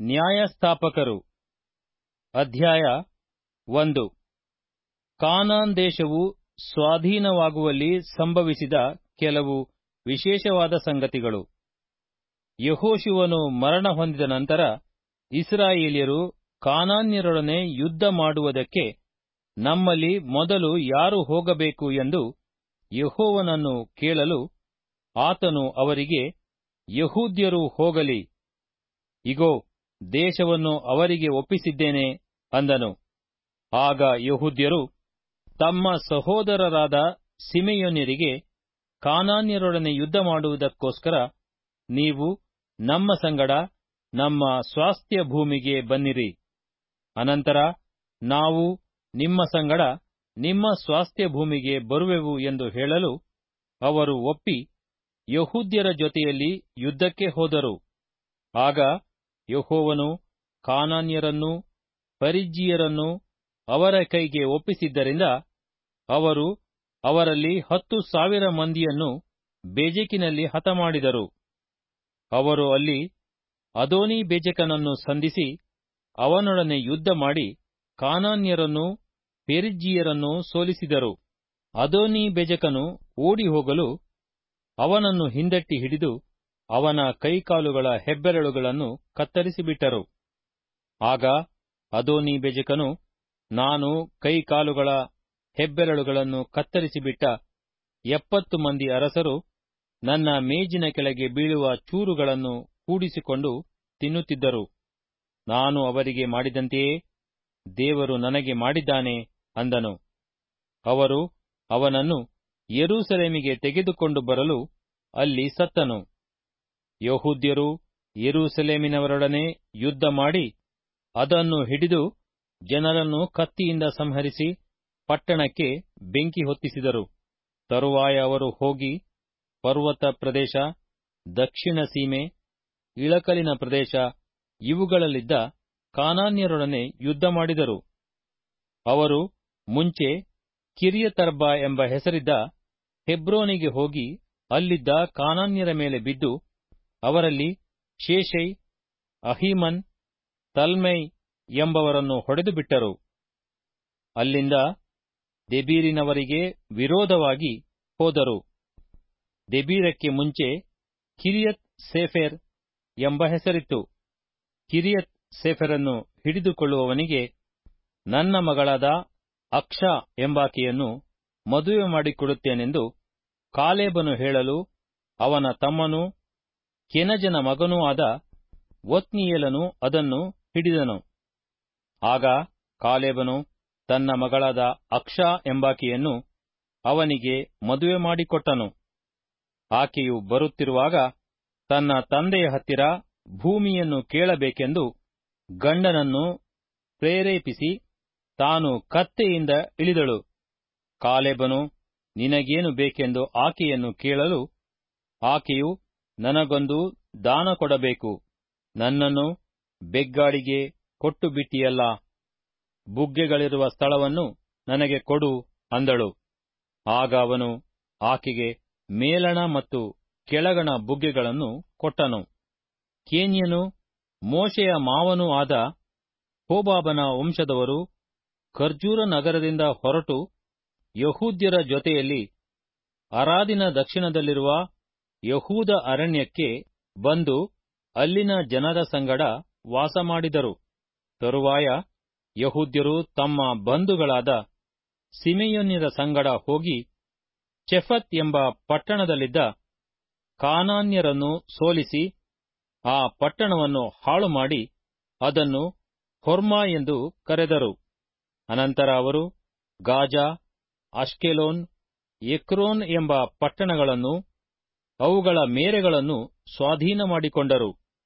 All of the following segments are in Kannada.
ನ್ಯಾಯಸ್ಥಾಪಕರು ಅಧ್ಯಾಯ ಒಂದು ಕಾನಾನ್ ದೇಶವು ಸ್ವಾಧೀನವಾಗುವಲ್ಲಿ ಸಂಭವಿಸಿದ ಕೆಲವು ವಿಶೇಷವಾದ ಸಂಗತಿಗಳು ಯಹೋಶುವನು ಮರಣ ಹೊಂದಿದ ನಂತರ ಇಸ್ರಾಯೇಲ್ಯರು ಕಾನಾನ್ಯರೊಡನೆ ಯುದ್ಧ ಮಾಡುವುದಕ್ಕೆ ನಮ್ಮಲ್ಲಿ ಮೊದಲು ಯಾರು ಹೋಗಬೇಕು ಎಂದು ಯಹೋವನನ್ನು ಕೇಳಲು ಆತನು ಅವರಿಗೆ ಯಹೂದ್ಯರು ಹೋಗಲಿ ಇಗೋ ದೇಶವನ್ನು ಅವರಿಗೆ ಒಪ್ಪಿಸಿದ್ದೇನೆ ಅಂದನು ಆಗ ಯಹೂದ್ಯರು ತಮ್ಮ ಸಹೋದರರಾದ ಸಿಮೆಯೋನ್ಯರಿಗೆ ಕಾನಾನ್ಯರೊಡನೆ ಯುದ್ಧ ಮಾಡುವುದಕ್ಕೋಸ್ಕರ ನೀವು ನಮ್ಮ ಸಂಗಡ ನಮ್ಮ ಸ್ವಾಸ್ಥ್ಯ ಭೂಮಿಗೆ ಬನ್ನಿರಿ ಅನಂತರ ನಾವು ನಿಮ್ಮ ಸಂಗಡ ನಿಮ್ಮ ಸ್ವಾಸ್ಥ್ಯ ಭೂಮಿಗೆ ಬರುವೆವು ಎಂದು ಹೇಳಲು ಅವರು ಒಪ್ಪಿ ಯಹೂದ್ಯರ ಜೊತೆಯಲ್ಲಿ ಯುದ್ಧಕ್ಕೆ ಹೋದರು ಆಗ ಯಹೋವನು ಕಾನಾನ್ಯರನ್ನೂ ಪರಿಜ್ಜಿಯರನ್ನೂ ಅವರ ಕೈಗೆ ಒಪ್ಪಿಸಿದ್ದರಿಂದ ಅವರು ಅವರಲ್ಲಿ ಹತ್ತು ಸಾವಿರ ಮಂದಿಯನ್ನು ಬೇಜೆಕಿನಲ್ಲಿ ಹತಮಾಡಿದರು ಅವರು ಅಲ್ಲಿ ಅದೋನಿ ಬೇಜಕನನ್ನು ಸಂಧಿಸಿ ಅವನೊಡನೆ ಯುದ್ಧ ಮಾಡಿ ಕಾನಾನ್ಯರನ್ನೂ ಪೆರಿಜ್ಜಿಯರನ್ನೂ ಸೋಲಿಸಿದರು ಅದೋನಿ ಬೆಜಕನು ಓಡಿ ಹೋಗಲು ಅವನನ್ನು ಹಿಂದಟ್ಟಿ ಹಿಡಿದು ಅವನ ಕೈಕಾಲುಗಳ ಹೆಬ್ಬೆರಳುಗಳನ್ನು ಕತ್ತರಿಸಿಬಿಟ್ಟರು ಆಗ ಅದೋನಿ ಬೆಜಕನು ನಾನು ಕೈಕಾಲುಗಳ ಹೆಬ್ಬೆರಳುಗಳನ್ನು ಕತ್ತರಿಸಿಬಿಟ್ಟ ಎಪ್ಪತ್ತು ಮಂದಿ ಅರಸರು ನನ್ನ ಮೇಜಿನ ಕೆಳಗೆ ಬೀಳುವ ಚೂರುಗಳನ್ನು ಕೂಡಿಸಿಕೊಂಡು ತಿನ್ನುತ್ತಿದ್ದರು ನಾನು ಅವರಿಗೆ ಮಾಡಿದಂತೆಯೇ ದೇವರು ನನಗೆ ಮಾಡಿದ್ದಾನೆ ಅಂದನು ಅವರು ಅವನನ್ನು ಯೆರೂಸಲೇಮಿಗೆ ತೆಗೆದುಕೊಂಡು ಬರಲು ಅಲ್ಲಿ ಸತ್ತನು ಯಹೂದ್ಯರು ಯೆರೂಸಲೇಮಿನವರೊಡನೆ ಯುದ್ಧ ಮಾಡಿ ಅದನ್ನು ಹಿಡಿದು ಜನರನ್ನು ಕತ್ತಿಯಿಂದ ಸಂಹರಿಸಿ ಪಟ್ಟಣಕ್ಕೆ ಬೆಂಕಿ ಹೊತ್ತಿಸಿದರು ತರುವಾಯ ಅವರು ಹೋಗಿ ಪರ್ವತ ಪ್ರದೇಶ ದಕ್ಷಿಣ ಸೀಮೆ ಇಳಕಲಿನ ಪ್ರದೇಶ ಇವುಗಳಲ್ಲಿದ್ದ ಕಾನಾನ್ಯರೊಡನೆ ಯುದ್ಧ ಮಾಡಿದರು ಅವರು ಮುಂಚೆ ಕಿರಿಯತರ್ಬ ಎಂಬ ಹೆಸರಿದ್ದ ಹೆಬ್ರೋನಿಗೆ ಹೋಗಿ ಅಲ್ಲಿದ್ದ ಕಾನಾನ್ಯರ ಮೇಲೆ ಬಿದ್ದು ಅವರಲ್ಲಿ ಶೇಷೈ ಅಹೀಮನ್ ತಲ್ಮೈ ಎಂಬವರನ್ನು ಹೊಡೆದು ಬಿಟ್ಟರು ಅಲ್ಲಿಂದ ದೆಬೀರಿನವರಿಗೆ ವಿರೋಧವಾಗಿ ಹೋದರು ದೆಬೀರಕ್ಕೆ ಮುಂಚೆ ಕಿರಿಯತ್ ಸೇಫೆರ್ ಎಂಬ ಹೆಸರಿತ್ತು ಕಿರಿಯತ್ ಸೇಫೆರನ್ನು ಹಿಡಿದುಕೊಳ್ಳುವವನಿಗೆ ನನ್ನ ಮಗಳಾದ ಅಕ್ಷ ಎಂಬಾಕೆಯನ್ನು ಮದುವೆ ಮಾಡಿಕೊಡುತ್ತೇನೆಂದು ಕಾಲೇಬನು ಹೇಳಲು ಅವನ ತಮ್ಮನೂ ಕೆನಜನ ಮಗನೂ ಆದ ಒತ್ನಿಯೇಲನು ಅದನ್ನು ಹಿಡಿದನು ಆಗ ಕಾಲೇಬನು ತನ್ನ ಮಗಳಾದ ಅಕ್ಷ ಎಂಬಾಕೆಯನ್ನು ಅವನಿಗೆ ಮದುವೆ ಮಾಡಿಕೊಟ್ಟನು ಆಕೆಯು ಬರುತ್ತಿರುವಾಗ ತನ್ನ ತಂದೆಯ ಹತ್ತಿರ ಭೂಮಿಯನ್ನು ಕೇಳಬೇಕೆಂದು ಗಂಡನನ್ನು ಪ್ರೇರೇಪಿಸಿ ತಾನು ಕತ್ತೆಯಿಂದ ಇಳಿದಳು ಕಾಲೇಬನು ನಿನಗೇನು ಬೇಕೆಂದು ಆಕೆಯನ್ನು ಕೇಳಲು ಆಕೆಯು ನನಗೊಂದು ದಾನ ಕೊಡಬೇಕು ನನ್ನನ್ನು ಬೆಗ್ಗಾಡಿಗೆ ಕೊಟ್ಟು ಬಿಟ್ಟಿಯಲ್ಲ ಬುಗ್ಗೆಗಳಿರುವ ಸ್ಥಳವನ್ನು ನನಗೆ ಕೊಡು ಅಂದಳು ಆಗ ಅವನು ಆಕೆಗೆ ಮೇಲಣ ಮತ್ತು ಕೆಳಗಣ ಬುಗ್ಗೆಗಳನ್ನು ಕೊಟ್ಟನು ಕೇನ್ಯನು ಮೋಶೆಯ ಮಾವನೂ ಆದ ಹೋಬಾಬನ ವಂಶದವರು ಖರ್ಜೂರ ನಗರದಿಂದ ಹೊರಟು ಯಹೂದ್ಯರ ಜೊತೆಯಲ್ಲಿ ಅರಾದಿನ ದಕ್ಷಿಣದಲ್ಲಿರುವ ಯಹೂದ ಅರಣ್ಯಕ್ಕೆ ಬಂದು ಅಲ್ಲಿನ ಜನರ ಸಂಗಡ ವಾಸಮಾಡಿದರು ತರುವಾಯ ಯಹೂದ್ಯರು ತಮ್ಮ ಬಂಧುಗಳಾದ ಸಿಮೆಯೋನ್ಯರ ಸಂಗಡ ಹೋಗಿ ಚೆಫತ್ ಎಂಬ ಪಟ್ಟಣದಲ್ಲಿದ್ದ ಕಾನಾನ್ಯರನ್ನು ಸೋಲಿಸಿ ಆ ಪಟ್ಟಣವನ್ನು ಹಾಳು ಮಾಡಿ ಅದನ್ನು ಹೊರ್ಮಾ ಎಂದು ಕರೆದರು ಅನಂತರ ಅವರು ಗಾಜಾ ಅಷ್ಕೆಲೋನ್ ಎಕ್ರೋನ್ ಎಂಬ ಪಟ್ಟಣಗಳನ್ನು ಅವುಗಳ ಮೇರೆಗಳನ್ನು ಸ್ವಾಧೀನ ಮಾಡಿಕೊಂಡರು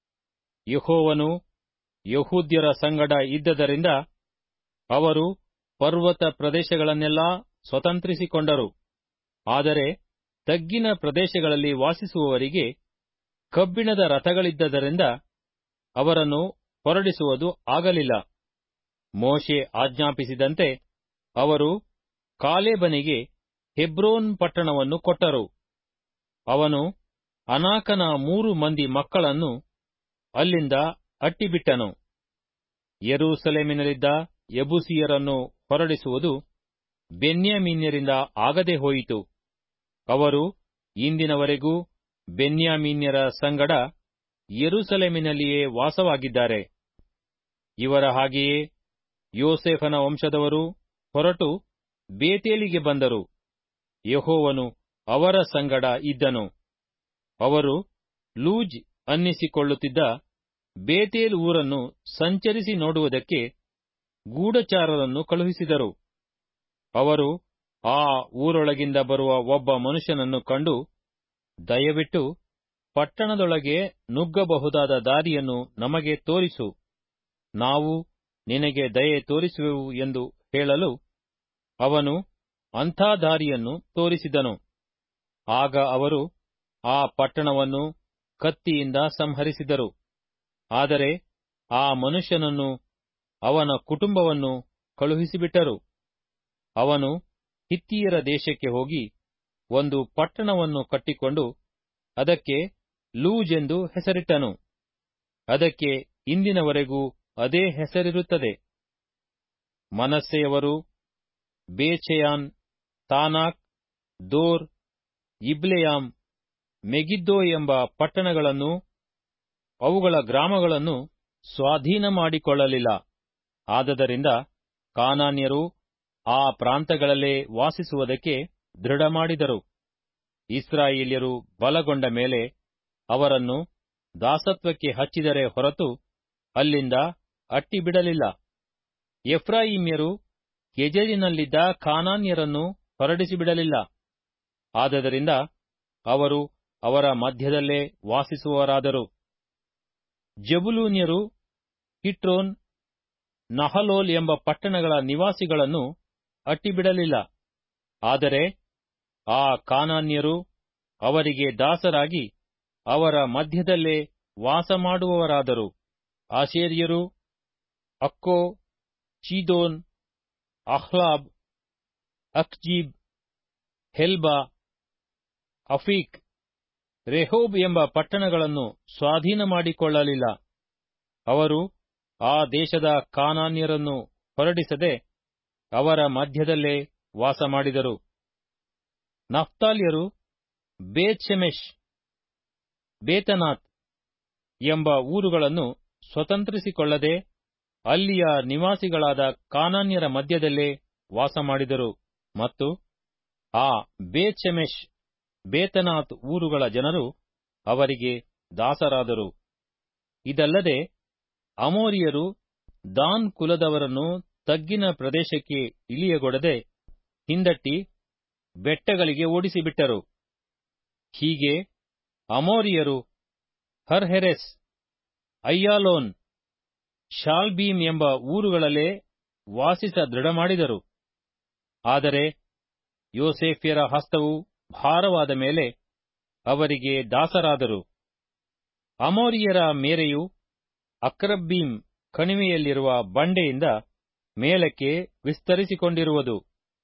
ಯಹೋವನು ಯಹೂದ್ಯರ ಸಂಗಡ ಇದ್ದದರಿಂದ ಅವರು ಪರ್ವತ ಪ್ರದೇಶಗಳನ್ನೆಲ್ಲಾ ಸ್ವತಂತ್ರಿಸಿಕೊಂಡರು ಆದರೆ ತಗ್ಗಿನ ಪ್ರದೇಶಗಳಲ್ಲಿ ವಾಸಿಸುವವರಿಗೆ ಕಬ್ಬಿಣದ ರಥಗಳಿದ್ದದರಿಂದ ಅವರನ್ನು ಹೊರಡಿಸುವುದು ಆಗಲಿಲ್ಲ ಮೋಶೆ ಆಜ್ಞಾಪಿಸಿದಂತೆ ಅವರು ಕಾಲೇಬನಿಗೆ ಹೆಬ್ರೋನ್ ಪಟ್ಟಣವನ್ನು ಕೊಟ್ಟರು ಅವನು ಅನಾಕನ ಮೂರು ಮಂದಿ ಮಕ್ಕಳನ್ನು ಅಲ್ಲಿಂದ ಅಟ್ಟಿಬಿಟ್ಟನು ಯೆರೂಸಲೇಮಿನಲ್ಲಿದ್ದ ಯಬುಸಿಯರನ್ನು ಹೊರಡಿಸುವುದು ಬೆನ್ಯಾಮೀನ್ಯರಿಂದ ಆಗದೆ ಹೋಯಿತು ಅವರು ಇಂದಿನವರೆಗೂ ಬೆನ್ಯಾಮೀನ್ಯರ ಸಂಗಡ ಯೆರೂಸಲೇಮಿನಲ್ಲಿಯೇ ವಾಸವಾಗಿದ್ದಾರೆ ಇವರ ಹಾಗೆಯೇ ಯೋಸೇಫನ ವಂಶದವರು ಹೊರಟು ಬೇತೇಲಿಗೆ ಬಂದರು ಯಹೋವನು ಅವರ ಸಂಗಡ ಇದ್ದನು ಅವರು ಲೂಜ್ ಅನ್ನಿಸಿಕೊಳ್ಳುತ್ತಿದ್ದ ಬೇತೇಲ್ ಊರನ್ನು ಸಂಚರಿಸಿ ನೋಡುವುದಕ್ಕೆ ಗೂಢಚಾರರನ್ನು ಕಳುಹಿಸಿದರು ಅವರು ಆ ಊರೊಳಗಿಂದ ಬರುವ ಒಬ್ಬ ಮನುಷ್ಯನನ್ನು ಕಂಡು ದಯವಿಟ್ಟು ಪಟ್ಟಣದೊಳಗೆ ನುಗ್ಗಬಹುದಾದ ದಾರಿಯನ್ನು ನಮಗೆ ತೋರಿಸು ನಾವು ನಿನಗೆ ದಯೆ ತೋರಿಸುವೆವು ಎಂದು ಹೇಳಲು ಅವನು ಅಂಥ ದಾರಿಯನ್ನು ತೋರಿಸಿದನು ಆಗ ಅವರು ಆ ಪಟ್ಟಣವನ್ನು ಕತ್ತಿಯಿಂದ ಸಂಹರಿಸಿದರು ಆದರೆ ಆ ಮನುಷ್ಯನನ್ನು ಅವನ ಕುಟುಂಬವನ್ನು ಕಳುಹಿಸಿಬಿಟ್ಟರು ಅವನು ಹಿತ್ತಿಯರ ದೇಶಕ್ಕೆ ಹೋಗಿ ಒಂದು ಪಟ್ಟಣವನ್ನು ಕಟ್ಟಿಕೊಂಡು ಅದಕ್ಕೆ ಲೂಜ್ ಎಂದು ಹೆಸರಿಟ್ಟನು ಅದಕ್ಕೆ ಇಂದಿನವರೆಗೂ ಅದೇ ಹೆಸರಿರುತ್ತದೆ ಮನಸ್ಸೆಯವರು ಬೇಚೆಯಾನ್ ತಾನಾಕ್ ದೋರ್ ಇಬ್ಲೆಯಾಮ್ ಮೆಗಿದ್ದೋ ಎಂಬ ಪಟ್ಟಣಗಳನ್ನು ಅವುಗಳ ಗ್ರಾಮಗಳನ್ನು ಸ್ವಾಧೀನ ಮಾಡಿಕೊಳ್ಳಲಿಲ್ಲ ಆದದರಿಂದ ಕಾನಾನ್ಯರು ಆ ಪ್ರಾಂತಗಳಲ್ಲೇ ವಾಸಿಸುವುದಕ್ಕೆ ದೃಢ ಮಾಡಿದರು ಇಸ್ರಾಯೇಲ್ಯರು ಬಲಗೊಂಡ ಮೇಲೆ ಅವರನ್ನು ದಾಸತ್ವಕ್ಕೆ ಹಚ್ಚಿದರೆ ಹೊರತು ಅಲ್ಲಿಂದ ಅಟ್ಟಿಬಿಡಲಿಲ್ಲ ಎಫ್ರಾಯಿಮ್ಯರು ಗೆಜರಿನಲ್ಲಿದ್ದ ಕಾನಾನ್ಯರನ್ನು ಹೊರಡಿಸಿಬಿಡಲಿಲ್ಲ ಆದದರಿಂದ ಅವರು ಅವರ ಮಧ್ಯದಲ್ಲೇ ವಾಸಿಸುವವರಾದರು ಜಬುಲೂನ್ಯರು ಕಿಟ್ರೋನ್ ನಹಲೋಲ್ ಎಂಬ ಪಟ್ಟಣಗಳ ನಿವಾಸಿಗಳನ್ನು ಅಟ್ಟಿಬಿಡಲಿಲ್ಲ ಆದರೆ ಆ ಕಾನಾನ್ಯರು ಅವರಿಗೆ ದಾಸರಾಗಿ ಅವರ ಮಧ್ಯದಲ್ಲೇ ವಾಸ ಮಾಡುವವರಾದರು ಆಶೇರ್ಯರು ಅಕ್ಕೋ ಚೀದೋನ್ ಅಹ್ಲಾಬ್ ಅಕ್ಜೀಬ್ ಹೆಲ್ಬಾ ಅಫೀಕ್ ರೆಹೋಬ್ ಎಂಬ ಪಟ್ಟಣಗಳನ್ನು ಸ್ವಾಧೀನ ಮಾಡಿಕೊಳ್ಳಲಿಲ್ಲ ಅವರು ಆ ದೇಶದ ಕಾನಾನ್ಯರನ್ನು ಹೊರಡಿಸದೆ ಅವರ ಮಧ್ಯದಲ್ಲೇ ವಾಸ ಮಾಡಿದರು ನಫ್ತಾಲ್ಯರು ಬೇತ್ಶೆಮೆಶ್ ಬೇತನಾಥ್ ಎಂಬ ಊರುಗಳನ್ನು ಸ್ವತಂತ್ರಿಸಿಕೊಳ್ಳದೆ ಅಲ್ಲಿಯ ನಿವಾಸಿಗಳಾದ ಕಾನಾನ್ಯರ ಮಧ್ಯದಲ್ಲೇ ವಾಸ ಮಾಡಿದರು ಮತ್ತು ಆ ಬೇತ್ಶೆಮೆಶ್ ಬೇತನಾಥ್ ಊರುಗಳ ಜನರು ಅವರಿಗೆ ದಾಸರಾದರು ಇದಲ್ಲದೆ ಅಮೋರಿಯರು ದಾನ್ ಕುಲದವರನ್ನು ತಗ್ಗಿನ ಪ್ರದೇಶಕ್ಕೆ ಇಳಿಯಗೊಡದೆ ಹಿಂದಟ್ಟಿ ಬೆಟ್ಟಗಳಿಗೆ ಓಡಿಸಿಬಿಟ್ಟರು ಹೀಗೆ ಅಮೋರಿಯರು ಹರ್ಹೆರೆಸ್ ಅಯ್ಯಾಲೋನ್ ಶಾಲ್ಬೀಮ್ ಎಂಬ ಊರುಗಳಲ್ಲೇ ವಾಸಿಸ ದೃಢ ಮಾಡಿದರು ಆದರೆ ಯೋಸೇಫ್ಯರ ಹಸ್ತವು ಭಾರವಾದ ಮೇಲೆ ಅವರಿಗೆ ದಾಸರಾದರು ಅಮೋರಿಯರ ಮೇರೆಯು ಅಕ್ರಬ್ಬೀಮ್ ಕಣಿವೆಯಲ್ಲಿರುವ ಬಂಡೆಯಿಂದ ಮೇಲಕ್ಕೆ ವಿಸ್ತರಿಸಿಕೊಂಡಿರುವುದು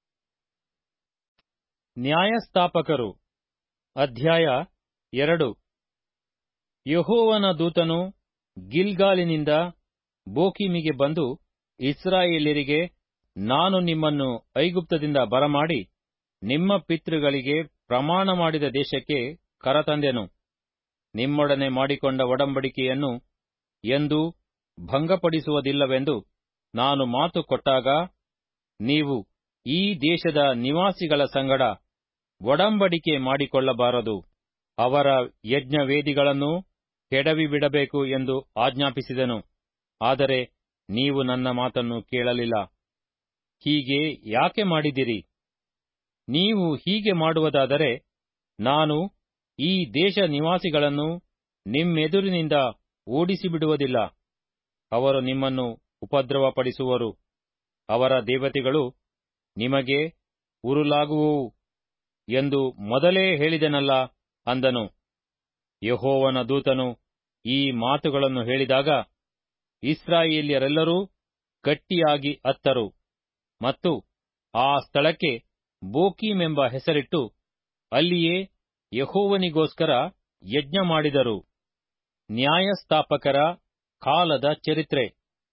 ನ್ಯಾಯಸ್ಥಾಪಕರು ಅಧ್ಯಾಯ ಎರಡು ಯಹೋವನ ದೂತನು ಗಿಲ್ಗಾಲಿನಿಂದ ಬೋಕಿಮಿಗೆ ಬಂದು ಇಸ್ರಾಯೇಲ್ಯರಿಗೆ ನಾನು ನಿಮ್ಮನ್ನು ಐಗುಪ್ತದಿಂದ ಬರಮಾಡಿ ನಿಮ್ಮ ಪಿತೃಗಳಿಗೆ ಪ್ರಮಾಣ ಮಾಡಿದ ದೇಶಕ್ಕೆ ಕರತಂದೆನು ನಿಮ್ಮೊಡನೆ ಮಾಡಿಕೊಂಡ ಒಡಂಬಡಿಕೆಯನ್ನು ಎಂದೂ ಭಂಗಪಡಿಸುವುದಿಲ್ಲವೆಂದು ನಾನು ಮಾತು ಕೊಟ್ಟಾಗ ನೀವು ಈ ದೇಶದ ನಿವಾಸಿಗಳ ಸಂಗಡ ಒಡಂಬಡಿಕೆ ಮಾಡಿಕೊಳ್ಳಬಾರದು ಅವರ ಯಜ್ಞವೇದಿಗಳನ್ನು ಕೆಡವಿಬಿಡಬೇಕು ಎಂದು ಆಜ್ಞಾಪಿಸಿದನು ಆದರೆ ನೀವು ನನ್ನ ಮಾತನ್ನು ಕೇಳಲಿಲ್ಲ ಹೀಗೆ ಯಾಕೆ ಮಾಡಿದಿರಿ ನೀವು ಹೀಗೆ ಮಾಡುವುದಾದರೆ ನಾನು ಈ ದೇಶ ನಿವಾಸಿಗಳನ್ನು ನಿಮ್ಮೆದುರಿನಿಂದ ಓಡಿಸಿಬಿಡುವುದಿಲ್ಲ ಅವರು ನಿಮ್ಮನ್ನು ಉಪದ್ರವಪಡಿಸುವರು ಅವರ ದೇವತೆಗಳು ನಿಮಗೆ ಉರುಲಾಗುವವು ಎಂದು ಮೊದಲೇ ಹೇಳಿದೆನಲ್ಲ ಅಂದನು ಯಹೋವನ ದೂತನು ಈ ಮಾತುಗಳನ್ನು ಹೇಳಿದಾಗ ಇಸ್ರಾಯೇಲ್ಯರೆಲ್ಲರೂ ಗಟ್ಟಿಯಾಗಿ ಅತ್ತರು ಮತ್ತು ಆ ಸ್ಥಳಕ್ಕೆ ಬೋಕೀಮೆಂಬ ಹೆಸರಿಟ್ಟು ಅಲ್ಲಿಯೇ ಯಹೋವನಿಗೋಸ್ಕರ ಯಜ್ಞ ಮಾಡಿದರು ನ್ಯಾಯಸ್ಥಾಪಕರ ಕಾಲದ ಚರಿತ್ರೆ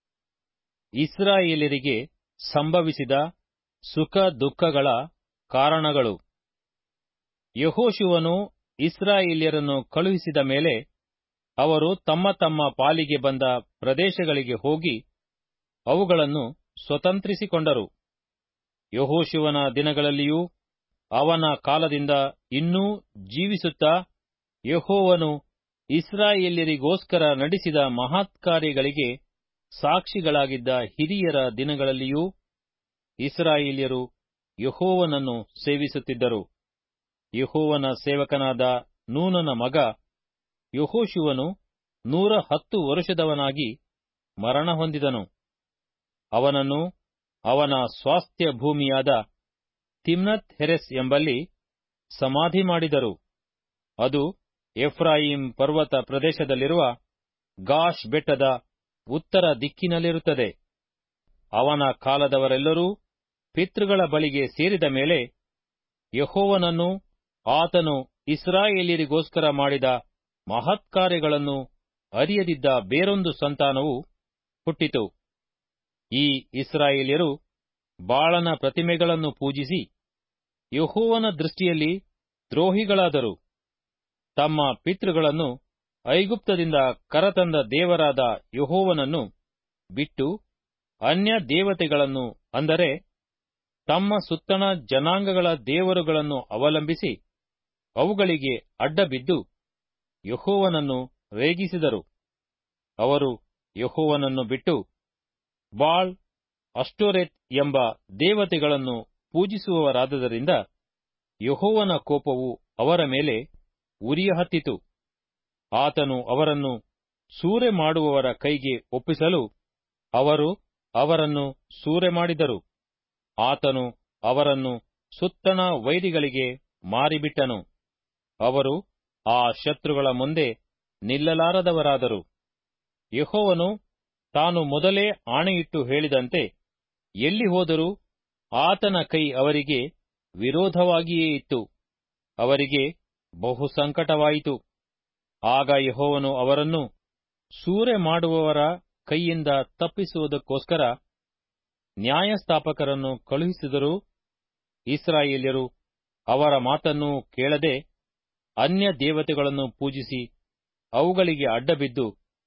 ಇಸ್ರಾಯೇಲರಿಗೆ ಸಂಭವಿಸಿದ ಸುಖ ದುಃಖಗಳ ಕಾರಣಗಳು ಯಹೋಶುವನು ಇಸ್ರಾಯೇಲ್ಯರನ್ನು ಕಳುಹಿಸಿದ ಮೇಲೆ ಅವರು ತಮ್ಮ ತಮ್ಮ ಪಾಲಿಗೆ ಬಂದ ಪ್ರದೇಶಗಳಿಗೆ ಹೋಗಿ ಅವುಗಳನ್ನು ಸ್ವತಂತ್ರಿಸಿಕೊಂಡರು ಯಹೋಶುವನ ದಿನಗಳಲ್ಲಿಯೂ ಅವನ ಕಾಲದಿಂದ ಇನ್ನೂ ಜೀವಿಸುತ್ತಾ ಯಹೋವನು ಇಸ್ರಾಯೇಲ್ಯರಿಗೋಸ್ಕರ ನಡೆಸಿದ ಮಹತ್ಕಾರ್ಯಗಳಿಗೆ ಸಾಕ್ಷಿಗಳಾಗಿದ್ದ ಹಿರಿಯರ ದಿನಗಳಲ್ಲಿಯೂ ಇಸ್ರಾಯೇಲ್ಯರು ಯಹೋವನನ್ನು ಸೇವಿಸುತ್ತಿದ್ದರು ಯಹೋವನ ಸೇವಕನಾದ ನೂನನ ಮಗ ಯಹೋಶುವನು ನೂರ ಹತ್ತು ವರುಷದವನಾಗಿ ಮರಣ ಹೊಂದಿದನು ಅವನನ್ನು ಅವನ ಸ್ವಾಸ್ಥ್ಯ ಭೂಮಿಯಾದ ತಿಮ್ನತ್ ಹೆರೆಸ್ ಎಂಬಲ್ಲಿ ಸಮಾಧಿ ಮಾಡಿದರು ಅದು ಎಫ್ರಾಯಿಂ ಪರ್ವತ ಪ್ರದೇಶದಲ್ಲಿರುವ ಗಾಶ್ ಬೆಟ್ಟದ ಉತ್ತರ ದಿಕ್ಕಿನಲ್ಲಿರುತ್ತದೆ ಅವನ ಕಾಲದವರೆಲ್ಲರೂ ಪಿತೃಗಳ ಬಳಿಗೆ ಸೇರಿದ ಮೇಲೆ ಯಹೋವನನ್ನು ಆತನು ಇಸ್ರಾಯೇಲಿಯರಿಗೋಸ್ಕರ ಮಾಡಿದ ಮಹತ್ಕಾರ್ಯಗಳನ್ನು ಅರಿಯದಿದ್ದ ಬೇರೊಂದು ಸಂತಾನವು ಹುಟ್ಟಿತು ಈ ಇಸ್ರಾಯೇಲ್ಯರು ಬಾಳನ ಪ್ರತಿಮೆಗಳನ್ನು ಪೂಜಿಸಿ ಯಹೋವನ ದೃಷ್ಟಿಯಲ್ಲಿ ದ್ರೋಹಿಗಳಾದರು ತಮ್ಮ ಪಿತೃಗಳನ್ನು ಐಗುಪ್ತದಿಂದ ಕರತಂದ ದೇವರಾದ ಯಹೋವನನ್ನು ಬಿಟ್ಟು ಅನ್ಯ ದೇವತೆಗಳನ್ನು ಅಂದರೆ ತಮ್ಮ ಸುತ್ತಣ ಜನಾಂಗಗಳ ದೇವರುಗಳನ್ನು ಅವಲಂಬಿಸಿ ಅವುಗಳಿಗೆ ಅಡ್ಡಬಿದ್ದು ಯಹೋವನನ್ನು ರೇಗಿಸಿದರು ಅವರು ಯಹೋವನನ್ನು ಬಿಟ್ಟು ಬಾಳ್ ಅಷ್ಟೋರೆತ್ ಎಂಬ ದೇವತೆಗಳನ್ನು ಪೂಜಿಸುವವರಾದದರಿಂದ ಯಹೋವನ ಕೋಪವು ಅವರ ಮೇಲೆ ಉರಿಯಹತ್ತಿತು ಆತನು ಅವರನ್ನು ಸೂರೆ ಮಾಡುವವರ ಕೈಗೆ ಒಪ್ಪಿಸಲು ಅವರು ಅವರನ್ನು ಸೂರೆ ಮಾಡಿದರು ಆತನು ಅವರನ್ನು ಸುತ್ತಣ ವೈರಿಗಳಿಗೆ ಮಾರಿಬಿಟ್ಟನು ಅವರು ಆ ಶತ್ರುಗಳ ಮುಂದೆ ನಿಲ್ಲಲಾರದವರಾದರು ಯಹೋವನು ತಾನು ಮೊದಲೇ ಆಣೆಯಿಟ್ಟು ಹೇಳಿದಂತೆ ಎಲ್ಲಿ ಹೋದರೂ ಆತನ ಕೈ ಅವರಿಗೆ ವಿರೋಧವಾಗಿಯೇ ಇತ್ತು ಅವರಿಗೆ ಬಹು ಸಂಕಟವಾಯಿತು ಆಗ ಯಹೋವನು ಅವರನ್ನು ಸೂರೆ ಮಾಡುವವರ ಕೈಯಿಂದ ತಪ್ಪಿಸುವುದಕ್ಕೋಸ್ಕರ ನ್ಯಾಯಸ್ಥಾಪಕರನ್ನು ಕಳುಹಿಸಿದರೂ ಇಸ್ರಾಯೇಲ್ಯರು ಅವರ ಮಾತನ್ನು ಕೇಳದೆ ಅನ್ಯ ದೇವತೆಗಳನ್ನು ಪೂಜಿಸಿ ಅವುಗಳಿಗೆ ಅಡ್ಡಬಿದ್ದು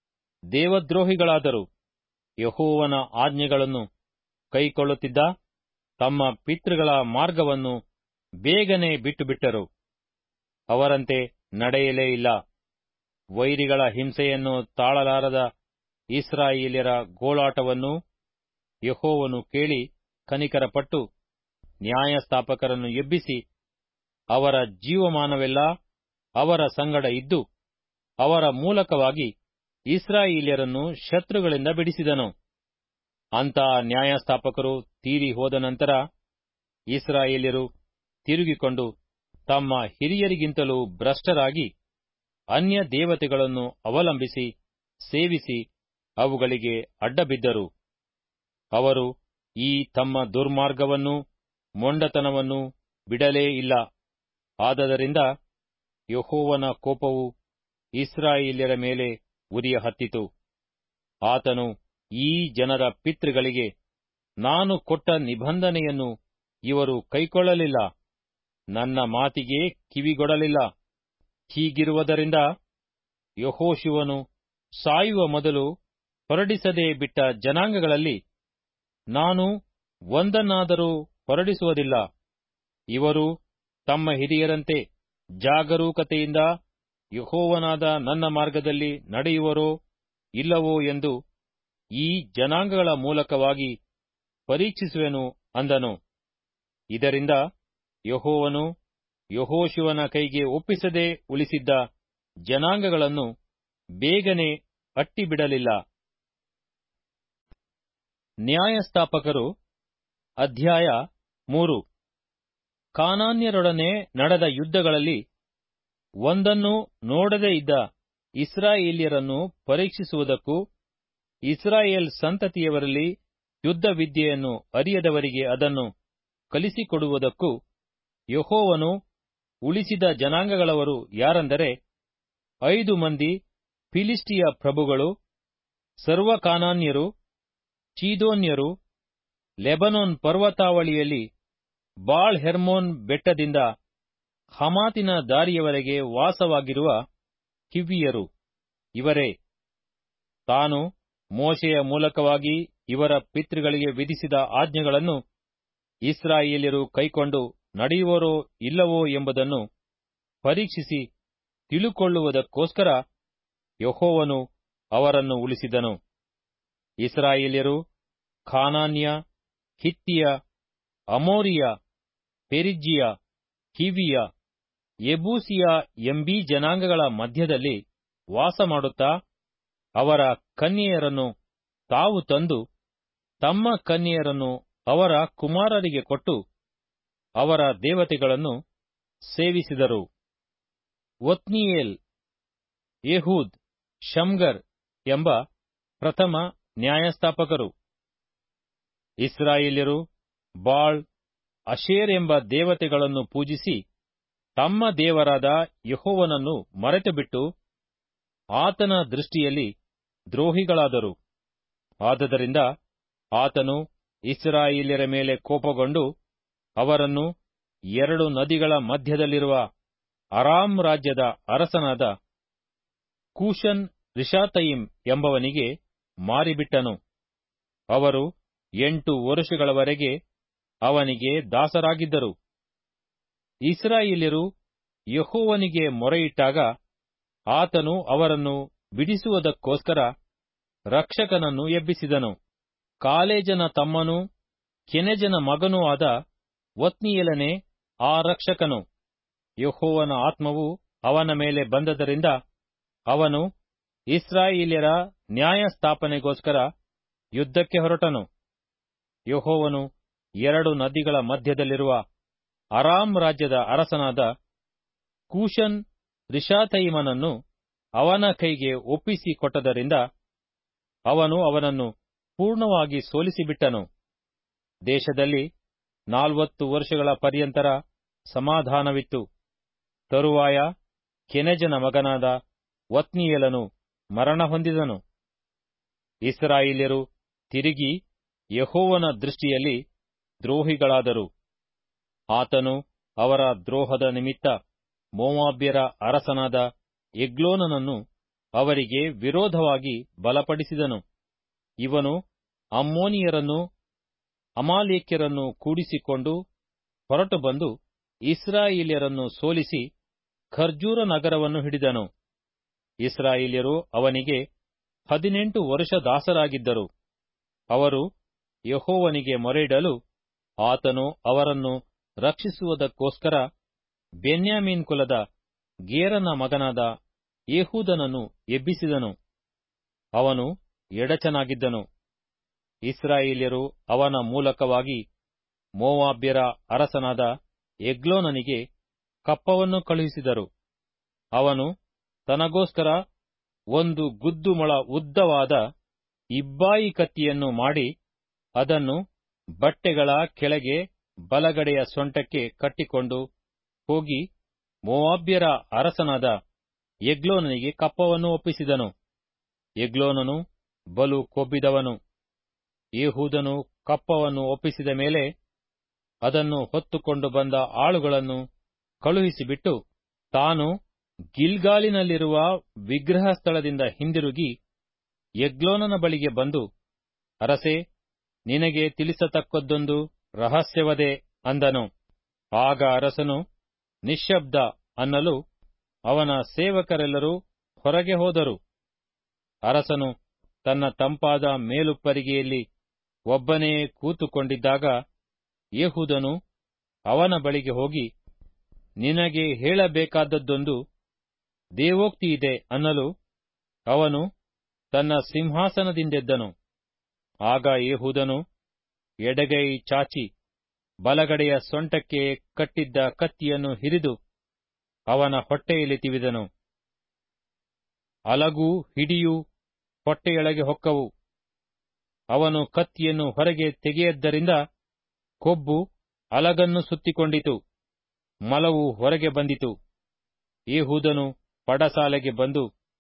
ದೇವದ್ರೋಹಿಗಳಾದರು ಯಹೋವನ ಆಜ್ಞೆಗಳನ್ನು ಕೈಕೊಳ್ಳುತ್ತಿದ್ದ ತಮ್ಮ ಪಿತೃಗಳ ಮಾರ್ಗವನ್ನು ಬೇಗನೆ ಬಿಟ್ಟುಬಿಟ್ಟರು ಅವರಂತೆ ನಡೆಯಲೇ ಇಲ್ಲ ವೈರಿಗಳ ಹಿಂಸೆಯನ್ನು ತಾಳಲಾರದ ಇಸ್ರಾಯೇಲ್ಯರ ಗೋಳಾಟವನ್ನು ಯಹೋವನು ಕೇಳಿ ಕನಿಕರಪಟ್ಟು ನ್ಯಾಯಸ್ಥಾಪಕರನ್ನು ಎಬ್ಬಿಸಿ ಅವರ ಜೀವಮಾನವೆಲ್ಲ ಅವರ ಸಂಗಡ ಇದ್ದು ಅವರ ಮೂಲಕವಾಗಿ ಇಸ್ರಾಯೇಲ್ಯರನ್ನು ಶತ್ರುಗಳಿಂದ ಬಿಡಿಸಿದನು ಅಂತ ನ್ಯಾಯಸ್ಥಾಪಕರು ತೀರಿ ಹೋದ ನಂತರ ಇಸ್ರಾಯೇಲ್ಯರು ತಿರುಗಿಕೊಂಡು ತಮ್ಮ ಹಿರಿಯರಿಗಿಂತಲೂ ಭ್ರಷ್ಟರಾಗಿ ಅನ್ಯ ದೇವತೆಗಳನ್ನು ಅವಲಂಬಿಸಿ ಸೇವಿಸಿ ಅವುಗಳಿಗೆ ಅಡ್ಡಬಿದ್ದರು ಅವರು ಈ ತಮ್ಮ ದುರ್ಮಾರ್ಗವನ್ನೂ ಮೊಂಡತನವನ್ನೂ ಬಿಡಲೇ ಇಲ್ಲ ಆದದರಿಂದ ಯಹೋವನ ಕೋಪವು ಇಸ್ರಾಯೇಲ್ಯರ ಮೇಲೆ ಉರಿಯ ಹತ್ತಿತು ಆತನು ಈ ಜನರ ಪಿತೃಗಳಿಗೆ ನಾನು ಕೊಟ್ಟ ನಿಬಂಧನೆಯನ್ನು ಇವರು ಕೈಕೊಳ್ಳಲಿಲ್ಲ ನನ್ನ ಮಾತಿಗೆ ಕಿವಿಗೊಡಲಿಲ್ಲ ಹೀಗಿರುವುದರಿಂದ ಯಹೋಶುವನು ಸಾಯುವ ಮೊದಲು ಹೊರಡಿಸದೆ ಬಿಟ್ಟ ಜನಾಂಗಗಳಲ್ಲಿ ನಾನು ಒಂದನ್ನಾದರೂ ಹೊರಡಿಸುವುದಿಲ್ಲ ಇವರು ತಮ್ಮ ಹಿರಿಯರಂತೆ ಜಾಗರೂಕತೆಯಿಂದ ಯಹೋವನಾದ ನನ್ನ ಮಾರ್ಗದಲ್ಲಿ ನಡೆಯುವರೋ ಇಲ್ಲವೋ ಎಂದು ಈ ಜನಾಂಗಗಳ ಮೂಲಕವಾಗಿ ಪರೀಕ್ಷಿಸುವೆನು ಅಂದನು ಇದರಿಂದ ಯಹೋವನು ಯಹೋಶುವನ ಕೈಗೆ ಒಪ್ಪಿಸದೆ ಉಳಿಸಿದ್ದ ಜನಾಂಗಗಳನ್ನು ಬೇಗನೆ ಅಟ್ಟಿಬಿಡಲಿಲ್ಲ ನ್ಯಾಯಸ್ಥಾಪಕರು ಅಧ್ಯಾಯ ಮೂರು ಕಾನಾನ್ಯರೊಡನೆ ನಡೆದ ಯುದ್ಧಗಳಲ್ಲಿ ಒಂದನ್ನೂ ನೋಡದೇ ಇದ್ದ ಇಸ್ರಾಯೇಲ್ಯರನ್ನು ಪರೀಕ್ಷಿಸುವುದಕ್ಕೂ ಇಸ್ರಾಯೇಲ್ ಸಂತತಿಯವರಲ್ಲಿ ಯುದ್ಧ ವಿದ್ಯೆಯನ್ನು ಅರಿಯದವರಿಗೆ ಅದನ್ನು ಕಲಿಸಿಕೊಡುವುದಕ್ಕೂ ಯಹೋವನು ಉಳಿಸಿದ ಜನಾಂಗಗಳವರು ಯಾರೆಂದರೆ ಐದು ಮಂದಿ ಫಿಲಿಸ್ಟಿಯ ಪ್ರಭುಗಳು ಸರ್ವ ಕಾನಾನ್ಯರು ಚೀದೋನ್ಯರು ಲೆಬನೋನ್ ಪರ್ವತಾವಳಿಯಲ್ಲಿ ಬಾಳ್ ಹೆರ್ಮೋನ್ ಬೆಟ್ಟದಿಂದ ಹಮಾತಿನ ದಾರಿಯವರೆಗೆ ವಾಸವಾಗಿರುವ ಹಿವ್ವಿಯರು ಇವರೇ ತಾನು ಮೋಶೆಯ ಮೂಲಕವಾಗಿ ಇವರ ಪಿತೃಗಳಿಗೆ ವಿಧಿಸಿದ ಆಜ್ಞೆಗಳನ್ನು ಇಸ್ರಾಯೇಲ್ಯರು ಕೈಕೊಂಡು ನಡೆಯುವರೋ ಇಲ್ಲವೋ ಎಂಬುದನ್ನು ಪರೀಕ್ಷಿಸಿ ತಿಳುಕೊಳ್ಳುವುದಕ್ಕೋಸ್ಕರ ಯಹೋವನು ಅವರನ್ನು ಉಳಿಸಿದನು ಇಸ್ರಾಯೇಲ್ಯರು ಖಾನಾನ್ಯ ಹಿತ್ತಿಯ ಅಮೋರಿಯ ಪೆರಿಜ್ಜಿಯ ಹಿವಿಯ ಯೆಬೂಸಿಯ ಎಂಬೀ ಜನಾಂಗಗಳ ಮಧ್ಯದಲ್ಲಿ ವಾಸಮಾಡುತ್ತಾ ಅವರ ಕನ್ಯೆಯರನ್ನು ತಾವು ತಂದು ತಮ್ಮ ಕನ್ಯೆಯರನ್ನು ಅವರ ಕುಮಾರರಿಗೆ ಕೊಟ್ಟು ಅವರ ದೇವತೆಗಳನ್ನು ಸೇವಿಸಿದರು ಒತ್ನಿಯೇಲ್ ಯೆಹೂದ್ ಶಮ್ಗರ್ ಎಂಬ ಪ್ರಥಮ ನ್ಯಾಯಸ್ಥಾಪಕರು ಇಸ್ರಾಯೇಲ್ಯರು ಬಾಳ್ ಅಶೇರ್ ಎಂಬ ದೇವತೆಗಳನ್ನು ಪೂಜಿಸಿ ತಮ್ಮ ದೇವರಾದ ಯಹೋವನನ್ನು ಮರೆತುಬಿಟ್ಟು ಆತನ ದೃಷ್ಟಿಯಲ್ಲಿ ದ್ರೋಹಿಗಳಾದರು ಆದದರಿಂದ ಆತನು ಇಸ್ರಾಯೇಲ್ಯರ ಮೇಲೆ ಕೋಪಗೊಂಡು ಅವರನ್ನು ಎರಡು ನದಿಗಳ ಮಧ್ಯದಲ್ಲಿರುವ ಅರಾಮ್ ರಾಜ್ಯದ ಅರಸನಾದ ಕೂಷನ್ ರಿಷಾತಯಿಮ್ ಎಂಬವನಿಗೆ ಮಾರಿಬಿಟ್ಟನು ಅವರು ಎಂಟು ವರುಷಗಳವರೆಗೆ ಅವನಿಗೆ ದಾಸರಾಗಿದ್ದರು ಇಸ್ರಾಯೇಲ್ಯರು ಯಹೋವನಿಗೆ ಮೊರೆಯಿಟ್ಟಾಗ ಆತನು ಅವರನ್ನು ಬಿಡಿಸುವುದಕ್ಕೋಸ್ಕರ ರಕ್ಷಕನನ್ನು ಎಬ್ಬಿಸಿದನು ಕಾಲೇಜನ ತಮ್ಮನೂ ಕೆನೆಜನ ಮಗನೂ ಆದ ಒತ್ನಿಯೇಲನೇ ಆ ರಕ್ಷಕನು ಯಹೋವನ ಆತ್ಮವು ಅವನ ಮೇಲೆ ಬಂದದರಿಂದ ಅವನು ಇಸ್ರಾಯೇಲ್ಯರ ನ್ಯಾಯಸ್ಥಾಪನೆಗೋಸ್ಕರ ಯುದ್ಧಕ್ಕೆ ಹೊರಟನು ಯಹೋವನು ಎರಡು ನದಿಗಳ ಮಧ್ಯದಲ್ಲಿರುವ ಅರಾಮ್ ರಾಜ್ಯದ ಅರಸನಾದ ಕೂಷನ್ ರಿಷಾತಯಿಮನನ್ನು ಅವನ ಕೈಗೆ ಒಪ್ಪಿಸಿಕೊಟ್ಟದರಿಂದ ಅವನು ಅವನನ್ನು ಪೂರ್ಣವಾಗಿ ಸೋಲಿಸಿಬಿಟ್ಟನು ದೇಶದಲ್ಲಿ ನಾಲ್ವತ್ತು ವರ್ಷಗಳ ಪರ್ಯಂತರ ಸಮಾಧಾನವಿತ್ತು ತರುವಾಯ ಕೆನೆಜನ ಮಗನಾದ ಒತ್ನಿಯೇಲನು ಮರಣ ಹೊಂದಿದನು ಇಸ್ರಾಯೇಲ್ಯರು ತಿರುಗಿ ಯಹೋವನ ದೃಷ್ಟಿಯಲ್ಲಿ ದ್ರೋಹಿಗಳಾದರು ಆತನು ಅವರ ದ್ರೋಹದ ನಿಮಿತ್ತ ಮೋವಾಬ್ಯರ ಅರಸನಾದ ಎಗ್ಲೋನನನ್ನು ಅವರಿಗೆ ವಿರೋಧವಾಗಿ ಬಲಪಡಿಸಿದನು ಇವನು ಅಮ್ಮೋನಿಯರನ್ನು ಅಮಾಲೇಕ್ಯರನ್ನು ಕೂಡಿಸಿಕೊಂಡು ಹೊರಟು ಬಂದು ಇಸ್ರಾಯೇಲ್ಯರನ್ನು ಸೋಲಿಸಿ ಖರ್ಜೂರ ನಗರವನ್ನು ಹಿಡಿದನು ಇಸ್ರಾಯೇಲ್ಯರು ಅವನಿಗೆ ಹದಿನೆಂಟು ವರುಷ ದಾಸರಾಗಿದ್ದರು ಅವರು ಯಹೋವನಿಗೆ ಮೊರೆಯಿಡಲು ಆತನು ಅವರನ್ನು ರಕ್ಷಿಸುವುದಕ್ಕೋಸ್ಕರ ಬೆನ್ಯಾಮೀನ್ ಕುಲದ ಗೇರನ ಮಗನಾದ ಯೇಹೂದನನ್ನು ಎಬ್ಬಿಸಿದನು ಅವನು ಎಡಚನಾಗಿದ್ದನು ಇಸ್ರಾಯೇಲ್ಯರು ಅವನ ಮೂಲಕವಾಗಿ ಮೋವಾಬ್ಯರ ಅರಸನಾದ ಎಗ್ಲೋನನಿಗೆ ಕಪ್ಪವನ್ನು ಕಳುಹಿಸಿದರು ಅವನು ತನಗೋಸ್ಕರ ಒಂದು ಗುದ್ದು ಮೊಳ ಉದ್ದವಾದ ಇಬ್ಬಾಯಿ ಕತ್ತಿಯನ್ನು ಮಾಡಿ ಅದನ್ನು ಬಟ್ಟೆಗಳ ಕೆಳಗೆ ಬಲಗಡೆಯ ಸೊಂಟಕ್ಕೆ ಕಟ್ಟಿಕೊಂಡು ಹೋಗಿ ಮೋವಾಬ್ಯರ ಅರಸನಾದ ಎಗ್ಲೋನನಿಗೆ ಕಪ್ಪವನ್ನು ಒಪ್ಪಿಸಿದನು ಎಗ್ಲೋನನು ಬಲು ಕೊಬ್ಬಿದವನು ಯೇಹೂದನು ಕಪ್ಪವನ್ನು ಒಪ್ಪಿಸಿದ ಮೇಲೆ ಅದನ್ನು ಹೊತ್ತುಕೊಂಡು ಬಂದ ಆಳುಗಳನ್ನು ಕಳುಹಿಸಿಬಿಟ್ಟು ತಾನು ಗಿಲ್ಗಾಲಿನಲ್ಲಿರುವ ವಿಗ್ರಹ ಸ್ಥಳದಿಂದ ಹಿಂದಿರುಗಿ ಎಗ್ಲೋನನ ಬಳಿಗೆ ಬಂದು ಅರಸೆ ನಿನಗೆ ತಿಳಿಸತಕ್ಕದ್ದೊಂದು ರಹಸ್ಯವದೆ ಅಂದನು ಆಗ ಅರಸನು ನಿಶ್ಶಬ್ದ ಅನ್ನಲು ಅವನ ಸೇವಕರೆಲ್ಲರೂ ಹೊರಗೆ ಹೋದರು ಅರಸನು ತನ್ನ ತಂಪಾದ ಮೇಲುಪ್ಪರಿಗೆಯಲ್ಲಿ ಒಬ್ಬನೇ ಕೂತುಕೊಂಡಿದ್ದಾಗ ಯೇಹೂದನು ಅವನ ಬಳಿಗೆ ಹೋಗಿ ನಿನಗೆ ಹೇಳಬೇಕಾದದ್ದೊಂದು ದೇವೋಕ್ತಿಯಿದೆ ಅನ್ನಲು ಅವನು ತನ್ನ ಸಿಂಹಾಸನದಿಂದೆದ್ದನು ಆಗ ಯೇಹೂದನು ಎಡಗೈ ಚಾಚಿ ಬಲಗಡೆಯ ಸೊಂಟಕ್ಕೆ ಕಟ್ಟಿದ್ದ ಕತ್ತಿಯನ್ನು ಹಿರಿದು ಅವನ ಹೊಟ್ಟೆಯಲ್ಲಿ ತಿವಿದನು ಅಲಗೂ ಹಿಡಿಯೂ ಹೊಟ್ಟೆಯೊಳಗೆ ಹೊಕ್ಕವು ಅವನು ಕತ್ತಿಯನ್ನು ಹೊರಗೆ ತೆಗೆಯದ್ದರಿಂದ ಕೊಬ್ಬು ಅಲಗನ್ನು ಸುತ್ತಿಕೊಂಡಿತು ಮಲವು ಹೊರಗೆ ಬಂದಿತು ಯೇಹೂದನು ಪಡಸಾಲೆಗೆ ಬಂದು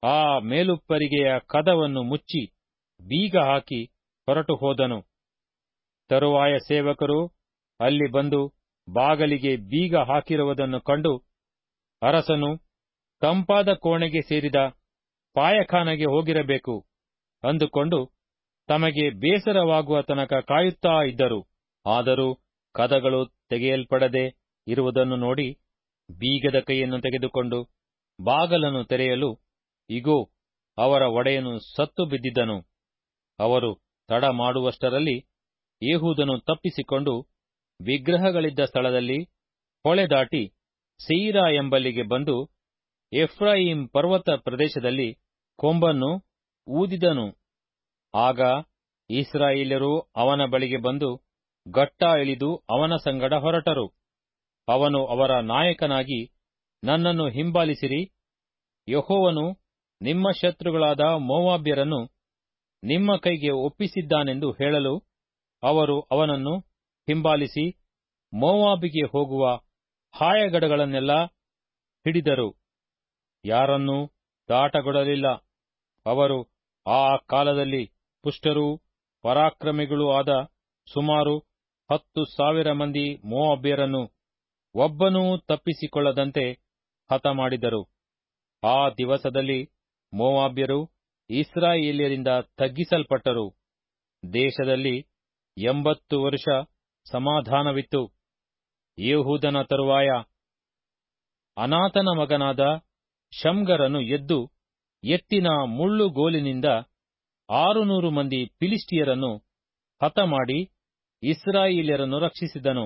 ಆ ಮೇಲುಪ್ಪರಿಗೆಯ ಕದವನ್ನು ಮುಚ್ಚಿ ಬೀಗ ಹಾಕಿ ಹೊರಟು ಹೋದನು ತರುವಾಯ ಸೇವಕರು ಅಲ್ಲಿ ಬಂದು ಬಾಗಲಿಗೆ ಬೀಗ ಹಾಕಿರುವುದನ್ನು ಕಂಡು ಅರಸನು ತಂಪಾದ ಕೋಣೆಗೆ ಸೇರಿದ ಪಾಯಖಾನೆಗೆ ಹೋಗಿರಬೇಕು ಅಂದುಕೊಂಡು ತಮಗೆ ಬೇಸರವಾಗುವ ತನಕ ಕಾಯುತ್ತಾ ಇದ್ದರು ಆದರೂ ಕದಗಳು ತೆಗೆಯಲ್ಪಡದೆ ಇರುವುದನ್ನು ನೋಡಿ ಬೀಗದ ಕೈಯನ್ನು ತೆಗೆದುಕೊಂಡು ಬಾಗಲನ್ನು ತೆರೆಯಲು ಇಗೋ ಅವರ ಒಡೆಯನು ಸತ್ತು ಬಿದ್ದಿದ್ದನು ಅವರು ತಡ ಮಾಡುವಷ್ಟರಲ್ಲಿ ಯೇಹೂದನು ತಪ್ಪಿಸಿಕೊಂಡು ವಿಗ್ರಹಗಳಿದ್ದ ಸ್ಥಳದಲ್ಲಿ ಹೊಳೆ ದಾಟಿ ಸೀರಾ ಎಂಬಲ್ಲಿಗೆ ಬಂದು ಎಫ್ರಾಯಿಂ ಪರ್ವತ ಪ್ರದೇಶದಲ್ಲಿ ಕೊಂಬನ್ನು ಊದಿದನು ಆಗ ಇಸ್ರಾಯೇಲ್ಯರು ಅವನ ಬಳಿಗೆ ಬಂದು ಗಟ್ಟ ಇಳಿದು ಅವನ ಸಂಗಡ ಹೊರಟರು ಅವನು ಅವರ ನಾಯಕನಾಗಿ ನನ್ನನ್ನು ಹಿಂಬಾಲಿಸಿರಿ ಯಹೋವನು ನಿಮ್ಮ ಶತ್ರುಗಳಾದ ಮೋವಾಬ್ಯರನ್ನು ನಿಮ್ಮ ಕೈಗೆ ಒಪ್ಪಿಸಿದ್ದಾನೆಂದು ಹೇಳಲು ಅವರು ಅವನನ್ನು ಹಿಂಬಾಲಿಸಿ ಮೋವಾಬಿಗೆ ಹೋಗುವ ಹಾಯಗಡಗಳನ್ನೆಲ್ಲ ಹಿಡಿದರು ಯಾರನ್ನೂ ದಾಟಗೊಡಲಿಲ್ಲ ಅವರು ಆ ಕಾಲದಲ್ಲಿ ಪುಷ್ಟರೂ ಪರಾಕ್ರಮಿಗಳೂ ಆದ ಸುಮಾರು ಹತ್ತು ಸಾವಿರ ಮಂದಿ ಮೋವಾಬ್ಯರನ್ನು ಒಬ್ಬನೂ ತಪ್ಪಿಸಿಕೊಳ್ಳದಂತೆ ಹತಮಾಡಿದರು ಆ ದಿವಸದಲ್ಲಿ ಮೋವಾಬ್ಯರು ಇಸ್ರಾಯೇಲ್ಯರಿಂದ ತಗ್ಗಿಸಲ್ಪಟ್ಟರು ದೇಶದಲ್ಲಿ ಎಂಬತ್ತು ವರುಷ ಸಮಾಧಾನವಿತ್ತು ಯೇಹೂದನ ತರುವಾಯ ಅನಾಥನ ಮಗನಾದ ಶಂಗರನು ಎದ್ದು ಎತ್ತಿನ ಮುಳ್ಳುಗೋಲಿನಿಂದ ಆರುನೂರು ಮಂದಿ ಫಿಲಿಸ್ಟಿಯರನ್ನು ಹತಮಾಡಿ ಇಸ್ರಾಯೇಲ್ಯರನ್ನು ರಕ್ಷಿಸಿದನು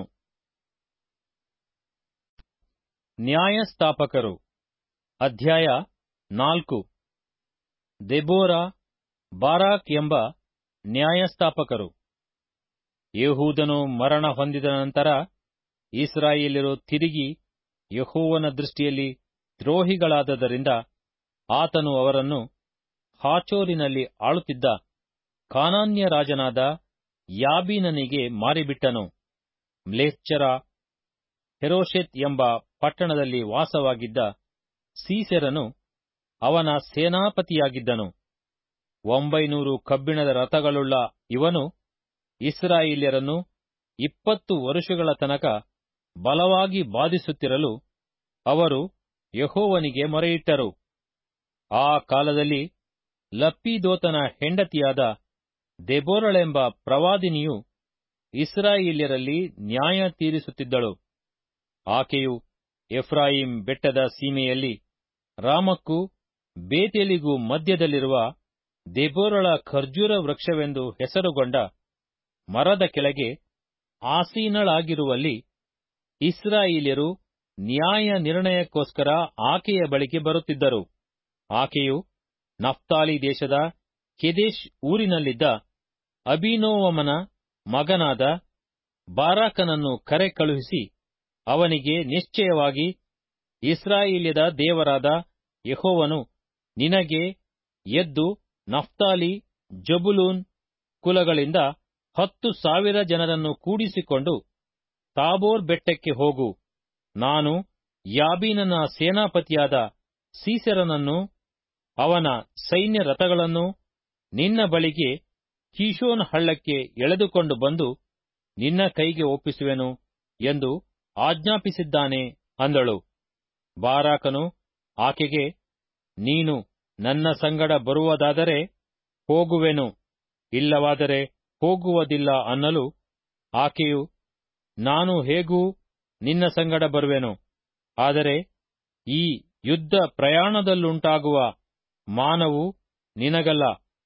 ನ್ಯಾಯಸ್ಥಾಪಕರು ಅಧ್ಯಾಯ ನಾಲ್ಕು ದೆಬೋರ ಬಾರಾಕ್ ಎಂಬ ನ್ಯಾಯಸ್ಥಾಪಕರು ಯಹೂದನು ಮರಣ ಹೊಂದಿದ ನಂತರ ಇಸ್ರಾಯೇಲ್ಯರು ತಿರುಗಿ ಯಹೋವನ ದೃಷ್ಟಿಯಲ್ಲಿ ದ್ರೋಹಿಗಳಾದದರಿಂದ ಆತನು ಅವರನ್ನು ಹಾಚೋರಿನಲ್ಲಿ ಆಳುತ್ತಿದ್ದ ಕಾನಾನ್ಯ ರಾಜನಾದ ಯಾಬೀನನಿಗೆ ಮಾರಿಬಿಟ್ಟನು ಮ್ಲೇಚ್ಛರ ಹೆರೋಷೆತ್ ಎಂಬ ಪಟ್ಟಣದಲ್ಲಿ ವಾಸವಾಗಿದ್ದ ಸೀಸೆರನು ಅವನ ಸೇನಾಪತಿಯಾಗಿದ್ದನು ಒಂಬೈನೂರು ಕಬ್ಬಿಣದ ರಥಗಳುಳ್ಳ ಇವನು ಇಸ್ರಾಯೇಲ್ಯರನ್ನು ಇಪ್ಪತ್ತು ವರುಷಗಳ ತನಕ ಬಲವಾಗಿ ಬಾಧಿಸುತ್ತಿರಲು ಅವರು ಯಹೋವನಿಗೆ ಮೊರೆಯಿಟ್ಟರು ಆ ಕಾಲದಲ್ಲಿ ಲಪ್ಪೀದೋತನ ಹೆಂಡತಿಯಾದ ದೆಬೋರಳೆಂಬ ಪ್ರವಾದಿನಿಯು ಇಸ್ರಾಯೇಲ್ಯರಲ್ಲಿ ನ್ಯಾಯ ತೀರಿಸುತ್ತಿದ್ದಳು ಆಕೆಯು ಎಫ್ರಾಯಿಂ ಬೆಟ್ಟದ ಸೀಮೆಯಲ್ಲಿ ರಾಮಕ್ಕೂ ಬೇತೇಲಿಗೂ ಮಧ್ಯದಲ್ಲಿರುವ ದೆಬೋರಳ ಖರ್ಜೂರ ವೃಕ್ಷವೆಂದು ಹೆಸರುಗೊಂಡ ಮರದ ಕೆಳಗೆ ಆಸೀನಳಾಗಿರುವಲ್ಲಿ ಇಸ್ರಾಯೇಲ್ಯರು ನ್ಯಾಯ ನಿರ್ಣಯಕ್ಕೋಸ್ಕರ ಆಕೆಯ ಬಳಿಗೆ ಬರುತ್ತಿದ್ದರು ಆಕೆಯು ನಫ್ತಾಲಿ ದೇಶದ ಕೆದೇಶ್ ಊರಿನಲ್ಲಿದ್ದ ಅಭಿನೋವಮನ ಮಗನಾದ ಬಾರಾಕನನ್ನು ಕರೆ ಕಳುಹಿಸಿ ಅವನಿಗೆ ನಿಶ್ಚಯವಾಗಿ ಇಸ್ರಾಯೇಲ್ಯದ ದೇವರಾದ ಯಹೋವನು ನಿನಗೆ ಎದ್ದು ನಫ್ತಾಲಿ ಜಬುಲೂನ್ ಕುಲಗಳಿಂದ ಹತ್ತು ಸಾವಿರ ಜನರನ್ನು ಕೂಡಿಸಿಕೊಂಡು ತಾಬೋರ್ ಬೆಟ್ಟಕ್ಕೆ ಹೋಗು ನಾನು ಯಾಬೀನನ ಸೇನಾಪತಿಯಾದ ಸೀಸೆರನನ್ನು ಅವನ ಸೈನ್ಯ ರಥಗಳನ್ನು ನಿನ್ನ ಬಳಿಗೆ ಕೀಶೋನ್ ಹಳ್ಳಕ್ಕೆ ಎಳೆದುಕೊಂಡು ಬಂದು ನಿನ್ನ ಕೈಗೆ ಒಪ್ಪಿಸುವೆನು ಎಂದು ಆಜ್ಞಾಪಿಸಿದ್ದಾನೆ ಅಂದಳು ಬಾರಾಕನು ಆಕೆಗೆ ನೀನು ನನ್ನ ಸಂಗಡ ಬರುವುದಾದರೆ ಹೋಗುವೆನು ಇಲ್ಲವಾದರೆ ಹೋಗುವುದಿಲ್ಲ ಅನ್ನಲು ಆಕೆಯು ನಾನು ಹೇಗೂ ನಿನ್ನ ಸಂಗಡ ಬರುವೆನು ಆದರೆ ಈ ಯುದ್ಧ ಪ್ರಯಾಣದಲ್ಲುಂಟಾಗುವ ಮಾನವು ನಿನಗಲ್ಲ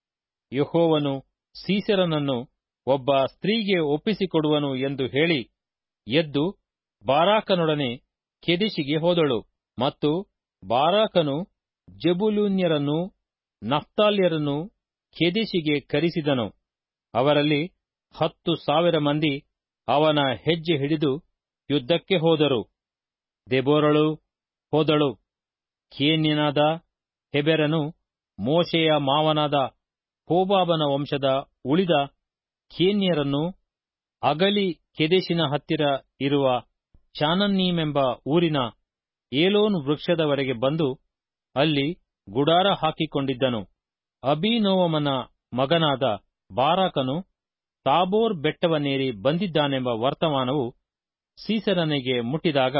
ಯಹೋವನು ಸೀಸೆರನನ್ನು ಒಬ್ಬ ಸ್ತ್ರೀಗೆ ಒಪ್ಪಿಸಿಕೊಡುವನು ಎಂದು ಹೇಳಿ ಎದ್ದು ಬಾರಾಕನೊಡನೆ ಕೆದಿಶಿಗೆ ಹೋದಳು ಮತ್ತು ಬಾರಾಕನು ಜಬುಲೂನ್ಯರನ್ನು ನಫ್ತಾಲ್ಯರನ್ನು ಕೆದಿಶಿಗೆ ಕರೆಸಿದನು ಅವರಲ್ಲಿ ಹತ್ತು ಸಾವಿರ ಮಂದಿ ಅವನ ಹೆಜ್ಜೆ ಹಿಡಿದು ಯುದ್ಧಕ್ಕೆ ಹೋದರು ದೆಬೋರಳು ಹೋದಳು ಕೇನ್ಯನಾದ ಹೆಬೆರನು ಮೋಶೆಯ ಮಾವನಾದ ಹೋಬಾಬನ ವಂಶದ ಉಳಿದ ಕೇನ್ಯರನ್ನು ಅಗಲಿ ಕೆದೆಶಿನ ಹತ್ತಿರ ಇರುವ ಚಾನನ್ನೀಮೆಂಬ ಊರಿನ ಏಲೋನ್ ವೃಕ್ಷದವರೆಗೆ ಬಂದು ಅಲ್ಲಿ ಗುಡಾರ ಹಾಕಿಕೊಂಡಿದ್ದನು ಅಭಿನೋವಮನ ಮಗನಾದ ಬಾರಾಕನು ತಾಬೋರ್ ಬೆಟ್ಟವನ್ನೇರಿ ಬಂದಿದ್ದಾನೆಂಬ ವರ್ತಮಾನವು ಸೀಸರನಿಗೆ ಮುಟ್ಟಿದಾಗ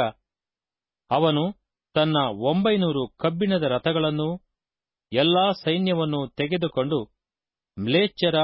ಅವನು ತನ್ನ ಒಂಬೈನೂರು ಕಬ್ಬಿಣದ ರಥಗಳನ್ನೂ ಎಲ್ಲಾ ಸೈನ್ಯವನ್ನೂ ತೆಗೆದುಕೊಂಡು ಮ್ಲೇಚ್ಛರ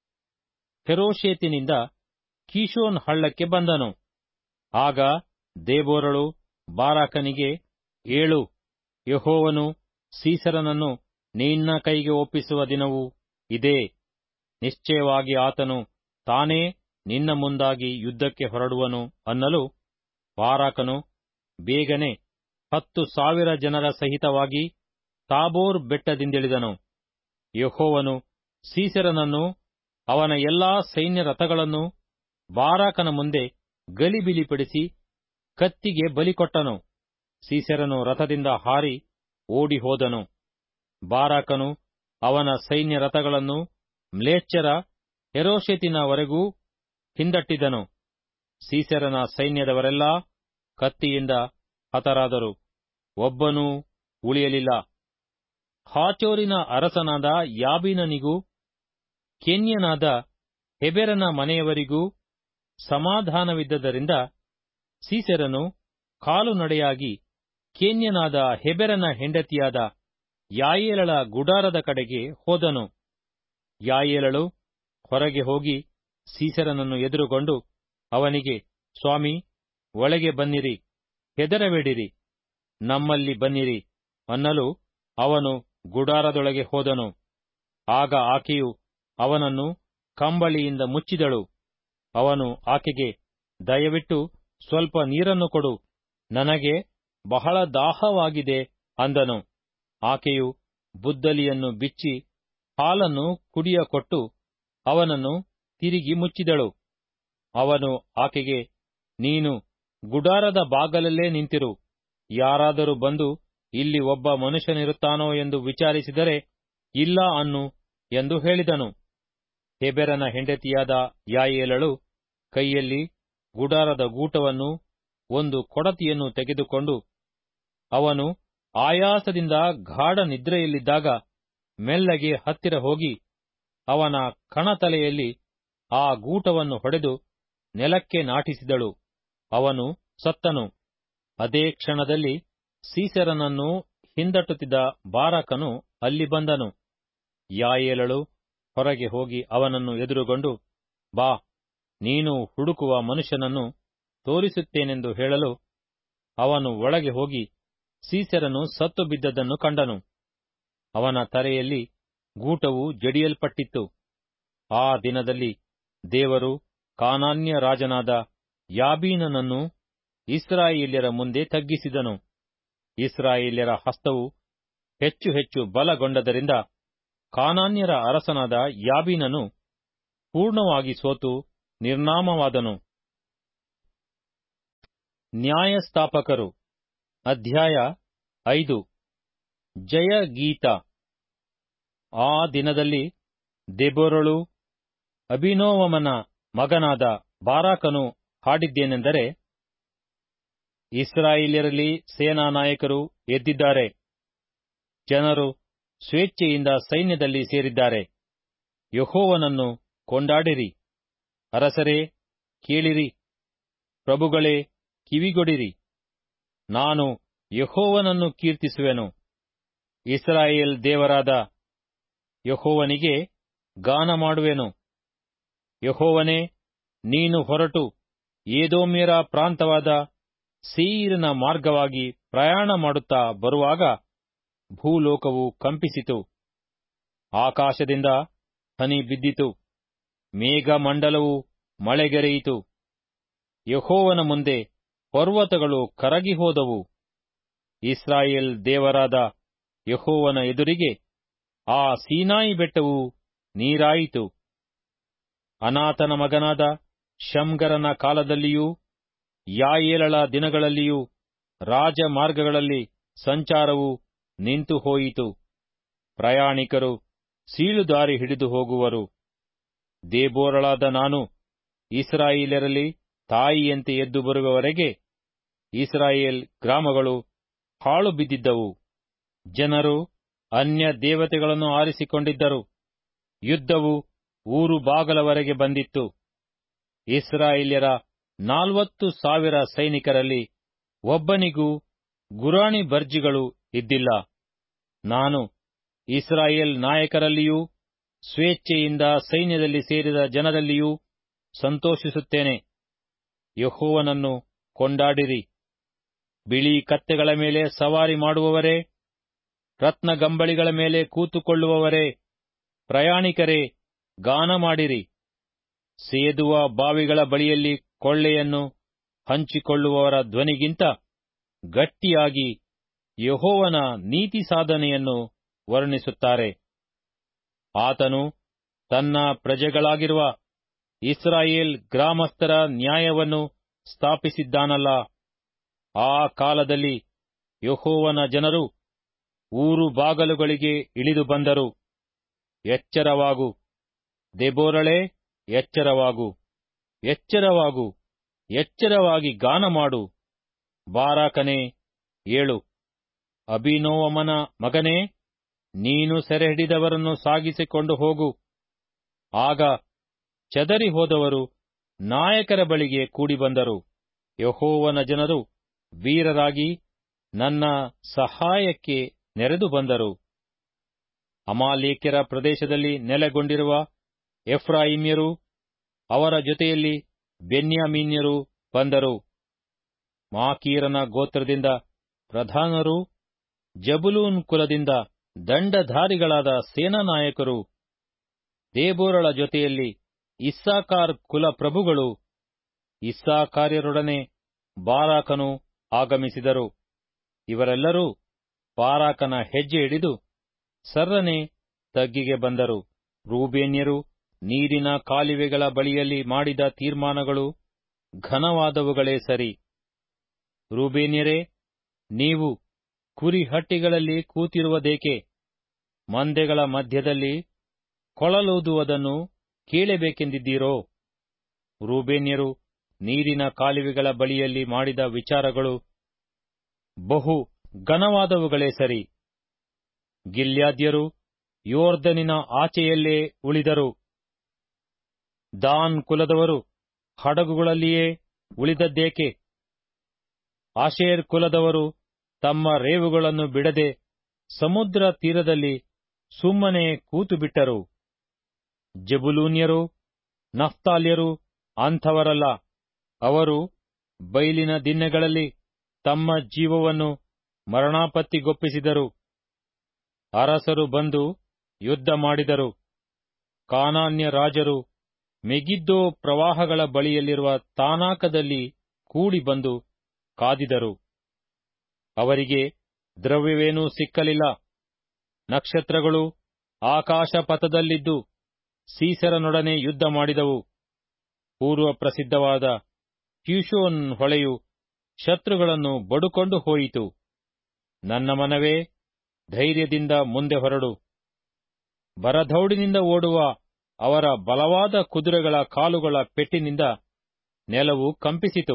ಹೆರೋಷೇತಿನಿಂದ ಕೀಶೋನ್ ಹಳ್ಳಕ್ಕೆ ಬಂದನು ಆಗ ದೇಬೋರಳು ಬಾರಾಕನಿಗೆ ಏಳು ಯಹೋವನು ಸೀಸರನನ್ನು ನಿನ್ನ ಕೈಗೆ ಒಪ್ಪಿಸುವ ದಿನವು ಇದೇ ನಿಶ್ಚಯವಾಗಿ ಆತನು ತಾನೇ ನಿನ್ನ ಮುಂದಾಗಿ ಯುದ್ಧಕ್ಕೆ ಹೊರಡುವನು ಅನ್ನಲು ಬಾರಾಕನು ಬೇಗನೆ ಹತ್ತು ಸಾವಿರ ಜನರ ಸಹಿತವಾಗಿ ತಾಬೋರ್ ಬೆಟ್ಟದಿಂದಿಳಿದನು ಯಹೋವನು ಸೀಸೆರನನ್ನು ಅವನ ಎಲ್ಲಾ ಸೈನ್ಯ ರಥಗಳನ್ನು ಬಾರಾಕನ ಮುಂದೆ ಗಲಿಬಿಲಿಪಡಿಸಿ ಕತ್ತಿಗೆ ಬಲಿಕೊಟ್ಟನು ಸೀಸೆರನು ರಥದಿಂದ ಹಾರಿ ಓಡಿ ಹೋದನು ಬಾರಾಕನು ಅವನ ಸೈನ್ಯ ರಥಗಳನ್ನು ಮ್ಲೇಚ್ಛರ ಹೆರೋಷೆತಿನವರೆಗೂ ಹಿಂದಟ್ಟಿದನು ಸೀಸೆರನ ಸೈನ್ಯದವರೆಲ್ಲಾ ಕತ್ತಿಯಿಂದ ಹತರಾದರು ಒಬ್ಬನೂ ಉಳಿಯಲಿಲ್ಲ ಹಾಚೋರಿನ ಅರಸನಾದ ಯಾಬೀನನಿಗೂ ಕೆನ್ಯನಾದ ಹೆಬೆರನ ಮನೆಯವರಿಗೂ ಸಮಾಧಾನವಿದ್ದದರಿಂದ ಸೀಸೆರನು ಕಾಲುನಡೆಯಾಗಿ ಕೇನ್ಯನಾದ ಹೆಬೆರನ ಹೆಂಡತಿಯಾದ ಯಾಯೇಲಳ ಗುಡಾರದ ಕಡೆಗೆ ಹೋದನು ಯಾಯೇಲಳು ಹೊರಗೆ ಹೋಗಿ ಸೀಸೆರನನ್ನು ಎದುರುಗೊಂಡು ಅವನಿಗೆ ಸ್ವಾಮಿ ಒಳಗೆ ಬನ್ನಿರಿ ಹೆದರಬೇಡಿರಿ ನಮ್ಮಲ್ಲಿ ಬನ್ನಿರಿ ಅನ್ನಲು ಅವನು ಗುಡಾರದೊಳಗೆ ಹೋದನು ಆಗ ಆಕೆಯು ಅವನನ್ನು ಕಂಬಳಿಯಿಂದ ಮುಚ್ಚಿದಳು ಅವನು ಆಕೆಗೆ ದಯವಿಟ್ಟು ಸ್ವಲ್ಪ ನೀರನ್ನು ಕೊಡು ನನಗೆ ಬಹಳ ದಾಹವಾಗಿದೆ ಅಂದನು ಆಕೆಯು ಬುದ್ದಲಿಯನ್ನು ಬಿಚ್ಚಿ ಹಾಲನ್ನು ಕುಡಿಯ ಕೊಟ್ಟು ಅವನನ್ನು ತಿರುಗಿ ಮುಚ್ಚಿದಳು ಅವನು ಆಕೆಗೆ ನೀನು ಗುಡಾರದ ಬಾಗಲಲ್ಲೇ ನಿಂತಿರು ಯಾರಾದರೂ ಬಂದು ಇಲ್ಲಿ ಒಬ್ಬ ಮನುಷ್ಯನಿರುತ್ತಾನೋ ಎಂದು ವಿಚಾರಿಸಿದರೆ ಇಲ್ಲ ಅನ್ನು ಎಂದು ಹೇಳಿದನು ಹೆಬೆರನ ಹೆಂಡತಿಯಾದ ಯಾಯೇಲಳು ಕೈಯಲ್ಲಿ ಗುಡಾರದ ಗೂಟವನ್ನು ಒಂದು ಕೊಡತಿಯನ್ನು ತೆಗೆದುಕೊಂಡು ಅವನು ಆಯಾಸದಿಂದ ಗಾಢ ನಿದ್ರೆಯಲ್ಲಿದ್ದಾಗ ಮೆಲ್ಲಗೆ ಹತ್ತಿರ ಹೋಗಿ ಅವನ ಕಣತಲೆಯಲ್ಲಿ ಆ ಗೂಟವನ್ನು ಹೊಡೆದು ನೆಲಕ್ಕೆ ನಾಟಿಸಿದಳು ಅವನು ಸತ್ತನು ಅದೇ ಕ್ಷಣದಲ್ಲಿ ಸೀಸೆರನನ್ನು ಹಿಂದಟ್ಟುತ್ತಿದ್ದ ಬಾರಾಕನು ಅಲ್ಲಿ ಬಂದನು ಯಾಯೇಲಳು ಹೊರಗೆ ಹೋಗಿ ಅವನನ್ನು ಎದುರುಗೊಂಡು ಬಾ ನೀನು ಹುಡುಕುವ ಮನುಷ್ಯನನ್ನು ತೋರಿಸುತ್ತೇನೆಂದು ಹೇಳಲು ಅವನು ಒಳಗೆ ಹೋಗಿ ಸೀಸೆರನು ಸತ್ತು ಬಿದ್ದದ್ದನ್ನು ಕಂಡನು ಅವನ ತಲೆಯಲ್ಲಿ ಗೂಟವು ಜಡಿಯಲ್ಪಟ್ಟಿತ್ತು ಆ ದಿನದಲ್ಲಿ ದೇವರು ಕಾನಾನ್ಯ ರಾಜನಾದ ಯಾಬೀನನನ್ನು ಇಸ್ರಾಯೇಲ್ಯರ ಮುಂದೆ ತಗ್ಗಿಸಿದನು ಇಸ್ರಾಯೇಲ್ಯರ ಹಸ್ತವು ಹೆಚ್ಚು ಹೆಚ್ಚು ಬಲಗೊಂಡದರಿಂದ ಕಾನಾನ್ಯರ ಅರಸನಾದ ಯಾಬೀನನು ಪೂರ್ಣವಾಗಿ ಸೋತು ನಿರ್ನಾಮವಾದನು ನ್ಯಾಯಸ್ಥಾಪಕರು ಅಧ್ಯಾಯ ಐದು ಜಯ ಗೀತ ಆ ದಿನದಲ್ಲಿ ದೆಬೋರಳು ಅಭಿನೋವಮನ ಮಗನಾದ ಬಾರಾಕನು ಹಾಡಿದ್ದೇನೆಂದರೆ ಇಸ್ರಾಯೇಲ್ಯರಲ್ಲಿ ಸೇನಾ ನಾಯಕರು ಎದ್ದಿದ್ದಾರೆ ಜನರು ಸ್ವೇಚ್ಛೆಯಿಂದ ಸೈನ್ಯದಲ್ಲಿ ಸೇರಿದ್ದಾರೆ ಯಹೋವನನ್ನು ಕೊಂಡಾಡಿರಿ ಅರಸರೇ ಕೇಳಿರಿ ಪ್ರಭುಗಳೇ ಕಿವಿಗೊಡಿರಿ ನಾನು ಯಹೋವನನ್ನು ಕೀರ್ತಿಸುವೆನು ಇಸ್ರಾಯೇಲ್ ದೇವರಾದ ಯಹೋವನಿಗೆ ಗಾನ ಮಾಡುವೆನು ಯಹೋವನೇ ನೀನು ಹೊರಟು ಏದೋಮ್ಯರ ಪ್ರಾಂತವಾದ ಸೀರಿನ ಮಾರ್ಗವಾಗಿ ಪ್ರಯಾಣ ಮಾಡುತ್ತಾ ಬರುವಾಗ ಭೂಲೋಕವು ಕಂಪಿಸಿತು ಆಕಾಶದಿಂದ ಹನಿ ಬಿದ್ದಿತು ಮೇಘಮಂಡಲವು ಮಳೆಗೆರೆಯಿತು ಯಹೋವನ ಮುಂದೆ ಪರ್ವತಗಳು ಕರಗಿ ಹೋದವು ಇಸ್ರಾಯೇಲ್ ದೇವರಾದ ಯಹೋವನ ಎದುರಿಗೆ ಆ ಸೀನಾಯಿ ಬೆಟ್ಟವು ನೀರಾಯಿತು ಅನಾಥನ ಮಗನಾದ ಶಂಗರನ ಕಾಲದಲ್ಲಿಯೂ ಯಾಯೇಲಳ ದಿನಗಳಲ್ಲಿಯೂ ರಾಜಮಾರ್ಗಗಳಲ್ಲಿ ಸಂಚಾರವು ನಿಂತು ಹೋಯಿತು ಪ್ರಯಾಣಿಕರು ಸೀಳುದಾರಿ ಹಿಡಿದು ಹೋಗುವರು ದೇಬೋರಳಾದ ನಾನು ಇಸ್ರಾಯೇಲರಲ್ಲಿ ತಾಯಿಯಂತೆ ಎದ್ದು ಬರುವವರೆಗೆ ಇಸ್ರಾಯೇಲ್ ಗ್ರಾಮಗಳು ಹಾಳು ಬಿದ್ದಿದ್ದವು ಜನರು ಅನ್ಯ ದೇವತೆಗಳನ್ನು ಆರಿಸಿಕೊಂಡಿದ್ದರು ಯುದ್ಧವು ಊರು ಬಾಗಲವರೆಗೆ ಬಂದಿತ್ತು ಇಸ್ರಾಯೇಲ್ಯರ ನಾಲ್ವತ್ತು ಸಾವಿರ ಸೈನಿಕರಲ್ಲಿ ಒಬ್ಬನಿಗೂ ಗುರಾಣಿ ಬರ್ಜಿಗಳು ಇದ್ದಿಲ್ಲ ನಾನು ಇಸ್ರಾಯೇಲ್ ನಾಯಕರಲ್ಲಿಯೂ ಸ್ವೇಚ್ಛೆಯಿಂದ ಸೈನ್ಯದಲ್ಲಿ ಸೇರಿದ ಜನರಲ್ಲಿಯೂ ಸಂತೋಷಿಸುತ್ತೇನೆ ಯಹೋವನನ್ನು ಕೊಂಡಾಡಿರಿ ಬಿಳಿ ಕತ್ತೆಗಳ ಮೇಲೆ ಸವಾರಿ ಮಾಡುವವರೇ ರತ್ನಗಂಬಳಿಗಳ ಮೇಲೆ ಕೂತುಕೊಳ್ಳುವವರೇ ಪ್ರಯಾಣಿಕರೇ ಗಾನ ಮಾಡಿರಿ ಸೇದುವ ಬಾವಿಗಳ ಬಳಿಯಲ್ಲಿ ಕೊಳ್ಳೆಯನ್ನು ಹಂಚಿಕೊಳ್ಳುವವರ ಧ್ವನಿಗಿಂತ ಗಟ್ಟಿಯಾಗಿ ಯಹೋವನ ನೀತಿ ಸಾಧನೆಯನ್ನು ವರ್ಣಿಸುತ್ತಾರೆ ಆತನು ತನ್ನ ಪ್ರಜೆಗಳಾಗಿರುವ ಇಸ್ರಾಯೇಲ್ ಗ್ರಾಮಸ್ಥರ ನ್ಯಾಯವನ್ನು ಸ್ಥಾಪಿಸಿದ್ದಾನಲ್ಲ ಆ ಕಾಲದಲ್ಲಿ ಯಹೋವನ ಜನರು ಊರು ಬಾಗಲುಗಳಿಗೆ ಇಳಿದು ಬಂದರು ಎಚ್ಚರವಾಗು ದೆಬೋರಳೆ ಎಚ್ಚರವಾಗು ಎಚ್ಚರವಾಗು ಎಚ್ಚರವಾಗಿ ಗಾನ ಮಾಡು ಬಾರಾಕನೇ ಏಳು ಅಭಿನೋವಮನ ಮಗನೇ ನೀನು ಸೆರೆಹಿಡಿದವರನ್ನು ಸಾಗಿಸಿಕೊಂಡು ಹೋಗು ಆಗ ಚದರಿ ಹೋದವರು ನಾಯಕರ ಬಳಿಗೆ ಕೂಡಿಬಂದರು ಯಹೋವನ ಜನರು ವೀರರಾಗಿ ನನ್ನ ಸಹಾಯಕ್ಕೆ ನೆರೆದು ಬಂದರು ಅಮಾಲೇಕ್ಯರ ಪ್ರದೇಶದಲ್ಲಿ ನೆಲೆಗೊಂಡಿರುವ ಎಫ್ರಾಯಿಮ್ಯರು ಅವರ ಜೊತೆಯಲ್ಲಿ ಬೆನ್ಯಾಮೀನ್ಯರು ಬಂದರು ಮಾಕೀರನ ಗೋತ್ರದಿಂದ ಪ್ರಧಾನರು ಜಬುಲೂನ್ ಕುಲದಿಂದ ದಂಡಧಾರಿಗಳಾದ ಸೇನಾನಾಯಕರು ದೇಬೋರಳ ಜೊತೆಯಲ್ಲಿ ಇಸ್ಸಾಕಾರ್ ಕುಲ ಪ್ರಭುಗಳು ಇಸ್ಸಾಕಾರ್ಯರೊಡನೆ ಬಾರಾಕನು ಆಗಮಿಸಿದರು ಇವರೆಲ್ಲರೂ ಬಾರಾಕನ ಹೆಜ್ಜೆ ಹಿಡಿದು ಸರ್ರನೆ ತಗ್ಗಿಗೆ ಬಂದರು ರೂಬೇನ್ಯರು ನೀರಿನ ಕಾಲುವೆಗಳ ಬಳಿಯಲ್ಲಿ ಮಾಡಿದ ತೀರ್ಮಾನಗಳು ಘನವಾದವುಗಳೇ ಸರಿ ರೂಬೇನ್ಯರೇ ನೀವು ಕುರಿಹಟ್ಟಿಗಳಲ್ಲಿ ಕೂತಿರುವುದೇಕೆ ಮಂದೆಗಳ ಮಧ್ಯದಲ್ಲಿ ಕೊಳಲೂದುವುದನ್ನು ಕೇಳಬೇಕೆಂದಿದ್ದೀರೋ ರೂಬೇನ್ಯರು ನೀರಿನ ಕಾಲುವೆಗಳ ಬಳಿಯಲ್ಲಿ ಮಾಡಿದ ವಿಚಾರಗಳು ಬಹು ಘನವಾದವುಗಳೇ ಸರಿ ಗಿಲ್ಯಾದ್ಯರು ಯೋರ್ಧನಿನ ಆಚೆಯಲ್ಲೇ ಉಳಿದರು ದಾನ್ ಕುಲದವರು ಹಡಗುಗಳಲ್ಲಿಯೇ ಉಳಿದದ್ದೇಕೆ ಆಶೇರ್ ಕುಲದವರು ತಮ್ಮ ರೇವುಗಳನ್ನು ಬಿಡದೆ ಸಮುದ್ರ ತೀರದಲ್ಲಿ ಸುಮ್ಮನೆ ಕೂತುಬಿಟ್ಟರು ಜಬುಲೂನ್ಯರು ನಫ್ತಾಲ್ಯರು ಅಂಥವರಲ್ಲ ಅವರು ಬೈಲಿನ ದಿನ್ನೆಗಳಲ್ಲಿ ತಮ್ಮ ಜೀವವನ್ನು ಮರಣಾಪತ್ತಿಗೊಪ್ಪಿಸಿದರು ಅರಸರು ಬಂದು ಯುದ್ಧ ಮಾಡಿದರು ಕಾನಾನ್ಯ ರಾಜರು ಮೆಗಿದ್ದೋ ಪ್ರವಾಹಗಳ ಬಳಿಯಲ್ಲಿರುವ ತಾನಾಕದಲ್ಲಿ ಕೂಡಿ ಬಂದು ಕಾದಿದರು ಅವರಿಗೆ ದ್ರವ್ಯವೇನೂ ಸಿಕ್ಕಲಿಲ್ಲ ನಕ್ಷತ್ರಗಳು ಆಕಾಶ ಪಥದಲ್ಲಿದ್ದು ಸೀಸರನೊಡನೆ ಯುದ್ಧ ಮಾಡಿದವು ಪೂರ್ವ ಪ್ರಸಿದ್ಧವಾದ ಕ್ಯೂಶೋನ್ ಹೊಳೆಯು ಶತ್ರುಗಳನ್ನು ಬಡುಕೊಂಡು ಹೋಯಿತು ನನ್ನ ಮನವೇ ಧೈರ್ಯದಿಂದ ಮುಂದೆ ಹೊರಡು ಬರಧೌಡಿನಿಂದ ಓಡುವ ಅವರ ಬಲವಾದ ಕುದುರೆಗಳ ಕಾಲುಗಳ ಪೆಟ್ಟಿನಿಂದ ನೆಲವು ಕಂಪಿಸಿತು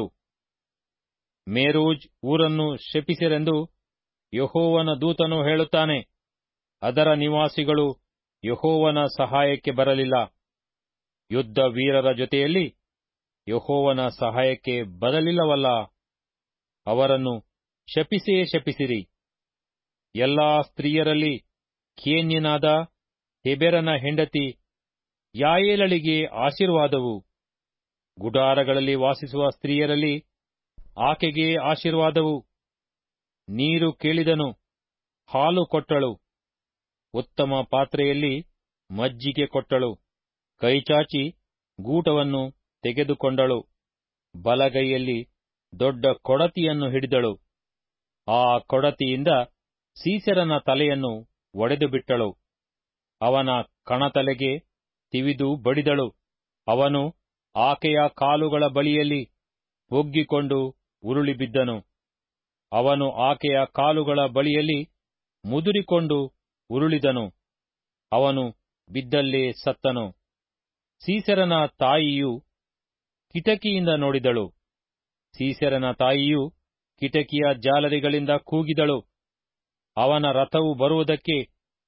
ಮೇರೂಜ್ ಊರನ್ನು ಶಪಿಸಿರೆಂದು ಯಹೋವನ ದೂತನು ಹೇಳುತ್ತಾನೆ ಅದರ ನಿವಾಸಿಗಳು ಯಹೋವನ ಸಹಾಯಕ್ಕೆ ಬರಲಿಲ್ಲ ಯುದ್ಧ ವೀರರ ಜೊತೆಯಲ್ಲಿ ಯಹೋವನ ಸಹಾಯಕ್ಕೆ ಬರಲಿಲ್ಲವಲ್ಲ ಅವರನ್ನು ಶಪಿಸೇ ಶಪಿಸಿರಿ ಎಲ್ಲಾ ಸ್ತ್ರೀಯರಲ್ಲಿ ಕೇನ್ಯನಾದ ಹೆಬೆರನ ಹೆಂಡತಿ ಯಾಯೇಲಳಿಗೆ ಆಶೀರ್ವಾದವು ಗುಡಾರಗಳಲ್ಲಿ ವಾಸಿಸುವ ಸ್ತ್ರೀಯರಲ್ಲಿ ಆಕೆಗೆ ಆಶೀರ್ವಾದವು ನೀರು ಕೇಳಿದನು ಹಾಲು ಕೊಟ್ಟಳು ಉತ್ತಮ ಪಾತ್ರೆಯಲ್ಲಿ ಮಜ್ಜಿಗೆ ಕೊಟ್ಟಳು ಕೈಚಾಚಿ ಗೂಟವನ್ನು ತೆಗೆದುಕೊಂಡಳು ಬಲಗೈಯಲ್ಲಿ ದೊಡ್ಡ ಕೊಡತಿಯನ್ನು ಹಿಡಿದಳು ಆ ಕೊಡತಿಯಿಂದ ಸೀಸೆರನ ತಲೆಯನ್ನು ಒಡೆದು ಬಿಟ್ಟಳು ಅವನ ಕಣತಲೆಗೆ ತಿವಿದು ಬಡಿದಳು ಅವನು ಆಕೆಯ ಕಾಲುಗಳ ಬಳಿಯಲ್ಲಿ ಬೊಗ್ಗಿಕೊಂಡು ಉರುಳಿ ಬಿದ್ದನು ಅವನು ಆಕೆಯ ಕಾಲುಗಳ ಬಳಿಯಲ್ಲಿ ಮುದುರಿಕೊಂಡು ಉರುಳಿದನು ಅವನು ಬಿದ್ದಲ್ಲೇ ಸತ್ತನು ಸೀಸೆರನ ತಾಯಿಯು ಕಿಟಕಿಯಿಂದ ನೋಡಿದಳು ಸೀಸೆರನ ತಾಯಿಯು ಕಿಟಕಿಯ ಜಾಲರಿಗಳಿಂದ ಕೂಗಿದಳು ಅವನ ರಥವು ಬರುವುದಕ್ಕೆ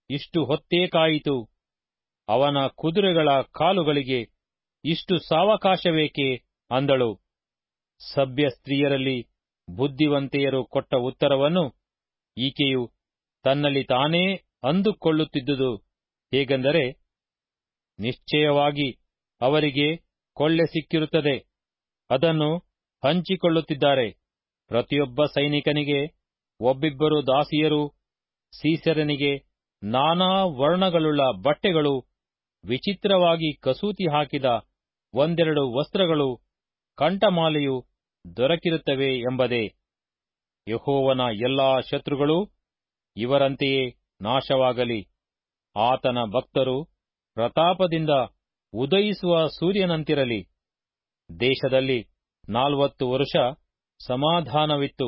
ಇಷ್ಟು ಹೊತ್ತೇ ಕಾಯಿತು ಅವನ ಕುದುರೆಗಳ ಕಾಲುಗಳಿಗೆ ಇಷ್ಟು ಸಾವಕಾಶವೇಕೆ ಅಂದಳು ಸಭ್ಯ ಸ್ತ್ರೀಯರಲ್ಲಿ ಬುದ್ಧಿವಂತೆಯರು ಕೊಟ್ಟ ಉತ್ತರವನ್ನು ಈಕೆಯು ತನ್ನಲ್ಲಿ ತಾನೇ ಅಂದುಕೊಳ್ಳುತ್ತಿದ್ದುದು ಹೇಗೆಂದರೆ ನಿಶ್ಚಯವಾಗಿ ಅವರಿಗೆ ಕೊಳ್ಳೆ ಸಿಕ್ಕಿರುತ್ತದೆ ಅದನ್ನು ಹಂಚಿಕೊಳ್ಳುತ್ತಿದ್ದಾರೆ ಪ್ರತಿಯೊಬ್ಬ ಸೈನಿಕನಿಗೆ ಒಬ್ಬಿಬ್ಬರು ದಾಸಿಯರು ಸೀಸರನಿಗೆ ನಾನಾ ವರ್ಣಗಳುಳ್ಳ ಬಟ್ಟೆಗಳು ವಿಚಿತ್ರವಾಗಿ ಕಸೂತಿ ಹಾಕಿದ ಒಂದೆರಡು ವಸ್ತ್ರಗಳು ಕಂಠಮಾಲೆಯು ದೊರಕಿರುತ್ತವೆ ಎಂಬುದೇ ಯಹೋವನ ಎಲ್ಲಾ ಶತ್ರುಗಳು ಇವರಂತೆಯೇ ನಾಶವಾಗಲಿ ಆತನ ಭಕ್ತರು ಪ್ರತಾಪದಿಂದ ಉದಯಿಸುವ ಸೂರ್ಯನಂತಿರಲಿ ದೇಶದಲ್ಲಿ ನಾಲ್ವತ್ತು ವರುಷ ಸಮಾಧಾನವಿತ್ತು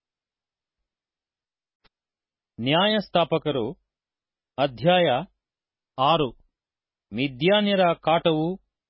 ನ್ಯಾಯಸ್ಥಾಪಕರು ಅಧ್ಯಾಯ ಆರು ಮಿದ್ಯಾನ್ಯರ ಕಾಟವು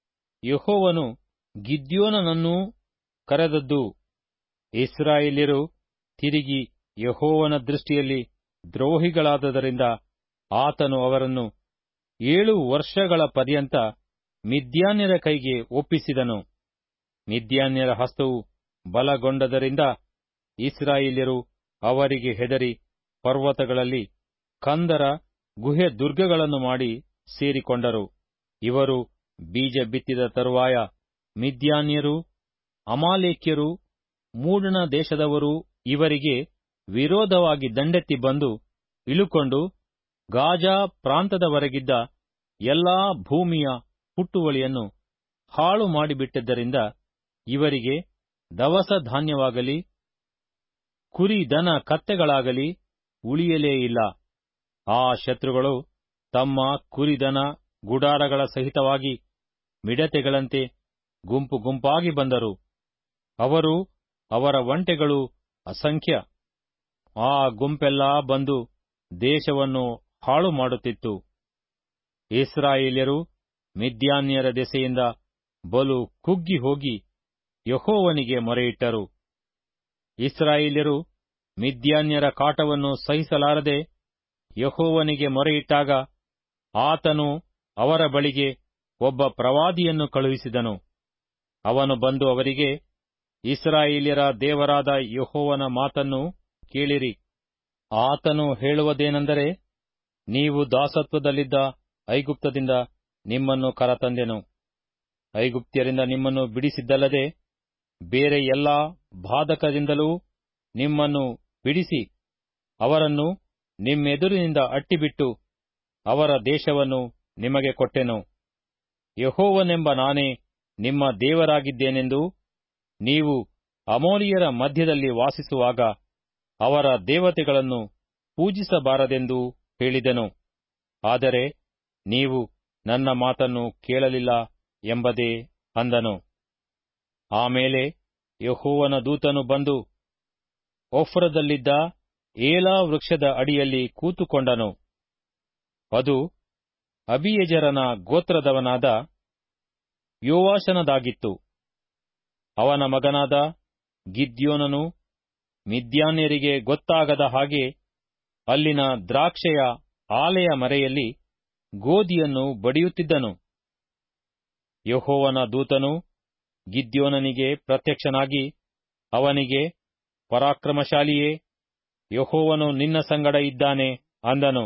ಯಹೋವನು ಗಿದ್ಯೋನನನ್ನೂ ಕರೆದದ್ದು ಇಸ್ರಾಯೇಲ್ಯರು ತಿರುಗಿ ಯಹೋವನ ದೃಷ್ಟಿಯಲ್ಲಿ ದ್ರೋಹಿಗಳಾದದರಿಂದ ಆತನು ಅವರನ್ನು ಏಳು ವರ್ಷಗಳ ಪರ್ಯಂತ ಮಿದ್ಯಾನ್ಯರ ಕೈಗೆ ಒಪ್ಪಿಸಿದನು ಮಿದ್ಯಾನ್ಯರ ಹಸ್ತವು ಬಲಗೊಂಡದರಿಂದ ಇಸ್ರಾಯೇಲ್ಯರು ಅವರಿಗೆ ಹೆದರಿ ಪರ್ವತಗಳಲ್ಲಿ ಕಂದರ ಗುಹೆ ದುರ್ಗಗಳನ್ನು ಮಾಡಿ ಸೇರಿಕೊಂಡರು ಇವರು ಬೀಜ ಬಿತ್ತಿದ ತರುವಾಯ ಮಿದ್ಯಾನ್ಯರು ಅಮಾಲೇಕ್ಯರು ಮೂಡಣ ದೇಶದವರು ಇವರಿಗೆ ವಿರೋಧವಾಗಿ ದಂಡೆತ್ತಿ ಬಂದು ಇಳುಕೊಂಡು ಗಾಜಾ ಪ್ರಾಂತದವರೆಗಿದ್ದ ಎಲ್ಲಾ ಭೂಮಿಯ ಹುಟ್ಟುವಳಿಯನ್ನು ಹಾಳು ಮಾಡಿಬಿಟ್ಟಿದ್ದರಿಂದ ಇವರಿಗೆ ದವಸ ಧಾನ್ಯವಾಗಲಿ ಕುರಿ ದನ ಕತ್ತೆಗಳಾಗಲಿ ಉಳಿಯಲೇ ಇಲ್ಲ ಆ ಶತ್ರುಗಳು ತಮ್ಮ ಕುರಿದನ ಗುಡಾರಗಳ ಸಹಿತವಾಗಿ ಮಿಡತೆಗಳಂತೆ ಗುಂಪು ಗುಂಪಾಗಿ ಬಂದರು ಅವರು ಅವರ ಒಂಟೆಗಳು ಅಸಂಖ್ಯ ಆ ಗುಂಪೆಲ್ಲಾ ಬಂದು ದೇಶವನ್ನು ಹಾಳು ಮಾಡುತ್ತಿತ್ತು ಇಸ್ರಾಯೇಲ್ಯರು ಮಿದ್ಯಾನ್ಯರ ದೆಸೆಯಿಂದ ಬಲು ಕುಗ್ಗಿ ಹೋಗಿ ಯಹೋವನಿಗೆ ಮೊರೆಯಿಟ್ಟರು ಇಸ್ರಾಯೇಲ್ಯರು ಮಿದ್ಯಾನ್ಯರ ಕಾಟವನ್ನು ಸಹಿಸಲಾರದೆ ಯಹೋವನಿಗೆ ಮೊರೆಯಿಟ್ಟಾಗ ಆತನು ಅವರ ಬಳಿಗೆ ಒಬ್ಬ ಪ್ರವಾದಿಯನ್ನು ಕಳುಹಿಸಿದನು ಅವನು ಬಂದು ಅವರಿಗೆ ಇಸ್ರಾಯೇಲ್ಯರ ದೇವರಾದ ಯಹೋವನ ಮಾತನ್ನು ಕೇಳಿರಿ ಆತನು ಹೇಳುವುದೇನೆಂದರೆ ನೀವು ದಾಸತ್ವದಲ್ಲಿದ್ದ ಐಗುಪ್ತದಿಂದ ನಿಮ್ಮನ್ನು ಕರತಂದೆನು ಐಗುಪ್ತ್ಯರಿಂದ ನಿಮ್ಮನ್ನು ಬಿಡಿಸಿದ್ದಲ್ಲದೆ ಬೇರೆ ಎಲ್ಲಾ ಬಾಧಕದಿಂದಲೂ ನಿಮ್ಮನ್ನು ಬಿಡಿಸಿ ಅವರನ್ನು ನಿಮ್ಮೆದುರಿನಿಂದ ಅಟ್ಟಿಬಿಟ್ಟು ಅವರ ದೇಶವನ್ನು ನಿಮಗೆ ಕೊಟ್ಟೆನು ಯಹೋವನೆಂಬ ನಾನೇ ನಿಮ್ಮ ದೇವರಾಗಿದ್ದೇನೆಂದು ನೀವು ಅಮೋರಿಯರ ಮಧ್ಯದಲ್ಲಿ ವಾಸಿಸುವಾಗ ಅವರ ದೇವತೆಗಳನ್ನು ಪೂಜಿಸಬಾರದೆಂದು ಹೇಳಿದೆನು ಆದರೆ ನೀವು ನನ್ನ ಮಾತನ್ನು ಕೇಳಲಿಲ್ಲ ಎಂಬುದೇ ಅಂದನು ಆಮೇಲೆ ಯಹೋವನ ದೂತನು ಬಂದು ಒಫ್ರದಲ್ಲಿದ್ದ ಏಲಾ ವೃಕ್ಷದ ಅಡಿಯಲ್ಲಿ ಕೂತುಕೊಂಡನು ಅದು ಅಬಿಯಜರನ ಗೋತ್ರದವನಾದ ಯೋವಾಶನದಾಗಿತ್ತು ಅವನ ಮಗನಾದ ಗಿದ್ಯೋನನು ಮಿದ್ಯಾನ್ಯರಿಗೆ ಗೊತ್ತಾಗದ ಹಾಗೆ ಅಲ್ಲಿನ ದ್ರಾಕ್ಷೆಯ ಆಲೆಯ ಮರೆಯಲ್ಲಿ ಗೋಧಿಯನ್ನು ಬಡಿಯುತ್ತಿದ್ದನು ಯಹೋವನ ದೂತನು ಗಿದ್ಯೋನನಿಗೆ ಪ್ರತ್ಯಕ್ಷನಾಗಿ ಅವನಿಗೆ ಪರಾಕ್ರಮಶಾಲಿಯೇ ಯಹೋವನು ನಿನ್ನ ಸಂಗಡ ಇದ್ದಾನೆ ಅಂದನು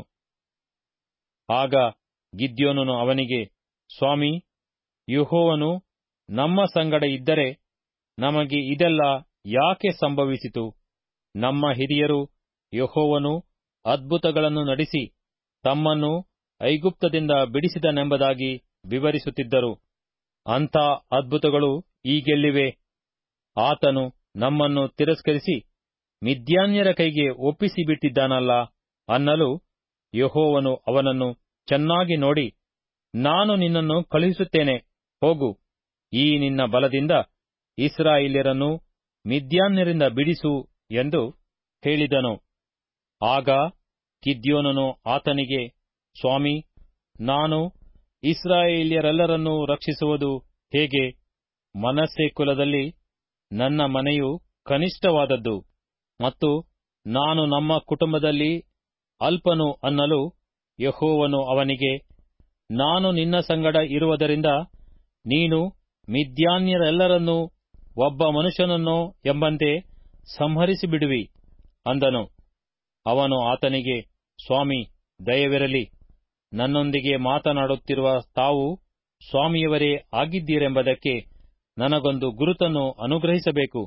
ಆಗ ಗಿದ್ಯೋನನು ಅವನಿಗೆ ಸ್ವಾಮಿ ಯಹೋವನು ನಮ್ಮ ಸಂಗಡ ಇದ್ದರೆ ನಮಗೆ ಇದೆಲ್ಲ ಯಾಕೆ ಸಂಭವಿಸಿತು ನಮ್ಮ ಹಿರಿಯರು ಯಹೋವನು ಅದ್ಭುತಗಳನ್ನು ನಡೆಸಿ ತಮ್ಮನ್ನು ಐಗುಪ್ತದಿಂದ ಬಿಡಿಸಿದನೆಂಬುದಾಗಿ ವಿವರಿಸುತ್ತಿದ್ದರು ಅಂಥ ಅದ್ಭುತಗಳು ಈಗೆಲ್ಲಿವೆ ಆತನು ನಮ್ಮನ್ನು ತಿರಸ್ಕರಿಸಿ ಮಿದ್ಯಾನ್ಯರ ಕೈಗೆ ಒಪ್ಪಿಸಿಬಿಟ್ಟಿದ್ದಾನಲ್ಲ ಅನ್ನಲು ಯಹೋವನು ಅವನನ್ನು ಚೆನ್ನಾಗಿ ನೋಡಿ ನಾನು ನಿನ್ನನ್ನು ಕಳುಹಿಸುತ್ತೇನೆ ಹೋಗು ಈ ನಿನ್ನ ಬಲದಿಂದ ಇಸ್ರಾಯೇಲ್ಯರನ್ನು ಮಿದ್ಯಾನ್ಯರಿಂದ ಬಿಡಿಸು ಎಂದು ಹೇಳಿದನು ಆಗ ಕಿದ್ಯೋನನು ಆತನಿಗೆ ಸ್ವಾಮಿ ನಾನು ಇಸ್ರಾಯೇಲ್ಯರೆಲ್ಲರನ್ನೂ ರಕ್ಷಿಸುವುದು ಹೇಗೆ ಮನಸ್ಸೆ ಕುಲದಲ್ಲಿ ನನ್ನ ಮನೆಯು ಕನಿಷ್ಠವಾದದ್ದು ಮತ್ತು ನಾನು ನಮ್ಮ ಕುಟುಂಬದಲ್ಲಿ ಅಲ್ಪನು ಅನ್ನಲು ಯಹೋವನು ಅವನಿಗೆ ನಾನು ನಿನ್ನ ಸಂಗಡ ಇರುವುದರಿಂದ ನೀನು ಮಿದ್ಯಾನ್ಯರೆಲ್ಲರನ್ನೂ ಒಬ್ಬ ಮನುಷ್ಯನನ್ನೋ ಎಂಬಂತೆ ಸಂಹರಿಸಿಬಿಡುವಿ ಅಂದನು ಅವನು ಆತನಿಗೆ ಸ್ವಾಮಿ ದಯವಿರಲಿ ನನ್ನೊಂದಿಗೆ ಮಾತನಾಡುತ್ತಿರುವ ತಾವು ಸ್ವಾಮಿಯವರೇ ಆಗಿದ್ದೀರೆಂಬುದಕ್ಕೆ ನನಗೊಂದು ಗುರುತನ್ನು ಅನುಗ್ರಹಿಸಬೇಕು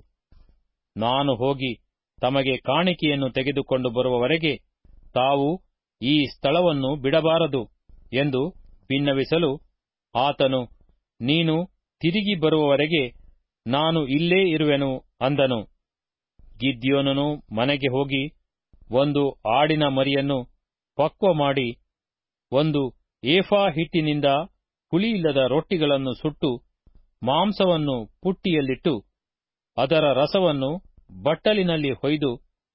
ನಾನು ಹೋಗಿ ತಮಗೆ ಕಾಣಿಕೆಯನ್ನು ತೆಗೆದುಕೊಂಡು ಬರುವವರೆಗೆ ತಾವು ಈ ಸ್ಥಳವನ್ನು ಬಿಡಬಾರದು ಎಂದು ಬಿನ್ನವಿಸಲು ಆತನು ನೀನು ತಿರುಗಿ ಬರುವವರೆಗೆ ನಾನು ಇಲ್ಲೇ ಇರುವೆನು ಅಂದನು ಗಿದ್ಯೋನನು ಮನೆಗೆ ಹೋಗಿ ಒಂದು ಆಡಿನ ಮರಿಯನ್ನು ಪಕ್ವ ಮಾಡಿ ಒಂದು ಏಫಾ ಹಿಟ್ಟಿನಿಂದ ಹುಳಿಯಿಲ್ಲದ ರೊಟ್ಟಿಗಳನ್ನು ಸುಟ್ಟು ಮಾಂಸವನ್ನು ಪುಟ್ಟಿಯಲ್ಲಿಟ್ಟು ಅದರ ರಸವನ್ನು ಬಟ್ಟಲಿನಲ್ಲಿ ಹೊಯ್ದು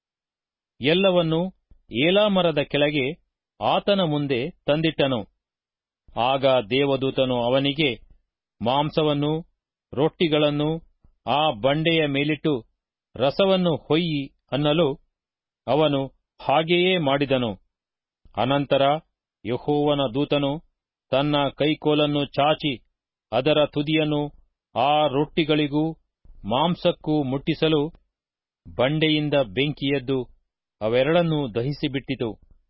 ಎಲ್ಲವನ್ನೂ ಏಲಾ ಮರದ ಕೆಳಗೆ ಆತನ ಮುಂದೆ ತಂದಿಟ್ಟನು ಆಗ ದೇವದೂತನು ಅವನಿಗೆ ಮಾಂಸವನ್ನು ರೊಟ್ಟಿಗಳನ್ನು ಆ ಬಂಡೆಯ ಮೇಲಿಟ್ಟು ರಸವನ್ನು ಹೊಯ್ಯಿ ಅನ್ನಲು ಅವನು ಹಾಗೆಯೇ ಮಾಡಿದನು ಅನಂತರ ಯಹೋವನ ದೂತನು ತನ್ನ ಕೈಕೋಲನ್ನು ಚಾಚಿ ಅದರ ತುದಿಯನ್ನು ಆ ರೊಟ್ಟಿಗಳಿಗೂ ಮಾಂಸಕ್ಕೂ ಮುಟ್ಟಿಸಲು ಬಂಡೆಯಿಂದ ಬೆಂಕಿಯದ್ದು ಅವೆರಡನ್ನೂ ದಹಿಸಿಬಿಟ್ಟಿತು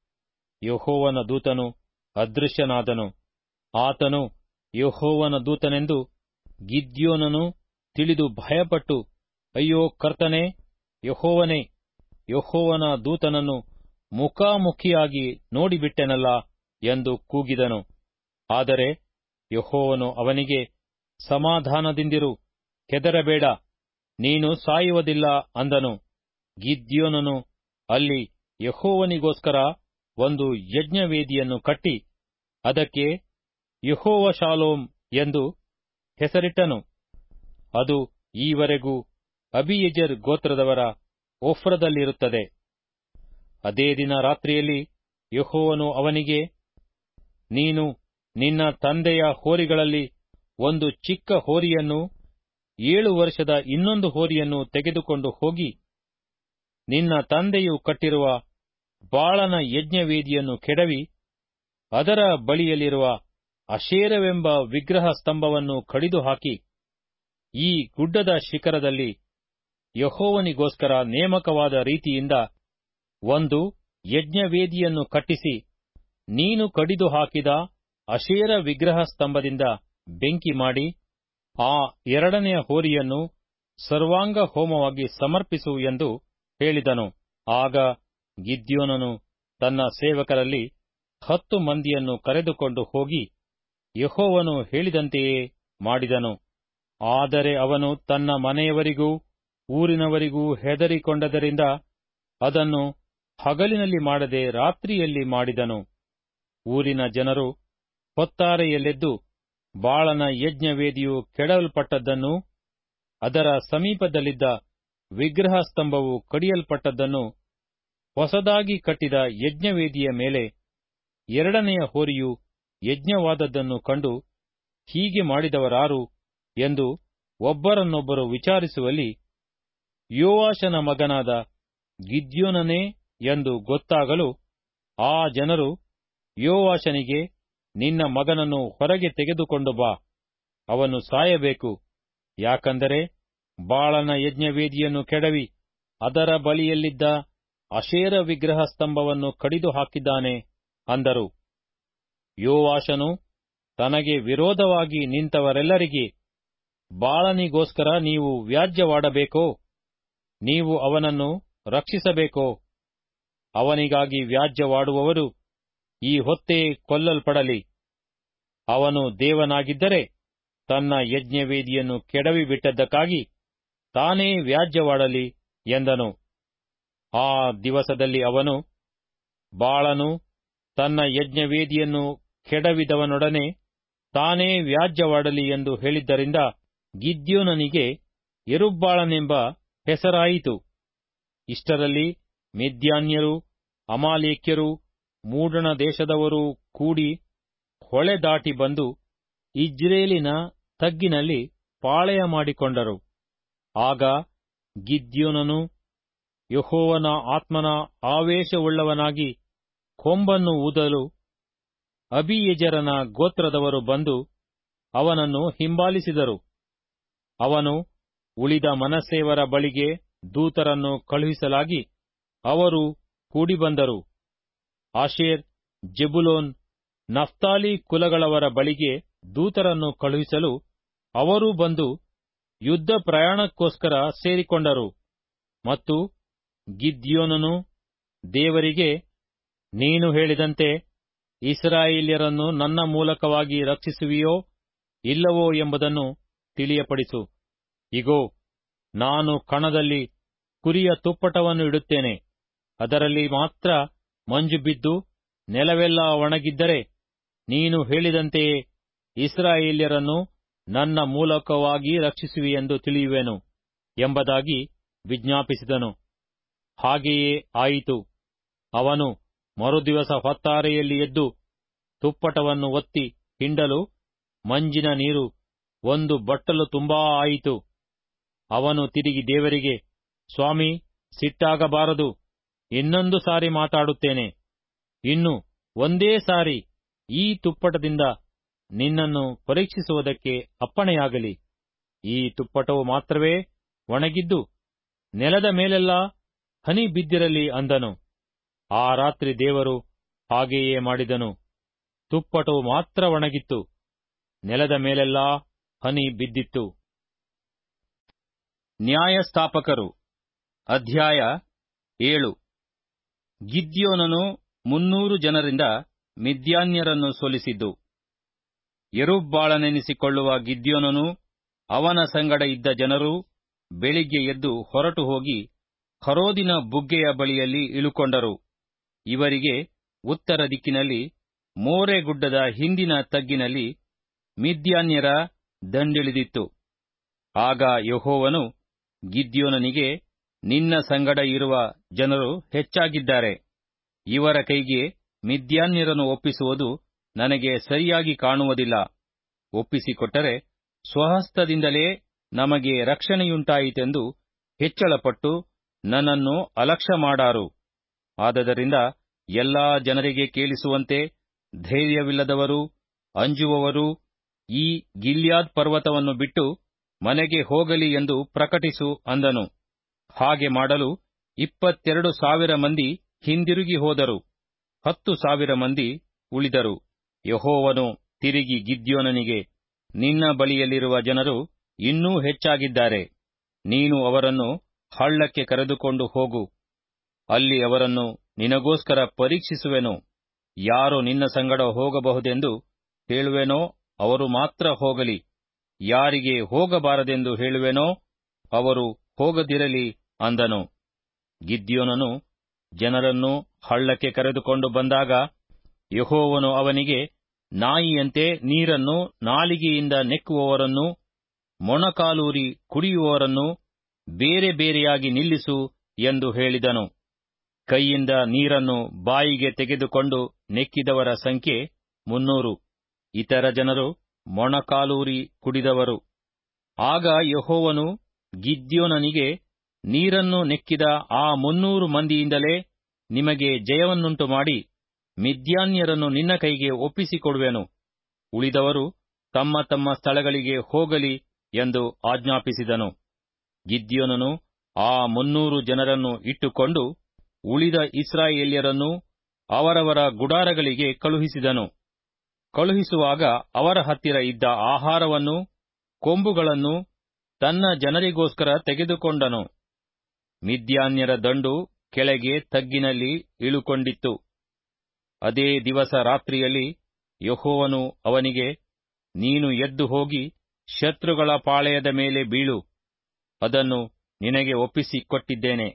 ಯಹೋವನ ದೂತನು ಅದೃಶ್ಯನಾದನು ಆತನು ಯಹೋವನ ದೂತನೆಂದು ಗಿದ್ಯೋನನು ತಿಳಿದು ಭಯಪಟ್ಟು ಅಯ್ಯೋ ಕರ್ತನೆ ಯಹೋವನೇ ಯಹೋವನ ದೂತನನ್ನು ಮುಖಾಮುಖಿಯಾಗಿ ನೋಡಿಬಿಟ್ಟೆನಲ್ಲ ಎಂದು ಕೂಗಿದನು ಆದರೆ ಯಹೋವನು ಅವನಿಗೆ ಸಮಾಧಾನದಿಂದಿರು ಕೆದರಬೇಡ ನೀನು ಸಾಯುವುದಿಲ್ಲ ಅಂದನು ಗಿದ್ಯೋನನು ಅಲ್ಲಿ ಯಹೋವನಿಗೋಸ್ಕರ ಒಂದು ಯಜ್ಞವೇದಿಯನ್ನು ಕಟ್ಟಿ ಅದಕ್ಕೆ ಯಹೋವ ಶಾಲೋಮ್ ಎಂದು ಹೆಸರಿಟ್ಟನು ಅದು ಈವರೆಗೂ ಅಬಿಯೆಜರ್ ಗೋತ್ರದವರ ಒಫ್ರದಲ್ಲಿರುತ್ತದೆ ಅದೇ ದಿನ ರಾತ್ರಿಯಲ್ಲಿ ಯಹೋವನು ಅವನಿಗೆ ನೀನು ನಿನ್ನ ತಂದೆಯ ಹೋರಿಗಳಲ್ಲಿ ಒಂದು ಚಿಕ್ಕ ಹೋರಿಯನ್ನು ಏಳು ವರ್ಷದ ಇನ್ನೊಂದು ಹೋರಿಯನ್ನು ತೆಗೆದುಕೊಂಡು ಹೋಗಿ ನಿನ್ನ ತಂದೆಯು ಕಟ್ಟಿರುವ ಬಾಳನ ಯಜ್ಞವೇದಿಯನ್ನು ಕೆಡವಿ ಅದರ ಬಳಿಯಲ್ಲಿರುವ ಅಶೇರವೆಂಬ ವಿಗ್ರಹ ಸ್ತಂಭವನ್ನು ಕಡಿದು ಹಾಕಿ ಈ ಗುಡ್ಡದ ಶಿಖರದಲ್ಲಿ ಯಹೋವನಿಗೋಸ್ಕರ ನೇಮಕವಾದ ರೀತಿಯಿಂದ ಒಂದು ಯಜ್ಞವೇದಿಯನ್ನು ಕಟ್ಟಿಸಿ ನೀನು ಕಡಿದು ಹಾಕಿದ ಅಶೇರ ವಿಗ್ರಹ ಸ್ತಂಭದಿಂದ ಬೆಂಕಿ ಮಾಡಿ ಆ ಎರಡನೆಯ ಹೋರಿಯನ್ನು ಸರ್ವಾಂಗ ಹೋಮವಾಗಿ ಸಮರ್ಪಿಸು ಎಂದು ಹೇಳಿದನು ಆಗ ಗಿದ್ಯೋನನು ತನ್ನ ಸೇವಕರಲ್ಲಿ ಹತ್ತು ಮಂದಿಯನ್ನು ಕರೆದುಕೊಂಡು ಹೋಗಿ ಯಹೋವನು ಹೇಳಿದಂತೆಯೇ ಮಾಡಿದನು ಆದರೆ ಅವನು ತನ್ನ ಮನೆಯವರಿಗೂ ಊರಿನವರಿಗೂ ಹೆದರಿಕೊಂಡದರಿಂದ ಅದನ್ನು ಹಗಲಿನಲ್ಲಿ ಮಾಡದೆ ರಾತ್ರಿಯಲ್ಲಿ ಮಾಡಿದನು ಊರಿನ ಜನರು ಹೊತ್ತಾರೆಯಲ್ಲೆದ್ದು ಬಾಳನ ಯಜ್ಞವೇದಿಯು ಕೆಡವಲ್ಪಟ್ಟದ್ದನ್ನು ಅದರ ಸಮೀಪದಲ್ಲಿದ್ದ ವಿಗ್ರಹ ಸ್ತಂಭವು ಕಡಿಯಲ್ಪಟ್ಟದ್ದನ್ನು ಹೊಸದಾಗಿ ಕಟ್ಟಿದ ಯಜ್ಞವೇದಿಯ ಮೇಲೆ ಎರಡನೆಯ ಹೋರಿಯು ಯಜ್ಞವಾದದ್ದನ್ನು ಕಂಡು ಹೀಗೆ ಮಾಡಿದವರಾರು ಎಂದು ಒಬ್ಬರನ್ನೊಬ್ಬರು ವಿಚಾರಿಸುವಲ್ಲಿ ಯೋವಾಷನ ಮಗನಾದ ಗಿದ್ಯೋನನೇ ಎಂದು ಗೊತ್ತಾಗಲು ಆ ಜನರು ಯೋವಾಷನಿಗೆ ನಿನ್ನ ಮಗನನ್ನು ಹೊರಗೆ ತೆಗೆದುಕೊಂಡು ಬಾ ಅವನು ಸಾಯಬೇಕು ಯಾಕಂದರೆ ಬಾಳನ ಯಜ್ಞವೇದಿಯನ್ನು ಕೆಡವಿ ಅದರ ಬಳಿಯಲ್ಲಿದ್ದ ಅಶೇರ ವಿಗ್ರಹ ಸ್ತಂಭವನ್ನು ಕಡಿದು ಹಾಕಿದ್ದಾನೆ ಅಂದರು ಯೋವಾಷನು ತನಗೆ ವಿರೋಧವಾಗಿ ನಿಂತವರೆಲ್ಲರಿಗೆ ಬಾಳನಿಗೋಸ್ಕರ ನೀವು ವ್ಯಾಜ್ಯವಾಡಬೇಕೋ ನೀವು ಅವನನ್ನು ರಕ್ಷಿಸಬೇಕೋ ಅವನಿಗಾಗಿ ವ್ಯಾಜ್ಯವಾಡುವವರು ಈ ಹೊತ್ತೇ ಕೊಲ್ಲಲ್ಪಡಲಿ ಅವನು ದೇವನಾಗಿದ್ದರೆ ತನ್ನ ಯಜ್ಞವೇದಿಯನ್ನು ಕೆಡವಿ ಬಿಟ್ಟದ್ದಕ್ಕಾಗಿ ತಾನೇ ವ್ಯಾಜ್ಯವಾಡಲಿ ಎಂದನು ಆ ದಿವಸದಲ್ಲಿ ಅವನು ಬಾಳನು ತನ್ನ ಯಜ್ಞವೇದಿಯನ್ನು ಕೆಡವಿದವನೊಡನೆ ತಾನೇ ವ್ಯಾಜ್ಯವಾಡಲಿ ಎಂದು ಹೇಳಿದ್ದರಿಂದ ಗಿದ್ಯೋನನಿಗೆ ಎರುಬ್ಬಾಳನೆಂಬ ಹೆಸರಾಯಿತು ಇಷ್ಟರಲ್ಲಿ ಮಿದ್ಯಾನ್ಯರು ಅಮಾಲೇಕ್ಯರು ಮೂಡಣ ದೇಶದವರೂ ಕೂಡಿ ಹೊಳೆ ದಾಟಿ ಬಂದು ಇಜ್ರೇಲಿನ ತಗ್ಗಿನಲ್ಲಿ ಪಾಳೆಯ ಮಾಡಿಕೊಂಡರು ಆಗ ಗಿದ್ಯೋನನು ಯಹೋವನ ಆತ್ಮನ ಆವೇಶವುಳ್ಳವನಾಗಿ ಕೊಂಬನ್ನು ಊದಲು ಅಬಿಯೆಜರನ ಗೋತ್ರದವರು ಬಂದು ಅವನನ್ನು ಹಿಂಬಾಲಿಸಿದರು ಅವನು ಉಳಿದ ಮನಸ್ಸೇವರ ಬಳಿಗೆ ದೂತರನ್ನು ಕಳುಹಿಸಲಾಗಿ ಅವರು ಕೂಡಿಬಂದರು ಆಶೇರ್ ಜೆಬುಲೋನ್ ನಫ್ತಾಲಿ ಕುಲಗಳವರ ಬಳಿಗೆ ದೂತರನ್ನು ಕಳುಹಿಸಲು ಅವರೂ ಬಂದು ಯುದ್ಧ ಪ್ರಯಾಣಕ್ಕೋಸ್ಕರ ಸೇರಿಕೊಂಡರು ಮತ್ತು ಗಿದ್ಯೋನನು ದೇವರಿಗೆ ನೀನು ಹೇಳಿದಂತೆ ಇಸ್ರಾಯೇಲ್ಯರನ್ನು ನನ್ನ ಮೂಲಕವಾಗಿ ರಕ್ಷಿಸುವಿಯೋ ಇಲ್ಲವೋ ಎಂಬುದನ್ನು ತಿಳಿಯಪಡಿಸು ಇಗೋ ನಾನು ಕಣದಲ್ಲಿ ಕುರಿಯ ತುಪ್ಪಟವನ್ನು ಇಡುತ್ತೇನೆ ಅದರಲ್ಲಿ ಮಾತ್ರ ಮಂಜು ಬಿದ್ದು ನೆಲವೆಲ್ಲ ಒಣಗಿದ್ದರೆ ನೀನು ಹೇಳಿದಂತೆಯೇ ಇಸ್ರಾಯೇಲ್ಯರನ್ನು ನನ್ನ ಮೂಲಕವಾಗಿ ರಕ್ಷಿಸುವಿಯೆಂದು ತಿಳಿಯುವೆನು ಎಂಬುದಾಗಿ ವಿಜ್ಞಾಪಿಸಿದನು ಹಾಗೆಯೇ ಆಯಿತು ಅವನು ಮರುದಿವಸ ಹೊತ್ತಾರೆಯಲ್ಲಿ ಎದ್ದು ತುಪ್ಪಟವನ್ನು ಒತ್ತಿ ಹಿಂಡಲು ಮಂಜಿನ ನೀರು ಒಂದು ಬಟ್ಟಲು ತುಂಬಾ ಆಯಿತು ಅವನು ತಿರುಗಿ ದೇವರಿಗೆ ಸ್ವಾಮಿ ಸಿಟ್ಟಾಗಬಾರದು ಇನ್ನೊಂದು ಸಾರಿ ಮಾತಾಡುತ್ತೇನೆ ಇನ್ನು ಒಂದೇ ಸಾರಿ ಈ ತುಪ್ಪಟದಿಂದ ನಿನ್ನನ್ನು ಪರೀಕ್ಷಿಸುವುದಕ್ಕೆ ಅಪ್ಪಣೆಯಾಗಲಿ ಈ ತುಪ್ಪಟವು ಮಾತ್ರವೇ ಒಣಗಿದ್ದು ನೆಲದ ಮೇಲೆಲ್ಲ ಹನಿ ಬಿದ್ದಿರಲಿ ಅಂದನು ಆ ರಾತ್ರಿ ದೇವರು ಹಾಗೆಯೇ ಮಾಡಿದನು ತುಪ್ಪಟವು ಮಾತ್ರ ಒಣಗಿತ್ತು ನೆಲದ ಮೇಲೆಲ್ಲ ಹನಿ ಬಿದ್ದಿತ್ತು ನ್ಯಾಯಸ್ಥಾಪಕರು ಅಧ್ಯಾಯ ಏಳು ಗಿದ್ಯೋನನು ಮುನ್ನೂರು ಜನರಿಂದ ಮಿದ್ಯಾನ್ಯರನ್ನು ಸೋಲಿಸಿದ್ದು ಎರುಬ್ಬಾಳನೆನಿಸಿಕೊಳ್ಳುವ ಗಿದ್ಯೋನನು ಅವನ ಸಂಗಡ ಇದ್ದ ಜನರು ಬೆಳಿಗ್ಗೆ ಎದ್ದು ಹೊರಟು ಹೋಗಿ ಖರೋದಿನ ಬುಗ್ಗೆಯ ಬಳಿಯಲ್ಲಿ ಇಳುಕೊಂಡರು ಇವರಿಗೆ ಉತ್ತರ ದಿಕ್ಕಿನಲ್ಲಿ ಮೋರೆಗುಡ್ಡದ ಹಿಂದಿನ ತಗ್ಗಿನಲ್ಲಿ ಮಿದ್ಯಾನ್ಯರ ದಂಡಿಳಿದಿತ್ತು ಆಗ ಯಹೋವನು ಗಿದ್ಯೋನನಿಗೆ ನಿನ್ನ ಸಂಗಡ ಇರುವ ಜನರು ಹೆಚ್ಚಾಗಿದ್ದಾರೆ ಇವರ ಕೈಗೆ ಮಿದ್ಯಾನ್ಯರನ್ನು ಒಪ್ಪಿಸುವುದು ನನಗೆ ಸರಿಯಾಗಿ ಕಾಣುವುದಿಲ್ಲ ಒಪ್ಪಿಸಿಕೊಟ್ಟರೆ ಸ್ವಹಸ್ತದಿಂದಲೇ ನಮಗೆ ರಕ್ಷಣೆಯುಂಟಾಯಿತೆಂದು ಹೆಚ್ಚಳಪಟ್ಟು ನನ್ನನ್ನು ಅಲಕ್ಷ್ಯ ಮಾಡಾರು ಆದದರಿಂದ ಎಲ್ಲಾ ಜನರಿಗೆ ಕೇಳಿಸುವಂತೆ ಧೈರ್ಯವಿಲ್ಲದವರು ಅಂಜುವವರು ಈ ಗಿಲ್ಯಾದ್ ಪರ್ವತವನ್ನು ಬಿಟ್ಟು ಮನೆಗೆ ಹೋಗಲಿ ಎಂದು ಪ್ರಕಟಿಸು ಅಂದನು ಹಾಗೆ ಮಾಡಲು ಇಪ್ಪತ್ತೆರಡು ಸಾವಿರ ಮಂದಿ ಹಿಂದಿರುಗಿ ಹೋದರು ಹತ್ತು ಸಾವಿರ ಮಂದಿ ಉಳಿದರು ಯಹೋವನು ತಿರುಗಿ ಗಿದ್ಯೋನನಿಗೆ ನಿನ್ನ ಬಳಿಯಲ್ಲಿರುವ ಜನರು ಇನ್ನೂ ಹೆಚ್ಚಾಗಿದ್ದಾರೆ ನೀನು ಅವರನ್ನು ಹಳ್ಳಕ್ಕೆ ಕರೆದುಕೊಂಡು ಹೋಗು ಅಲ್ಲಿ ಅವರನ್ನು ನಿನಗೋಸ್ಕರ ಪರೀಕ್ಷಿಸುವೆನು ಯಾರು ನಿನ್ನ ಸಂಗಡ ಹೋಗಬಹುದೆಂದು ಹೇಳುವೆನೋ ಅವರು ಮಾತ್ರ ಹೋಗಲಿ ಯಾರಿಗೆ ಹೋಗಬಾರದೆಂದು ಹೇಳುವೆನೋ ಅವರು ಹೋಗದಿರಲಿ ಅಂದನು ಗಿದ್ಯೋನನು ಜನರನ್ನು ಹಳ್ಳಕ್ಕೆ ಕರೆದುಕೊಂಡು ಬಂದಾಗ ಯಹೋವನು ಅವನಿಗೆ ನಾಯಿಯಂತೆ ನೀರನ್ನು ನಾಲಿಗೆಯಿಂದ ನೆಕ್ಕುವವರನ್ನು ಮೊಣಕಾಲೂರಿ ಕುಡಿಯುವವರನ್ನು ಬೇರೆ ಬೇರೆಯಾಗಿ ನಿಲ್ಲಿಸು ಎಂದು ಹೇಳಿದನು ಕೈಯಿಂದ ನೀರನ್ನು ಬಾಯಿಗೆ ತೆಗೆದುಕೊಂಡು ನೆಕ್ಕಿದವರ ಸಂಖ್ಯೆ ಮುನ್ನೂರು ಇತರ ಜನರು ಮೊಣಕಾಲೂರಿ ಕುಡಿದವರು ಆಗ ಯಹೋವನು ಗಿದ್ಯೋನನಿಗೆ ನೀರನ್ನು ನೆಕ್ಕಿದ ಆ ಮುನ್ನೂರು ಮಂದಿಯಿಂದಲೇ ನಿಮಗೆ ಜಯವನ್ನುಂಟು ಮಾಡಿ ಮಿದ್ಯಾನ್ಯರನ್ನು ನಿನ್ನ ಕೈಗೆ ಒಪ್ಪಿಸಿಕೊಡುವೆನು ಉಳಿದವರು ತಮ್ಮ ತಮ್ಮ ಸ್ಥಳಗಳಿಗೆ ಹೋಗಲಿ ಎಂದು ಆಜ್ಞಾಪಿಸಿದನು ಗಿದ್ಯೋನನು ಆ ಮುನ್ನೂರು ಜನರನ್ನು ಇಟ್ಟುಕೊಂಡು ಉಳಿದ ಇಸ್ರಾಯೇಲ್ಯರನ್ನು ಅವರವರ ಗುಡಾರಗಳಿಗೆ ಕಳುಹಿಸಿದನು ಕಳುಹಿಸುವಾಗ ಅವರ ಹತ್ತಿರ ಇದ್ದ ಆಹಾರವನ್ನು ಕೊಂಬುಗಳನ್ನು ತನ್ನ ಜನರಿಗೋಸ್ಕರ ತೆಗೆದುಕೊಂಡನು ಮಿದ್ಯಾನ್ಯರ ದಂಡು ಕೆಳಗೆ ತಗ್ಗಿನಲ್ಲಿ ಇಳುಕೊಂಡಿತ್ತು ಅದೇ ದಿವಸ ರಾತ್ರಿಯಲ್ಲಿ ಯಹೋವನು ಅವನಿಗೆ ನೀನು ಎದ್ದು ಹೋಗಿ ಶತ್ರುಗಳ ಪಾಳೆಯದ ಮೇಲೆ ಬೀಳು ಅದನ್ನು ನಿನಗೆ ಒಪ್ಪಿಸಿಕೊಟ್ಟಿದ್ದೇನೆ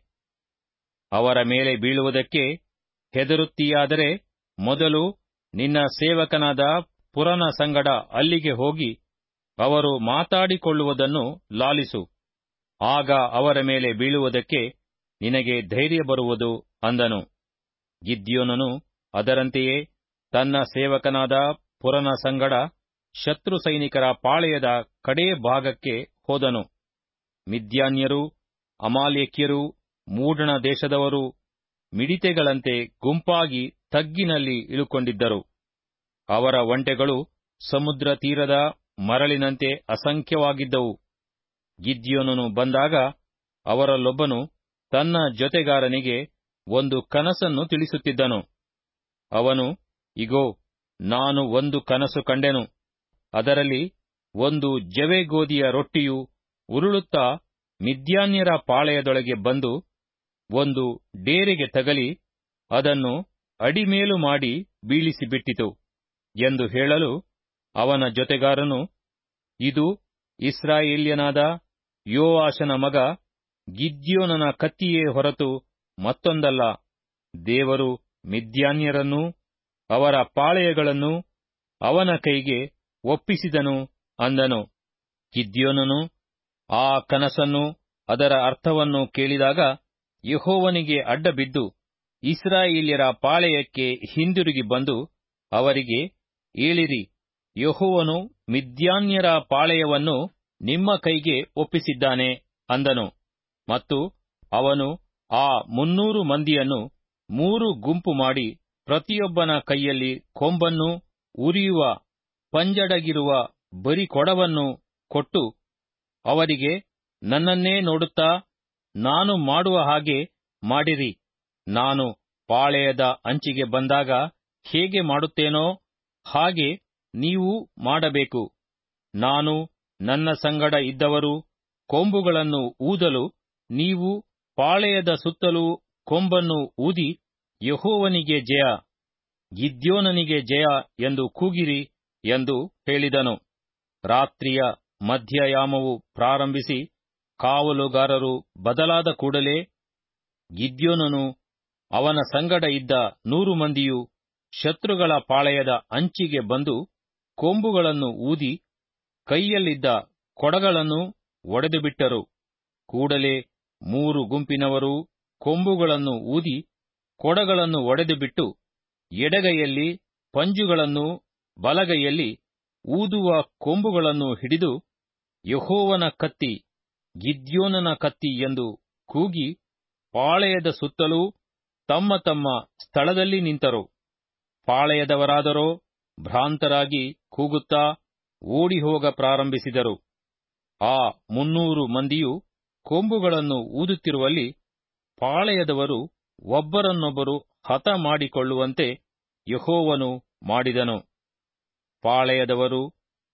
ಅವರ ಮೇಲೆ ಬೀಳುವುದಕ್ಕೆ ಹೆದರುತ್ತೀಯಾದರೆ ಮೊದಲು ನಿನ್ನ ಸೇವಕನಾದ ಪುರನ ಸಂಗಡ ಅಲ್ಲಿಗೆ ಹೋಗಿ ಅವರು ಮಾತಾಡಿಕೊಳ್ಳುವುದನ್ನು ಲಾಲಿಸು ಆಗ ಅವರ ಮೇಲೆ ಬೀಳುವುದಕ್ಕೆ ನಿನಗೆ ಧೈರ್ಯ ಬರುವುದು ಅಂದನು ಗಿದ್ಯೋನನು ಅದರಂತೆಯೇ ತನ್ನ ಸೇವಕನಾದ ಪುರನ ಸಂಗಡ ಶತ್ರು ಸೈನಿಕರ ಪಾಳೆಯದ ಕಡೇ ಭಾಗಕ್ಕೆ ಹೋದನು ಮಿದ್ಯಾನ್ಯರು ಅಮಾಲೇಕ್ಯರು ಮೂಡಣ ದೇಶದವರು ಮಿಡಿತೆಗಳಂತೆ ಗುಂಪಾಗಿ ತಗ್ಗಿನಲ್ಲಿ ಇಳುಕೊಂಡಿದ್ದರು ಅವರ ಒಂಟೆಗಳು ಸಮುದ್ರ ತೀರದ ಮರಳಿನಂತೆ ಅಸಂಖ್ಯವಾಗಿದ್ದವು ಗಿದ್ಯೋನನು ಬಂದಾಗ ಅವರಲ್ಲೊಬ್ಬನು ತನ್ನ ಜೊತೆಗಾರನಿಗೆ ಒಂದು ಕನಸನ್ನು ತಿಳಿಸುತ್ತಿದ್ದನು ಅವನು ಇಗೋ ನಾನು ಒಂದು ಕನಸು ಕಂಡೆನು ಅದರಲ್ಲಿ ಒಂದು ಜವೆಗೋದಿಯ ರೊಟ್ಟಿಯು ಉರುಳುತ್ತಾ ಮಿದ್ಯಾನ್ಯರ ಪಾಳೆಯದೊಳಗೆ ಬಂದು ಒಂದು ಡೇರೆಗೆ ತಗಲಿ ಅದನ್ನು ಅಡಿಮೇಲು ಮಾಡಿ ಬೀಳಿಸಿಬಿಟ್ಟಿತು ಎಂದು ಹೇಳಲು ಅವನ ಜೊತೆಗಾರನು ಇದು ಇಸ್ರಾಯೇಲ್ಯನಾದ ಯೋವಾಷನ ಮಗ ಗಿದ್ಯೋನನ ಕತ್ತಿಯೇ ಹೊರತು ಮತ್ತೊಂದಲ್ಲ ದೇವರು ಮಿದ್ಯಾನ್ಯರನ್ನೂ ಅವರ ಪಾಳೆಯಗಳನ್ನು ಅವನ ಕೈಗೆ ಒಪ್ಪಿಸಿದನು ಅಂದನು ಗಿದ್ಯೋನನು ಆ ಕನಸನ್ನು ಅದರ ಅರ್ಥವನ್ನು ಕೇಳಿದಾಗ ಯಹೋವನಿಗೆ ಅಡ್ಡಬಿದ್ದು ಇಸ್ರಾಯೇಲ್ಯರ ಪಾಳೆಯಕ್ಕೆ ಹಿಂದಿರುಗಿ ಬಂದು ಅವರಿಗೆ ಏಳಿರಿ ಯಹೋವನು ಮಿದ್ಯಾನ್ಯರ ಪಾಳೆಯವನ್ನು ನಿಮ್ಮ ಕೈಗೆ ಒಪ್ಪಿಸಿದ್ದಾನೆ ಅಂದನು ಮತ್ತು ಅವನು ಆ ಮುನ್ನೂರು ಮಂದಿಯನ್ನು ಮೂರು ಗುಂಪು ಮಾಡಿ ಪ್ರತಿಯೊಬ್ಬನ ಕೈಯಲ್ಲಿ ಕೊಂಬನ್ನು ಉರಿಯುವ ಪಂಜಡಗಿರುವ ಬರಿ ಕೊಡವನ್ನು ಕೊಟ್ಟು ಅವರಿಗೆ ನನ್ನನ್ನೇ ನೋಡುತ್ತಾ ನಾನು ಮಾಡುವ ಹಾಗೆ ಮಾಡಿರಿ ನಾನು ಪಾಳೆಯದ ಅಂಚಿಗೆ ಬಂದಾಗ ಹೇಗೆ ಮಾಡುತ್ತೇನೋ ಹಾಗೆ ನೀವು ಮಾಡಬೇಕು ನಾನು ನನ್ನ ಸಂಗಡ ಇದ್ದವರು ಕೊಂಬುಗಳನ್ನು ಊದಲು ನೀವು ಪಾಳೆಯದ ಸುತ್ತಲೂ ಕೊಂಬನ್ನು ಊದಿ ಯಹೋವನಿಗೆ ಜಯ ಗಿದ್ಯೋನನಿಗೆ ಜಯ ಎಂದು ಕೂಗಿರಿ ಎಂದು ಹೇಳಿದನು ರಾತ್ರಿಯ ಮಧ್ಯಯಾಮವು ಪ್ರಾರಂಭಿಸಿ ಕಾವಲುಗಾರರು ಬದಲಾದ ಕೂಡಲೇ ಗಿದ್ಯೋನನು ಅವನ ಸಂಗಡ ಇದ್ದ ನೂರು ಮಂದಿಯು ಶತ್ರುಗಳ ಪಾಳೆಯದ ಅಂಚಿಗೆ ಬಂದು ಕೊಂಬುಗಳನ್ನು ಊದಿ ಕೈಯಲ್ಲಿದ್ದ ಕೊಡಗಳನ್ನು ಒಡೆದುಬಿಟ್ಟರು ಕೂಡಲೇ ಮೂರು ಗುಂಪಿನವರು ಕೊಂಬುಗಳನ್ನು ಊದಿ ಕೊಡಗಳನ್ನು ಒಡೆದುಬಿಟ್ಟು ಎಡಗೈಯಲ್ಲಿ ಪಂಜುಗಳನ್ನು ಬಲಗೈಯಲ್ಲಿ ಊದುವ ಕೊಂಬುಗಳನ್ನು ಹಿಡಿದು ಯಹೋವನ ಕತ್ತಿ ಗಿದ್ಯೋನನ ಕತ್ತಿ ಎಂದು ಕೂಗಿ ಪಾಳೆಯದ ಸುತ್ತಲೂ ತಮ್ಮ ತಮ್ಮ ಸ್ಥಳದಲ್ಲಿ ನಿಂತರು ಪಾಳೆಯದವರಾದರೋ ಭ್ರಾಂತರಾಗಿ ಕೂಗುತ್ತಾ ಓಡಿಹೋಗ ಪ್ರಾರಂಭಿಸಿದರು ಆ ಮುನ್ನೂರು ಮಂದಿಯು ಕೊಂಬುಗಳನ್ನು ಊದುತ್ತಿರುವಲ್ಲಿ ಪಾಳೆಯದವರು ಒಬ್ಬರನ್ನೊಬ್ಬರು ಹತ ಮಾಡಿಕೊಳ್ಳುವಂತೆ ಯಹೋವನು ಮಾಡಿದನು ಪಾಳೆಯದವರು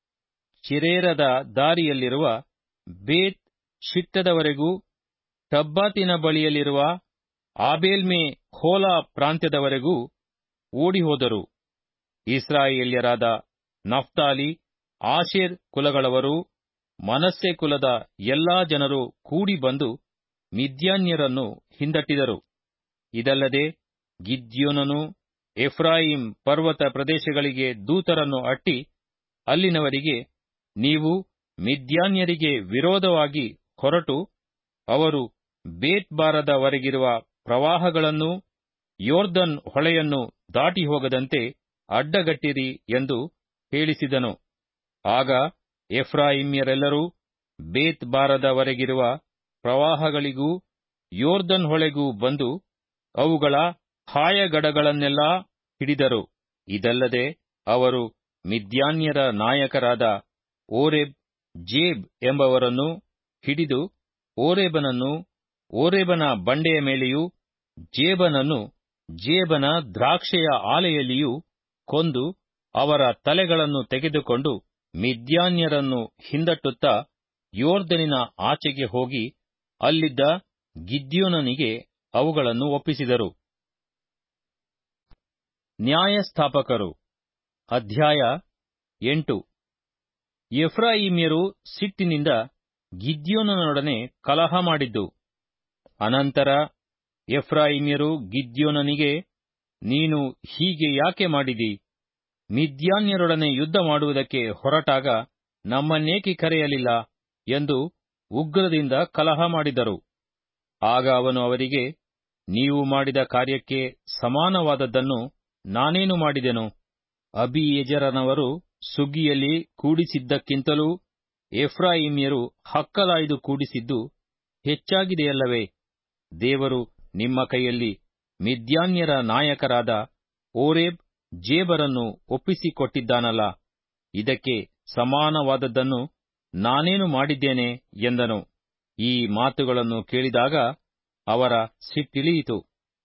ಚಿರೇರದ ದಾರಿಯಲ್ಲಿರುವ ಬೇತ್ ಶಿಟ್ಟದವರೆಗೂ ಟಬ್ಬಾತಿನ ಬಳಿಯಲ್ಲಿರುವ ಆಬೇಲ್ಮೆ ಹೋಲಾ ಪ್ರಾಂತ್ಯದವರೆಗೂ ಓಡಿಹೋದರು ಇಸ್ರಾಯೇಲ್ಯರಾದ ನಫ್ತಾಲಿ ಆಶೇರ್ ಕುಲಗಳವರು ಮನಸ್ಸೆ ಕುಲದ ಎಲ್ಲಾ ಜನರು ಕೂಡಿ ಬಂದು ಮಿದ್ಯಾನ್ಯರನ್ನು ಹಿಂದಟ್ಟಿದರು ಇದಲ್ಲದೆ ಗಿದ್ಯೋನನು ಎಫ್ರಾಯಿಂ ಪರ್ವತ ಪ್ರದೇಶಗಳಿಗೆ ದೂತರನ್ನು ಅಟ್ಟಿ ಅಲ್ಲಿನವರಿಗೆ ನೀವು ಮಿದ್ಯಾನ್ಯರಿಗೆ ವಿರೋಧವಾಗಿ ಹೊರಟು ಅವರು ಬೇತ್ಬಾರದವರೆಗಿರುವ ಪ್ರವಾಹಗಳನ್ನು ಯೋರ್ದನ್ ಹೊಳೆಯನ್ನು ದಾಟಿ ಹೋಗದಂತೆ ಅಡ್ಡಗಟ್ಟಿರಿ ಎಂದು ಹೇಳಿಸಿದನು ಆಗ ಎಫ್ರಾಯಿಮ್ಯರೆಲ್ಲರೂ ಬೇತ್ ಬಾರದವರೆಗಿರುವ ಪ್ರವಾಹಗಳಿಗೂ ಯೋರ್ದನ್ ಹೊಳೆಗೂ ಬಂದು ಅವುಗಳ ಹಾಯಗಡಗಳನ್ನೆಲ್ಲಾ ಹಿಡಿದರು ಇದಲ್ಲದೆ ಅವರು ಮಿದ್ಯಾನ್ಯರ ನಾಯಕರಾದ ಓರೆಬ್ ಜೇಬ್ ಎಂಬವರನ್ನು ಹಿಡಿದು ಓರೇಬನನ್ನು ಓರೇಬನ ಬಂಡೆಯ ಮೇಲೆಯೂ ಜೇಬನನ್ನು ಜೇಬನ ದ್ರಾಕ್ಷೆಯ ಆಲೆಯಲ್ಲಿಯೂ ಕೊಂದು ಅವರ ತಲೆಗಳನ್ನು ತೆಗೆದುಕೊಂಡು ಮಿದ್ಯಾನ್ಯರನ್ನು ಹಿಂದಟ್ಟುತ್ತಾ ಯೋರ್ದನಿನ ಆಚೆಗೆ ಹೋಗಿ ಅಲ್ಲಿದ್ದ ಗಿದ್ಯೋನನಿಗೆ ಅವುಗಳನ್ನು ಒಪ್ಪಿಸಿದರು ನ್ಯಾಯಸ್ಥಾಪಕರು ಅಧ್ಯಾಯ ಎಂಟು ಎಫ್ರಾಯಿಮ್ಯರು ಸಿಟ್ಟಿನಿಂದ ಗಿದ್ಯೋನನೊಡನೆ ಕಲಹ ಮಾಡಿದ್ದು ಅನಂತರ ಎಫ್ರಾಯಿಮ್ಯರು ಗಿದ್ಯೋನನಿಗೆ ನೀನು ಹೀಗೆ ಯಾಕೆ ಮಾಡಿದಿ ಮಿದ್ಯಾನ್ಯರೊಡನೆ ಯುದ್ಧ ಮಾಡುವುದಕ್ಕೆ ಹೊರಟಾಗ ನಮ್ಮನ್ನೇಕೆ ಕರೆಯಲಿಲ್ಲ ಎಂದು ಉಗ್ರದಿಂದ ಕಲಹ ಮಾಡಿದರು ಆಗ ಅವನು ಅವರಿಗೆ ನೀವು ಮಾಡಿದ ಕಾರ್ಯಕ್ಕೆ ಸಮಾನವಾದದ್ದನ್ನು ನಾನೇನು ಮಾಡಿದೆನು ಅಬಿಯೆಜರನವರು ಸುಗ್ಗಿಯಲ್ಲಿ ಕೂಡಿಸಿದ್ದಕ್ಕಿಂತಲೂ ಎಫ್ರಾಯಿಮ್ಯರು ಹಕ್ಕಲಾಯ್ದು ಕೂಡಿಸಿದ್ದು ಹೆಚ್ಚಾಗಿದೆಯಲ್ಲವೇ ದೇವರು ನಿಮ್ಮ ಕೈಯಲ್ಲಿ ಮಿದ್ಯಾನ್ಯರ ನಾಯಕರಾದ ಓರೇಬ್ ಜೇಬರನ್ನು ಒಪ್ಪಿಸಿಕೊಟ್ಟಿದ್ದಾನಲ್ಲ ಇದಕ್ಕೆ ಸಮಾನವಾದದ್ದನ್ನು ನಾನೇನು ಮಾಡಿದ್ದೇನೆ ಎಂದನು ಈ ಮಾತುಗಳನ್ನು ಕೇಳಿದಾಗ ಅವರ ಸಿಟ್ಟಿಳಿಯಿತು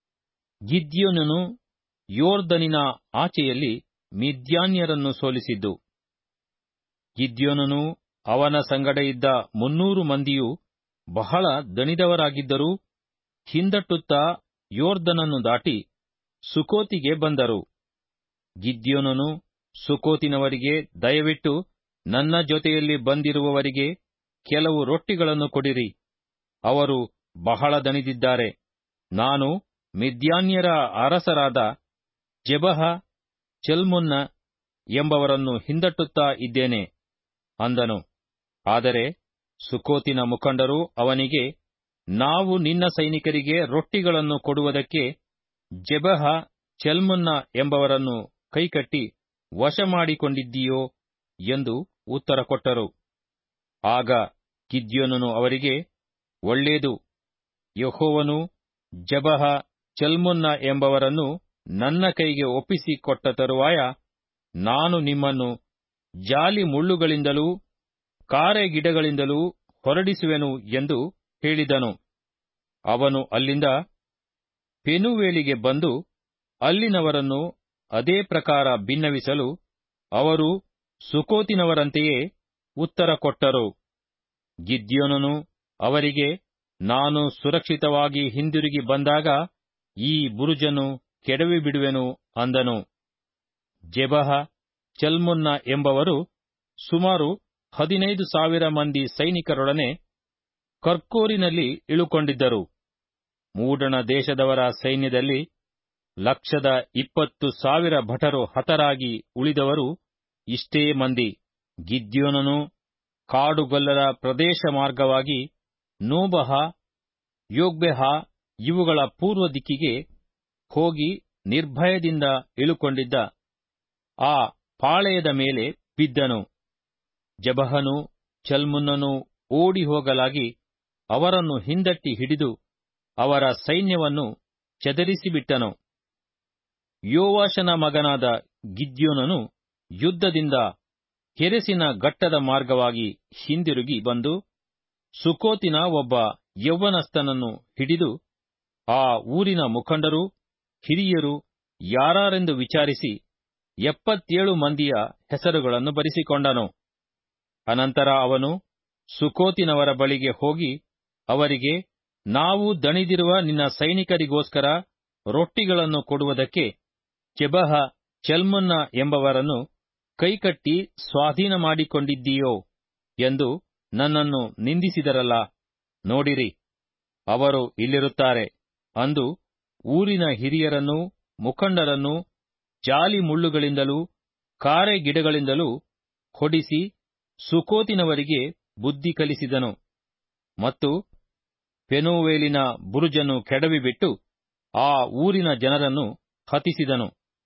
ಗಿದ್ಯೋನನು ಯೋರ್ದನಿನ ಆಚೆಯಲ್ಲಿ ಮಿದ್ಯಾನ್ಯರನ್ನು ಸೋಲಿಸಿದ್ದು ಗಿದ್ಯೋನನು ಅವನ ಸಂಗಡ ಇದ್ದ ಮುನ್ನೂರು ಮಂದಿಯು ಬಹಳ ದಣಿದವರಾಗಿದ್ದರೂ ಹಿಂದಟ್ಟುತ್ತಾ ಯೋರ್ದನನ್ನು ದಾಟಿ ಸುಕೋತಿಗೆ ಬಂದರು ಗಿದ್ಯೋನನು ಸುಕೋತಿನವರಿಗೆ ದಯವಿಟ್ಟು ನನ್ನ ಜೊತೆಯಲ್ಲಿ ಬಂದಿರುವವರಿಗೆ ಕೆಲವು ರೊಟ್ಟಿಗಳನ್ನು ಕೊಡಿರಿ ಅವರು ಬಹಳ ದಣಿದಿದ್ದಾರೆ ನಾನು ಮಿದ್ಯಾನ್ಯರ ಅರಸರಾದ ಜೆಬಹ ಚೆಲ್ಮುನ್ನ ಎಂಬವರನ್ನು ಹಿಂದಟ್ಟುತ್ತಾ ಇದ್ದೇನೆ ಅಂದನು ಆದರೆ ಸುಕೋತಿನ ಮುಖಂಡರು ಅವನಿಗೆ ನಾವು ನಿನ್ನ ಸೈನಿಕರಿಗೆ ರೊಟ್ಟಿಗಳನ್ನು ಕೊಡುವುದಕ್ಕೆ ಜೆಬಹ ಚೆಲ್ಮುನ್ನ ಎಂಬವರನ್ನು ಕೈಕಟ್ಟಿ ವಶ ಮಾಡಿಕೊಂಡಿದ್ದೀಯೋ ಎಂದು ಉತ್ತರ ಕೊಟ್ಟರು ಆಗ ಗಿದ್ಯೋನನು ಅವರಿಗೆ ಒಳ್ಳೇದು ಯಹೋವನು ಜಬಹ ಚಲ್ಮುನ್ನ ಎಂಬವರನ್ನು ನನ್ನ ಕೈಗೆ ಒಪ್ಪಿಸಿಕೊಟ್ಟ ತರುವಾಯ ನಾನು ನಿಮ್ಮನ್ನು ಜಾಲಿ ಮುಳ್ಳುಗಳಿಂದಲೂ ಕಾರೆ ಗಿಡಗಳಿಂದಲೂ ಹೊರಡಿಸುವೆನು ಎಂದು ಹೇಳಿದನು ಅವನು ಅಲ್ಲಿಂದ ಪೆನುವೇಲಿಗೆ ಬಂದು ಅಲ್ಲಿನವರನ್ನು ಅದೇ ಪ್ರಕಾರ ಭಿನ್ನವಿಸಲು ಅವರು ಸುಕೋತಿನವರಂತೆಯೇ ಉತ್ತರ ಕೊಟ್ಟರು ಗಿದ್ಯೋನನು ಅವರಿಗೆ ನಾನು ಸುರಕ್ಷಿತವಾಗಿ ಹಿಂದಿರುಗಿ ಬಂದಾಗ ಈ ಬುರುಜನ್ನು ಕೆಡವಿಬಿಡುವೆನು ಅಂದನು ಜೆಬಹ ಚಲ್ಮುನ್ನ ಎಂಬವರು ಸುಮಾರು ಹದಿನೈದು ಸಾವಿರ ಮಂದಿ ಸೈನಿಕರೊಡನೆ ಕರ್ಕೋರಿನಲ್ಲಿ ಇಳುಕೊಂಡಿದ್ದರು ಮೂಡಣ ದೇಶದವರ ಸೈನ್ಯದಲ್ಲಿ ಲಕ್ಷದ ಇಪ್ಪತ್ತು ಸಾವಿರ ಭಟರು ಹತರಾಗಿ ಉಳಿದವರು ಇಷ್ಟೇ ಮಂದಿ ಗಿದ್ಯೋನನು ಕಾಡುಗೊಲ್ಲರ ಪ್ರದೇಶ ಮಾರ್ಗವಾಗಿ ನೋಬಹ ಯೋಗ್ಬೆಹ ಇವುಗಳ ಪೂರ್ವ ದಿಕ್ಕಿಗೆ ಹೋಗಿ ನಿರ್ಭಯದಿಂದ ಇಳುಕೊಂಡಿದ್ದ ಆ ಪಾಳೆಯದ ಮೇಲೆ ಬಿದ್ದನು ಜಬಹನು ಚಲ್ಮುನ್ನನು ಓಡಿ ಹೋಗಲಾಗಿ ಅವರನ್ನು ಹಿಂದಟ್ಟಿ ಹಿಡಿದು ಅವರ ಸೈನ್ಯವನ್ನು ಚದರಿಸಿಬಿಟ್ಟನು ಯೋವಾಷನ ಮಗನಾದ ಗಿದ್ಯೋನನು ಯುದ್ಧದಿಂದ ಹೆರೆಸಿನ ಘಟ್ಟದ ಮಾರ್ಗವಾಗಿ ಹಿಂದಿರುಗಿ ಬಂದು ಸುಕೋತಿನ ಒಬ್ಬ ಯೌವನಸ್ಥನನ್ನು ಹಿಡಿದು ಆ ಊರಿನ ಮುಖಂಡರು ಹಿರಿಯರು ಯಾರೆಂದು ವಿಚಾರಿಸಿ ಎಪ್ಪತ್ತೇಳು ಮಂದಿಯ ಹೆಸರುಗಳನ್ನು ಬರೆಸಿಕೊಂಡನು ಅನಂತರ ಅವನು ಸುಕೋತಿನವರ ಬಳಿಗೆ ಹೋಗಿ ಅವರಿಗೆ ನಾವು ದಣಿದಿರುವ ನಿನ್ನ ಸೈನಿಕರಿಗೋಸ್ಕರ ರೊಟ್ಟಿಗಳನ್ನು ಕೊಡುವುದಕ್ಕೆ ಚೆಬಹ ಚೆಲ್ಮುನ್ನ ಎಂಬವರನ್ನು ಕೈಕಟ್ಟಿ ಸ್ವಾಧೀನ ಮಾಡಿಕೊಂಡಿದ್ದೀಯೋ ಎಂದು ನನ್ನನ್ನು ನಿಂದಿಸಿದರಲ್ಲ ನೋಡಿರಿ ಅವರು ಇಲ್ಲಿರುತ್ತಾರೆ ಅಂದು ಊರಿನ ಹಿರಿಯರನ್ನೂ ಮುಖಂಡರನ್ನೂ ಜಾಲಿ ಮುಳ್ಳುಗಳಿಂದಲೂ ಕಾರೆ ಗಿಡಗಳಿಂದಲೂ ಹೊಡಿಸಿ ಸುಕೋತಿನವರಿಗೆ ಬುದ್ಧಿ ಕಲಿಸಿದನು ಮತ್ತು ಪೆನೋವೇಲಿನ ಬುರುಜನ್ನು ಕೆಡವಿಬಿಟ್ಟು ಆ ಊರಿನ ಜನರನ್ನು ಹತಿಸಿದನು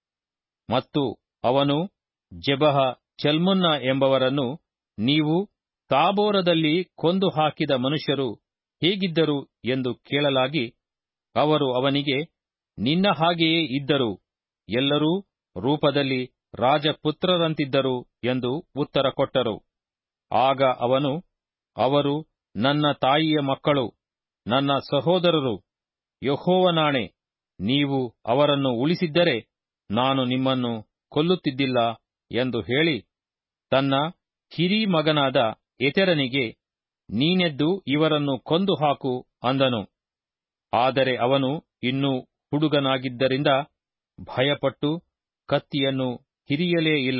ಮತ್ತು ಅವನು ಜೆಬಹ ಚೆಲ್ಮುನ್ನ ಎಂಬವರನ್ನು ನೀವು ತಾಬೋರದಲ್ಲಿ ಕೊಂದು ಹಾಕಿದ ಮನುಷ್ಯರು ಹೇಗಿದ್ದರು ಎಂದು ಕೇಳಲಾಗಿ ಅವರು ಅವನಿಗೆ ನಿನ್ನ ಹಾಗೆಯೇ ಇದ್ದರು ಎಲ್ಲರೂ ರೂಪದಲ್ಲಿ ರಾಜಪುತ್ರರಂತಿದ್ದರು ಎಂದು ಉತ್ತರ ಕೊಟ್ಟರು ಆಗ ಅವನು ಅವರು ನನ್ನ ತಾಯಿಯ ಮಕ್ಕಳು ನನ್ನ ಸಹೋದರರು ಯಹೋವನಾಣೆ ನೀವು ಅವರನ್ನು ಉಳಿಸಿದ್ದರೆ ನಾನು ನಿಮ್ಮನ್ನು ಕೊಲ್ಲುತ್ತಿದ್ದಿಲ್ಲ ಎಂದು ಹೇಳಿ ತನ್ನ ಹಿರಿ ಮಗನಾದ ಎತೆರನಿಗೆ ನೀನೆದ್ದು ಇವರನ್ನು ಕೊಂದು ಹಾಕು ಅಂದನು ಆದರೆ ಅವನು ಇನ್ನೂ ಹುಡುಗನಾಗಿದ್ದರಿಂದ ಭಯಪಟ್ಟು ಕತ್ತಿಯನ್ನು ಹಿರಿಯಲೇ ಇಲ್ಲ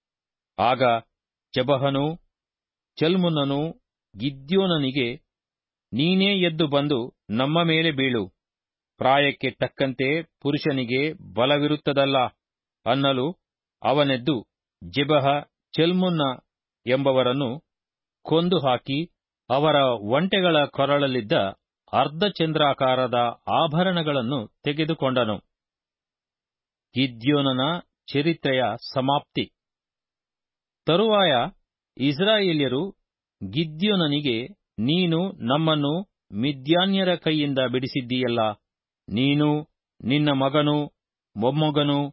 ಆಗ ಜಬಹನು ಚಲ್ಮುನ್ನನು ಗಿದ್ಯೋನನಿಗೆ ನೀನೇ ಎದ್ದು ಬಂದು ನಮ್ಮ ಮೇಲೆ ಬೀಳು ಪ್ರಾಯಕ್ಕೆ ತಕ್ಕಂತೆ ಪುರುಷನಿಗೆ ಬಲವಿರುತ್ತದಲ್ಲ ಅನ್ನಲು ಅವನೆದ್ದು ಜೆಬಹ ಚೆಲ್ಮುನ್ನ ಎಂಬವರನ್ನು ಕೊಂದು ಹಾಕಿ ಅವರ ಒಂಟೆಗಳ ಕೊರಳಲ್ಲಿದ್ದ ಅರ್ಧಚಂದ್ರಾಕಾರದ ಆಭರಣಗಳನ್ನು ತೆಗೆದುಕೊಂಡನು ಗಿದ್ಯೋನನ ಚರಿತ್ರೆಯ ಸಮಾಪ್ತಿ ತರುವಾಯ ಇಸ್ರಾಯೇಲ್ಯರು ಗಿದ್ಯೋನನಿಗೆ ನೀನು ನಮ್ಮನ್ನು ಮಿದ್ಯಾನ್ಯರ ಕೈಯಿಂದ ಬಿಡಿಸಿದ್ದೀಯಲ್ಲ ನೀನು ನಿನ್ನ ಮಗನು ಮೊಮ್ಮಗನು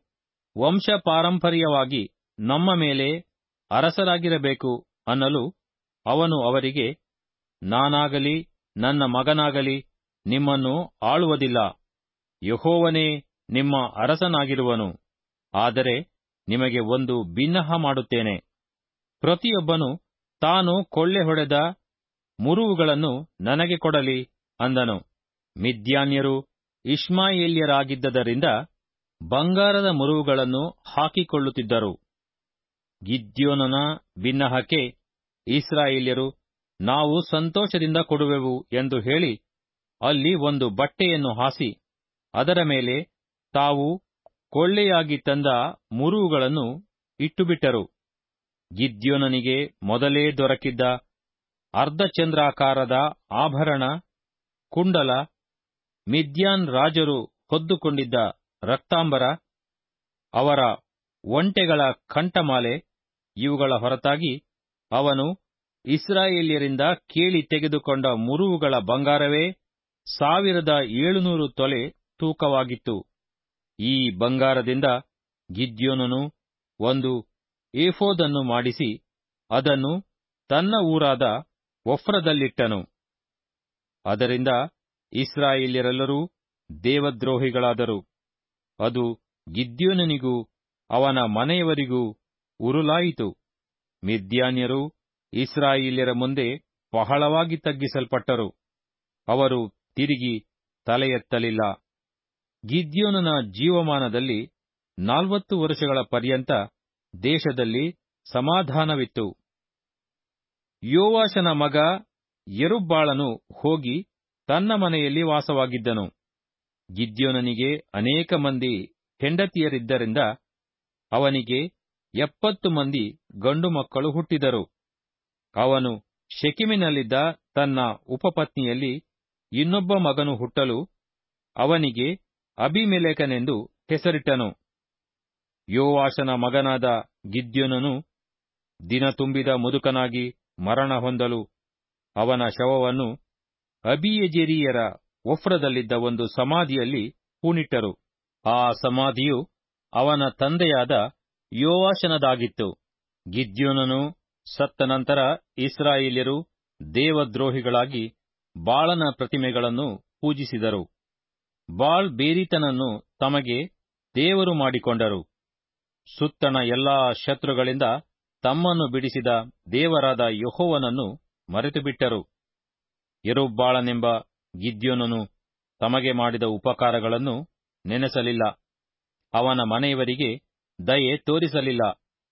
ವಂಶ ಪಾರಂಪರ್ಯವಾಗಿ ನಮ್ಮ ಮೇಲೆ ಅರಸರಾಗಿರಬೇಕು ಅನ್ನಲು ಅವನು ಅವರಿಗೆ ನಾನಾಗಲಿ ನನ್ನ ಮಗನಾಗಲಿ ನಿಮ್ಮನ್ನು ಆಳುವುದಿಲ್ಲ ಯಹೋವನೇ ನಿಮ್ಮ ಅರಸನಾಗಿರುವನು ಆದರೆ ನಿಮಗೆ ಒಂದು ಬಿನ್ನಹ ಮಾಡುತ್ತೇನೆ ಪ್ರತಿಯೊಬ್ಬನು ತಾನು ಕೊಳ್ಳೆ ಹೊಡೆದ ಮುರುವುಗಳನ್ನು ನನಗೆ ಕೊಡಲಿ ಅಂದನು ಮಿದ್ಯಾನ್ಯರು ಇಷ್ಮಾಯೇಲ್ಯರಾಗಿದ್ದರಿಂದ ಬಂಗಾರದ ಮುರುವುಗಳನ್ನು ಹಾಕಿಕೊಳ್ಳುತ್ತಿದ್ದರು ಗಿದ್ಯೋನನ ಬಿನ್ನಹಕ್ಕೆ ಇಸ್ರಾಯೇಲ್ಯರು ನಾವು ಸಂತೋಷದಿಂದ ಕೊಡುವೆವು ಎಂದು ಹೇಳಿ ಅಲ್ಲಿ ಒಂದು ಬಟ್ಟೆಯನ್ನು ಹಾಸಿ ಅದರ ಮೇಲೆ ತಾವು ಕೊಳ್ಳೆಯಾಗಿ ತಂದ ಮುರುವುಗಳನ್ನು ಇಟ್ಟುಬಿಟ್ಟರು ಗಿದ್ಯೋನನಿಗೆ ಮೊದಲೇ ದೊರಕಿದ್ದ ಅರ್ಧಚಂದ್ರಾಕಾರದ ಆಭರಣ ಕುಂಡಲ ಮಿದ್ಯಾನ್ ರಾಜರು ಹೊದ್ದುಕೊಂಡಿದ್ದ ರಕ್ತಾಂಬರ ಅವರ ಒಂಟೆಗಳ ಕಂಠಮಾಲೆ ಇವುಗಳ ಹೊರತಾಗಿ ಅವನು ಇಸ್ರಾಯೇಲ್ಯರಿಂದ ಕೇಳಿ ತೆಗೆದುಕೊಂಡ ಮುರುವುಗಳ ಬಂಗಾರವೇ ಸಾವಿರದ ಏಳುನೂರು ತೊಲೆ ತೂಕವಾಗಿತ್ತು ಈ ಬಂಗಾರದಿಂದ ಗಿದ್ಯೋನನು ಒಂದು ಏಫೋದನ್ನು ಮಾಡಿಸಿ ಅದನ್ನು ತನ್ನ ಊರಾದ ಒಫ್ರದಲ್ಲಿಟ್ಟನು ಅದರಿಂದ ಇಸ್ರಾಯೇಲ್ಯರೆಲ್ಲರೂ ದೇವದ್ರೋಹಿಗಳಾದರು ಅದು ಗಿದ್ಯೋನನಿಗೂ ಅವನ ಮನೆಯವರಿಗೂ ಉರುಲಾಯಿತು ಮಿದ್ಯಾನ್ಯರು ಇಸ್ರಾಯೇಲ್ಯರ ಮುಂದೆ ಬಹಳವಾಗಿ ತಗ್ಗಿಸಲ್ಪಟ್ಟರು ಅವರು ತಿರುಗಿ ತಲೆಯೆತ್ತಲಿಲ್ಲ ಗಿದ್ಯೋನನ ಜೀವಮಾನದಲ್ಲಿ ನಾಲ್ವತ್ತು ವರ್ಷಗಳ ಪರ್ಯಂತ ದೇಶದಲ್ಲಿ ಸಮಾಧಾನವಿತ್ತು ಯೋವಾಷನ ಮಗ ಯರುಬ್ಬಾಳನು ಹೋಗಿ ತನ್ನ ಮನೆಯಲ್ಲಿ ವಾಸವಾಗಿದ್ದನು ಗಿದ್ಯೋನನಿಗೆ ಅನೇಕ ಮಂದಿ ಹೆಂಡತಿಯರಿದ್ದರಿಂದ ಅವನಿಗೆ ಎಪ್ಪತ್ತು ಮಂದಿ ಗಂಡು ಮಕ್ಕಳು ಹುಟ್ಟಿದರು ಅವನು ಶೆಕಿಮಿನಲ್ಲಿದ್ದ ತನ್ನ ಉಪಪತ್ನಿಯಲ್ಲಿ ಇನ್ನೊಬ್ಬ ಮಗನು ಹುಟ್ಟಲು ಅವನಿಗೆ ಅಬಿಮೆಲೆಕನೆಂದು ಹೆಸರಿಟ್ಟನು ಯೋವಾಷನ ಮಗನಾದ ಗಿದ್ಯೋನನು ದಿನ ತುಂಬಿದ ಮುದುಕನಾಗಿ ಮರಣ ಹೊಂದಲು ಅವನ ಶವವನ್ನು ಅಬಿಯಜೆರಿಯರ ಒಫ್ರದಲ್ಲಿದ್ದ ಒಂದು ಸಮಾಧಿಯಲ್ಲಿ ಹೂಣಿಟ್ಟರು ಆ ಸಮಾಧಿಯು ಅವನ ತಂದೆಯಾದ ಯೋವಾಷನದಾಗಿತ್ತು ಗಿದ್ಯೋನನು ಸತ್ತ ನಂತರ ಇಸ್ರಾಯೇಲ್ಯರು ದೇವದ್ರೋಹಿಗಳಾಗಿ ಬಾಳನ ಪ್ರತಿಮೆಗಳನ್ನು ಪೂಜಿಸಿದರು ಬಾಳ್ ಬೇರಿತನನ್ನು ತಮಗೆ ದೇವರು ಮಾಡಿಕೊಂಡರು ಸುತ್ತಣ ಎಲ್ಲಾ ಶತ್ರುಗಳಿಂದ ತಮ್ಮನ್ನು ಬಿಡಿಸಿದ ದೇವರಾದ ಯಹೋವನನ್ನು ಮರೆತುಬಿಟ್ಟರು ಯರುಬ್ಬಾಳನೆಂಬ ಗಿದ್ಯೋನನು ತಮಗೆ ಮಾಡಿದ ಉಪಕಾರಗಳನ್ನು ನೆನೆಸಲಿಲ್ಲ ಅವನ ಮನೆಯವರಿಗೆ ದಯೆ ತೋರಿಸಲಿಲ್ಲ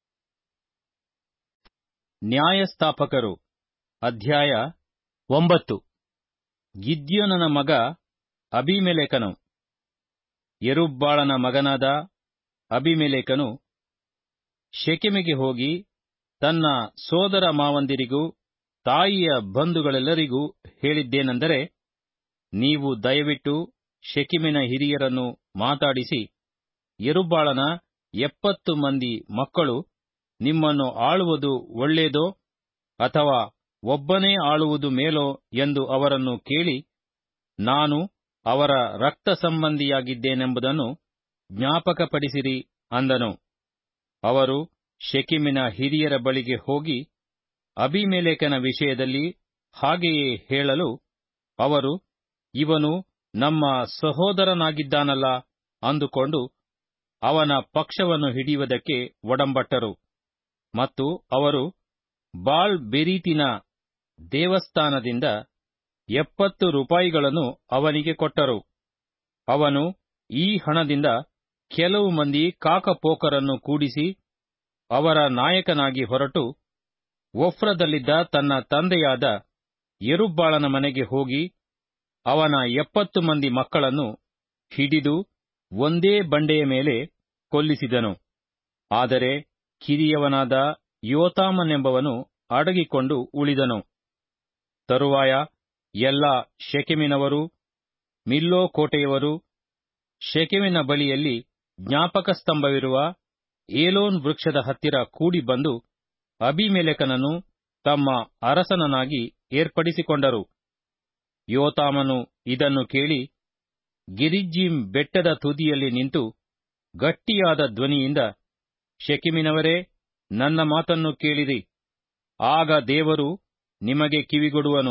ನ್ಯಾಯಸ್ಥಾಪಕರು ಅಧ್ಯಾಯ ಒಂಬತ್ತು ಗಿದ್ಯೋನನ ಮಗ ಅಬಿಮೆಲೆಕನು ಯರುಬ್ಬಾಳನ ಮಗನಾದ ಅಬಿಮೆಲೆಕನು ಶೆಕೆಮಿಗೆ ಹೋಗಿ ತನ್ನ ಸೋದರ ಮಾವಂದಿರಿಗೂ ತಾಯಿಯ ಬಂಧುಗಳೆಲ್ಲರಿಗೂ ಹೇಳಿದ್ದೇನೆಂದರೆ ನೀವು ದಯವಿಟ್ಟು ಶೆಕಿಮಿನ ಹಿರಿಯರನ್ನು ಮಾತಾಡಿಸಿ ಯರುಬ್ಬಾಳನ ಎಪ್ಪತ್ತು ಮಂದಿ ಮಕ್ಕಳು ನಿಮ್ಮನ್ನು ಆಳುವುದು ಒಳ್ಳೇದೋ ಅಥವಾ ಒಬ್ಬನೇ ಆಳುವುದು ಮೇಲೋ ಎಂದು ಅವರನ್ನು ಕೇಳಿ ನಾನು ಅವರ ರಕ್ತ ಸಂಬಂಧಿಯಾಗಿದ್ದೇನೆಂಬುದನ್ನು ಜ್ಞಾಪಕಪಡಿಸಿರಿ ಅಂದನು ಅವರು ಶೆಕಿಮಿನ ಹಿರಿಯರ ಬಳಿಗೆ ಹೋಗಿ ಅಬಿಮೆಲೆಕನ ವಿಷಯದಲ್ಲಿ ಹಾಗೆಯೇ ಹೇಳಲು ಅವರು ಇವನು ನಮ್ಮ ಸಹೋದರನಾಗಿದ್ದಾನಲ್ಲ ಅಂದುಕೊಂಡು ಅವನ ಪಕ್ಷವನ್ನು ಹಿಡಿಯುವುದಕ್ಕೆ ಒಡಂಬಟ್ಟರು ಮತ್ತು ಅವರು ಬಾಳ್ ಬೆರೀತಿನ ದೇವಸ್ಥಾನದಿಂದ ಎಪ್ಪತ್ತು ರೂಪಾಯಿಗಳನ್ನು ಅವನಿಗೆ ಕೊಟ್ಟರು ಅವನು ಈ ಹಣದಿಂದ ಕೆಲವು ಮಂದಿ ಕಾಕಪೋಕರನ್ನು ಕೂಡಿಸಿ ಅವರ ನಾಯಕನಾಗಿ ಹೊರಟು ಒಫ್ರದಲ್ಲಿದ್ದ ತನ್ನ ತಂದೆಯಾದ ಯರುಬ್ಬಾಳನ ಮನೆಗೆ ಹೋಗಿ ಅವನ ಎಪ್ಪತ್ತು ಮಂದಿ ಮಕ್ಕಳನ್ನು ಹಿಡಿದು ಒಂದೇ ಬಂಡೆಯ ಮೇಲೆ ಕೊಲ್ಲಿಸಿದನು ಆದರೆ ಕಿರಿಯವನಾದ ಯೋತಾಮನೆಂಬವನು ಅಡಗಿಕೊಂಡು ಉಳಿದನು ತರುವಾಯ ಎಲ್ಲ ಶೆಕೆಮಿನವರು ಮಿಲ್ಲೋ ಕೋಟೆಯವರು ಶೆಕೆಮಿನ ಬಳಿಯಲ್ಲಿ ಜ್ಞಾಪಕ ಸ್ತಂಭವಿರುವ ಏಲೋನ್ ವೃಕ್ಷದ ಹತ್ತಿರ ಕೂಡಿ ಬಂದು ಅಬಿಮೆಲೆಕನನ್ನು ತಮ್ಮ ಅರಸನನಾಗಿ ಏರ್ಪಡಿಸಿಕೊಂಡರು ಯೋತಾಮನು ಇದನ್ನು ಕೇಳಿ ಗೆರಿಜ್ಜೀಮ್ ಬೆಟ್ಟದ ತುದಿಯಲ್ಲಿ ನಿಂತು ಗಟ್ಟಿಯಾದ ಧ್ವನಿಯಿಂದ ಶೆಕಿಮಿನವರೇ ನನ್ನ ಮಾತನ್ನು ಕೇಳಿರಿ ಆಗ ದೇವರು ನಿಮಗೆ ಕಿವಿಗೊಡುವನು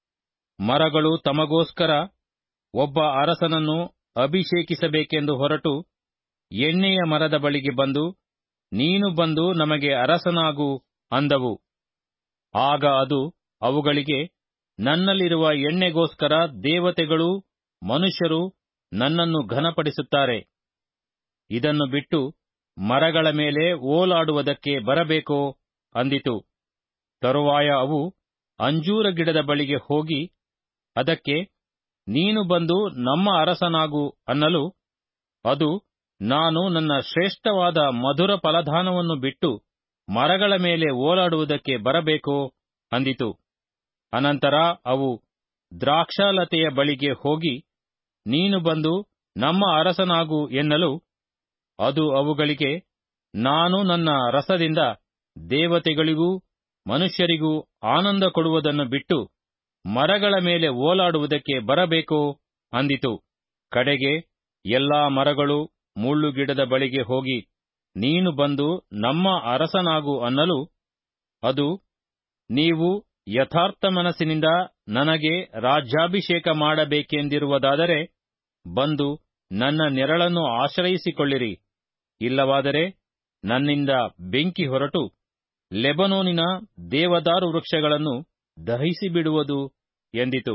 ಮರಗಳು ತಮಗೋಸ್ಕರ ಒಬ್ಬ ಅರಸನನ್ನು ಅಭಿಷೇಕಿಸಬೇಕೆಂದು ಹೊರಟು ಎಣ್ಣೆಯ ಮರದ ಬಳಿಗೆ ಬಂದು ನೀನು ಬಂದು ನಮಗೆ ಅರಸನಾಗು ಅಂದವು ಆಗ ಅದು ಅವುಗಳಿಗೆ ನನ್ನಲ್ಲಿರುವ ಎಣ್ಣೆಗೋಸ್ಕರ ದೇವತೆಗಳೂ ಮನುಷ್ಯರು ನನ್ನನ್ನು ಘನಪಡಿಸುತ್ತಾರೆ ಇದನ್ನು ಬಿಟ್ಟು ಮರಗಳ ಮೇಲೆ ಓಲಾಡುವುದಕ್ಕೆ ಬರಬೇಕೋ ಅಂದಿತು ತರುವಾಯ ಅವು ಅಂಜೂರ ಗಿಡದ ಬಳಿಗೆ ಹೋಗಿ ಅದಕ್ಕೆ ನೀನು ಬಂದು ನಮ್ಮ ಅರಸನಾಗು ಅನ್ನಲು ಅದು ನಾನು ನನ್ನ ಶ್ರೇಷ್ಠವಾದ ಮಧುರ ಫಲದಾನವನ್ನು ಬಿಟ್ಟು ಮರಗಳ ಮೇಲೆ ಓಲಾಡುವುದಕ್ಕೆ ಬರಬೇಕೋ ಅಂದಿತು ಅನಂತರ ಅವು ದ್ರಾಕ್ಷಾಲತೆಯ ಬಳಿಗೆ ಹೋಗಿ ನೀನು ಬಂದು ನಮ್ಮ ಅರಸನಾಗು ಎನ್ನಲು ಅದು ಅವುಗಳಿಗೆ ನಾನು ನನ್ನ ರಸದಿಂದ ದೇವತೆಗಳಿಗೂ ಮನುಷ್ಯರಿಗೂ ಆನಂದ ಕೊಡುವುದನ್ನು ಬಿಟ್ಟು ಮರಗಳ ಮೇಲೆ ಓಲಾಡುವುದಕ್ಕೆ ಬರಬೇಕೋ ಅಂದಿತು ಕಡೆಗೆ ಎಲ್ಲಾ ಮರಗಳು ಮುಳ್ಳುಗಿಡದ ಬಳಿಗೆ ಹೋಗಿ ನೀನು ಬಂದು ನಮ್ಮ ಅರಸನಾಗು ಅನ್ನಲು ಅದು ನೀವು ಯಥಾರ್ಥ ಮನಸ್ಸಿನಿಂದ ನನಗೆ ರಾಜ್ಯಾಭಿಷೇಕ ಮಾಡಬೇಕೆಂದಿರುವುದಾದರೆ ಬಂದು ನನ್ನ ನೆರಳನ್ನು ಆಶ್ರಯಿಸಿಕೊಳ್ಳಿರಿ ಇಲ್ಲವಾದರೆ ನನ್ನಿಂದ ಬೆಂಕಿ ಹೊರಟು ಲೆಬನೋನಿನ ದೇವದಾರು ವೃಕ್ಷಗಳನ್ನು ದಹಿಸಿಬಿಡುವುದು ಎಂದಿತು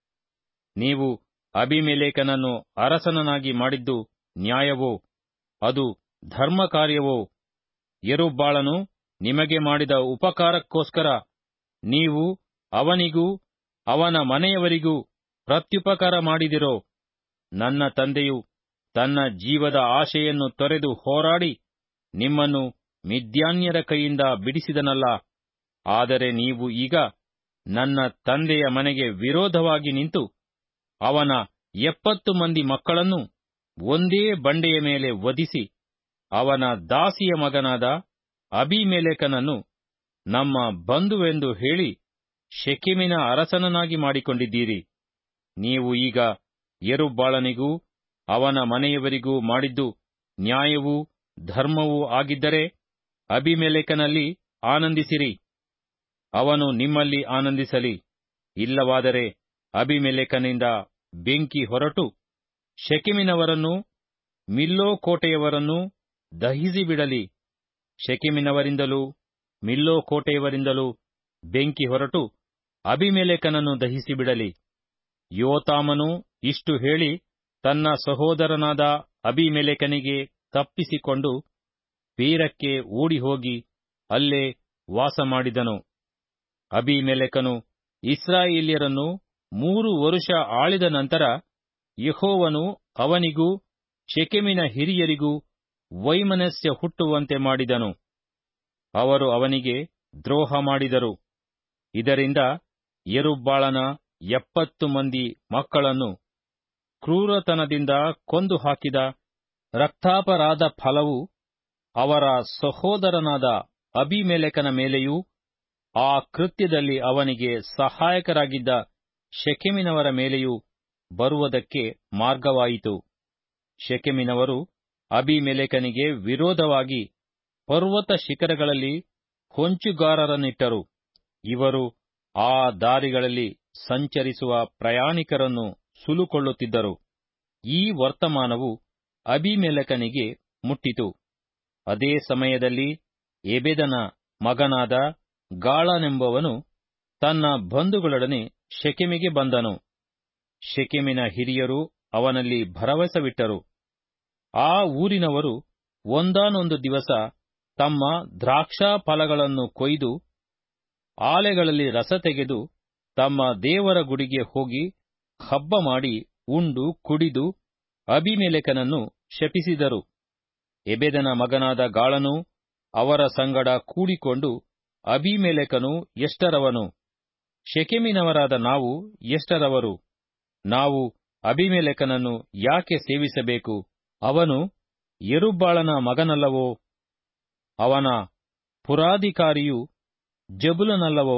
ನೀವು ಅಭಿಮೆಲೇಕನನ್ನು ಅರಸನನ್ನಾಗಿ ಮಾಡಿದ್ದು ನ್ಯಾಯವೋ ಅದು ಧರ್ಮ ಕಾರ್ಯವೋ ಯರುಬ್ಬಾಳನು ನಿಮಗೆ ಮಾಡಿದ ಉಪಕಾರಕ್ಕೋಸ್ಕರ ನೀವು ಅವನಿಗೂ ಅವನ ಮನೆಯವರಿಗೂ ಪ್ರತ್ಯುಪಕಾರ ಮಾಡಿದಿರೋ ನನ್ನ ತಂದೆಯು ತನ್ನ ಜೀವದ ಆಶೆಯನ್ನು ತೊರೆದು ಹೋರಾಡಿ ನಿಮ್ಮನ್ನು ಮಿದ್ಯಾನ್ಯರ ಕೈಯಿಂದ ಬಿಡಿಸಿದನಲ್ಲ ಆದರೆ ನೀವು ಈಗ ನನ್ನ ತಂದೆಯ ಮನೆಗೆ ವಿರೋಧವಾಗಿ ನಿಂತು ಅವನ ಎಪ್ಪತ್ತು ಮಂದಿ ಮಕ್ಕಳನ್ನು ಒಂದೇ ಬಂಡೆಯ ಮೇಲೆ ವಧಿಸಿ ಅವನ ದಾಸಿಯ ಮಗನಾದ ಅಬಿಮೆಲೆಕನನ್ನು ನಮ್ಮ ಬಂಧುವೆಂದು ಹೇಳಿ ಶೆಕೆಮಿನ ಅರಸನನ್ನಾಗಿ ಮಾಡಿಕೊಂಡಿದ್ದೀರಿ ನೀವು ಈಗ ಯರುಬ್ಬಾಳನಿಗೂ ಅವನ ಮನೆಯವರಿಗೂ ಮಾಡಿದ್ದು ನ್ಯಾಯವೂ ಧರ್ಮವೂ ಆಗಿದ್ದರೆ ಅಬಿಮೆಲೆಕನಲ್ಲಿ ಆನಂದಿಸಿರಿ ಅವನು ನಿಮ್ಮಲ್ಲಿ ಆನಂದಿಸಲಿ ಇಲ್ಲವಾದರೆ ಅಬಿಮೆಲೆಕನಿಂದ ಬೆಂಕಿ ಹೊರಟು ಶೆಕೆಮಿನವರನ್ನು ಮಿಲ್ಲೋ ಕೋಟೆಯವರನ್ನು ದಹಿಸಿಬಿಡಲಿ ಶೆಕೆಮಿನವರಿಂದಲೂ ಮಿಲ್ಲೋ ಕೋಟೆಯವರಿಂದಲೂ ಬೆಂಕಿ ಹೊರಟು ಅಬಿಮೆಲೆಕನನ್ನು ದಹಿಸಿಬಿಡಲಿ ಯೋತಾಮನು ಇಷ್ಟು ಹೇಳಿ ತನ್ನ ಸಹೋದರನಾದ ಅಬಿಮೆಲೆಕನಿಗೆ ತಪ್ಪಿಸಿಕೊಂಡು ಪೀರಕ್ಕೆ ಓಡಿಹೋಗಿ ಅಲ್ಲೇ ವಾಸಮಾಡಿದನು ಅಬಿಮೆಲೆಕನು ಇಸ್ರಾಯೇಲ್ಯರನ್ನು ಮೂರು ವರುಷ ಆಳಿದ ನಂತರ ಯೆಹೋವನು ಅವನಿಗೂ ಶೆಕೆಮಿನ ಹಿರಿಯರಿಗೂ ವೈಮನಸ್ಯ ಹುಟ್ಟುವಂತೆ ಮಾಡಿದನು ಅವರು ಅವನಿಗೆ ದ್ರೋಹ ಮಾಡಿದರು ಇದರಿಂದ ಯರುಬ್ಬಾಳನ ಎಪ್ಪತ್ತು ಮಂದಿ ಮಕ್ಕಳನ್ನು ಕ್ರೂರತನದಿಂದ ಕೊಂದು ಹಾಕಿದ ರಕ್ತಾಪರಾಧ ಫಲವು ಅವರ ಸಹೋದರನಾದ ಅಬಿಮೆಲೆಕನ ಮೇಲೆಯೂ ಆ ಕೃತ್ಯದಲ್ಲಿ ಅವನಿಗೆ ಸಹಾಯಕರಾಗಿದ್ದ ಶೆಕೆಮಿನವರ ಮೇಲೆಯೂ ಬರುವುದಕ್ಕೆ ಮಾರ್ಗವಾಯಿತು ಶೆಕೆಮಿನವರು ಅಬಿಮೆಲೆಕನಿಗೆ ವಿರೋಧವಾಗಿ ಪರ್ವತ ಶಿಖರಗಳಲ್ಲಿ ಹೊಂಚುಗಾರರನ್ನಿಟ್ಟರು ಇವರು ಆ ದಾರಿಗಳಲ್ಲಿ ಸಂಚರಿಸುವ ಪ್ರಯಾಣಿಕರನ್ನು ಸುಲುಕೊಳ್ಳುತ್ತಿದ್ದರು ಈ ವರ್ತಮಾನವು ಅಬಿಮೆಲೆಕನಿಗೆ ಮುಟ್ಟಿತು ಅದೇ ಸಮಯದಲ್ಲಿ ಎಬೆದನ ಮಗನಾದ ಗಾಳನೆಂಬವನು ತನ್ನ ಬಂಧುಗಳೊಡನೆ ಶೆಕೆಮಿಗೆ ಬಂದನು ಶೆಕೆಮಿನ ಹಿರಿಯರು ಅವನಲ್ಲಿ ಭರವಸವಿಟ್ಟರು ಆ ಊರಿನವರು ಒಂದಾನೊಂದು ದಿವಸ ತಮ್ಮ ದ್ರಾಕ್ಷಾ ಫಲಗಳನ್ನು ಕೊಯ್ದು ಆಲೆಗಳಲ್ಲಿ ರಸ ತೆಗೆದು ತಮ್ಮ ದೇವರ ಗುಡಿಗೆ ಹೋಗಿ ಹಬ್ಬ ಮಾಡಿ ಉಂಡು ಕುಡಿದು ಅಬಿಮೆಲೆಕನನ್ನು ಶಪಿಸಿದರು ಎಬೆದನ ಮಗನಾದ ಗಾಳನು ಅವರ ಸಂಗಡ ಕೂಡಿಕೊಂಡು ಅಬಿಮೆಲೆಕನು ಎಷ್ಟರವನು ಶೆಕೆಮಿನವರಾದ ನಾವು ಎಷ್ಟರವರು ನಾವು ಅಬಿಮೆಲೆಕನನ್ನು ಯಾಕೆ ಸೇವಿಸಬೇಕು ಅವನು ಯರುಬ್ಬಾಳನ ಮಗನಲ್ಲವೋ ಅವನ ಪುರಾಧಿಕಾರಿಯು ಜಬುಲನಲ್ಲವೋ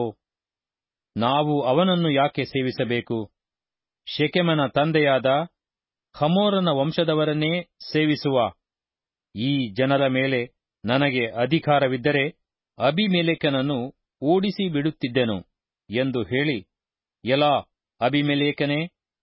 ನಾವು ಅವನನ್ನು ಯಾಕೆ ಸೇವಿಸಬೇಕು ಶೆಕೆಮನ ತಂದೆಯಾದ ಹಮೋರನ ವಂಶದವರನ್ನೇ ಸೇವಿಸುವ ಈ ಜನರ ಮೇಲೆ ನನಗೆ ಅಧಿಕಾರವಿದ್ದರೆ ಅಬಿಮೆಲೇಕನನ್ನು ಓಡಿಸಿ ಬಿಡುತ್ತಿದ್ದೆನು ಎಂದು ಹೇಳಿ ಎಲಾ ಅಬಿಮೆಲೇಕನೇ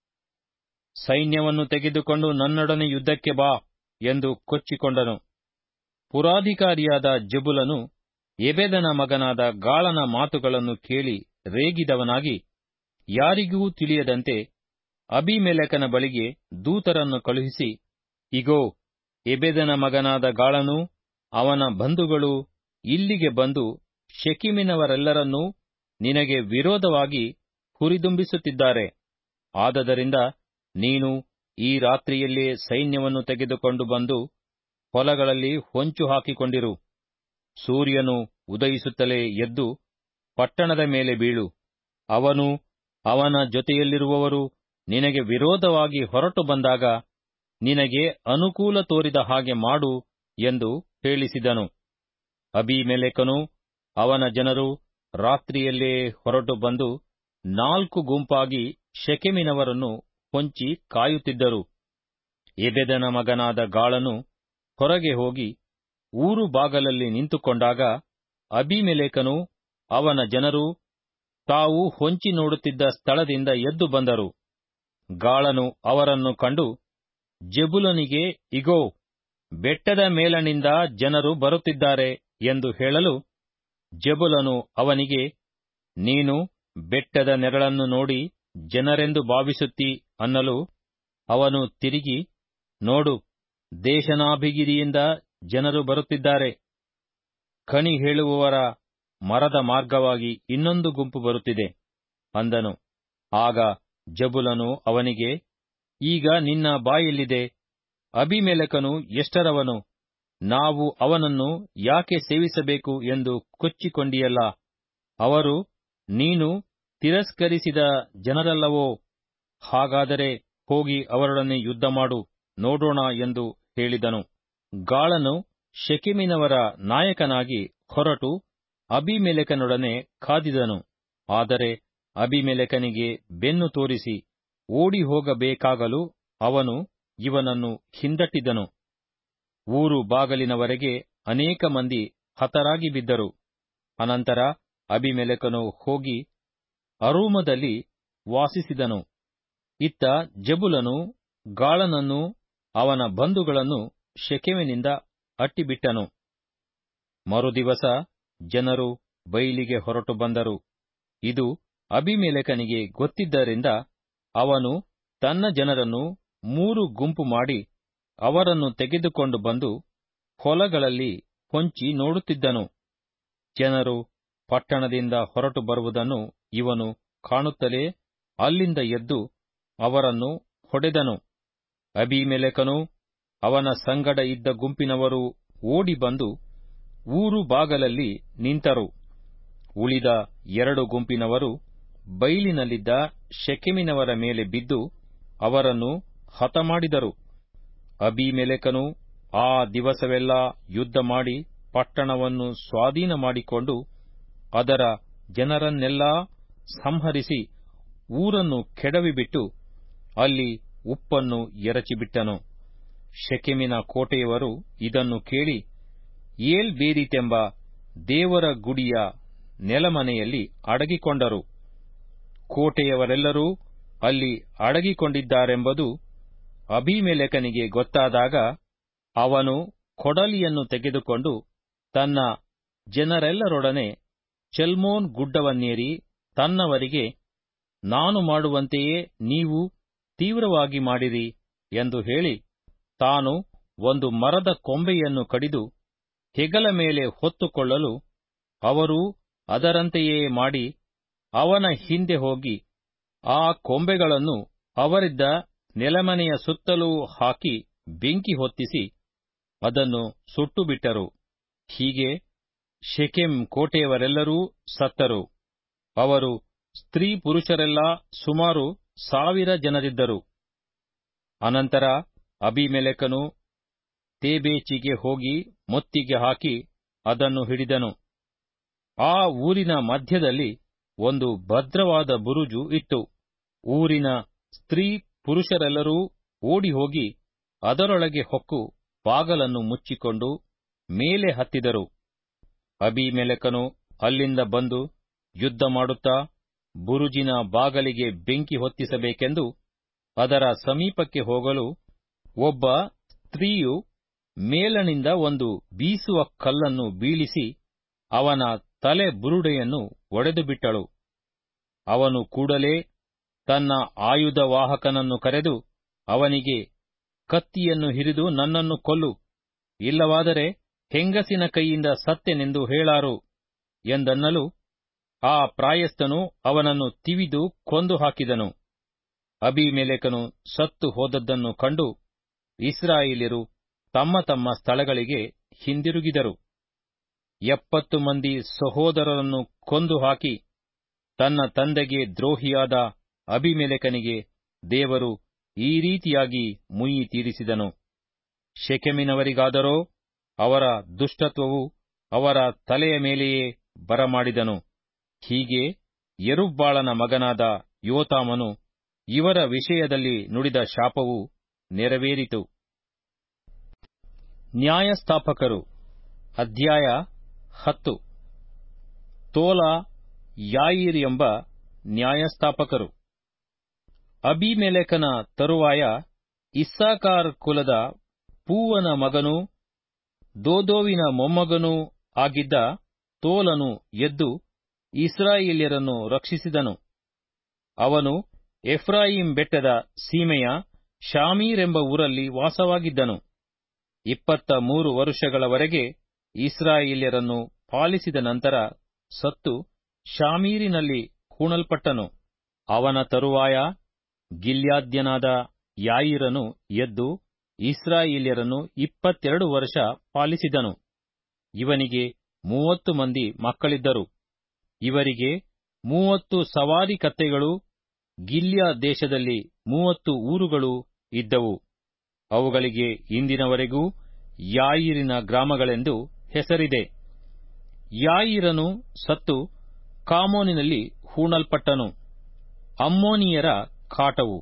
ಸೈನ್ಯವನ್ನು ತೆಗೆದುಕೊಂಡು ನನ್ನೊಡನೆ ಯುದ್ಧಕ್ಕೆ ಬಾ ಎಂದು ಕೊಚ್ಚಿಕೊಂಡನು ಪುರಾಧಿಕಾರಿಯಾದ ಜಬುಲನು ಎಬೆದನ ಮಗನಾದ ಗಾಳನ ಮಾತುಗಳನ್ನು ಕೇಳಿ ರೇಗಿದವನಾಗಿ ಯಾರಿಗೂ ತಿಳಿಯದಂತೆ ಅಬಿಮೆಲೆಕನ ಬಳಿಗೆ ದೂತರನ್ನು ಕಳುಹಿಸಿ ಇಗೋ ಎಬೆದನ ಮಗನಾದ ಗಾಳನು ಅವನ ಬಂಧುಗಳು ಇಲ್ಲಿಗೆ ಬಂದು ಶೆಕಿಮಿನವರೆಲ್ಲರನ್ನೂ ನಿನಗೆ ವಿರೋಧವಾಗಿ ಹುರಿದುಂಬಿಸುತ್ತಿದ್ದಾರೆ ಆದದರಿಂದ ನೀನು ಈ ರಾತ್ರಿಯಲ್ಲೇ ಸೈನ್ಯವನ್ನು ತೆಗೆದುಕೊಂಡು ಬಂದು ಹೊಲಗಳಲ್ಲಿ ಹೊಂಚು ಹಾಕಿಕೊಂಡಿರು ಸೂರ್ಯನು ಉದಯಿಸುತ್ತಲೇ ಎದ್ದು ಪಟ್ಟಣದ ಮೇಲೆ ಬೀಳು ಅವನು ಅವನ ಜೊತೆಯಲ್ಲಿರುವವರು ನಿನಗೆ ವಿರೋಧವಾಗಿ ಹೊರಟು ಬಂದಾಗ ನಿನಗೆ ಅನುಕೂಲ ತೋರಿದ ಹಾಗೆ ಮಾಡು ಎಂದು ಹೇಳಿಸಿದನು ಅಬಿಮೆಲೆಕನು ಅವನ ಜನರು ರಾತ್ರಿಯಲ್ಲೇ ಹೊರಟು ಬಂದು ನಾಲ್ಕು ಗುಂಪಾಗಿ ಶೆಕೆಮಿನವರನ್ನು ಹೊಂಚಿ ಕಾಯುತ್ತಿದ್ದರು ಎಬೆದನ ಮಗನಾದ ಗಾಳನು ಹೊರಗೆ ಹೋಗಿ ಊರು ಬಾಗಲಲ್ಲಿ ನಿಂತುಕೊಂಡಾಗ ಅಬಿಮೆಲೆಕನು ಅವನ ಜನರು ತಾವು ಹೊಂಚಿ ನೋಡುತ್ತಿದ್ದ ಸ್ಥಳದಿಂದ ಎದ್ದು ಬಂದರು ಗಾಳನು ಅವರನ್ನು ಕಂಡು ಜೆಬುಲನಿಗೆ ಇಗೋ ಬೆಟ್ಟದ ಮೇಲನಿಂದ ಜನರು ಬರುತ್ತಿದ್ದಾರೆ ಎಂದು ಹೇಳಲು ಜೆಬುಲನು ಅವನಿಗೆ ನೀನು ಬೆಟ್ಟದ ನೆರಳನ್ನು ನೋಡಿ ಜನರೆಂದು ಭಾವಿಸುತ್ತಿ ಅನ್ನಲು ಅವನು ತಿರುಗಿ ನೋಡು ದೇಶನಾಭಿಗಿರಿಯಿಂದ ಜನರು ಬರುತ್ತಿದ್ದಾರೆ ಕಣಿ ಹೇಳುವವರ ಮರದ ಮಾರ್ಗವಾಗಿ ಇನ್ನೊಂದು ಗುಂಪು ಬರುತ್ತಿದೆ ಅಂದನು ಆಗ ಜಬುಲನು ಅವನಿಗೆ ಈಗ ನಿನ್ನ ಬಾಯೆಲ್ಲಿದೆ ಅಬಿಮೆಲೆಕನು ಎಷ್ಟರವನು ನಾವು ಅವನನ್ನು ಯಾಕೆ ಸೇವಿಸಬೇಕು ಎಂದು ಕೊಚ್ಚಿಕೊಂಡಿಯಲ್ಲ ಅವರು ನೀನು ತಿರಸ್ಕರಿಸಿದ ಜನರಲ್ಲವೋ ಹಾಗಾದರೆ ಹೋಗಿ ಅವರೊಡನೆ ಯುದ್ಧ ಮಾಡು ನೋಡೋಣ ಎಂದು ಹೇಳಿದನು ಗಾಳನು ಶೆಕಿಮಿನವರ ನಾಯಕನಾಗಿ ಹೊರಟು ಅಬಿಮೆಲೆಕನೊಡನೆ ಕಾದಿದನು ಆದರೆ ಅಬಿಮೆಲೆಕನಿಗೆ ಬೆನ್ನು ತೋರಿಸಿ ಓಡಿ ಹೋಗಬೇಕಾಗಲು ಅವನು ಇವನನ್ನು ಹಿಂದಟ್ಟಿದನು ಊರು ಬಾಗಲಿನವರೆಗೆ ಅನೇಕ ಮಂದಿ ಹತರಾಗಿ ಬಿದ್ದರು ಅನಂತರ ಅಬಿಮೆಲೆಕನು ಹೋಗಿ ಅರೂಮದಲ್ಲಿ ವಾಸಿಸಿದನು ಇತ್ತ ಜಬುಲನು ಗಾಳನನ್ನು ಅವನ ಬಂಧುಗಳನ್ನು ಶೆಕೆಮಿನಿಂದ ಅಟ್ಟಿಬಿಟ್ಟನು ಮರುದಿವಸ ಜನರು ಬೈಲಿಗೆ ಹೊರಟು ಬಂದರು ಇದು ಅಬಿಮೆಲೆಕನಿಗೆ ಗೊತ್ತಿದ್ದರಿಂದ ಅವನು ತನ್ನ ಜನರನ್ನು ಮೂರು ಗುಂಪು ಮಾಡಿ ಅವರನ್ನು ತೆಗೆದುಕೊಂಡು ಬಂದು ಹೊಲಗಳಲ್ಲಿ ಹೊಂಚಿ ನೋಡುತ್ತಿದ್ದನು ಜನರು ಪಟ್ಟಣದಿಂದ ಹೊರಟು ಬರುವುದನ್ನು ಇವನು ಕಾಣುತ್ತಲೇ ಅಲ್ಲಿಂದ ಎದ್ದು ಅವರನ್ನು ಹೊಡೆದನು ಅಬಿಮೆಲೆಕನು ಅವನ ಸಂಗಡ ಇದ್ದ ಗುಂಪಿನವರು ಓಡಿ ಬಂದು ಊರು ಬಾಗಲಲ್ಲಿ ನಿಂತರು ಉಳಿದ ಎರಡು ಗುಂಪಿನವರು ಬೈಲಿನಲ್ಲಿದ್ದ ಶೆಕೆಮಿನವರ ಮೇಲೆ ಬಿದ್ದು ಅವರನ್ನು ಹತಮಾಡಿದರು ಅಬಿಮೆಲೆಕನು ಆ ದಿವಸವೆಲ್ಲ ಯುದ್ಧ ಮಾಡಿ ಪಟ್ಟಣವನ್ನು ಸ್ವಾಧೀನ ಮಾಡಿಕೊಂಡು ಅದರ ಜನರನ್ನೆಲ್ಲಾ ಸಂಹರಿಸಿ ಊರನ್ನು ಕೆಡವಿಬಿಟ್ಟು ಅಲ್ಲಿ ಉಪ್ಪನ್ನು ಎರಚಿಬಿಟ್ಟನು ಶೆಕೆಮಿನ ಕೋಟೆಯವರು ಇದನ್ನು ಕೇಳಿ ಏಲ್ ಬೇರಿತೆಂಬ ದೇವರ ಗುಡಿಯ ನೆಲಮನೆಯಲ್ಲಿ ಅಡಗಿಕೊಂಡರು ಕೋಟೆಯವರೆಲ್ಲರೂ ಅಲ್ಲಿ ಅಡಗಿಕೊಂಡಿದ್ದಾರೆಂಬುದು ಅಭಿಮೆಲೆಕನಿಗೆ ಗೊತ್ತಾದಾಗ ಅವನು ಕೊಡಲಿಯನ್ನು ತೆಗೆದುಕೊಂಡು ತನ್ನ ಜನರೆಲ್ಲರೊಡನೆ ಚೆಲ್ಮೋನ್ ಗುಡ್ಡವನ್ನೇರಿ ತನ್ನವರಿಗೆ ನಾನು ಮಾಡುವಂತೆಯೇ ನೀವು ತೀವ್ರವಾಗಿ ಮಾಡಿರಿ ಎಂದು ಹೇಳಿ ತಾನು ಒಂದು ಮರದ ಕೊಂಬೆಯನ್ನು ಕಡಿದು ಹೆಗಲ ಮೇಲೆ ಹೊತ್ತುಕೊಳ್ಳಲು ಅವರೂ ಅದರಂತೆಯೇ ಮಾಡಿ ಅವನ ಹಿಂದೆ ಹೋಗಿ ಆ ಕೊಂಬೆಗಳನ್ನು ಅವರಿದ್ದ ನೆಲಮನೆಯ ಸುತ್ತಲೂ ಹಾಕಿ ಬೆಂಕಿ ಹೊತ್ತಿಸಿ ಅದನ್ನು ಸುಟ್ಟುಬಿಟ್ಟರು ಹೀಗೆ ಶೆಕೆಂ ಕೋಟೆಯವರೆಲ್ಲರೂ ಸತ್ತರು ಅವರು ಸ್ತ್ರೀ ಪುರುಷರೆಲ್ಲ ಸುಮಾರು ಸಾವಿರ ಜನರಿದ್ದರು ಅನಂತರ ಅಬಿಮೆಲೆಕನು ತೇಬೇಚಿಗೆ ಹೋಗಿ ಮೊತ್ತಿಗೆ ಹಾಕಿ ಅದನ್ನು ಹಿಡಿದನು ಆ ಊರಿನ ಮಧ್ಯದಲ್ಲಿ ಒಂದು ಭದ್ರವಾದ ಬುರುಜು ಇತ್ತು ಊರಿನ ಸ್ತ್ರೀ ಪುರುಷರೆಲ್ಲರೂ ಓಡಿ ಹೋಗಿ ಅದರೊಳಗೆ ಹೊಕ್ಕು ಬಾಗಲನ್ನು ಮುಚ್ಚಿಕೊಂಡು ಮೇಲೆ ಹತ್ತಿದರು ಅಬೀಮೆಲೆಕನು ಅಲ್ಲಿಂದ ಬಂದು ಯುದ್ಧ ಮಾಡುತ್ತಾ ಬುರುಜಿನ ಬಾಗಲಿಗೆ ಬೆಂಕಿ ಹೊತ್ತಿಸಬೇಕೆಂದು ಅದರ ಸಮೀಪಕ್ಕೆ ಹೋಗಲು ಒಬ್ಬ ಸ್ತ್ರೀಯು ಮೇಲನಿಂದ ಒಂದು ಬೀಸುವ ಕಲ್ಲನ್ನು ಬೀಳಿಸಿ ಅವನ ತಲೆ ಬುರುಡೆಯನ್ನು ಒಡೆದುಬಿಟ್ಟಳು ಅವನು ಕೂಡಲೇ ತನ್ನ ಆಯುಧವಾಹಕನನ್ನು ಕರೆದು ಅವನಿಗೆ ಕತ್ತಿಯನ್ನು ಹಿರಿದು ನನ್ನನ್ನು ಕೊಲ್ಲು ಇಲ್ಲವಾದರೆ ಹೆಂಗಸಿನ ಕೈಯಿಂದ ಸತ್ತೆನೆಂದು ಹೇಳಾರು ಎಂದನ್ನಲು ಆ ಪ್ರಾಯಸ್ಥನು ಅವನನ್ನು ತಿವಿದು ಕೊಂದು ಹಾಕಿದನು ಅಬಿಮೆಲೆಕನು ಸತ್ತು ಹೋದದ್ದನ್ನು ಕಂಡು ಇಸ್ರಾಯೇಲ್ಯರು ತಮ್ಮ ತಮ್ಮ ಸ್ಥಳಗಳಿಗೆ ಹಿಂದಿರುಗಿದರು ಎಪ್ಪತ್ತು ಮಂದಿ ಸಹೋದರರನ್ನು ಕೊಂದು ಹಾಕಿ ತನ್ನ ತಂದೆಗೆ ದ್ರೋಹಿಯಾದ ಅಬಿಮೆಲೆಕನಿಗೆ ದೇವರು ಈ ರೀತಿಯಾಗಿ ಮುಯ್ಯಿ ತೀರಿಸಿದನು ಶೆಕೆಮಿನವರಿಗಾದರೋ ಅವರ ದುಷ್ಟತ್ವವು ಅವರ ತಲೆಯ ಮೇಲೆಯೇ ಬರಮಾಡಿದನು ಹೀಗೆ ಯರುಬ್ಬಾಳನ ಮಗನಾದ ಯೋತಾಮನು ಇವರ ವಿಷಯದಲ್ಲಿ ನುಡಿದ ಶಾಪವು ನೆರವೇರಿತು ನ್ಯಾಯಸ್ಥಾಪಕರು ಅಧ್ಯಾಯ ಹತ್ತು ತೋಲ ಯಾಯಿರ್ ಎಂಬ ನ್ಯಾಯಸ್ಥಾಪಕರು ಅಬಿಮೆಲೆಕನ ತರುವಾಯ ಇಸ್ಸಾಕಾರ್ ಕುಲದ ಪೂವನ ಮಗನೂ ದೋದೋವಿನ ಮೊಮ್ಮಗನೂ ಆಗಿದ್ದ ತೋಲನು ಎದ್ದು ಇಸ್ರಾಯೇಲ್ಯರನ್ನು ರಕ್ಷಿಸಿದನು ಅವನು ಎಫ್ರಾಯಿಂ ಬೆಟ್ಟದ ಸೀಮೆಯ ಶಾಮೀರೆಂಬ ಊರಲ್ಲಿ ವಾಸವಾಗಿದ್ದನು ಇಪ್ಪತ್ತ ಮೂರು ವರುಷಗಳವರೆಗೆ ಇಸ್ರಾಯೇಲ್ಯರನ್ನು ಪಾಲಿಸಿದ ನಂತರ ಸತ್ತು ಶಾಮೀರಿನಲ್ಲಿ ಹೂಣಲ್ಪಟ್ಟನು ಅವನ ತರುವಾಯ ಗಿಲ್ಯಾದ್ಯನಾದ ಯಾಯಿರನು ಎದ್ದು ಇಸ್ರಾಯೇಲ್ಯರನ್ನು ಇಪ್ಪತ್ತೆರಡು ವರ್ಷ ಪಾಲಿಸಿದನು ಇವನಿಗೆ ಮೂವತ್ತು ಮಂದಿ ಮಕ್ಕಳಿದ್ದರು ಇವರಿಗೆ ಮೂವತ್ತು ಸವಾರಿ ಕತ್ತೆಗಳು ಗಿಲ್ಯ ದೇಶದಲ್ಲಿ ಮೂವತ್ತು ಊರುಗಳು ಇದ್ದವು ಅವುಗಳಿಗೆ ಇಂದಿನವರೆಗೂ ಯಾಯಿರಿನ ಗ್ರಾಮಗಳೆಂದು ಹೆಸರಿದೆ ಯಾಯಿರನು ಸತ್ತು ಕಾಮೋನಿನಲ್ಲಿ ಹೂಣಲ್ಪಟ್ಟನು ಅಮ್ಮೋನಿಯರ ಕಾಟವು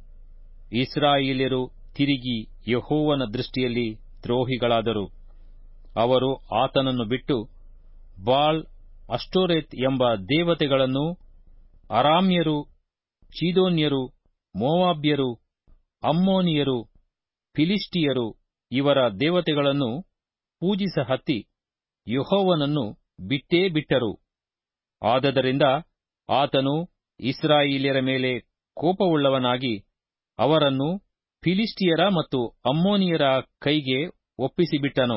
ಇಸ್ರಾಯೇಲ್ಯರು ತಿರುಗಿ ಯಹೋವನ ದೃಷ್ಟಿಯಲ್ಲಿ ದ್ರೋಹಿಗಳಾದರು ಅವರು ಆತನನ್ನು ಬಿಟ್ಟು ಬಾಳ್ ಅಷ್ಟೋರೆತ್ ಎಂಬ ದೇವತೆಗಳನ್ನು ಅರಾಮ್ಯರು ಚೀದೋನ್ಯರು ಮೋವಾಬ್ಯರು ಅಮ್ಮೋನಿಯರು ಫಿಲಿಷ್ಟಿಯರು ಇವರ ದೇವತೆಗಳನ್ನು ಪೂಜಿಸ ಹತ್ತಿ ಯಹೋವನನ್ನು ಬಿಟ್ಟೇ ಬಿಟ್ಟರು ಆದದರಿಂದ ಆತನು ಇಸ್ರಾಯೇಲ್ಯರ ಮೇಲೆ ಕೋಪವುಳ್ಳವನಾಗಿ ಅವರನ್ನು ಫಿಲಿಷ್ಟಿಯರ ಮತ್ತು ಅಮ್ಮೋನಿಯರ ಕೈಗೆ ಒಪ್ಪಿಸಿಬಿಟ್ಟನು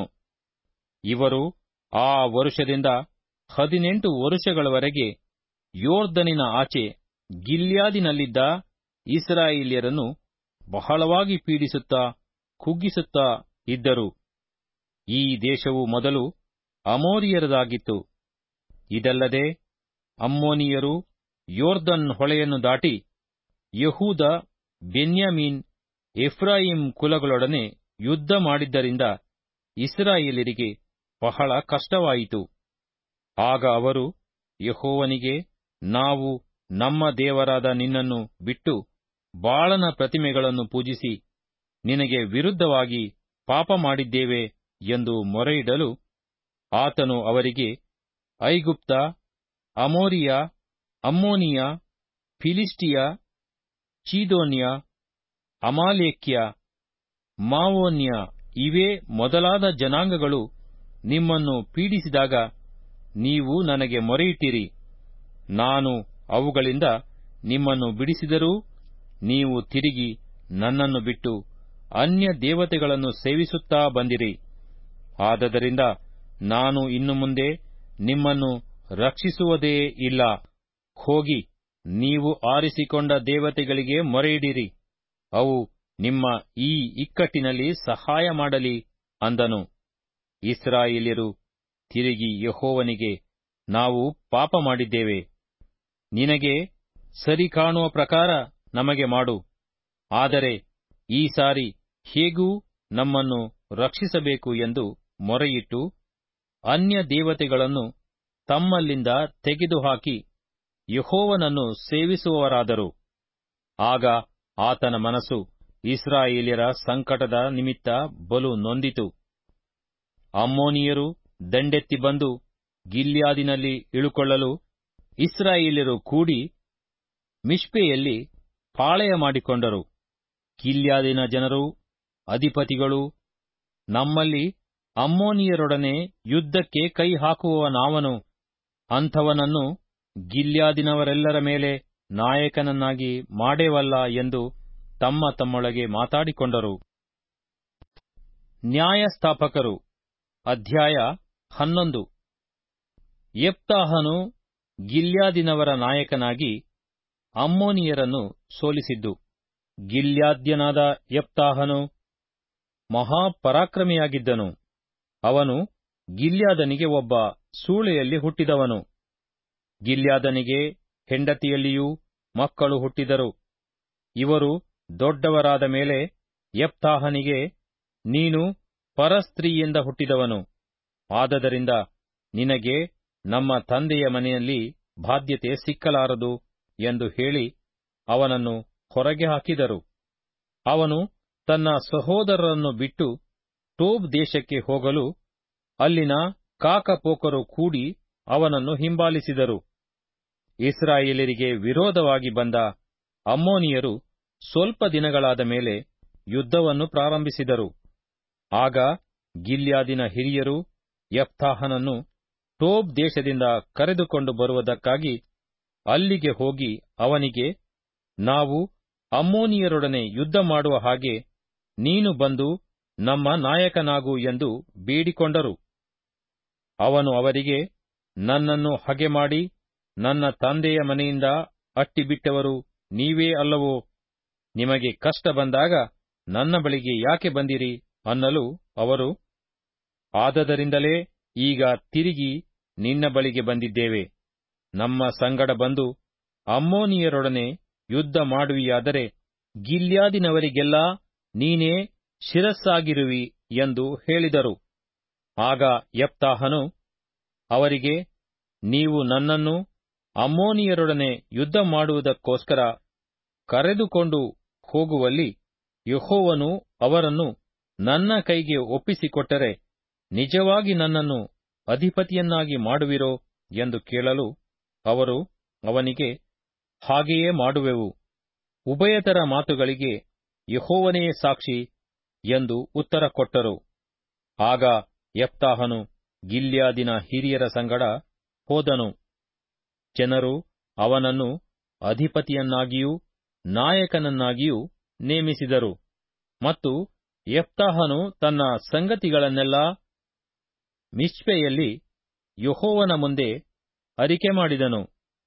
ಇವರು ಆ ವರುಷದಿಂದ ಹದಿನೆಂಟು ವರುಷಗಳವರೆಗೆ ಯೋರ್ದನಿನ ಆಚೆ ಗಿಲ್ಯಾದಿನಲ್ಲಿದ್ದ ಇಸ್ರಾಯೇಲ್ಯರನ್ನು ಬಹಳವಾಗಿ ಪೀಡಿಸುತ್ತಾ ಕುಗ್ಗಿಸುತ್ತಾ ಇದ್ದರು ಈ ದೇಶವು ಮೊದಲು ಅಮೋರಿಯರದಾಗಿತ್ತು ಇದಲ್ಲದೆ ಅಮ್ಮೋನಿಯರು ಯೋರ್ದನ್ ಹೊಳೆಯನ್ನು ದಾಟಿ ಯಹೂದ ಬೆನ್ಯಾಮೀನ್ ಎಫ್ರಾಯಿಂ ಕುಲಗಳೊಡನೆ ಯುದ್ಧ ಮಾಡಿದ್ದರಿಂದ ಇಸ್ರಾಯೇಲರಿಗೆ ಬಹಳ ಕಷ್ಟವಾಯಿತು ಆಗ ಅವರು ಯಹೋವನಿಗೆ ನಾವು ನಮ್ಮ ದೇವರಾದ ನಿನ್ನನ್ನು ಬಿಟ್ಟು ಬಾಳನ ಪ್ರತಿಮೆಗಳನ್ನು ಪೂಜಿಸಿ ನಿನಗೆ ವಿರುದ್ಧವಾಗಿ ಪಾಪ ಮಾಡಿದ್ದೇವೆ ಎಂದು ಮೊರೆಯಿಡಲು ಆತನು ಅವರಿಗೆ ಐಗುಪ್ತ ಅಮೋರಿಯ ಅಮ್ಮೋನಿಯ ಫಿಲಿಷ್ಟಿಯ ಚೀದೋನ್ಯ ಅಮಾಲೇಕ್ಯ ಮಾವೋನ್ಯ ಇವೇ ಮೊದಲಾದ ಜನಾಂಗಗಳು ನಿಮ್ಮನ್ನು ಪೀಡಿಸಿದಾಗ ನೀವು ನನಗೆ ಮೊರೆಯಿಟ್ಟಿರಿ ನಾನು ಅವುಗಳಿಂದ ನಿಮ್ಮನ್ನು ಬಿಡಿಸಿದರೂ ನೀವು ತಿರುಗಿ ನನ್ನನ್ನು ಬಿಟ್ಟು ಅನ್ಯ ದೇವತೆಗಳನ್ನು ಸೇವಿಸುತ್ತಾ ಬಂದಿರಿ ಆದದರಿಂದ ನಾನು ಇನ್ನು ಮುಂದೆ ನಿಮ್ಮನ್ನು ರಕ್ಷಿಸುವುದೇ ಇಲ್ಲ ಹೋಗಿ ನೀವು ಆರಿಸಿಕೊಂಡ ದೇವತೆಗಳಿಗೆ ಮೊರೆಯಿಡಿರಿ ಅವು ನಿಮ್ಮ ಈ ಇಕ್ಕಟ್ಟಿನಲ್ಲಿ ಸಹಾಯ ಮಾಡಲಿ ಅಂದನು ಇಸ್ರಾಯೇಲ್ಯರು ತಿರುಗಿ ಯಹೋವನಿಗೆ ನಾವು ಪಾಪ ಮಾಡಿದ್ದೇವೆ ನಿನಗೆ ಸರಿ ಕಾಣುವ ಪ್ರಕಾರ ನಮಗೆ ಮಾಡು ಆದರೆ ಈ ಸಾರಿ ಹೇಗೂ ನಮ್ಮನ್ನು ರಕ್ಷಿಸಬೇಕು ಎಂದು ಮೊರೆಯಿಟ್ಟು ಅನ್ಯ ದೇವತೆಗಳನ್ನು ತಮ್ಮಲ್ಲಿಂದ ತೆಗೆದುಹಾಕಿ ಯಹೋವನನ್ನು ಸೇವಿಸುವವರಾದರು ಆಗ ಆತನ ಮನಸ್ಸು ಇಸ್ರಾಯೇಲ್ಯರ ಸಂಕಟದ ನಿಮಿತ್ತ ಬಲು ನೊಂದಿತು ಅಮ್ಮೋನಿಯರು ದಂಡೆತ್ತಿ ಬಂದು ಗಿಲ್ಯಾದಿನಲ್ಲಿ ಇಳುಕೊಳ್ಳಲು ಇಸ್ರಾಯೇಲ್ಯರು ಕೂಡಿ ಮಿಷ್ಪೆಯಲ್ಲಿ ಪಾಳೆಯ ಮಾಡಿಕೊಂಡರು ಗಿಲ್ಯಾದಿನ ಜನರು ಅಧಿಪತಿಗಳು ನಮ್ಮಲ್ಲಿ ಅಮ್ಮೋನಿಯರೊಡನೆ ಯುದ್ಧಕ್ಕೆ ಕೈ ಹಾಕುವವನಾವನು ಅಂಥವನನ್ನು ಗಿಲ್ಯಾದಿನವರೆಲ್ಲರ ಮೇಲೆ ನಾಯಕನನ್ನಾಗಿ ಮಾಡೇವಲ್ಲ ಎಂದು ತಮ್ಮ ತಮ್ಮೊಳಗೆ ಮಾತಾಡಿಕೊಂಡರು ನ್ಯಾಯಸ್ಥಾಪಕರು ಅಧ್ಯಾಯ ಹನ್ನೊಂದು ಯೆಪ್ತಾಹನು ಗಿಲ್ಯಾದಿನವರ ನಾಯಕನಾಗಿ ಅಮ್ಮೋನಿಯರನ್ನು ಸೋಲಿಸಿದ್ದು ಗಿಲ್ಯಾದ್ಯನಾದ ಯೆಪ್ತಾಹನು ಮಹಾಪರಾಕ್ರಮಿಯಾಗಿದ್ದನು ಅವನು ಗಿಲ್ಯಾದನಿಗೆ ಒಬ್ಬ ಸೂಳೆಯಲ್ಲಿ ಹುಟ್ಟಿದವನು ಗಿಲ್ಯಾದನಿಗೆ ಹೆಂಡತಿಯಲ್ಲಿಯೂ ಮಕ್ಕಳು ಹುಟ್ಟಿದರು ಇವರು ದೊಡ್ಡವರಾದ ಮೇಲೆ ಯೆಪ್ತಾಹನಿಗೆ ನೀನು ಪರಸ್ತ್ರೀಯಿಂದ ಹುಟ್ಟಿದವನು ಆದದರಿಂದ ನಿನಗೆ ನಮ್ಮ ತಂದೆಯ ಮನೆಯಲ್ಲಿ ಬಾಧ್ಯತೆ ಸಿಕ್ಕಲಾರದು ಎಂದು ಹೇಳಿ ಅವನನ್ನು ಹೊರಗೆ ಹಾಕಿದರು ಅವನು ತನ್ನ ಸಹೋದರರನ್ನು ಬಿಟ್ಟು ಟೋಬ್ ದೇಶಕ್ಕೆ ಹೋಗಲು ಅಲ್ಲಿನ ಕಾಕಪೋಕರು ಕೂಡಿ ಅವನನ್ನು ಹಿಂಬಾಲಿಸಿದರು ಇಸ್ರಾಯೇಲರಿಗೆ ವಿರೋಧವಾಗಿ ಬಂದ ಅಮ್ಮೋನಿಯರು ಸ್ವಲ್ಪ ದಿನಗಳಾದ ಮೇಲೆ ಯುದ್ಧವನ್ನು ಪ್ರಾರಂಭಿಸಿದರು ಆಗ ಗಿಲ್ಯಾದಿನ ಹಿರಿಯರು ಯಫ್ತಾಹನನ್ನು ಟೋಬ್ ದೇಶದಿಂದ ಕರೆದುಕೊಂಡು ಬರುವುದಕ್ಕಾಗಿ ಅಲ್ಲಿಗೆ ಹೋಗಿ ಅವನಿಗೆ ನಾವು ಅಮ್ಮೋನಿಯರೊಡನೆ ಯುದ್ಧ ಮಾಡುವ ಹಾಗೆ ನೀನು ಬಂದು ನಮ್ಮ ನಾಯಕನಾಗು ಎಂದು ಬೇಡಿಕೊಂಡರು ಅವನು ಅವರಿಗೆ ನನ್ನನ್ನು ಹಗೆ ಮಾಡಿ ನನ್ನ ತಂದೆಯ ಮನೆಯಿಂದ ಅಟ್ಟಿಬಿಟ್ಟವರು ನೀವೇ ಅಲ್ಲವೋ ನಿಮಗೆ ಕಷ್ಟ ಬಂದಾಗ ನನ್ನ ಬಳಿಗೆ ಯಾಕೆ ಬಂದಿರಿ ಅನ್ನಲು ಅವರು ಆದದರಿಂದಲೇ ಈಗ ತಿರುಗಿ ನಿನ್ನ ಬಳಿಗೆ ಬಂದಿದ್ದೇವೆ ನಮ್ಮ ಸಂಗಡ ಬಂದು ಅಮ್ಮೋನಿಯರೊಡನೆ ಯುದ್ಧ ಮಾಡುವಿಯಾದರೆ ಗಿಲ್ಯಾದಿನವರಿಗೆಲ್ಲ ನೀನೇ ಶಿರಸ್ಸಾಗಿರುವಿ ಎಂದು ಹೇಳಿದರು ಆಗ ಯಪ್ತಾಹನು ಅವರಿಗೆ ನೀವು ನನ್ನನ್ನು ಅಮ್ಮೋನಿಯರೊಡನೆ ಯುದ್ಧ ಮಾಡುವುದಕ್ಕೋಸ್ಕರ ಕರೆದುಕೊಂಡು ಹೋಗುವಲ್ಲಿ ಯೆಹೋವನು ಅವರನ್ನು ನನ್ನ ಕೈಗೆ ಒಪ್ಪಿಸಿಕೊಟ್ಟರೆ ನಿಜವಾಗಿ ನನ್ನನ್ನು ಅಧಿಪತಿಯನ್ನಾಗಿ ಮಾಡುವಿರೋ ಎಂದು ಕೇಳಲು ಅವರು ಅವನಿಗೆ ಹಾಗೆಯೇ ಮಾಡುವೆವು ಉಭಯತರ ಮಾತುಗಳಿಗೆ ಯೆಹೋವನೇ ಸಾಕ್ಷಿ ಎಂದು ಉತ್ತರ ಕೊಟ್ಟರು ಆಗ ಯಪ್ತಾಹನು ಗಿಲ್ಯಾದಿನ ಹಿರಿಯರ ಸಂಗಡ ಹೋದನು ಜನರು ಅವನನ್ನು ಅಧಿಪತಿಯನ್ನಾಗಿಯೂ ನಾಯಕನನ್ನಾಗಿಯೂ ನೇಮಿಸಿದರು ಮತ್ತು ಯಪ್ತಾಹನು ತನ್ನ ಸಂಗತಿಗಳನ್ನೆಲ್ಲ ಮಿಚ್ಪೆಯಲ್ಲಿ ಯೆಹೋವನ ಮುಂದೆ ಅರಿಕೆ ಮಾಡಿದನು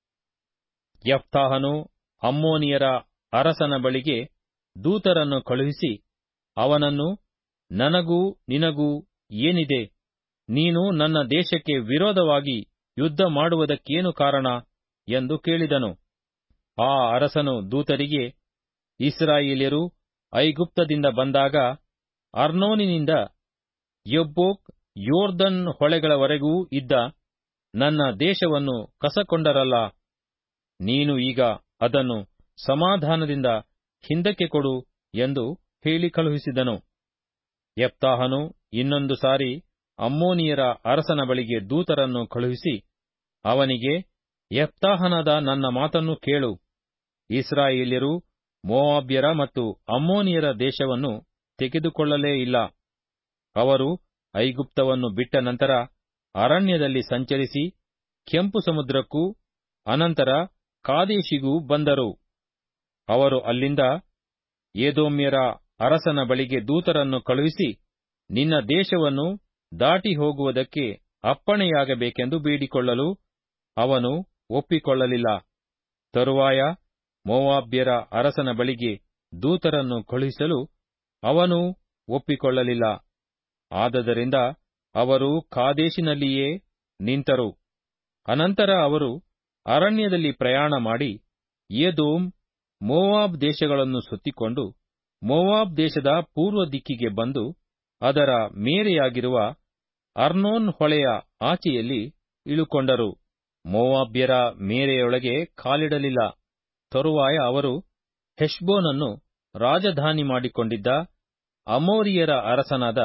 ಯಫ್ತಾಹನು ಅಮ್ಮೋನಿಯರ ಅರಸನ ಬಳಿಗೆ ದೂತರನ್ನು ಕಳುಹಿಸಿ ಅವನನ್ನು ನನಗೂ ನಿನಗೂ ಏನಿದೆ ನೀನು ನನ್ನ ದೇಶಕ್ಕೆ ವಿರೋಧವಾಗಿ ಯುದ್ಧ ಮಾಡುವುದಕ್ಕೇನು ಕಾರಣ ಎಂದು ಕೇಳಿದನು ಆ ಅರಸನು ದೂತರಿಗೆ ಇಸ್ರಾಯೇಲ್ಯರು ಐಗುಪ್ತದಿಂದ ಬಂದಾಗ ಅರ್ನೋನಿನಿಂದ ಯಬ್ಬೋಕ್ ಯೋರ್ದನ್ ಹೊಳೆಗಳವರೆಗೂ ಇದ್ದ ನನ್ನ ದೇಶವನ್ನು ಕಸಕೊಂಡರಲ್ಲ ನೀನು ಈಗ ಅದನ್ನು ಸಮಾಧಾನದಿಂದ ಹಿಂದಕ್ಕೆ ಕೊಡು ಎಂದು ಹೇಳಿ ಕಳುಹಿಸಿದನು ಯಪ್ತಾಹನು ಇನ್ನೊಂದು ಸಾರಿ ಅಮ್ಮೋನಿಯರ ಅರಸನ ಬಳಿಗೆ ದೂತರನ್ನು ಕಳುಹಿಸಿ ಅವನಿಗೆ ಯಪ್ತಾಹನಾದ ನನ್ನ ಮಾತನ್ನು ಕೇಳು ಇಸ್ರಾಯೇಲ್ಯರು ಮೋವಾಬ್ಯರ ಮತ್ತು ಅಮ್ಮೋನಿಯರ ದೇಶವನ್ನು ತೆಗೆದುಕೊಳ್ಳಲೇ ಇಲ್ಲ ಅವರು ಐಗುಪ್ತವನ್ನು ಬಿಟ್ಟ ನಂತರ ಅರಣ್ಯದಲ್ಲಿ ಸಂಚರಿಸಿ ಕೆಂಪು ಸಮುದ್ರಕ್ಕೂ ಅನಂತರ ಕಾದೇಶಿಗೂ ಬಂದರು ಅವರು ಅಲ್ಲಿಂದ ಏದೋಮ್ಯರ ಅರಸನ ಬಳಿಗೆ ದೂತರನ್ನು ಕಳುಹಿಸಿ ನಿನ್ನ ದೇಶವನ್ನು ದಾಟಿ ಹೋಗುವುದಕ್ಕೆ ಅಪ್ಪಣೆಯಾಗಬೇಕೆಂದು ಬೇಡಿಕೊಳ್ಳಲು ಅವನು ಒಪ್ಪಿಕೊಳ್ಳಲಿಲ್ಲ ತರುವಾಯ ಮೋವಾಬ್ಯರ ಅರಸನ ಬಳಿಗೆ ದೂತರನ್ನು ಕಳುಹಿಸಲು ಅವನೂ ಒಪ್ಪಿಕೊಳ್ಳಲಿಲ್ಲ ಆದದರಿಂದ ಅವರು ಕಾದೇಶಿನಲ್ಲಿಯೇ ನಿಂತರು ಅನಂತರ ಅವರು ಅರಣ್ಯದಲ್ಲಿ ಪ್ರಯಾಣ ಮಾಡಿ ಏದೋಮ್ ಮೋವಾಬ್ ದೇಶಗಳನ್ನು ಸುತ್ತಿಕೊಂಡು ಮೋವಾಬ್ ದೇಶದ ಪೂರ್ವ ದಿಕ್ಕಿಗೆ ಬಂದು ಅದರ ಮೇರೆಯಾಗಿರುವ ಅರ್ನೋನ್ ಹೊಳೆಯ ಆಚೆಯಲ್ಲಿ ಇಳುಕೊಂಡರು ಮೋವಾಬ್ಯರ ಮೇರೆಯೊಳಗೆ ಕಾಲಿಡಲಿಲ್ಲ ತರುವಾಯ ಅವರು ಹೆಷ್ಬೋನನ್ನು ರಾಜಧಾನಿ ಮಾಡಿಕೊಂಡಿದ್ದ ಅಮೋರಿಯರ ಅರಸನಾದ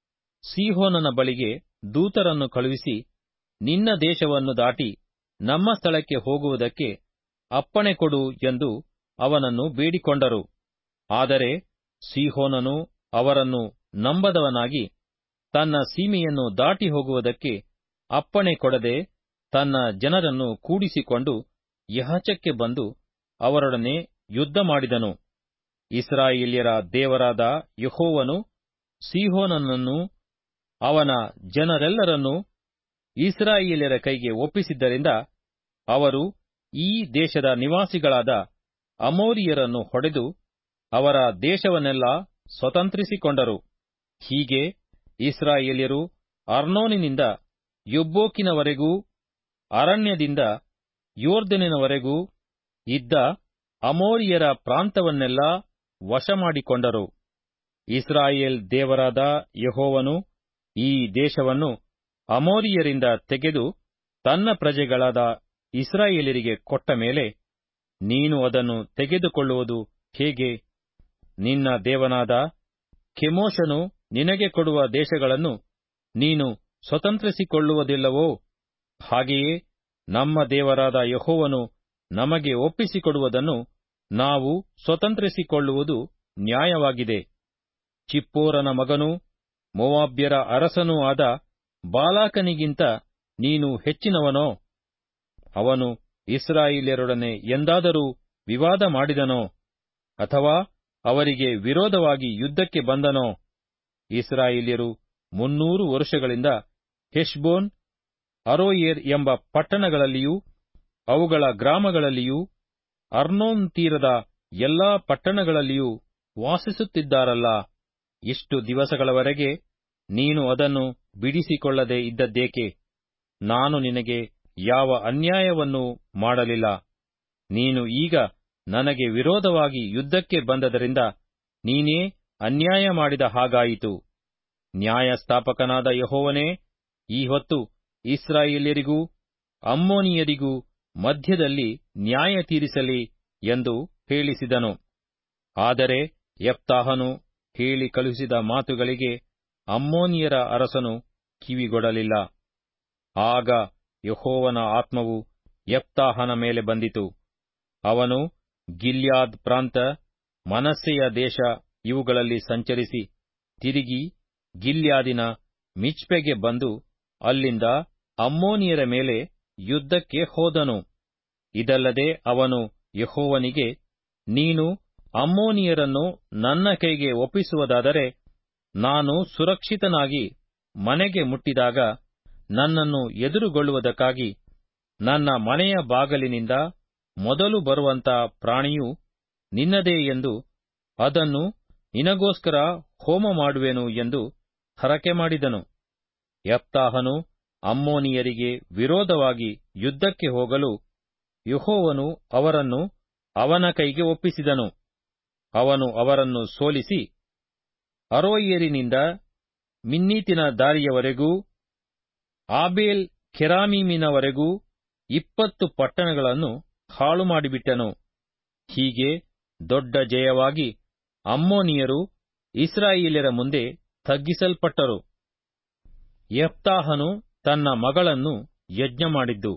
ಸೀಹೋನನ ಬಳಿಗೆ ದೂತರನ್ನು ಕಳುಹಿಸಿ ನಿನ್ನ ದೇಶವನ್ನು ದಾಟಿ ನಮ್ಮ ಸ್ಥಳಕ್ಕೆ ಹೋಗುವುದಕ್ಕೆ ಅಪ್ಪಣೆ ಕೊಡು ಎಂದು ಅವನನ್ನು ಬೇಡಿಕೊಂಡರು ಆದರೆ ಸೀಹೋನನು ಅವರನ್ನು ನಂಬದವನಾಗಿ ತನ್ನ ಸೀಮೆಯನ್ನು ದಾಟಿ ಹೋಗುವುದಕ್ಕೆ ಅಪ್ಪಣೆ ಕೊಡದೆ ತನ್ನ ಜನರನ್ನು ಕೂಡಿಸಿಕೊಂಡು ಯಹಚಕ್ಕೆ ಬಂದು ಅವರೊಡನೆ ಯುದ್ಧ ಮಾಡಿದನು ಇಸ್ರಾಯೇಲ್ಯರ ದೇವರಾದ ಯಹೋವನು ಸೀಹೋನನನ್ನು ಅವನ ಜನರೆಲ್ಲರನ್ನೂ ಇಸ್ರಾಯೇಲ್ಯರ ಕೈಗೆ ಒಪ್ಪಿಸಿದ್ದರಿಂದ ಅವರು ಈ ದೇಶದ ನಿವಾಸಿಗಳಾದ ಅಮೋರಿಯರನ್ನು ಹೊಡೆದು ಅವರ ದೇಶವನ್ನೆಲ್ಲ ಸ್ವತಂತ್ರಿಸಿಕೊಂಡರು ಹೀಗೆ ಇಸ್ರಾಯೇಲ್ಯರು ಅರ್ನೋನಿನಿಂದ ಯೊಬ್ಬೋಕಿನವರೆಗೂ ಅರಣ್ಯದಿಂದ ಯೋರ್ದನಿನವರೆಗೂ ಇದ್ದ ಅಮೋರಿಯರ ಪ್ರಾಂತವನ್ನೆಲ್ಲ ವಶಮಾಡಿಕೊಂಡರು ಇಸ್ರಾಯೇಲ್ ದೇವರಾದ ಯಹೋವನು ಈ ದೇಶವನ್ನು ಅಮೋರಿಯರಿಂದ ತೆಗೆದು ತನ್ನ ಪ್ರಜೆಗಳಾದ ಇಸ್ರಾಯೇಲರಿಗೆ ಕೊಟ್ಟ ಮೇಲೆ ನೀನು ಅದನ್ನು ತೆಗೆದುಕೊಳ್ಳುವುದು ಹೇಗೆ ನಿನ್ನ ದೇವನಾದ ಕೆಮೋಷನು ನಿನಗೆ ಕೊಡುವ ದೇಶಗಳನ್ನು ನೀನು ಸ್ವತಂತ್ರಿಸಿಕೊಳ್ಳುವುದಿಲ್ಲವೋ ಹಾಗೆಯೇ ನಮ್ಮ ದೇವರಾದ ಯಹೋವನು ನಮಗೆ ಒಪ್ಪಿಸಿಕೊಡುವುದನ್ನು ನಾವು ಸ್ವತಂತ್ರಿಸಿಕೊಳ್ಳುವುದು ನ್ಯಾಯವಾಗಿದೆ ಚಿಪ್ಪೋರನ ಮಗನೂ ಮೋವಾಬ್ಯರ ಅರಸನೂ ಆದ ಬಾಲಾಕನಿಗಿಂತ ನೀನು ಹೆಚ್ಚಿನವನೋ ಅವನು ಇಸ್ರಾಯೇಲ್ಯರೊಡನೆ ಎಂದಾದರೂ ವಿವಾದ ಮಾಡಿದನೋ ಅಥವಾ ಅವರಿಗೆ ವಿರೋಧವಾಗಿ ಯುದ್ಧಕ್ಕೆ ಬಂದನೋ ಇಸ್ರಾಯೇಲ್ಯರು ಮುನ್ನೂರು ವರುಷಗಳಿಂದ ಹೆಷ್ಬೋನ್ ಅರೋಯೇರ್ ಎಂಬ ಪಟ್ಟಣಗಳಲ್ಲಿಯೂ ಅವುಗಳ ಗ್ರಾಮಗಳಲ್ಲಿಯೂ ಅರ್ನೋನ್ ತೀರದ ಎಲ್ಲಾ ಪಟ್ಟಣಗಳಲ್ಲಿಯೂ ವಾಸಿಸುತ್ತಿದ್ದಾರಲ್ಲ ಇಷ್ಟು ದಿವಸಗಳವರೆಗೆ ನೀನು ಅದನ್ನು ಬಿಡಿಸಿಕೊಳ್ಳದೆ ಇದ್ದದ್ದೇಕೆ ನಾನು ನಿನಗೆ ಯಾವ ಅನ್ಯಾಯವನ್ನೂ ಮಾಡಲಿಲ್ಲ ನೀನು ಈಗ ನನಗೆ ವಿರೋಧವಾಗಿ ಯುದ್ಧಕ್ಕೆ ಬಂದದರಿಂದ ನೀನೇ ಅನ್ಯಾಯ ಮಾಡಿದ ಹಾಗಾಯಿತು ನ್ಯಾಯಸ್ಥಾಪಕನಾದ ಯಹೋವನೇ ಈ ಹೊತ್ತು ಇಸ್ರಾಯೇಲ್ಯರಿಗೂ ಅಮ್ಮೋನಿಯರಿಗೂ ಮಧ್ಯದಲ್ಲಿ ನ್ಯಾಯ ತೀರಿಸಲಿ ಎಂದು ಹೇಳಿಸಿದನು ಆದರೆ ಯಪ್ತಾಹನು ಹೇಳಿ ಕಳುಹಿಸಿದ ಮಾತುಗಳಿಗೆ ಅಮ್ಮೋನಿಯರ ಅರಸನು ಕಿವಿಗೊಡಲಿಲ್ಲ ಆಗ ಯಹೋವನ ಆತ್ಮವು ಯಪ್ತಾಹನ ಮೇಲೆ ಬಂದಿತು ಅವನು ಗಿಲ್ಯಾದ್ ಪ್ರಾಂತ ಮನಸ್ಸೆಯ ದೇಶ ಇವುಗಳಲ್ಲಿ ಸಂಚರಿಸಿ ತಿರುಗಿ ಗಿಲ್ಯಾದಿನ ಮಿಚ್ಪೆಗೆ ಬಂದು ಅಲ್ಲಿಂದ ಅಮ್ಮೋನಿಯರ ಮೇಲೆ ಯುದ್ಧಕ್ಕೆ ಹೋದನು ಇದಲ್ಲದೆ ಅವನು ಯಹೋವನಿಗೆ ನೀನು ಅಮ್ಮೋನಿಯರನ್ನು ನನ್ನ ಕೈಗೆ ಒಪ್ಪಿಸುವುದಾದರೆ ನಾನು ಸುರಕ್ಷಿತನಾಗಿ ಮನೆಗೆ ಮುಟ್ಟಿದಾಗ ನನ್ನನ್ನು ಎದುರುಗೊಳ್ಳುವುದಕ್ಕಾಗಿ ನನ್ನ ಮನೆಯ ಬಾಗಲಿನಿಂದ ಮೊದಲು ಬರುವಂತ ಪ್ರಾಣಿಯು ನಿನ್ನದೇ ಎಂದು ಅದನ್ನು ನಿನಗೋಸ್ಕರ ಹೋಮ ಮಾಡುವೆನು ಎಂದು ಹರಕೆ ಮಾಡಿದನು ಯಪ್ತಾಹನು ಅಮ್ಮೋನಿಯರಿಗೆ ವಿರೋಧವಾಗಿ ಯುದ್ಧಕ್ಕೆ ಹೋಗಲು ಯಹೋವನು ಅವರನ್ನು ಅವನ ಕೈಗೆ ಒಪ್ಪಿಸಿದನು ಅವನು ಅವರನ್ನು ಸೋಲಿಸಿ ಅರೋಯೇರಿನಿಂದ ಮಿನ್ನೀತಿನ ದಾರಿಯವರೆಗೂ ಆಬೇಲ್ ಕೆರಾಮೀಮಿನವರೆಗೂ ಇಪ್ಪತ್ತು ಪಟ್ಟಣಗಳನ್ನು ಹಾಳು ಮಾಡಿಬಿಟ್ಟನು ಹೀಗೆ ದೊಡ್ಡ ಜಯವಾಗಿ ಅಮ್ಮೋನಿಯರು ಇಸ್ರಾಯೇಲ್ಯರ ಮುಂದೆ ತಗ್ಗಿಸಲ್ಪಟ್ಟರು ಯಪ್ತಾಹನು ತನ್ನ ಮಗಳನ್ನು ಯಜ್ಞ ಮಾಡಿದ್ದು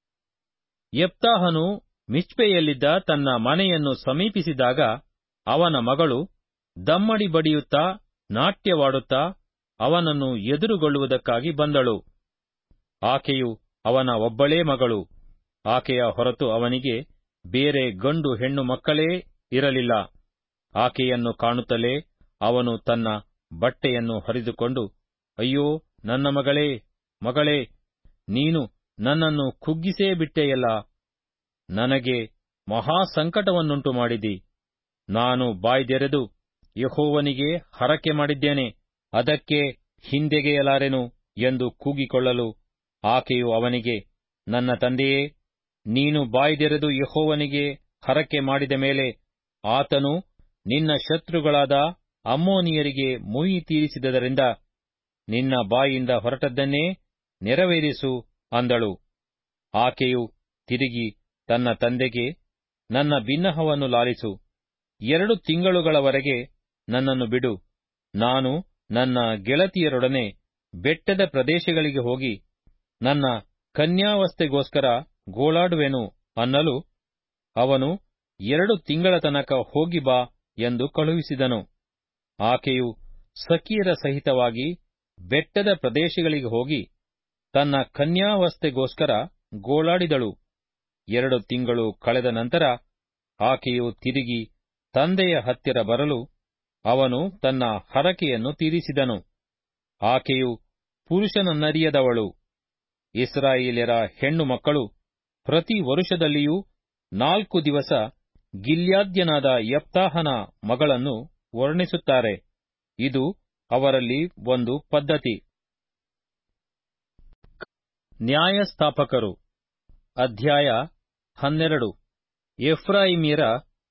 ಯಪ್ತಾಹನು ಮಿಚ್ಪೆಯಲ್ಲಿದ್ದ ತನ್ನ ಮನೆಯನ್ನು ಸಮೀಪಿಸಿದಾಗ ಅವನ ಮಗಳು ದಮ್ಮಡಿ ಬಡಿಯುತ್ತಾ ನಾಟ್ಯವಾಡುತ್ತಾ ಅವನನ್ನು ಎದುರುಗೊಳ್ಳುವುದಕ್ಕಾಗಿ ಬಂದಳು ಆಕೆಯು ಅವನ ಒಬ್ಬಳೇ ಮಗಳು ಆಕೆಯ ಹೊರತು ಅವನಿಗೆ ಬೇರೆ ಗಂಡು ಹೆಣ್ಣು ಮಕ್ಕಳೇ ಇರಲಿಲ್ಲ ಆಕೆಯನ್ನು ಕಾಣುತ್ತಲೇ ಅವನು ತನ್ನ ಬಟ್ಟೆಯನ್ನು ಹರಿದುಕೊಂಡು ಅಯ್ಯೋ ನನ್ನ ಮಗಳೇ ಮಗಳೇ ನೀನು ನನ್ನನ್ನು ಕುಗ್ಗಿಸೇ ಬಿಟ್ಟೆಯಲ್ಲ ನನಗೆ ಮಹಾ ಸಂಕಟವನ್ನುಂಟು ಮಾಡಿದಿ ನಾನು ಬಾಯ್ದೆರೆದು ಯಹೋವನಿಗೆ ಹರಕೆ ಮಾಡಿದ್ದೇನೆ ಅದಕ್ಕೆ ಹಿಂದೆಗೆಯಲಾರೆನು ಎಂದು ಕೂಗಿಕೊಳ್ಳಲು ಆಕೆಯು ಅವನಿಗೆ ನನ್ನ ತಂದೆಯೇ ನೀನು ಬಾಯ್ದೆರೆದು ಯಹೋವನಿಗೆ ಹರಕೆ ಮಾಡಿದ ಮೇಲೆ ಆತನು ನಿನ್ನ ಶತ್ರುಗಳಾದ ಅಮ್ಮೋನಿಯರಿಗೆ ಮುಯಿ ತೀರಿಸಿದ್ದರಿಂದ ನಿನ್ನ ಬಾಯಿಂದ ಹೊರಟದ್ದನ್ನೇ ನೆರವೇರಿಸು ಅಂದಳು ಆಕೆಯು ತಿರುಗಿ ತನ್ನ ತಂದೆಗೆ ನನ್ನ ಬಿನ್ನಹವನ್ನು ಲಾಲಿಸು ಎರಡು ತಿಂಗಳುಗಳವರೆಗೆ ನನ್ನನ್ನು ಬಿಡು ನಾನು ನನ್ನ ಗೆಳತಿಯರೊಡನೆ ಬೆಟ್ಟದ ಪ್ರದೇಶಗಳಿಗೆ ಹೋಗಿ ನನ್ನ ಕನ್ಯಾವಸ್ಥೆಗೋಸ್ಕರ ಗೋಳಾಡುವೆನು ಅನ್ನಲು ಅವನು ಎರಡು ತಿಂಗಳ ತನಕ ಹೋಗಿ ಬಾ ಎಂದು ಕಳುಹಿಸಿದನು ಆಕೆಯು ಸಖಿಯರ ಸಹಿತವಾಗಿ ಬೆಟ್ಟದ ಪ್ರದೇಶಗಳಿಗೆ ಹೋಗಿ ತನ್ನ ಕನ್ಯಾವಸ್ಥೆಗೋಸ್ಕರ ಗೋಳಾಡಿದಳು ಎರಡು ತಿಂಗಳು ಕಳೆದ ನಂತರ ಆಕೆಯು ತಿರುಗಿ ತಂದೆಯ ಹತ್ತಿರ ಬರಲು ಅವನು ತನ್ನ ಹರಕೆಯನ್ನು ತೀರಿಸಿದನು ಆಕೆಯು ಪುರುಷನನ್ನರಿಯದವಳು ಇಸ್ರಾಯೇಲ್ಯರ ಹೆಣ್ಣು ಮಕ್ಕಳು ಪ್ರತಿ ವರುಷದಲ್ಲಿಯೂ ನಾಲ್ಕು ದಿವಸ ಗಿಲ್ಯಾದ್ಯನಾದ ಯಪ್ತಾಹನ ಮಗಳನ್ನು ವರ್ಣಿಸುತ್ತಾರೆ ಇದು ಅವರಲ್ಲಿ ಒಂದು ಪದ್ಧತಿ ನ್ಯಾಯಸ್ಥಾಪಕರು ಅಧ್ಯಾಯ ಹನ್ನೆರಡು ಎಫ್ರಾಯಿಮ್ಯರ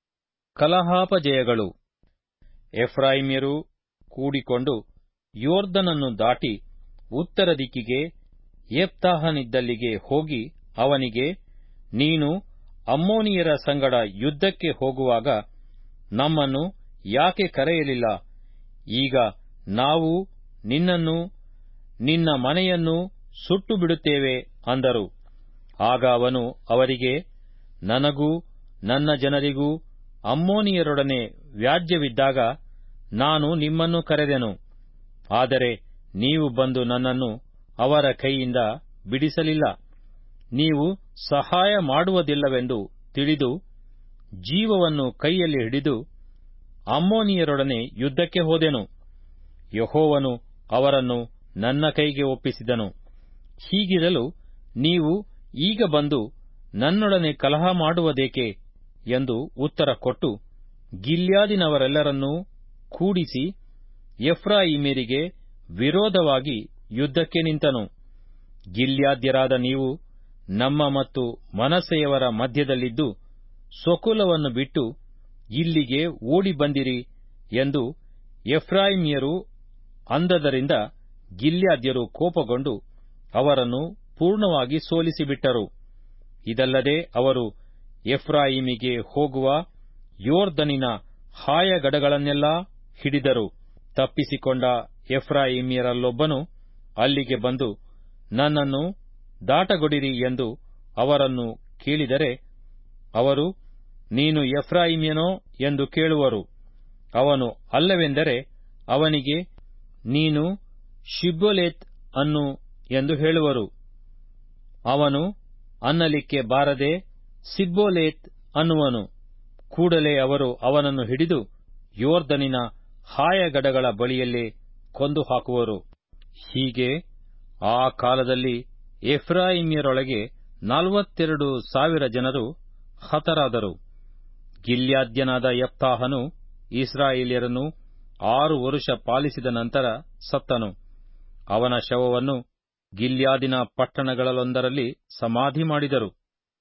ಕಲಹಾಪಜಯಗಳು ಎಫ್ರಾಯಿಮ್ಯರು ಕೂಡಿಕೊಂಡು ಯೋರ್ದನನ್ನು ದಾಟಿ ಉತ್ತರ ದಿಕ್ಕಿಗೆ ಯೆಪ್ತಾಹನಿದ್ದಲ್ಲಿಗೆ ಹೋಗಿ ಅವನಿಗೆ ನೀನು ಅಮ್ಮೋನಿಯರ ಸಂಗಡ ಯುದ್ಧಕ್ಕೆ ಹೋಗುವಾಗ ನಮ್ಮನ್ನು ಯಾಕೆ ಕರೆಯಲಿಲ್ಲ ಈಗ ನಾವು ನಿನ್ನನ್ನು ನಿನ್ನ ಮನೆಯನ್ನು ಸುಟ್ಟು ಬಿಡುತ್ತೇವೆ ಅಂದರು ಆಗ ಅವನು ಅವರಿಗೆ ನನಗೂ ನನ್ನ ಜನರಿಗೂ ಅಮ್ಮೋನಿಯರೊಡನೆ ವ್ಯಾಜ್ಯವಿದ್ದಾಗ ನಾನು ನಿಮ್ಮನ್ನು ಕರೆದೆನು ಆದರೆ ನೀವು ಬಂದು ನನ್ನನ್ನು ಅವರ ಕೈಯಿಂದ ಬಿಡಿಸಲಿಲ್ಲ ನೀವು ಸಹಾಯ ಮಾಡುವುದಿಲ್ಲವೆಂದು ತಿಳಿದು ಜೀವವನ್ನು ಕೈಯಲ್ಲಿ ಹಿಡಿದು ಅಮ್ಮೋನಿಯರೊಡನೆ ಯುದ್ಧಕ್ಕೆ ಹೋದೆನು ಯಹೋವನು ಅವರನ್ನು ನನ್ನ ಕೈಗೆ ಒಪ್ಪಿಸಿದನು ಹೀಗಿರಲು ನೀವು ಈಗ ಬಂದು ನನ್ನೊಡನೆ ಕಲಹ ಮಾಡುವುದೇಕೆ ಎಂದು ಉತ್ತರ ಕೊಟ್ಟು ಗಿಲ್ಯಾದಿನವರೆಲ್ಲರನ್ನೂ ಕೂಡಿಸಿ ಎಫ್ರಾಯಿಮ್ಯರಿಗೆ ವಿರೋಧವಾಗಿ ಯುದ್ಧಕ್ಕೆ ನಿಂತನು ಗಿಲ್ಯಾದ್ಯರಾದ ನೀವು ನಮ್ಮ ಮತ್ತು ಮನಸ್ಸೆಯವರ ಮಧ್ಯದಲ್ಲಿದ್ದು ಸ್ವಕುಲವನ್ನು ಬಿಟ್ಟು ಇಲ್ಲಿಗೆ ಓಡಿ ಬಂದಿರಿ ಎಂದು ಎಫ್ರಾಯಿಮ್ಯರು ಅಂದದರಿಂದ ಗಿಲ್ಯಾದ್ಯರು ಕೋಪಗೊಂಡು ಅವರನ್ನು ಪೂರ್ಣವಾಗಿ ಸೋಲಿಸಿಬಿಟ್ಟರು ಇದಲ್ಲದೆ ಅವರು ಎಫ್ರಾಯಿಮಿಗೆ ಹೋಗುವ ಯೋರ್ದನಿನ ಹಾಯಗಡಗಳನ್ನೆಲ್ಲಾ ಹಿಡಿದರು ತಪ್ಪಿಸಿಕೊಂಡ ಎಫ್ರಾಯಿಮ್ಯರಲ್ಲೊಬ್ಬನು ಅಲ್ಲಿಗೆ ಬಂದು ನನ್ನನ್ನು ದಾಟಗೊಡಿರಿ ಎಂದು ಅವರನ್ನು ಕೇಳಿದರೆ ಅವರು ನೀನು ಎಫ್ರಾಯಿಮ್ಯನೋ ಎಂದು ಕೇಳುವರು ಅವನು ಅಲ್ಲವೆಂದರೆ ಅವನಿಗೆ ನೀನು ಶಿಬ್ಬೊಲೇತ್ ಅನ್ನು ಎಂದು ಹೇಳುವರು ಅವನು ಅನ್ನಲಿಕ್ಕೆ ಬಾರದೆ ಸಿಬ್ಬೋಲೇತ್ ಅನ್ನುವನು ಕೂಡಲೇ ಅವರು ಅವನನ್ನು ಹಿಡಿದು ಯೋರ್ದನಿನ ಹಾಯಗಡಗಳ ಬಳಿಯಲ್ಲೇ ಕೊಂದು ಹಾಕುವರು ಹೀಗೆ ಆ ಕಾಲದಲ್ಲಿ ಎಫ್ರಾಯಿಮ್ಯರೊಳಗೆ ನಲವತ್ತೆರಡು ಸಾವಿರ ಜನರು ಹತರಾದರು ಗಿಲ್ಯಾದ್ಯನಾದ ಯಪ್ತಾಹನು ಇಸ್ರಾಯೇಲ್ಯರನ್ನು ಆರು ವರುಷ ಪಾಲಿಸಿದ ನಂತರ ಸತ್ತನು ಅವನ ಶವವನ್ನು ಗಿಲ್ಯಾದಿನ ಪಟ್ಟಣಗಳಲ್ಲೊಂದರಲ್ಲಿ ಸಮಾಧಿ ಮಾಡಿದರು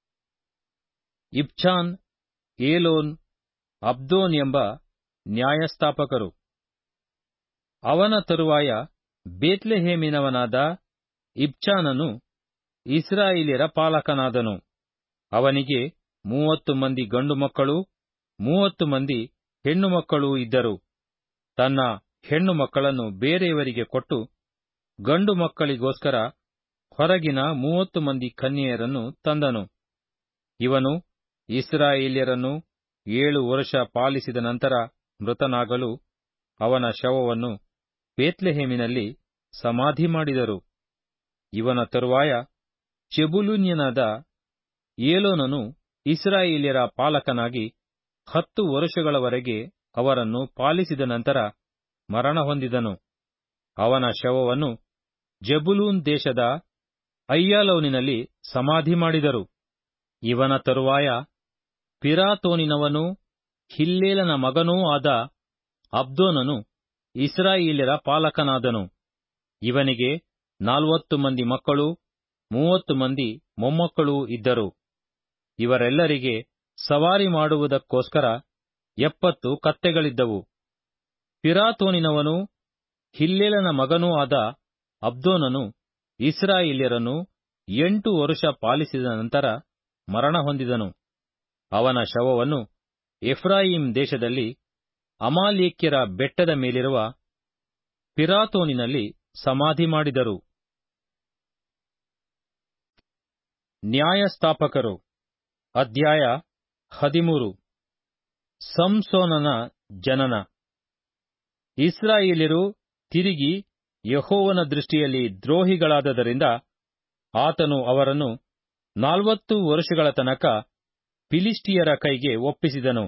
ಇಬ್ಚಾನ್ ಏಲೋನ್ ಅಬ್ದೋನ್ ಎಂಬ ನ್ಯಾಯಸ್ಥಾಪಕರು ಅವನ ತರುವಾಯ ಬೇತ್ಲೆಹೇಮಿನವನಾದ ಇಬ್ಚಾನನು ಇಸ್ರಾಯೇಲ್ಯರ ಪಾಲಕನಾದನು ಅವನಿಗೆ ಮೂವತ್ತು ಮಂದಿ ಗಂಡು ಮಕ್ಕಳು ಮೂವತ್ತು ಮಂದಿ ಹೆಣ್ಣು ಮಕ್ಕಳೂ ಇದ್ದರು ತನ್ನ ಹೆಣ್ಣು ಮಕ್ಕಳನ್ನು ಬೇರೆಯವರಿಗೆ ಕೊಟ್ಟು ಗಂಡು ಮಕ್ಕಳಿಗೋಸ್ಕರ ಹೊರಗಿನ ಮೂವತ್ತು ಮಂದಿ ಕನ್ಯೆಯರನ್ನು ತಂದನು ಇವನು ಇಸ್ರಾಯೇಲ್ಯರನ್ನು ಏಳು ವರ್ಷ ಪಾಲಿಸಿದ ನಂತರ ಮೃತನಾಗಲು ಅವನ ಶವವನ್ನು ಬೇತ್ಲೆಹೇಮಿನಲ್ಲಿ ಸಮಾಧಿ ಮಾಡಿದರು ಇವನ ತರುವಾಯ ಚೆಬುಲೂನ್ಯನಾದ ಏಲೋನನು ಇಸ್ರಾಯೇಲ್ಯರ ಪಾಲಕನಾಗಿ ಹತ್ತು ವರುಷಗಳವರೆಗೆ ಅವರನ್ನು ಪಾಲಿಸಿದ ನಂತರ ಮರಣ ಹೊಂದಿದನು ಅವನ ಶವವನ್ನು ಜಬುಲೂನ್ ದೇಶದ ಅಯ್ಯಾಲೋನಿನಲ್ಲಿ ಸಮಾಧಿ ಮಾಡಿದರು ಇವನ ತರುವಾಯ ಪಿರಾತೋನಿನವನೂ ಹಿಲ್ಲೇಲನ ಮಗನೂ ಆದ ಅಬ್ದೋನನು ಇಸ್ರಾಯೇಲ್ಯರ ಪಾಲಕನಾದನು ಇವನಿಗೆ ನಲವತ್ತು ಮಂದಿ ಮಕ್ಕಳು ಮೂವತ್ತು ಮಂದಿ ಮೊಮ್ಮಕ್ಕಳೂ ಇದ್ದರು ಇವರೆಲ್ಲರಿಗೆ ಸವಾರಿ ಮಾಡುವುದಕ್ಕೋಸ್ಕರ ಎಪ್ಪತ್ತು ಕತ್ತೆಗಳಿದ್ದವು ಪಿರಾತೋನಿನವನು ಹಿಲ್ಲೇಲನ ಮಗನೂ ಆದ ಅಬ್ದೋನನು ಇಸ್ರಾಯೇಲ್ಯರನ್ನು ಎಂಟು ವರುಷ ಪಾಲಿಸಿದ ನಂತರ ಮರಣ ಹೊಂದಿದನು ಅವನ ಶವವನ್ನು ಎಫ್ರಾಯಿಂ ದೇಶದಲ್ಲಿ ಅಮಾಲೇಕ್ಯರ ಬೆಟ್ಟದ ಮೇಲಿರುವ ಪಿರಾತೋನಿನಲ್ಲಿ ಸಮಾಧಿ ಮಾಡಿದರು ನ್ಯಾಯಸ್ಥಾಪಕರು ಅಧ್ಯಾಯ ಹದಿಮೂರು ಸಂಸೋನನ ಜನನ ಇಸ್ರಾಯೇಲ್ಯರು ತಿರುಗಿ ಯಹೋವನ ದೃಷ್ಟಿಯಲ್ಲಿ ದ್ರೋಹಿಗಳಾದದರಿಂದ ಆತನು ಅವರನ್ನು ನಲವತ್ತು ವರುಷಗಳ ತನಕ ಫಿಲಿಸ್ಟಿಯರ ಕೈಗೆ ಒಪ್ಪಿಸಿದನು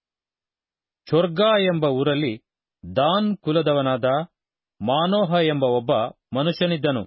ಚೊರ್ಗಾ ಎಂಬ ಊರಲ್ಲಿ ದಾನ್ ಕುಲದವನಾದ ಮಾನೋಹ ಎಂಬ ಒಬ್ಬ ಮನುಷ್ಯನಿದ್ದನು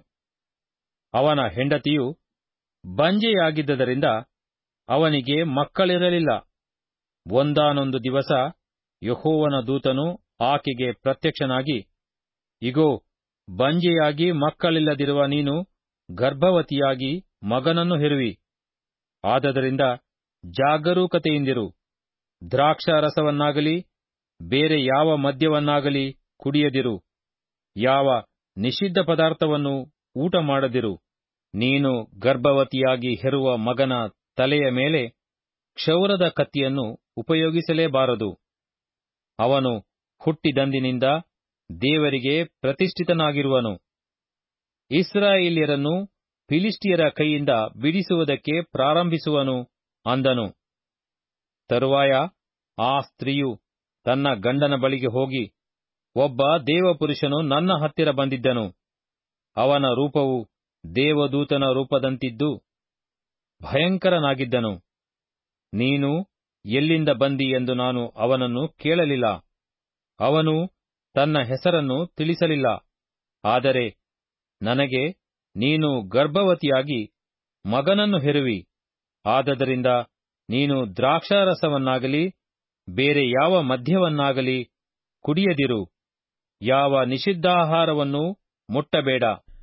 ಅವನ ಹೆಂಡತಿಯು ಬಂಜೆಯಾಗಿದ್ದರಿಂದ ಅವನಿಗೆ ಮಕ್ಕಳಿರಲಿಲ್ಲ ಒಂದಾನೊಂದು ದಿವಸ ಯಹೋವನ ದೂತನು ಆಕೆಗೆ ಪ್ರತ್ಯಕ್ಷನಾಗಿ ಇಗೋ ಬಂಜೆಯಾಗಿ ಮಕ್ಕಳಿಲ್ಲದಿರುವ ನೀನು ಗರ್ಭವತಿಯಾಗಿ ಮಗನನ್ನು ಹೆರುವಿ ಆದದರಿಂದ ಜಾಗರೂಕತೆಯಿಂದಿರು ದ್ರಾಕ್ಷಾರಸವನ್ನಾಗಲಿ ಬೇರೆ ಯಾವ ಮದ್ಯವನ್ನಾಗಲಿ ಕುಡಿಯದಿರು ಯಾವ ನಿಷಿದ್ಧ ಪದಾರ್ಥವನ್ನು ಊಟ ಮಾಡದಿರು ನೀನು ಗರ್ಭವತಿಯಾಗಿ ಹೆರುವ ಮಗನ ತಲೆಯ ಮೇಲೆ ಕ್ಷೌರದ ಕತ್ತಿಯನ್ನು ಉಪಯೋಗಿಸಲೇಬಾರದು ಅವನು ಹುಟ್ಟಿದಂದಿನಿಂದ ದೇವರಿಗೆ ಪ್ರತಿಷ್ಠಿತನಾಗಿರುವನು ಇಸ್ರಾಯೇಲ್ಯರನ್ನು ಫಿಲಿಸ್ಟಿಯರ ಕೈಯಿಂದ ಬಿಡಿಸುವುದಕ್ಕೆ ಪ್ರಾರಂಭಿಸುವನು ಅಂದನು ತರುವಾಯ ಆ ಸ್ತ್ರೀಯು ತನ್ನ ಗಂಡನ ಬಳಿಗೆ ಹೋಗಿ ಒಬ್ಬ ದೇವಪುರುಷನು ನನ್ನ ಹತ್ತಿರ ಬಂದಿದ್ದನು ಅವನ ರೂಪವು ದೇವದೂತನ ರೂಪದಂತಿದ್ದು ಭಯಂಕರನಾಗಿದ್ದನು ನೀನು ಎಲ್ಲಿಂದ ಬಂದಿ ಎಂದು ನಾನು ಅವನನ್ನು ಕೇಳಲಿಲ್ಲ ಅವನು ತನ್ನ ಹೆಸರನ್ನು ತಿಳಿಸಲಿಲ್ಲ ಆದರೆ ನನಗೆ ನೀನು ಗರ್ಭವತಿಯಾಗಿ ಮಗನನ್ನು ಹೆರುವಿ ಆದದರಿಂದ ನೀನು ದ್ರಾಕ್ಷಾರಸವನ್ನಾಗಲಿ ಬೇರೆ ಯಾವ ಮದ್ಯವನ್ನಾಗಲಿ ಕುಡಿಯದಿರು ಯಾವ ನಿಷಿದ್ಧಾಹಾರವನ್ನು ಮುಟ್ಟಬೇಡ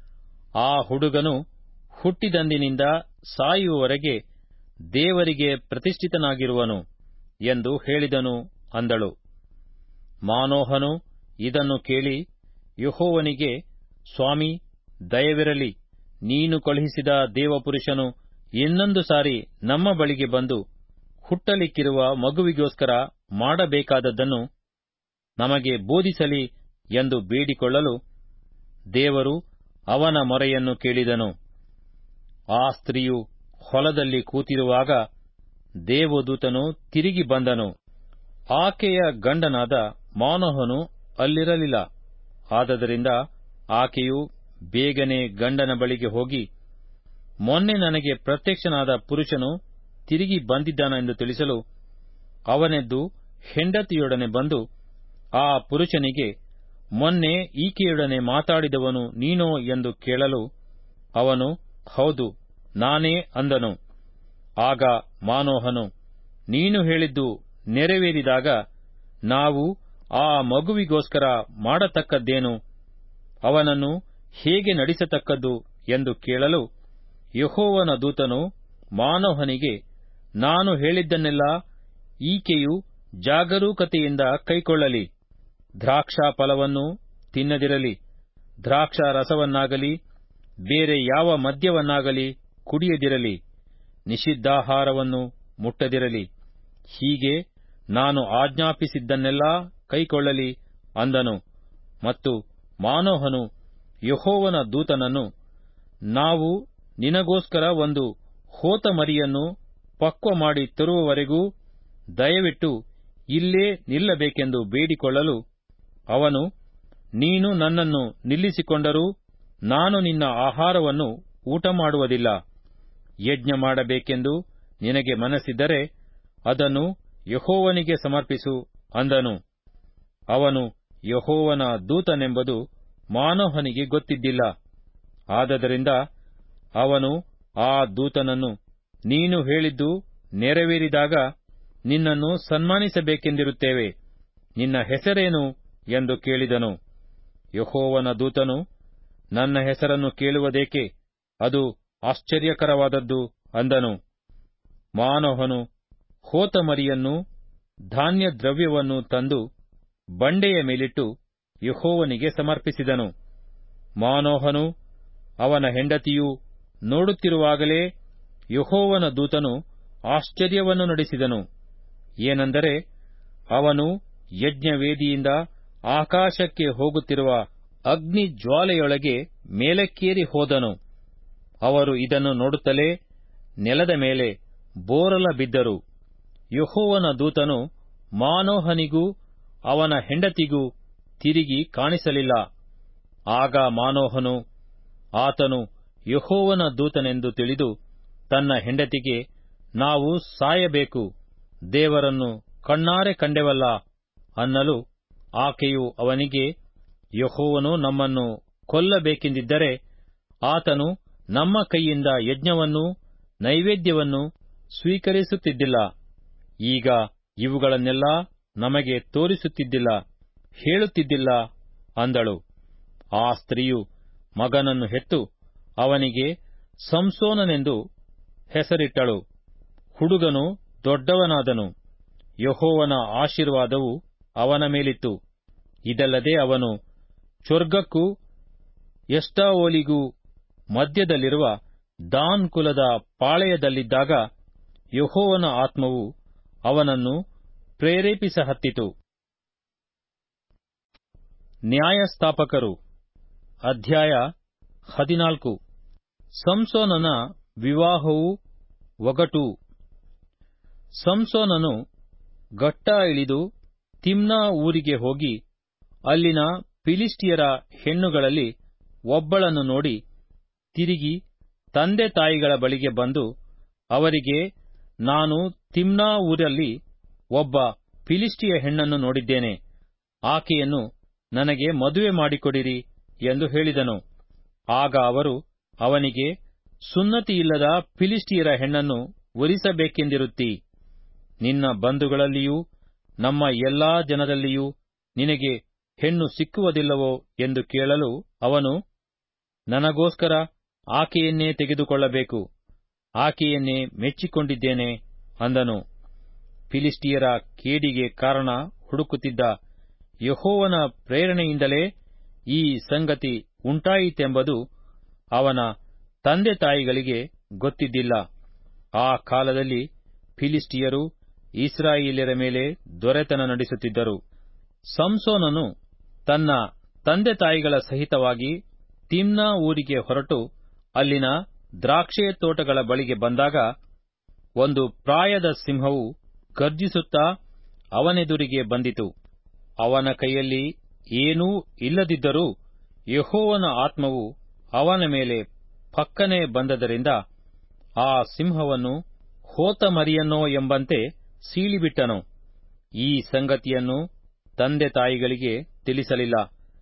ಆ ಹುಡುಗನು ಹುಟ್ಟಿದಂದಿನಿಂದ ಸಾಯುವವರೆಗೆ ದೇವರಿಗೆ ಪ್ರತಿಷ್ಠಿತನಾಗಿರುವನು ಎಂದು ಹೇಳಿದನು ಅಂದಳು ಮಾನೋಹನು ಇದನ್ನು ಕೇಳಿ ಯಹೋವನಿಗೆ ಸ್ವಾಮಿ ದಯವಿರಲಿ ನೀನು ಕಳುಹಿಸಿದ ದೇವಪುರುಷನು ಇನ್ನೊಂದು ಸಾರಿ ನಮ್ಮ ಬಳಿಗೆ ಬಂದು ಹುಟ್ಟಲಿಕ್ಕಿರುವ ಮಗುವಿಗೋಸ್ಕರ ಮಾಡಬೇಕಾದದ್ದನ್ನು ನಮಗೆ ಬೋಧಿಸಲಿ ಎಂದು ಬೇಡಿಕೊಳ್ಳಲು ದೇವರು ಅವನ ಮೊರೆಯನ್ನು ಕೇಳಿದನು ಆ ಸ್ತ್ರೀಯು ಹೊಲದಲ್ಲಿ ಕೂತಿರುವಾಗ ದೇವದೂತನು ತಿರುಗಿ ಬಂದನು ಆಕೆಯ ಗಂಡನಾದ ಮಾನೋಹನು ಅಲ್ಲಿರಲಿಲ್ಲ ಆದದರಿಂದ ಆಕೆಯು ಬೇಗನೆ ಗಂಡನ ಬಳಿಗೆ ಹೋಗಿ ಮೊನ್ನೆ ನನಗೆ ಪ್ರತ್ಯಕ್ಷನಾದ ಪುರುಷನು ತಿರುಗಿ ಬಂದಿದ್ದಾನೆಂದು ತಿಳಿಸಲು ಅವನೆದ್ದು ಹೆಂಡತಿಯೊಡನೆ ಬಂದು ಆ ಪುರುಷನಿಗೆ ಮೊನ್ನೆ ಈಕೆಯೊಡನೆ ಮಾತಾಡಿದವನು ನೀನೋ ಎಂದು ಕೇಳಲು ಅವನು ಹೌದು ನಾನೇ ಅಂದನು ಆಗ ಮಾನೋಹನು ನೀನು ಹೇಳಿದ್ದು ನೆರವೇರಿದಾಗ ನಾವು ಆ ಮಗುವಿಗೋಸ್ಕರ ಮಾಡತಕ್ಕದ್ದೇನು ಅವನನ್ನು ಹೇಗೆ ನಡೆಸತಕ್ಕದ್ದು ಎಂದು ಕೇಳಲು ಯಹೋವನ ದೂತನು ಮಾನೋಹನಿಗೆ ನಾನು ಹೇಳಿದ್ದನ್ನೆಲ್ಲ ಈಕೆಯು ಜಾಗರೂಕತೆಯಿಂದ ಕೈಕೊಳ್ಳಲಿ ದ್ರಾಕ್ಷಾ ಫಲವನ್ನು ತಿನ್ನದಿರಲಿ ದ್ರಾಕ್ಷಾ ರಸವನ್ನಾಗಲಿ ಬೇರೆ ಯಾವ ಮದ್ಯವನ್ನಾಗಲಿ ಕುಡಿಯದಿರಲಿ ನಿಷಿದ್ಧಾಹಾರವನ್ನು ಮುಟ್ಟದಿರಲಿ ಹೀಗೆ ನಾನು ಆಜ್ಞಾಪಿಸಿದ್ದನ್ನೆಲ್ಲ ಕೈಕೊಳ್ಳಲಿ ಅಂದನು ಮತ್ತು ಮಾನೋಹನು ಯಹೋವನ ದೂತನನ್ನು ನಾವು ನಿನಗೋಸ್ಕರ ಒಂದು ಹೋತ ಮರಿಯನ್ನು ಪಕ್ವ ಮಾಡಿ ತರುವವರೆಗೂ ದಯವಿಟ್ಟು ಇಲ್ಲೇ ನಿಲ್ಲಬೇಕೆಂದು ಬೇಡಿಕೊಳ್ಳಲು ಅವನು ನೀನು ನನ್ನನ್ನು ನಿಲ್ಲಿಸಿಕೊಂಡರೂ ನಾನು ನಿನ್ನ ಆಹಾರವನ್ನು ಊಟ ಮಾಡುವುದಿಲ್ಲ ಯಜ್ಞ ಮಾಡಬೇಕೆಂದು ನಿನಗೆ ಮನಸ್ಸಿದ್ದರೆ ಅದನ್ನು ಯಹೋವನಿಗೆ ಸಮರ್ಪಿಸು ಅಂದನು ಅವನು ಯಹೋವನ ದೂತನೆಂಬುದು ಮಾನೋಹನಿಗೆ ಗೊತ್ತಿದ್ದಿಲ್ಲ ಆದದರಿಂದ ಅವನು ಆ ದೂತನನ್ನು ನೀನು ಹೇಳಿದ್ದು ನೆರವೇರಿದಾಗ ನಿನ್ನನ್ನು ಸನ್ಮಾನಿಸಬೇಕೆಂದಿರುತ್ತೇವೆ ನಿನ್ನ ಹೆಸರೇನು ಎಂದು ಕೇಳಿದನು ಯಹೋವನ ದೂತನು ನನ್ನ ಹೆಸರನ್ನು ಕೇಳುವುದೇಕೆ ಅದು ಆಶ್ಚರ್ಯಕರವಾದದ್ದು ಅಂದನು ಮಾನೋಹನು ಹೋತ ಮರಿಯನ್ನು ಧಾನ್ಯ ದ್ರವ್ಯವನ್ನು ತಂದು ಬಂಡೆಯ ಮೇಲಿಟ್ಟು ಯಹೋವನಿಗೆ ಸಮರ್ಪಿಸಿದನು ಮಾನೋಹನು ಅವನ ಹೆಂಡತಿಯು ನೋಡುತ್ತಿರುವಾಗಲೇ ಯಹೋವನ ದೂತನು ಆಶ್ಚರ್ಯವನ್ನು ನಡೆಸಿದನು ಏನೆಂದರೆ ಅವನು ಯಜ್ಞವೇದಿಯಿಂದ ಆಕಾಶಕ್ಕೆ ಹೋಗುತ್ತಿರುವ ಅಗ್ನಿ ಜ್ವಾಲೆಯೊಳಗೆ ಮೇಲಕ್ಕೇರಿ ಹೋದನು ಅವರು ಇದನ್ನು ನೋಡುತ್ತಲೇ ನೆಲದ ಮೇಲೆ ಬೋರಲ ಬಿದ್ದರು ಯಹೋವನ ದೂತನು ಮಾನೋಹನಿಗೂ ಅವನ ಹೆಂಡತಿಗೂ ತಿರುಗಿ ಕಾಣಿಸಲಿಲ್ಲ ಆಗ ಮಾನೋಹನು ಆತನು ಯಹೋವನ ದೂತನೆಂದು ತಿಳಿದು ತನ್ನ ಹೆಂಡತಿಗೆ ನಾವು ಸಾಯಬೇಕು ದೇವರನ್ನು ಕಣ್ಣಾರೆ ಕಂಡೆವಲ್ಲ ಅನ್ನಲು ಆಕೆಯು ಅವನಿಗೆ ಯಹೋವನು ನಮ್ಮನ್ನು ಕೊಲ್ಲಬೇಕೆಂದಿದ್ದರೆ ಆತನು ನಮ್ಮ ಕೈಯಿಂದ ಯಜ್ಞವನ್ನೂ ನೈವೇದ್ಯವನ್ನೂ ಸ್ವೀಕರಿಸುತ್ತಿದ್ದಿಲ್ಲ ಈಗ ಇವುಗಳನ್ನೆಲ್ಲ ನಮಗೆ ತೋರಿಸುತ್ತಿದ್ದಿಲ್ಲ ಹೇಳುತ್ತಿದ್ದಿಲ್ಲ ಅಂದಳು ಆ ಸ್ತ್ರೀಯು ಮಗನನ್ನು ಹೆತ್ತು ಅವನಿಗೆ ಸಂಸೋನನೆಂದು ಹೆಸರಿಟ್ಟಳು ಹುಡುಗನು ದೊಡ್ಡವನಾದನು ಯಹೋವನ ಆಶೀರ್ವಾದವು ಅವನ ಮೇಲಿತ್ತು ಇದಲ್ಲದೆ ಅವನು ಚೊರ್ಗಕ್ಕೂ ಎಷ್ಟಾವೋಲಿಗೂ ಮಧ್ಯದಲ್ಲಿರುವ ದಾನ್ ಕುಲದ ಪಾಳೆಯದಲ್ಲಿದ್ದಾಗ ಯಹೋವನ ಆತ್ಮವು ಅವನನ್ನು ಪ್ರೇರೇಪಿಸಹತ್ತಿತು ನ್ಯಾಯಸ್ಥಾಪಕರು ಅಧ್ಯಾಯ ಹದಿನಾಲ್ಕು ಸಂಸೋನನ ವಿವಾಹವು ಒಗಟು ಸಂಸೋನನು ಗಟ್ಟಾ ಇಳಿದು ತಿಮ್ನಾ ಊರಿಗೆ ಹೋಗಿ ಅಲ್ಲಿನ ಫಿಲಿಸ್ಟಿಯರ ಹೆಣ್ಣುಗಳಲ್ಲಿ ಒಬ್ಬಳನ್ನು ನೋಡಿ ತಿರುಗಿ ತಂದೆ ತಾಯಿಗಳ ಬಳಿಗೆ ಬಂದು ಅವರಿಗೆ ನಾನು ತಿಮ್ನಾ ಊರಲ್ಲಿ ಒಬ್ಬ ಫಿಲಿಸ್ಟಿಯ ಹೆಣ್ಣನ್ನು ನೋಡಿದ್ದೇನೆ ಆಕೆಯನ್ನು ನನಗೆ ಮದುವೆ ಮಾಡಿಕೊಡಿರಿ ಎಂದು ಹೇಳಿದನು ಆಗ ಅವರು ಅವನಿಗೆ ಸುನ್ನತಿಯಿಲ್ಲದ ಫಿಲಿಸ್ಟಿಯರ ಹೆಣ್ಣನ್ನು ಒರಿಸಬೇಕೆಂದಿರುತ್ತೀ ನಿನ್ನ ಬಂಧುಗಳಲ್ಲಿಯೂ ನಮ್ಮ ಎಲ್ಲಾ ಜನರಲ್ಲಿಯೂ ನಿನಗೆ ಹೆಣ್ಣು ಸಿಕ್ಕುವುದಿಲ್ಲವೋ ಎಂದು ಕೇಳಲು ಅವನು ನನಗೋಸ್ಕರ ಆಕೆಯನ್ನೇ ತೆಗೆದುಕೊಳ್ಳಬೇಕು ಆಕೆಯನ್ನೇ ಮೆಚ್ಚಿಕೊಂಡಿದ್ದೇನೆ ಅಂದನು ಫಿಲಿಸ್ಟಿಯರ ಕೇಡಿಗೆ ಕಾರಣ ಹುಡುಕುತ್ತಿದ್ದ ಯಹೋವನ ಪ್ರೇರಣೆಯಿಂದಲೇ ಈ ಸಂಗತಿ ಉಂಟಾಯಿತೆಂಬುದು ಅವನ ತಂದೆ ತಾಯಿಗಳಿಗೆ ಗೊತ್ತಿದ್ದಿಲ್ಲ ಆ ಕಾಲದಲ್ಲಿ ಫಿಲಿಸ್ಟಿಯರು ಇಸ್ರಾಯೇಲ್ಯರ ಮೇಲೆ ದೊರೆತನ ನಡೆಸುತ್ತಿದ್ದರು ಸಂಸೋನನು ತನ್ನ ತಂದೆ ತಾಯಿಗಳ ಸಹಿತವಾಗಿ ತಿಮ್ನಾ ಊರಿಗೆ ಹೊರಟು ಅಲ್ಲಿನ ದ್ರಾಕ್ಷೆ ತೋಟಗಳ ಬಳಿಗೆ ಬಂದಾಗ ಒಂದು ಪ್ರಾಯದ ಸಿಂಹವು ಗರ್ಜಿಸುತ್ತಾ ಅವನೆದುರಿಗೆ ಬಂದಿತು ಅವನ ಕೈಯಲ್ಲಿ ಏನೂ ಇಲ್ಲದಿದ್ದರೂ ಯಹೋವನ ಆತ್ಮವು ಅವನ ಮೇಲೆ ಪಕ್ಕನೆ ಬಂದದರಿಂದ ಆ ಸಿಂಹವನ್ನು ಹೋತ ಮರಿಯನ್ನೋ ಎಂಬಂತೆ ಸೀಳಿಬಿಟ್ಟನು ಈ ಸಂಗತಿಯನ್ನು ತಂದೆ ತಾಯಿಗಳಿಗೆ ತಿಳಿಸಲಿಲ್ಲ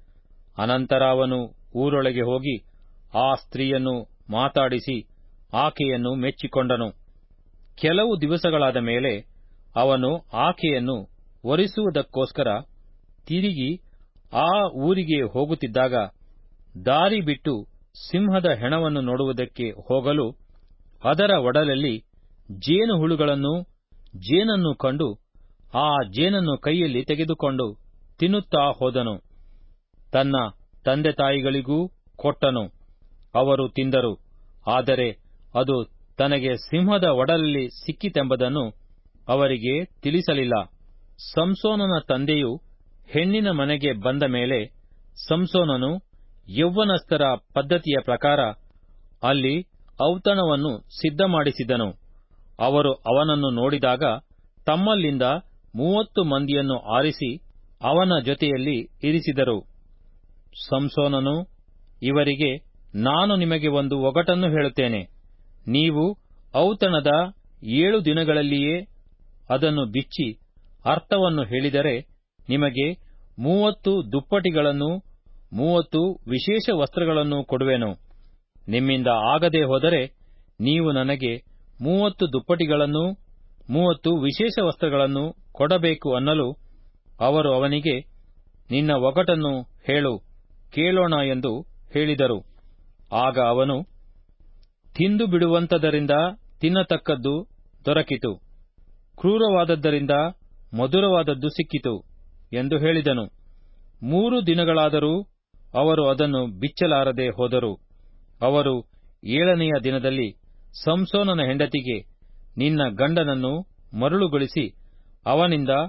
ಅನಂತರ ಅವನು ಊರೊಳಗೆ ಹೋಗಿ ಆ ಸ್ತ್ರೀಯನ್ನು ಮಾತಾಡಿಸಿ ಆಕೆಯನ್ನು ಮೆಚ್ಚಿಕೊಂಡನು ಕೆಲವು ದಿವಸಗಳಾದ ಮೇಲೆ ಅವನು ಆಕೆಯನ್ನು ಒರಿಸುವುದಕ್ಕೋಸ್ಕರ ತಿರುಗಿ ಆ ಊರಿಗೆ ಹೋಗುತ್ತಿದ್ದಾಗ ದಾರಿ ಬಿಟ್ಟು ಸಿಂಹದ ಹೆಣವನ್ನು ನೋಡುವುದಕ್ಕೆ ಹೋಗಲು ಅದರ ಒಡಲಲ್ಲಿ ಜೇನು ಹುಳುಗಳನ್ನು ಜೇನನ್ನು ಕಂಡು ಆ ಜೇನನ್ನು ಕೈಯಲ್ಲಿ ತೆಗೆದುಕೊಂಡು ತಿನ್ನುತ್ತಾ ಹೋದನು ತನ್ನ ತಂದೆ ತಾಯಿಗಳಿಗೂ ಕೊಟ್ಟನು ಅವರು ತಿಂದರು ಆದರೆ ಅದು ತನಗೆ ಸಿಂಹದ ಒಡಲಲ್ಲಿ ಸಿಕ್ಕಿತೆಂಬುದನ್ನು ಅವರಿಗೆ ತಿಳಿಸಲಿಲ್ಲ ಸಂಸೋನನ ತಂದೆಯು ಹೆಣ್ಣಿನ ಮನೆಗೆ ಬಂದ ಮೇಲೆ ಸಂಸೋನನು ಯೌವನಸ್ಥರ ಪದ್ಧತಿಯ ಪ್ರಕಾರ ಅಲ್ಲಿ ಔತಣವನ್ನು ಸಿದ್ಧಮಾಡಿಸಿದನು ಅವರು ಅವನನ್ನು ನೋಡಿದಾಗ ತಮ್ಮಲ್ಲಿಂದ ಮೂವತ್ತು ಮಂದಿಯನ್ನು ಆರಿಸಿ ಅವನ ಜೊತೆಯಲ್ಲಿ ಇರಿಸಿದರು ಸಂಸೋನನು ಇವರಿಗೆ ನಾನು ನಿಮಗೆ ಒಂದು ಒಗಟನ್ನು ಹೇಳುತ್ತೇನೆ ನೀವು ಔತಣದ ಏಳು ದಿನಗಳಲ್ಲಿಯೇ ಅದನ್ನು ಬಿಚ್ಚಿ ಅರ್ಥವನ್ನು ಹೇಳಿದರೆ ನಿಮಗೆ ಮೂವತ್ತು ದುಪ್ಪಟಿಗಳನ್ನು ಮೂವತ್ತು ವಿಶೇಷ ವಸ್ತ್ರಗಳನ್ನು ಕೊಡುವೆನು ನಿಮ್ಮಿಂದ ಆಗದೆ ಹೋದರೆ ನೀವು ನನಗೆ ಮೂವತ್ತು ದುಪ್ಪಟಿಗಳನ್ನೂ ಮೂವತ್ತು ವಿಶೇಷ ವಸ್ತ್ರಗಳನ್ನು ಕೊಡಬೇಕು ಅನ್ನಲು ಅವರು ಅವನಿಗೆ ನಿನ್ನ ಒಗಟನ್ನು ಹೇಳು ಕೇಳೋಣ ಎಂದು ಹೇಳಿದರು ಆಗ ಅವನು ತಿಂದು ಬಿಡುವಂತದರಿಂದ ತಿನ್ನತಕ್ಕದ್ದು ದೊರಕಿತು ಕ್ರೂರವಾದದ್ದರಿಂದ ಮಧುರವಾದದ್ದು ಸಿಕ್ಕಿತು ಎಂದು ಹೇಳಿದನು ಮೂರು ದಿನಗಳಾದರೂ ಅವರು ಅದನ್ನು ಬಿಚ್ಚಲಾರದೆ ಹೋದರು ಅವರು ಏಳನೆಯ ದಿನದಲ್ಲಿ ಸಂಸೋನನ ಹೆಂಡತಿಗೆ ನಿನ್ನ ಗಂಡನನ್ನು ಮರುಳುಗೊಳಿಸಿ ಅವನಿಂದ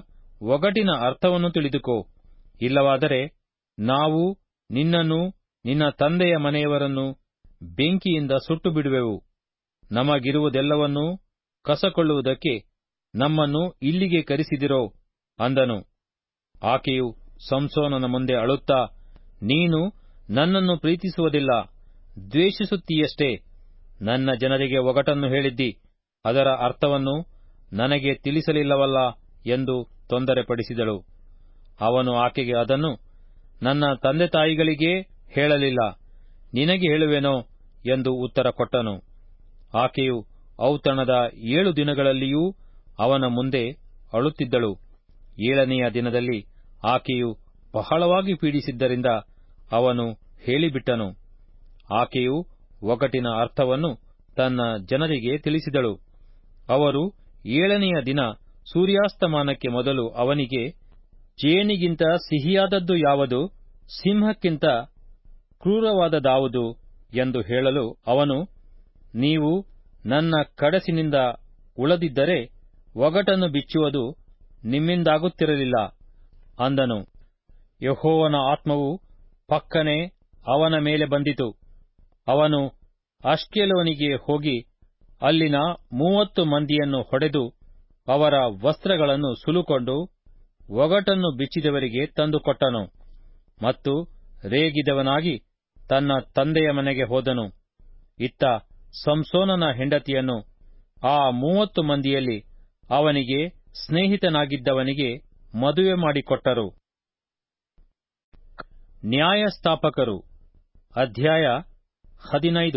ಒಗಟಿನ ಅರ್ಥವನ್ನು ತಿಳಿದುಕೋ ಇಲ್ಲವಾದರೆ ನಾವು ನಿನ್ನನ್ನು ನಿನ್ನ ತಂದೆಯ ಮನೆಯವರನ್ನು ಬೆಂಕಿಯಿಂದ ಸುಟ್ಟು ಬಿಡುವೆವು ನಮಗಿರುವುದೆಲ್ಲವನ್ನೂ ಕಸಕೊಳ್ಳುವುದಕ್ಕೆ ನಮ್ಮನ್ನು ಇಲ್ಲಿಗೆ ಕರೆಸಿದಿರೋ ಅಂದನು ಆಕೆಯು ಸಂಸೋನನ ಮುಂದೆ ಅಳುತ್ತಾ ನೀನು ನನ್ನನ್ನು ಪ್ರೀತಿಸುವುದಿಲ್ಲ ದ್ವೇಷಿಸುತ್ತೀಯಷ್ಟೇ ನನ್ನ ಜನರಿಗೆ ಒಗಟನ್ನು ಹೇಳಿದ್ದಿ ಅದರ ಅರ್ಥವನ್ನು ನನಗೆ ತಿಳಿಸಲಿಲ್ಲವಲ್ಲ ಎಂದು ತೊಂದರೆಪಡಿಸಿದಳು ಅವನು ಆಕೆಗೆ ಅದನ್ನು ನನ್ನ ತಂದೆ ತಾಯಿಗಳಿಗೇ ಹೇಳಲಿಲ್ಲ ನಿನಗೆ ಹೇಳುವೆನೋ ಎಂದು ಉತ್ತರ ಕೊಟ್ಟನು ಆಕೆಯು ಔತಣದ ಏಳು ದಿನಗಳಲ್ಲಿಯೂ ಅವನ ಮುಂದೆ ಅಳುತ್ತಿದ್ದಳು ಏಳನೆಯ ದಿನದಲ್ಲಿ ಆಕೆಯು ಬಹಳವಾಗಿ ಪೀಡಿಸಿದ್ದರಿಂದ ಅವನು ಹೇಳಿಬಿಟ್ಟನು ಆಕೆಯು ಒಗಟಿನ ಅರ್ಥವನ್ನು ತನ್ನ ಜನರಿಗೆ ತಿಳಿಸಿದಳು ಅವರು ಏಳನೆಯ ದಿನ ಸೂರ್ಯಾಸ್ತಮಾನಕ್ಕೆ ಮೊದಲು ಅವನಿಗೆ ಜೇನಿಗಿಂತ ಸಿಹಿಯಾದದ್ದು ಯಾವುದು ಸಿಂಹಕ್ಕಿಂತ ಕ್ರೂರವಾದದಾವುದು ಎಂದು ಹೇಳಲು ಅವನು ನೀವು ನನ್ನ ಕಡಸಿನಿಂದ ಉಳದಿದ್ದರೆ ಒಗಟನ್ನು ಬಿಚ್ಚುವುದು ನಿಮ್ಮಿಂದಾಗುತ್ತಿರಲಿಲ್ಲ ಅಂದನು ಯಹೋವನ ಆತ್ಮವು ಪಕ್ಕನೆ ಅವನ ಮೇಲೆ ಬಂದಿತು ಅವನು ಅಷ್ಕೆಲೋನಿಗೆ ಹೋಗಿ ಅಲ್ಲಿನ ಮೂವತ್ತು ಮಂದಿಯನ್ನು ಹೊಡೆದು ಅವರ ವಸ್ತ್ರಗಳನ್ನು ಸುಲುಕೊಂಡು ಒಗಟನ್ನು ಬಿಚ್ಚಿದವರಿಗೆ ತಂದುಕೊಟ್ಟನು ಮತ್ತು ರೇಗಿದವನಾಗಿ ತನ್ನ ತಂದೆಯ ಮನೆಗೆ ಹೋದನು ಇತ್ತ ಸಂಸೋನನ ಹೆಂಡತಿಯನ್ನು ಆ ಮೂವತ್ತು ಮಂದಿಯಲ್ಲಿ ಅವನಿಗೆ ಸ್ನೇಹಿತನಾಗಿದ್ದವನಿಗೆ ಮದುವೆ ಮಾಡಿಕೊಟ್ಟರು ನ್ಯಾಯಸ್ಥಾಪಕರು ಅಧ್ಯಾಯ ಹದಿನೈದು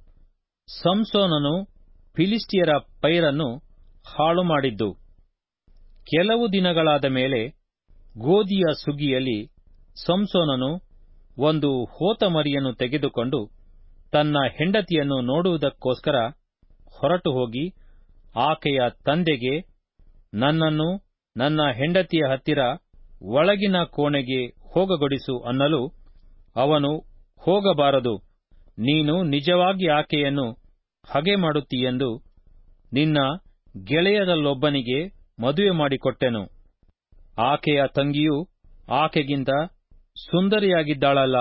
ಸಂಸೋನನು ಫಿಲಿಸ್ಟಿಯರ ಪೈರನ್ನು ಹಾಳು ಮಾಡಿದ್ದು ಕೆಲವು ದಿನಗಳಾದ ಮೇಲೆ ಗೋಧಿಯ ಸುಗ್ಗಿಯಲ್ಲಿ ಸಂಸೋನನು ಒಂದು ಹೋತಮರಿಯನ್ನು ತೆಗೆದುಕೊಂಡು ತನ್ನ ಹೆಂಡತಿಯನ್ನು ನೋಡುವುದಕ್ಕೋಸ್ಕರ ಹೊರಟು ಹೋಗಿ ಆಕೆಯ ತಂದೆಗೆ ನನ್ನನ್ನು ನನ್ನ ಹೆಂಡತಿಯ ಹತ್ತಿರ ಒಳಗಿನ ಕೋಣೆಗೆ ಹೋಗಗೊಡಿಸು ಅನ್ನಲು ಅವನು ಹೋಗಬಾರದು ನೀನು ನಿಜವಾಗಿ ಆಕೆಯನ್ನು ಹಗೆ ಮಾಡುತ್ತೀಯೆಂದು ನಿನ್ನ ಗೆಳೆಯರಲ್ಲೊಬ್ಬನಿಗೆ ಮದುವೆ ಮಾಡಿಕೊಟ್ಟೆನು ಆಕೆಯ ತಂಗಿಯು ಆಕೆಗಿಂತ ಸುಂದರಿಯಾಗಿದ್ದಾಳಲ್ಲ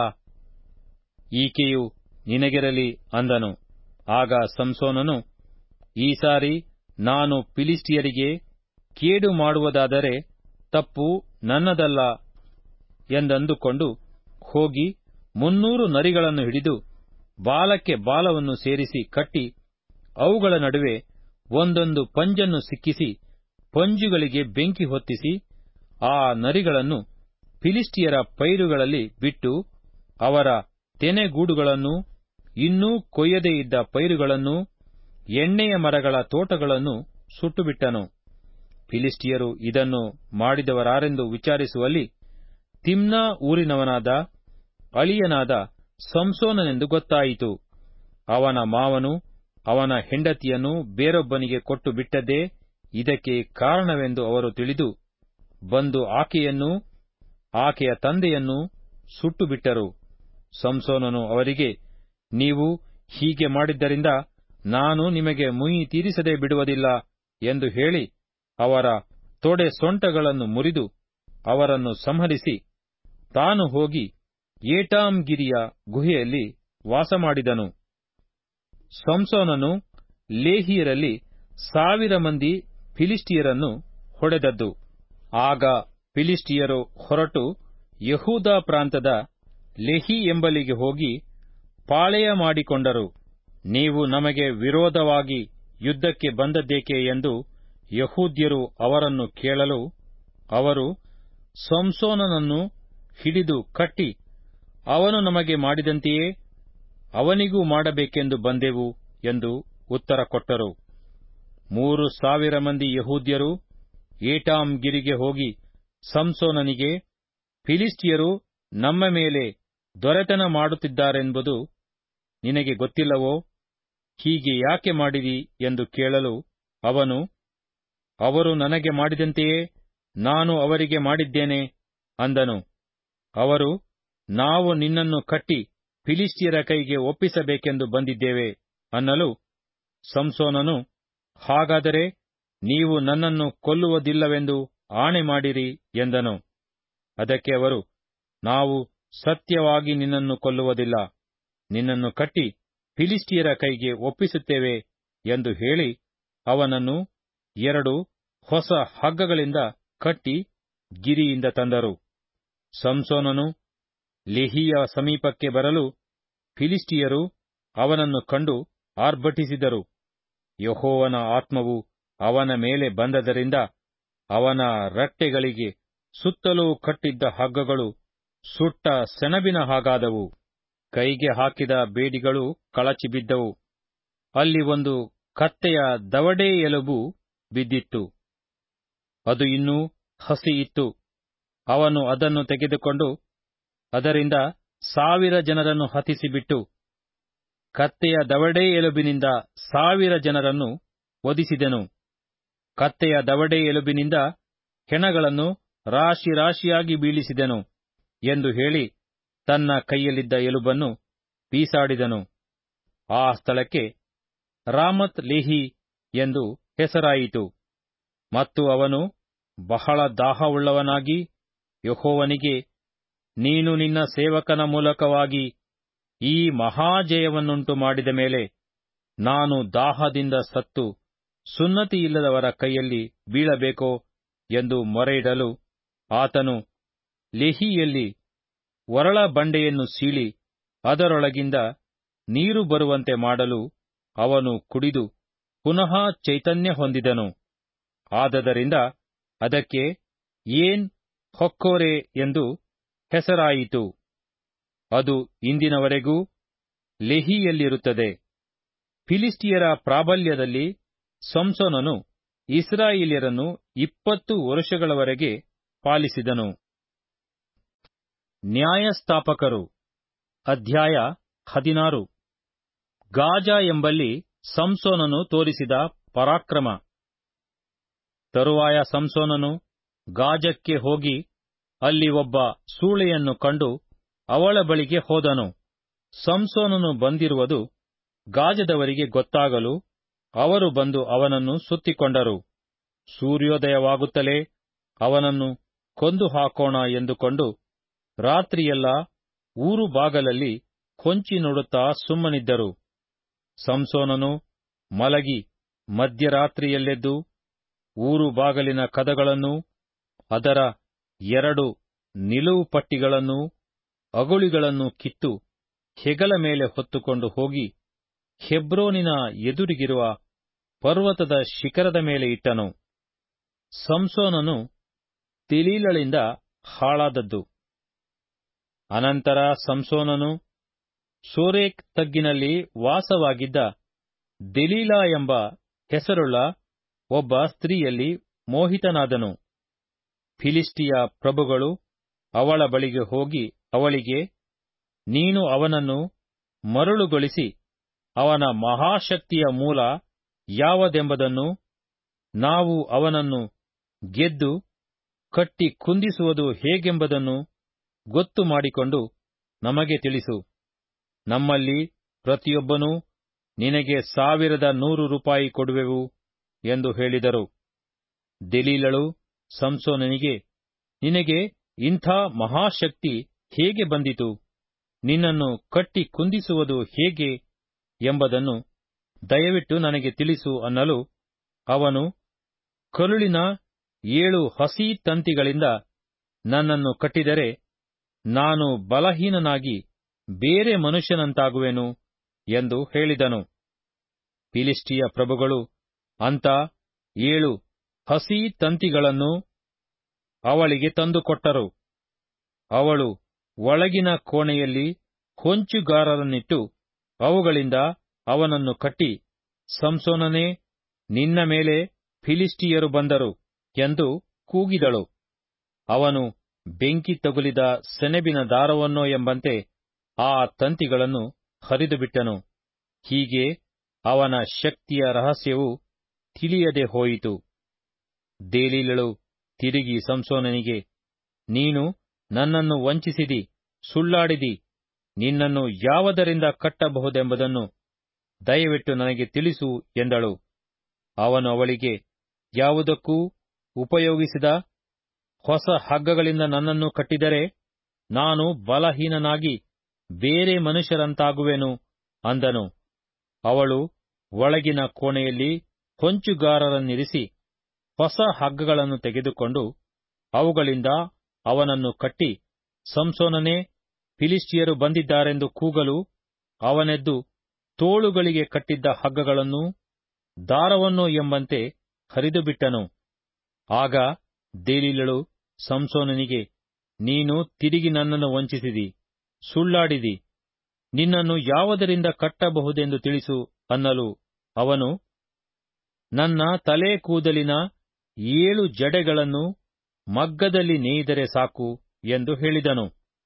ಈಕೆಯು ನಿನಗಿರಲಿ ಅಂದನು ಆಗ ಸಂಸೋನನು ಈ ಸಾರಿ ನಾನು ಫಿಲಿಸ್ಟಿಯರಿಗೆ ಕೇಡು ಮಾಡುವುದಾದರೆ ತಪ್ಪು ನನ್ನದಲ್ಲ ಎಂದಂದುಕೊಂಡು ಹೋಗಿ ಮುನ್ನೂರು ನರಿಗಳನ್ನು ಹಿಡಿದು ಬಾಲಕ್ಕೆ ಬಾಲವನ್ನು ಸೇರಿಸಿ ಕಟ್ಟಿ ಅವುಗಳ ನಡುವೆ ಒಂದೊಂದು ಪಂಜನ್ನು ಸಿಕ್ಕಿಸಿ ಪಂಜುಗಳಿಗೆ ಬೆಂಕಿ ಹೊತ್ತಿಸಿ ಆ ನರಿಗಳನ್ನು ಫಿಲಿಸ್ಟಿಯರ ಪೈರುಗಳಲ್ಲಿ ಬಿಟ್ಟು ಅವರ ತೆನೆಗೂಡುಗಳನ್ನು ಇನ್ನೂ ಕೊಯ್ಯದೇ ಇದ್ದ ಪೈರುಗಳನ್ನು ಎಣ್ಣೆಯ ಮರಗಳ ತೋಟಗಳನ್ನು ಸುಟ್ಟುಬಿಟ್ಟನು ಫಿಲಿಸ್ಟಿಯರು ಇದನ್ನು ಮಾಡಿದವರಾರೆಂದು ವಿಚಾರಿಸುವಲ್ಲಿ ತಿಮ್ನಾ ಊರಿನವನಾದ ಅಳಿಯನಾದ ಸಂಸೋನನೆಂದು ಗೊತ್ತಾಯಿತು ಅವನ ಮಾವನು ಅವನ ಹೆಂಡತಿಯನ್ನು ಬೇರೊಬ್ಬನಿಗೆ ಕೊಟ್ಟು ಬಿಟ್ಟದ್ದೇ ಇದಕ್ಕೆ ಕಾರಣವೆಂದು ಅವರು ತಿಳಿದು ಬಂದು ಆಕೆಯನ್ನೂ ಆಕೆಯ ತಂದೆಯನ್ನೂ ಸುಟ್ಟು ಬಿಟ್ಟರು ಸಂಸೋನನು ಅವರಿಗೆ ನೀವು ಹೀಗೆ ಮಾಡಿದ್ದರಿಂದ ನಾನು ನಿಮಗೆ ಮುಯಿ ತೀರಿಸದೆ ಬಿಡುವುದಿಲ್ಲ ಎಂದು ಹೇಳಿ ಅವರ ತೊಡೆ ಸೊಂಟಗಳನ್ನು ಮುರಿದು ಅವರನ್ನು ಸಂಹರಿಸಿ ತಾನು ಹೋಗಿ ಏಟಾಮ್ ಗಿರಿಯ ಗುಹೆಯಲ್ಲಿ ವಾಸಮಾಡಿದನು ಸಂಸೋನನು ಲೇಹಿಯರಲ್ಲಿ ಸಾವಿರ ಮಂದಿ ಫಿಲಿಸ್ಟಿಯರನ್ನು ಹೊಡೆದದ್ದು ಆಗ ಫಿಲಿಸ್ಟಿಯರು ಹೊರಟು ಯಹೂದ ಪ್ರಾಂತದ ಲೆಹಿ ಎಂಬಲಿಗೆ ಹೋಗಿ ಪಾಳೆಯ ಮಾಡಿಕೊಂಡರು ನೀವು ನಮಗೆ ವಿರೋಧವಾಗಿ ಯುದ್ಧಕ್ಕೆ ಬಂದದ್ದೇಕೆ ಎಂದು ಯಹೂದ್ಯರು ಅವರನ್ನು ಕೇಳಲು ಅವರು ಸಂಸೋನನನ್ನು ಹಿಡಿದು ಕಟ್ಟಿ ಅವನು ನಮಗೆ ಮಾಡಿದಂತೆಯೇ ಅವನಿಗೂ ಮಾಡಬೇಕೆಂದು ಬಂದೆವು ಎಂದು ಉತ್ತರ ಕೊಟ್ಟರು ಮೂರು ಸಾವಿರ ಮಂದಿ ಯಹೂದ್ಯರು ಏಟಾಮ್ ಗಿರಿಗೆ ಹೋಗಿ ಸಂಸೋನನಿಗೆ ಫಿಲಿಸ್ಟಿಯರು ನಮ್ಮ ಮೇಲೆ ದೊರೆತನ ಮಾಡುತ್ತಿದ್ದಾರೆಂಬುದು ನಿನಗೆ ಗೊತ್ತಿಲ್ಲವೋ ಹೀಗೆ ಯಾಕೆ ಮಾಡಿದಿ ಎಂದು ಕೇಳಲು ಅವನು ಅವರು ನನಗೆ ಮಾಡಿದಂತೆಯೇ ನಾನು ಅವರಿಗೆ ಮಾಡಿದ್ದೇನೆ ಅಂದನು ಅವರು ನಾವು ನಿನ್ನನ್ನು ಕಟ್ಟಿ ಫಿಲಿಸ್ಟಿಯರ ಕೈಗೆ ಒಪ್ಪಿಸಬೇಕೆಂದು ಬಂದಿದ್ದೇವೆ ಅನ್ನಲು ಸಂಸೋನನು ಹಾಗಾದರೆ ನೀವು ನನ್ನನ್ನು ಕೊಲ್ಲುವುದಿಲ್ಲವೆಂದು ಆಣೆ ಮಾಡಿರಿ ಎಂದನು ಅದಕ್ಕೆ ಅವರು ನಾವು ಸತ್ಯವಾಗಿ ನಿನ್ನನ್ನು ಕೊಲ್ಲುವುದಿಲ್ಲ ನಿನ್ನನ್ನು ಕಟ್ಟಿ ಫಿಲಿಸ್ಟಿಯರ ಕೈಗೆ ಒಪ್ಪಿಸುತ್ತೇವೆ ಎಂದು ಹೇಳಿ ಅವನನ್ನು ಎರಡು ಹೊಸ ಹಗ್ಗಗಳಿಂದ ಕಟ್ಟಿ ಗಿರಿಯಿಂದ ತಂದರು ಸಂಸೋನನು ಲೆಹಿಯ ಸಮೀಪಕ್ಕೆ ಬರಲು ಫಿಲಿಸ್ಟಿಯರು ಅವನನ್ನು ಕಂಡು ಆರ್ಭಟಿಸಿದರು ಯಹೋವನ ಆತ್ಮವು ಅವನ ಮೇಲೆ ಬಂದದರಿಂದ ಅವನ ರಟ್ಟೆಗಳಿಗೆ ಸುತ್ತಲೂ ಕಟ್ಟಿದ್ದ ಹಗ್ಗಗಳು ಸುಟ್ಟ ಸೆಣಬಿನ ಹಾಗಾದವು ಕೈಗೆ ಹಾಕಿದ ಬೇಡಿಗಳು ಕಳಚಿ ಬಿದ್ದವು ಅಲ್ಲಿ ಒಂದು ಕತ್ತೆಯ ದವಡೇ ಎಲುಬು ಬಿದ್ದಿತ್ತು ಅದು ಇನ್ನೂ ಹಸಿ ಇತ್ತು ಅವನು ಅದನ್ನು ತೆಗೆದುಕೊಂಡು ಅದರಿಂದ ಸಾವಿರ ಜನರನ್ನು ಹತಿಸಿಬಿಟ್ಟು ಕತ್ತೆಯ ದವಡೇ ಎಲುಬಿನಿಂದ ಸಾವಿರ ಜನರನ್ನು ವಧಿಸಿದನು ಕತ್ತೆಯ ದವಡೇ ಎಲುಬಿನಿಂದ ಹೆಣಗಳನ್ನು ರಾಶಿ ರಾಶಿಯಾಗಿ ಬೀಳಿಸಿದನು ಎಂದು ಹೇಳಿ ತನ್ನ ಕೈಯಲ್ಲಿದ್ದ ಎಲುಬನ್ನು ಬೀಸಾಡಿದನು ಆ ಸ್ಥಳಕ್ಕೆ ರಾಮತ್ ಲೇಹಿ ಎಂದು ಹೆಸರಾಯಿತು ಮತ್ತು ಅವನು ಬಹಳ ದಾಹವುಳ್ಳವನಾಗಿ ಯಹೋವನಿಗೆ ನೀನು ನಿನ್ನ ಸೇವಕನ ಮೂಲಕವಾಗಿ ಈ ಮಹಾಜಯವನ್ನುಂಟು ಮಾಡಿದ ಮೇಲೆ ನಾನು ದಾಹದಿಂದ ಸತ್ತು ಸುನ್ನತಿಯಿಲ್ಲದವರ ಕೈಯಲ್ಲಿ ಬೀಳಬೇಕೋ ಎಂದು ಮೊರೆಯಿಡಲು ಆತನು ಲೆಹಿಯಲ್ಲಿ ಒರಳ ಬಂಡೆಯನ್ನು ಸೀಳಿ ಅದರೊಳಗಿಂದ ನೀರು ಬರುವಂತೆ ಮಾಡಲು ಅವನು ಕುಡಿದು ಪುನಃ ಚೈತನ್ಯ ಹೊಂದಿದನು ಆದದರಿಂದ ಅದಕ್ಕೆ ಏನ್ ಹೊಕ್ಕೋರೆ ಎಂದು ಹೆಸರಾಯಿತು ಅದು ಇಂದಿನವರೆಗೂ ಲೆಹಿಯಲ್ಲಿರುತ್ತದೆ ಫಿಲಿಸ್ಟಿಯರ ಪ್ರಾಬಲ್ಯದಲ್ಲಿ ಸಂಸೋನನು ಇಸ್ರಾಯೇಲ್ಯರನ್ನು ಇಪ್ಪತ್ತು ವರುಷಗಳವರೆಗೆ ಪಾಲಿಸಿದನು ನ್ಯಾಯಸ್ಥಾಪಕರು ಅಧ್ಯಾಯ ಹದಿನಾರು ಗಾಜಾ ಎಂಬಲ್ಲಿ ಸಂಸೋನನು ತೋರಿಸಿದ ಪರಾಕ್ರಮ ತರುವಾಯ ಸಂಸೋನನು ಗಾಜಕ್ಕೆ ಹೋಗಿ ಅಲ್ಲಿ ಒಬ್ಬ ಸೂಳೆಯನ್ನು ಕಂಡು ಅವಳ ಬಳಿಗೆ ಹೋದನು ಸಂಸೋನನು ಬಂದಿರುವುದು ಗಾಜದವರಿಗೆ ಗೊತ್ತಾಗಲು ಅವರು ಬಂದು ಅವನನ್ನು ಸುತ್ತಿಕೊಂಡರು ಸೂರ್ಯೋದಯವಾಗುತ್ತಲೇ ಅವನನ್ನು ಕೊಂದು ಹಾಕೋಣ ಎಂದುಕೊಂಡು ರಾತ್ರಿಯೆಲ್ಲ ಊರು ಬಾಗಲಲ್ಲಿ ಹೊಂಚಿ ನೋಡುತ್ತಾ ಸುಮ್ಮನಿದ್ದರು ಸಂಸೋನನು ಮಲಗಿ ಮಧ್ಯರಾತ್ರಿಯಲ್ಲೆದ್ದು ಊರು ಬಾಗಲಿನ ಕದಗಳನ್ನೂ ಅದರ ಎರಡು ನಿಲುವು ಪಟ್ಟಿಗಳನ್ನೂ ಅಗುಳಿಗಳನ್ನು ಕಿತ್ತು ಹೆಗಲ ಮೇಲೆ ಹೊತ್ತುಕೊಂಡು ಹೋಗಿ ಹೆಬ್ರೋನಿನ ಎದುರಿಗಿರುವ ಪರ್ವತದ ಶಿಖರದ ಮೇಲೆ ಇಟ್ಟನು ಸಂಸೋನನು ತಿಲೀಲಳಿಂದ ಹಾಳಾದದ್ದು ಅನಂತರ ಸಂಸೋನನು ಸೋರೇಕ್ ತಗ್ಗಿನಲ್ಲಿ ವಾಸವಾಗಿದ್ದ ದೆಲೀಲಾ ಎಂಬ ಹೆಸರುಳ್ಳ ಒಬ್ಬ ಸ್ತ್ರೀಯಲ್ಲಿ ಮೋಹಿತನಾದನು ಫಿಲಿಸ್ಟಿಯ ಪ್ರಭುಗಳು ಅವಳ ಬಳಿಗೆ ಹೋಗಿ ಅವಳಿಗೆ ನೀನು ಅವನನ್ನು ಮರಳುಗೊಳಿಸಿ ಅವನ ಮಹಾಶಕ್ತಿಯ ಮೂಲ ಯಾವದೆಂಬುದನ್ನು ನಾವು ಅವನನ್ನು ಗೆದ್ದು ಕಟ್ಟಿ ಕುಂದಿಸುವುದು ಹೇಗೆಂಬುದನ್ನು ಗೊತ್ತು ಮಾಡಿಕೊಂಡು ನಮಗೆ ತಿಳಿಸು ನಮ್ಮಲ್ಲಿ ಪ್ರತಿಯೊಬ್ಬನೂ ನಿನಗೆ ಸಾವಿರದ ನೂರು ರೂಪಾಯಿ ಕೊಡುವೆವು ಎಂದು ಹೇಳಿದರು ದೆಲೀಲಳು ಸಂಸೋನನಿಗೆ ನಿನಗೆ ಇಂಥ ಮಹಾಶಕ್ತಿ ಹೇಗೆ ಬಂದಿತು ನಿನ್ನನ್ನು ಕಟ್ಟಿ ಕುಂದಿಸುವುದು ಹೇಗೆ ಎಂಬುದನ್ನು ದಯವಿಟ್ಟು ನನಗೆ ತಿಳಿಸು ಅನ್ನಲು ಅವನು ಕರುಳಿನ ಏಳು ಹಸಿ ತಂತಿಗಳಿಂದ ನನ್ನನ್ನು ಕಟ್ಟಿದರೆ ನಾನು ಬಲಹೀನನಾಗಿ ಬೇರೆ ಮನುಷ್ಯನಂತಾಗುವೆನು ಎಂದು ಹೇಳಿದನು ಫಿಲಿಸ್ಟಿಯ ಪ್ರಭುಗಳು ಅಂತ ಏಳು ಹಸಿ ತಂತಿಗಳನ್ನು ಅವಳಿಗೆ ತಂದುಕೊಟ್ಟರು ಅವಳು ಒಳಗಿನ ಕೋಣೆಯಲ್ಲಿ ಹೊಂಚುಗಾರರನ್ನಿಟ್ಟು ಅವುಗಳಿಂದ ಅವನನ್ನು ಕಟ್ಟಿ ಸಂಸೋನನೇ ನಿನ್ನ ಮೇಲೆ ಫಿಲಿಸ್ಟಿಯರು ಬಂದರು ಎಂದು ಕೂಗಿದಳು ಅವನು ಬೆಂಕಿ ತಗುಲಿದ ಸೆನೆಬಿನ ದಾರವನ್ನೋ ಎಂಬಂತೆ ಆ ತಂತಿಗಳನ್ನು ಹರಿದುಬಿಟ್ಟನು ಹೀಗೆ ಅವನ ಶಕ್ತಿಯ ರಹಸ್ಯವು ತಿಳಿಯದೆ ಹೋಯಿತು ದೇಲೀಲಳು ತಿರುಗಿ ಸಂಸೋನನಿಗೆ ನೀನು ನನ್ನನ್ನು ವಂಚಿಸಿದಿ ಸುಳ್ಳಾಡಿದಿ ನಿನ್ನನ್ನು ಯಾವುದರಿಂದ ಕಟ್ಟಬಹುದೆಂಬುದನ್ನು ದಯವಿಟ್ಟು ನನಗೆ ತಿಳಿಸು ಎಂದಳು ಅವನು ಅವಳಿಗೆ ಯಾವುದಕ್ಕೂ ಉಪಯೋಗಿಸಿದ ಹೊಸ ಹಗ್ಗಗಳಿಂದ ನನ್ನನ್ನು ಕಟ್ಟಿದರೆ ನಾನು ಬಲಹೀನನಾಗಿ ಬೇರೆ ಮನುಷ್ಯರಂತಾಗುವೆನು ಅಂದನು ಅವಳು ಒಳಗಿನ ಕೋಣೆಯಲ್ಲಿ ಹೊಂಚುಗಾರರನ್ನಿರಿಸಿ ಹೊಸ ಹಗ್ಗಗಳನ್ನು ತೆಗೆದುಕೊಂಡು ಅವುಗಳಿಂದ ಅವನನ್ನು ಕಟ್ಟಿ ಸಂಸೋನನೇ ಫಿಲಿಸ್ಟಿಯರು ಬಂದಿದ್ದಾರೆಂದು ಕೂಗಲು ಅವನೆದ್ದು ತೋಳುಗಳಿಗೆ ಕಟ್ಟಿದ್ದ ಹಗ್ಗಗಳನ್ನು ದಾರವನ್ನೋ ಎಂಬಂತೆ ಹರಿದುಬಿಟ್ಟನು ಆಗ ದೇಲೀಲಳು ಸಂಸೋನನಿಗೆ ನೀನು ತಿರುಗಿ ನನ್ನನ್ನು ವಂಚಿಸಿದಿ ಸುಳ್ಳಾಡಿದಿ ನಿನ್ನನ್ನು ಯಾವುದರಿಂದ ಕಟ್ಟಬಹುದೆಂದು ತಿಳಿಸು ಅನ್ನಲು ಅವನು ನನ್ನ ತಲೆ ಕೂದಲಿನ ಏಳು ಜಡೆಗಳನ್ನು ಮಗ್ಗದಲ್ಲಿ ನೇಯ್ದರೆ ಸಾಕು ಎಂದು ಹೇಳಿದನು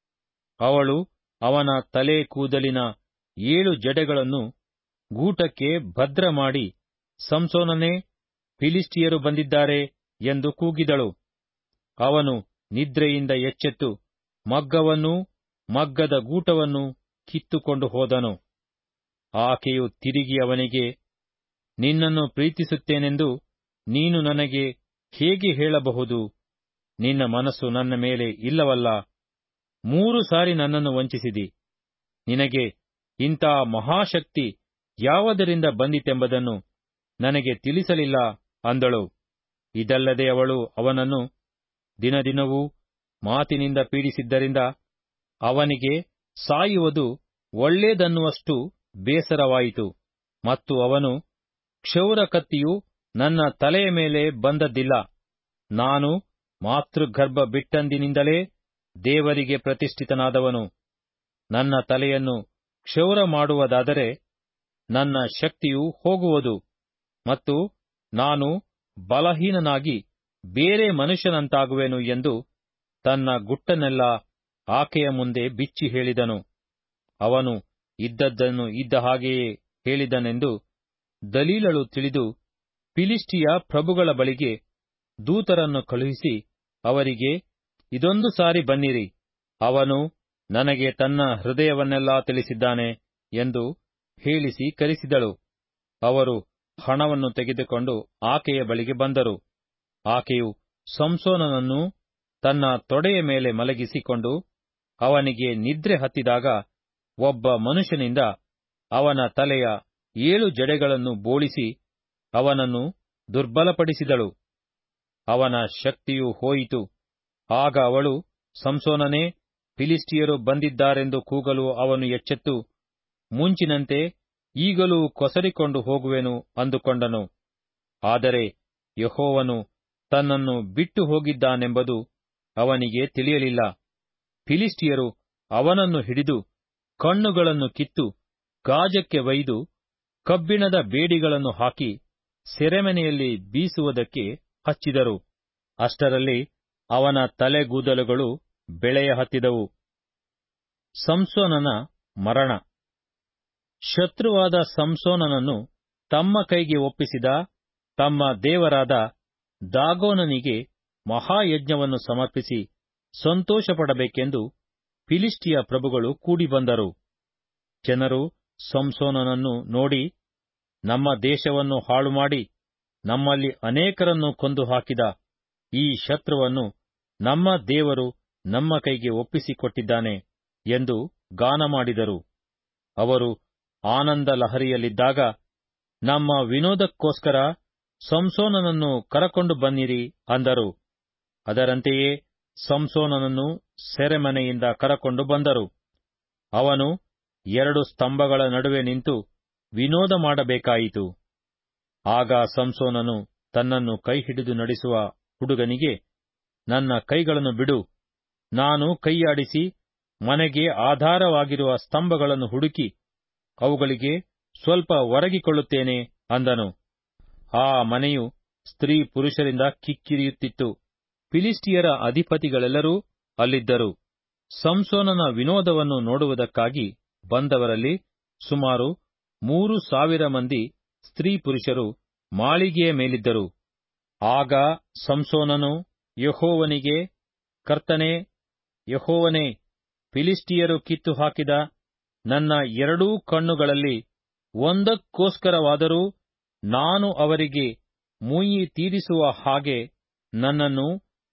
ಅವಳು ಅವನ ತಲೆ ಕೂದಲಿನ ಏಳು ಜಡೆಗಳನ್ನು ಗೂಟಕ್ಕೆ ಭದ್ರ ಮಾಡಿ ಸಂಸೋನನೇ ಫಿಲಿಸ್ಟಿಯರು ಬಂದಿದ್ದಾರೆ ಎಂದು ಕೂಗಿದಳು ಅವನು ನಿದ್ರೆಯಿಂದ ಎಚ್ಚೆತ್ತು ಮಗ್ಗವನ್ನೂ ಮಗ್ಗದ ಗೂಟವನ್ನು ಕಿತ್ತುಕೊಂಡು ಹೋದನು ಆಕೆಯು ತಿರುಗಿ ಅವನಿಗೆ ನಿನ್ನನ್ನು ಪ್ರೀತಿಸುತ್ತೇನೆಂದು ನೀನು ನನಗೆ ಹೇಗೆ ಹೇಳಬಹುದು ನಿನ್ನ ಮನಸ್ಸು ನನ್ನ ಮೇಲೆ ಇಲ್ಲವಲ್ಲ ಮೂರು ಸಾರಿ ನನ್ನನ್ನು ವಂಚಿಸಿದಿ ನಿನಗೆ ಇಂಥ ಮಹಾಶಕ್ತಿ ಯಾವುದರಿಂದ ಬಂದಿತೆಂಬುದನ್ನು ನನಗೆ ತಿಳಿಸಲಿಲ್ಲ ಅಂದಳು ಇದಲ್ಲದೆ ಅವಳು ಅವನನ್ನು ದಿನದಿನವೂ ಮಾತಿನಿಂದ ಪೀಡಿಸಿದ್ದರಿಂದ ಅವನಿಗೆ ಸಾಯುವುದು ಒಳ್ಳೇದನ್ನುವಷ್ಟು ಬೇಸರವಾಯಿತು ಮತ್ತು ಅವನು ಕ್ಷೌರ ಕತ್ತಿಯು ನನ್ನ ತಲೆಯ ಮೇಲೆ ಬಂದದ್ದಿಲ್ಲ ನಾನು ಮಾತೃಗರ್ಭ ಬಿಟ್ಟಂದಿನಿಂದಲೇ ದೇವರಿಗೆ ಪ್ರತಿಷ್ಠಿತನಾದವನು ನನ್ನ ತಲೆಯನ್ನು ಕ್ಷೌರ ಮಾಡುವುದಾದರೆ ನನ್ನ ಶಕ್ತಿಯು ಹೋಗುವುದು ಮತ್ತು ನಾನು ಬಲಹೀನನಾಗಿ ಬೇರೆ ಮನುಷ್ಯನಂತಾಗುವೆನು ಎಂದು ತನ್ನ ಗುಟ್ಟನ್ನೆಲ್ಲ ಆಕೆಯ ಮುಂದೆ ಬಿಚ್ಚಿ ಹೇಳಿದನು ಅವನು ಇದ್ದದ್ದನ್ನು ಇದ್ದ ಹಾಗೆಯೇ ಹೇಳಿದನೆಂದು ದಲೀಲಳು ತಿಳಿದು ಫಿಲಿಸ್ಟಿಯ ಪ್ರಭುಗಳ ಬಳಿಗೆ ದೂತರನ್ನು ಕಳುಹಿಸಿ ಅವರಿಗೆ ಇದೊಂದು ಸಾರಿ ಬನ್ನಿರಿ ಅವನು ನನಗೆ ತನ್ನ ಹೃದಯವನ್ನೆಲ್ಲಾ ತಿಳಿಸಿದ್ದಾನೆ ಎಂದು ಹೇಳಿಸಿ ಕರೆಸಿದಳು ಅವರು ಹಣವನ್ನು ತೆಗೆದುಕೊಂಡು ಆಕೆಯ ಬಳಿಗೆ ಬಂದರು ಆಕೆಯು ಸಂಸೋನನನ್ನು ತನ್ನ ತೊಡೆಯ ಮೇಲೆ ಮಲಗಿಸಿಕೊಂಡು ಅವನಿಗೆ ನಿದ್ರೆ ಹತ್ತಿದಾಗ ಒಬ್ಬ ಮನುಷ್ಯನಿಂದ ಅವನ ತಲೆಯ ಏಳು ಜಡೆಗಳನ್ನು ಬೋಳಿಸಿ ಅವನನ್ನು ದುರ್ಬಲಪಡಿಸಿದಳು ಅವನ ಶಕ್ತಿಯು ಹೋಯಿತು ಆಗ ಅವಳು ಸಂಸೋನನೇ ಫಿಲಿಸ್ಟಿಯರು ಬಂದಿದ್ದಾರೆಂದು ಕೂಗಲು ಅವನು ಎಚ್ಚೆತ್ತು ಮುಂಚಿನಂತೆ ಈಗಲೂ ಕೊಸರಿಕೊಂಡು ಹೋಗುವೆನು ಅಂದುಕೊಂಡನು ಆದರೆ ಯಹೋವನು ತನ್ನನ್ನು ಬಿಟ್ಟು ಹೋಗಿದ್ದಾನೆಂಬುದು ಅವನಿಗೆ ತಿಳಿಯಲಿಲ್ಲ ಫಿಲಿಸ್ಟಿಯರು ಅವನನ್ನು ಹಿಡಿದು ಕಣ್ಣುಗಳನ್ನು ಕಿತ್ತು ಗಾಜಕ್ಕೆ ಒಯ್ದು ಕಬ್ಬಿಣದ ಬೇಡಿಗಳನ್ನು ಹಾಕಿ ಸೆರೆಮನೆಯಲ್ಲಿ ಬೀಸುವುದಕ್ಕೆ ಹಚ್ಚಿದರು ಅಷ್ಟರಲ್ಲಿ ಅವನ ತಲೆಗೂದಲುಗಳು ಬೆಳೆಯ ಹತ್ತಿದವು ಸಂಸೋನನ ಮರಣ ಶತ್ರುವಾದ ಸಂಸೋನನನ್ನು ತಮ್ಮ ಕೈಗೆ ಒಪ್ಪಿಸಿದ ತಮ್ಮ ದೇವರಾದ ದಾಗೋನನಿಗೆ ಮಹಾಯಜ್ಞವನ್ನು ಸಮರ್ಪಿಸಿ ಸಂತೋಷಪಡಬೇಕೆಂದು ಫಿಲಿಸ್ಟಿಯ ಪ್ರಭುಗಳು ಕೂಡಿಬಂದರು ಜನರು ಸಂಸೋನನನ್ನು ನೋಡಿ ನಮ್ಮ ದೇಶವನ್ನು ಹಾಳುಮಾಡಿ ನಮ್ಮಲ್ಲಿ ಅನೇಕರನ್ನು ಕೊಂದು ಹಾಕಿದ ಈ ಶತ್ರುವನ್ನು ನಮ್ಮ ದೇವರು ನಮ್ಮ ಕೈಗೆ ಒಪ್ಪಿಸಿಕೊಟ್ಟಿದ್ದಾನೆ ಎಂದು ಗಾನ ಮಾಡಿದರು ಅವರು ಆನಂದ ಲಹರಿಯಲ್ಲಿದ್ದಾಗ ನಮ್ಮ ವಿನೋದಕ್ಕೋಸ್ಕರ ಸಂಸೋನನನ್ನು ಕರಕೊಂಡು ಬನ್ನಿರಿ ಅಂದರು ಅದರಂತೆಯೇ ಸಂಸೋನನನ್ನು ಸೆರೆಮನೆಯಿಂದ ಕರಕೊಂಡು ಬಂದರು ಅವನು ಎರಡು ಸ್ತಂಭಗಳ ನಡುವೆ ನಿಂತು ವಿನೋದ ಮಾಡಬೇಕಾಯಿತು ಆಗ ಸಂಸೋನನು ತನ್ನನ್ನು ಕೈಹಿಡಿದು ನಡೆಸುವ ಹುಡುಗನಿಗೆ ನನ್ನ ಕೈಗಳನ್ನು ಬಿಡು ನಾನು ಕೈಯಾಡಿಸಿ ಮನೆಗೆ ಆಧಾರವಾಗಿರುವ ಸ್ತಂಭಗಳನ್ನು ಹುಡುಕಿ ಅವುಗಳಿಗೆ ಸ್ವಲ್ಪ ಒರಗಿಕೊಳ್ಳುತ್ತೇನೆ ಅಂದನು ಆ ಮನೆಯು ಸ್ತ್ರೀ ಪುರುಷರಿಂದ ಕಿಕ್ಕಿರಿಯುತ್ತಿತ್ತು ಫಿಲಿಸ್ಟಿಯರ ಅಧಿಪತಿಗಳೆಲ್ಲರೂ ಅಲ್ಲಿದ್ದರು ಸಂಸೋನನ ವಿನೋದವನ್ನು ನೋಡುವುದಕ್ಕಾಗಿ ಬಂದವರಲ್ಲಿ ಸುಮಾರು ಮೂರು ಸಾವಿರ ಮಂದಿ ಸ್ತ್ರೀ ಪುರುಷರು ಮಾಳಿಗೆಯ ಮೇಲಿದ್ದರು ಆಗ ಸಂಸೋನನು ಯಹೋವನಿಗೆ ಕರ್ತನೇ ಯಹೋವನೇ ಫಿಲಿಸ್ಟಿಯರು ಕಿತ್ತು ಹಾಕಿದ ನನ್ನ ಎರಡೂ ಕಣ್ಣುಗಳಲ್ಲಿ ಒಂದಕ್ಕೋಸ್ಕರವಾದರೂ ನಾನು ಅವರಿಗೆ ಮುಯ್ಯಿ ತೀರಿಸುವ ಹಾಗೆ ನನ್ನನ್ನು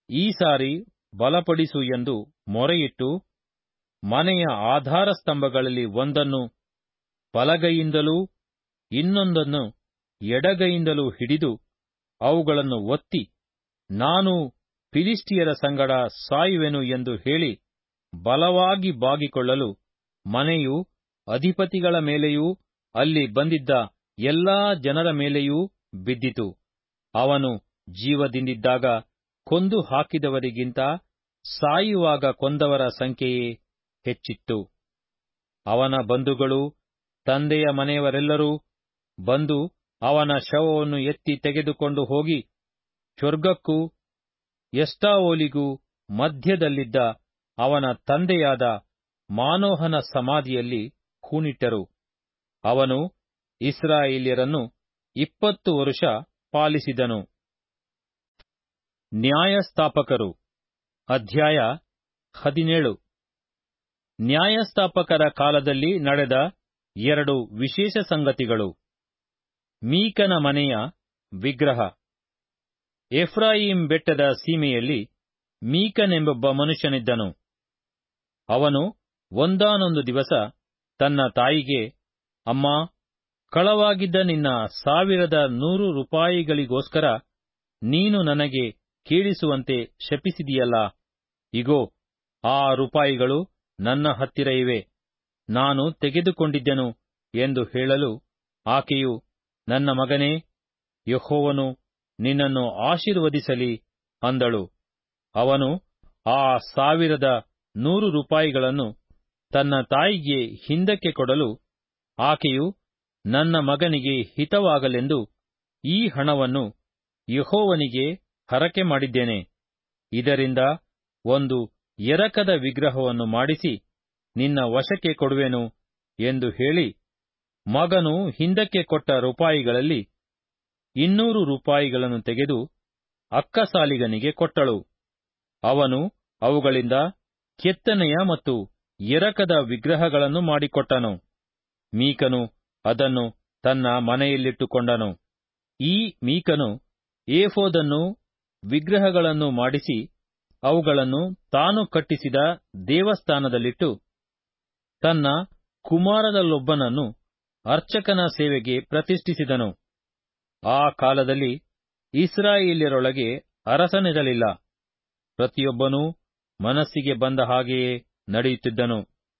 ಈ ಸಾರಿ ಬಲಪಡಿಸು ಎಂದು ಮೊರೆಯಿಟ್ಟು ಮನೆಯ ಆಧಾರ ಸ್ತಂಭಗಳಲ್ಲಿ ಒಂದನ್ನು ಬಲಗೈಯಿಂದಲೂ ಇನ್ನೊಂದನ್ನು ಎಡಗೈಯಿಂದಲೂ ಹಿಡಿದು ಅವುಗಳನ್ನು ಒತ್ತಿ ನಾನು ಫಿಲಿಸ್ಟಿಯರ ಸಂಗಡ ಸಾಯುವೆನು ಎಂದು ಹೇಳಿ ಬಲವಾಗಿ ಬಾಗಿಕೊಳ್ಳಲು ಮನೆಯು ಅಧಿಪತಿಗಳ ಮೇಲೆಯೂ ಅಲ್ಲಿ ಬಂದಿದ್ದ ಎಲ್ಲಾ ಜನರ ಮೇಲೆಯೂ ಬಿದ್ದಿತು ಅವನು ಜೀವದಿಂದಿದ್ದಾಗ ಕೊಂದು ಹಾಕಿದವರಿಗಿಂತ ಸಾಯುವಾಗ ಕೊಂದವರ ಸಂಖ್ಯೆಯೇ ಹೆಚ್ಚಿತ್ತು ಅವನ ಬಂಧುಗಳು ತಂದೆಯ ಮನೆಯವರೆಲ್ಲರೂ ಬಂದು ಅವನ ಶವವನ್ನು ಎತ್ತಿ ತೆಗೆದುಕೊಂಡು ಹೋಗಿ ಚೊರ್ಗಕ್ಕೂ ಎಸ್ಟಾವೋಲಿಗೂ ಮಧ್ಯದಲ್ಲಿದ್ದ ಅವನ ತಂದೆಯಾದ ಮಾನೋಹನ ಸಮಾಧಿಯಲ್ಲಿ ಹೂಣಿಟ್ಟರು ಅವನು ಇಸ್ರಾಯೇಲ್ಯರನ್ನು ಇಪ್ಪತ್ತು ವರುಷ ಪಾಲಿಸಿದನು ನ್ಯಾಯಸ್ಥಾಪಕರು ಅಧ್ಯಾಯ ಹದಿನೇಳು ನ್ಯಾಯಸ್ಥಾಪಕರ ಕಾಲದಲ್ಲಿ ನಡೆದ ಎರಡು ವಿಶೇಷ ಸಂಗತಿಗಳು ಮೀಕನ ಮನೆಯ ವಿಗ್ರಹ ಎಫ್ರಾಯಿಂ ಬೆಟ್ಟದ ಸೀಮೆಯಲ್ಲಿ ಮೀಕನೆಂಬೊಬ್ಬ ಮನುಷ್ಯನಿದ್ದನು ಅವನು ಒಂದಾನೊಂದು ದಿವಸ ತನ್ನ ತಾಯಿಗೆ ಅಮ್ಮ ಕಳವಾಗಿದ್ದ ನಿನ್ನ ಸಾವಿರದ ನೂರು ರೂಪಾಯಿಗಳಿಗೋಸ್ಕರ ನೀನು ನನಗೆ ಕೇಳಿಸುವಂತೆ ಶಪಿಸಿದೆಯಲ್ಲ ಇಗೋ ಆ ರೂಪಾಯಿಗಳು ನನ್ನ ಹತ್ತಿರ ಇವೆ ನಾನು ತೆಗೆದುಕೊಂಡಿದ್ದೆನು ಎಂದು ಹೇಳಲು ಆಕೆಯು ನನ್ನ ಮಗನೇ ಯಹೋವನು ನಿನ್ನನ್ನು ಆಶೀರ್ವದಿಸಲಿ ಅಂದಳು ಅವನು ಆ ಸಾವಿರದ ನೂರು ರೂಪಾಯಿಗಳನ್ನು ತನ್ನ ತಾಯಿಗೆ ಹಿಂದಕ್ಕೆ ಕೊಡಲು ಆಕೆಯು ನನ್ನ ಮಗನಿಗೆ ಹಿತವಾಗಲೆಂದು ಈ ಹಣವನ್ನು ಯಹೋವನಿಗೆ ಹರಕೆ ಮಾಡಿದ್ದೇನೆ ಇದರಿಂದ ಒಂದು ಎರಕದ ವಿಗ್ರಹವನ್ನು ಮಾಡಿಸಿ ನಿನ್ನ ವಶಕ್ಕೆ ಕೊಡುವೆನು ಎಂದು ಹೇಳಿ ಮಗನು ಹಿಂದಕ್ಕೆ ಕೊಟ್ಟ ರೂಪಾಯಿಗಳಲ್ಲಿ ಇನ್ನೂರು ರೂಪಾಯಿಗಳನ್ನು ತೆಗೆದು ಅಕ್ಕಸಾಲಿಗನಿಗೆ ಕೊಟ್ಟಳು ಅವನು ಅವುಗಳಿಂದ ಕೆತ್ತನೆಯ ಮತ್ತು ಎರಕದ ವಿಗ್ರಹಗಳನ್ನು ಮಾಡಿಕೊಟ್ಟನು ಮೀಕನು ಅದನ್ನು ತನ್ನ ಮನೆಯಲ್ಲಿಟ್ಟುಕೊಂಡನು ಈ ಮೀಕನು ಏಫೋದನ್ನು ವಿಗ್ರಹಗಳನ್ನು ಮಾಡಿಸಿ ಅವುಗಳನ್ನು ತಾನು ಕಟ್ಟಿಸಿದ ದೇವಸ್ಥಾನದಲ್ಲಿಟ್ಟು ತನ್ನ ಕುಮಾರದಲ್ಲೊಬ್ಬನನ್ನು ಅರ್ಚಕನ ಸೇವೆಗೆ ಪ್ರತಿಷ್ಠಿಸಿದನು ಆ ಕಾಲದಲ್ಲಿ ಇಸ್ರಾಯೇಲ್ಯರೊಳಗೆ ಅರಸನಿರಲಿಲ್ಲ ಪ್ರತಿಯೊಬ್ಬನೂ ಮನಸ್ಸಿಗೆ ಬಂದ ಹಾಗೆಯೇ ನಡೆಯುತ್ತಿದ್ದನು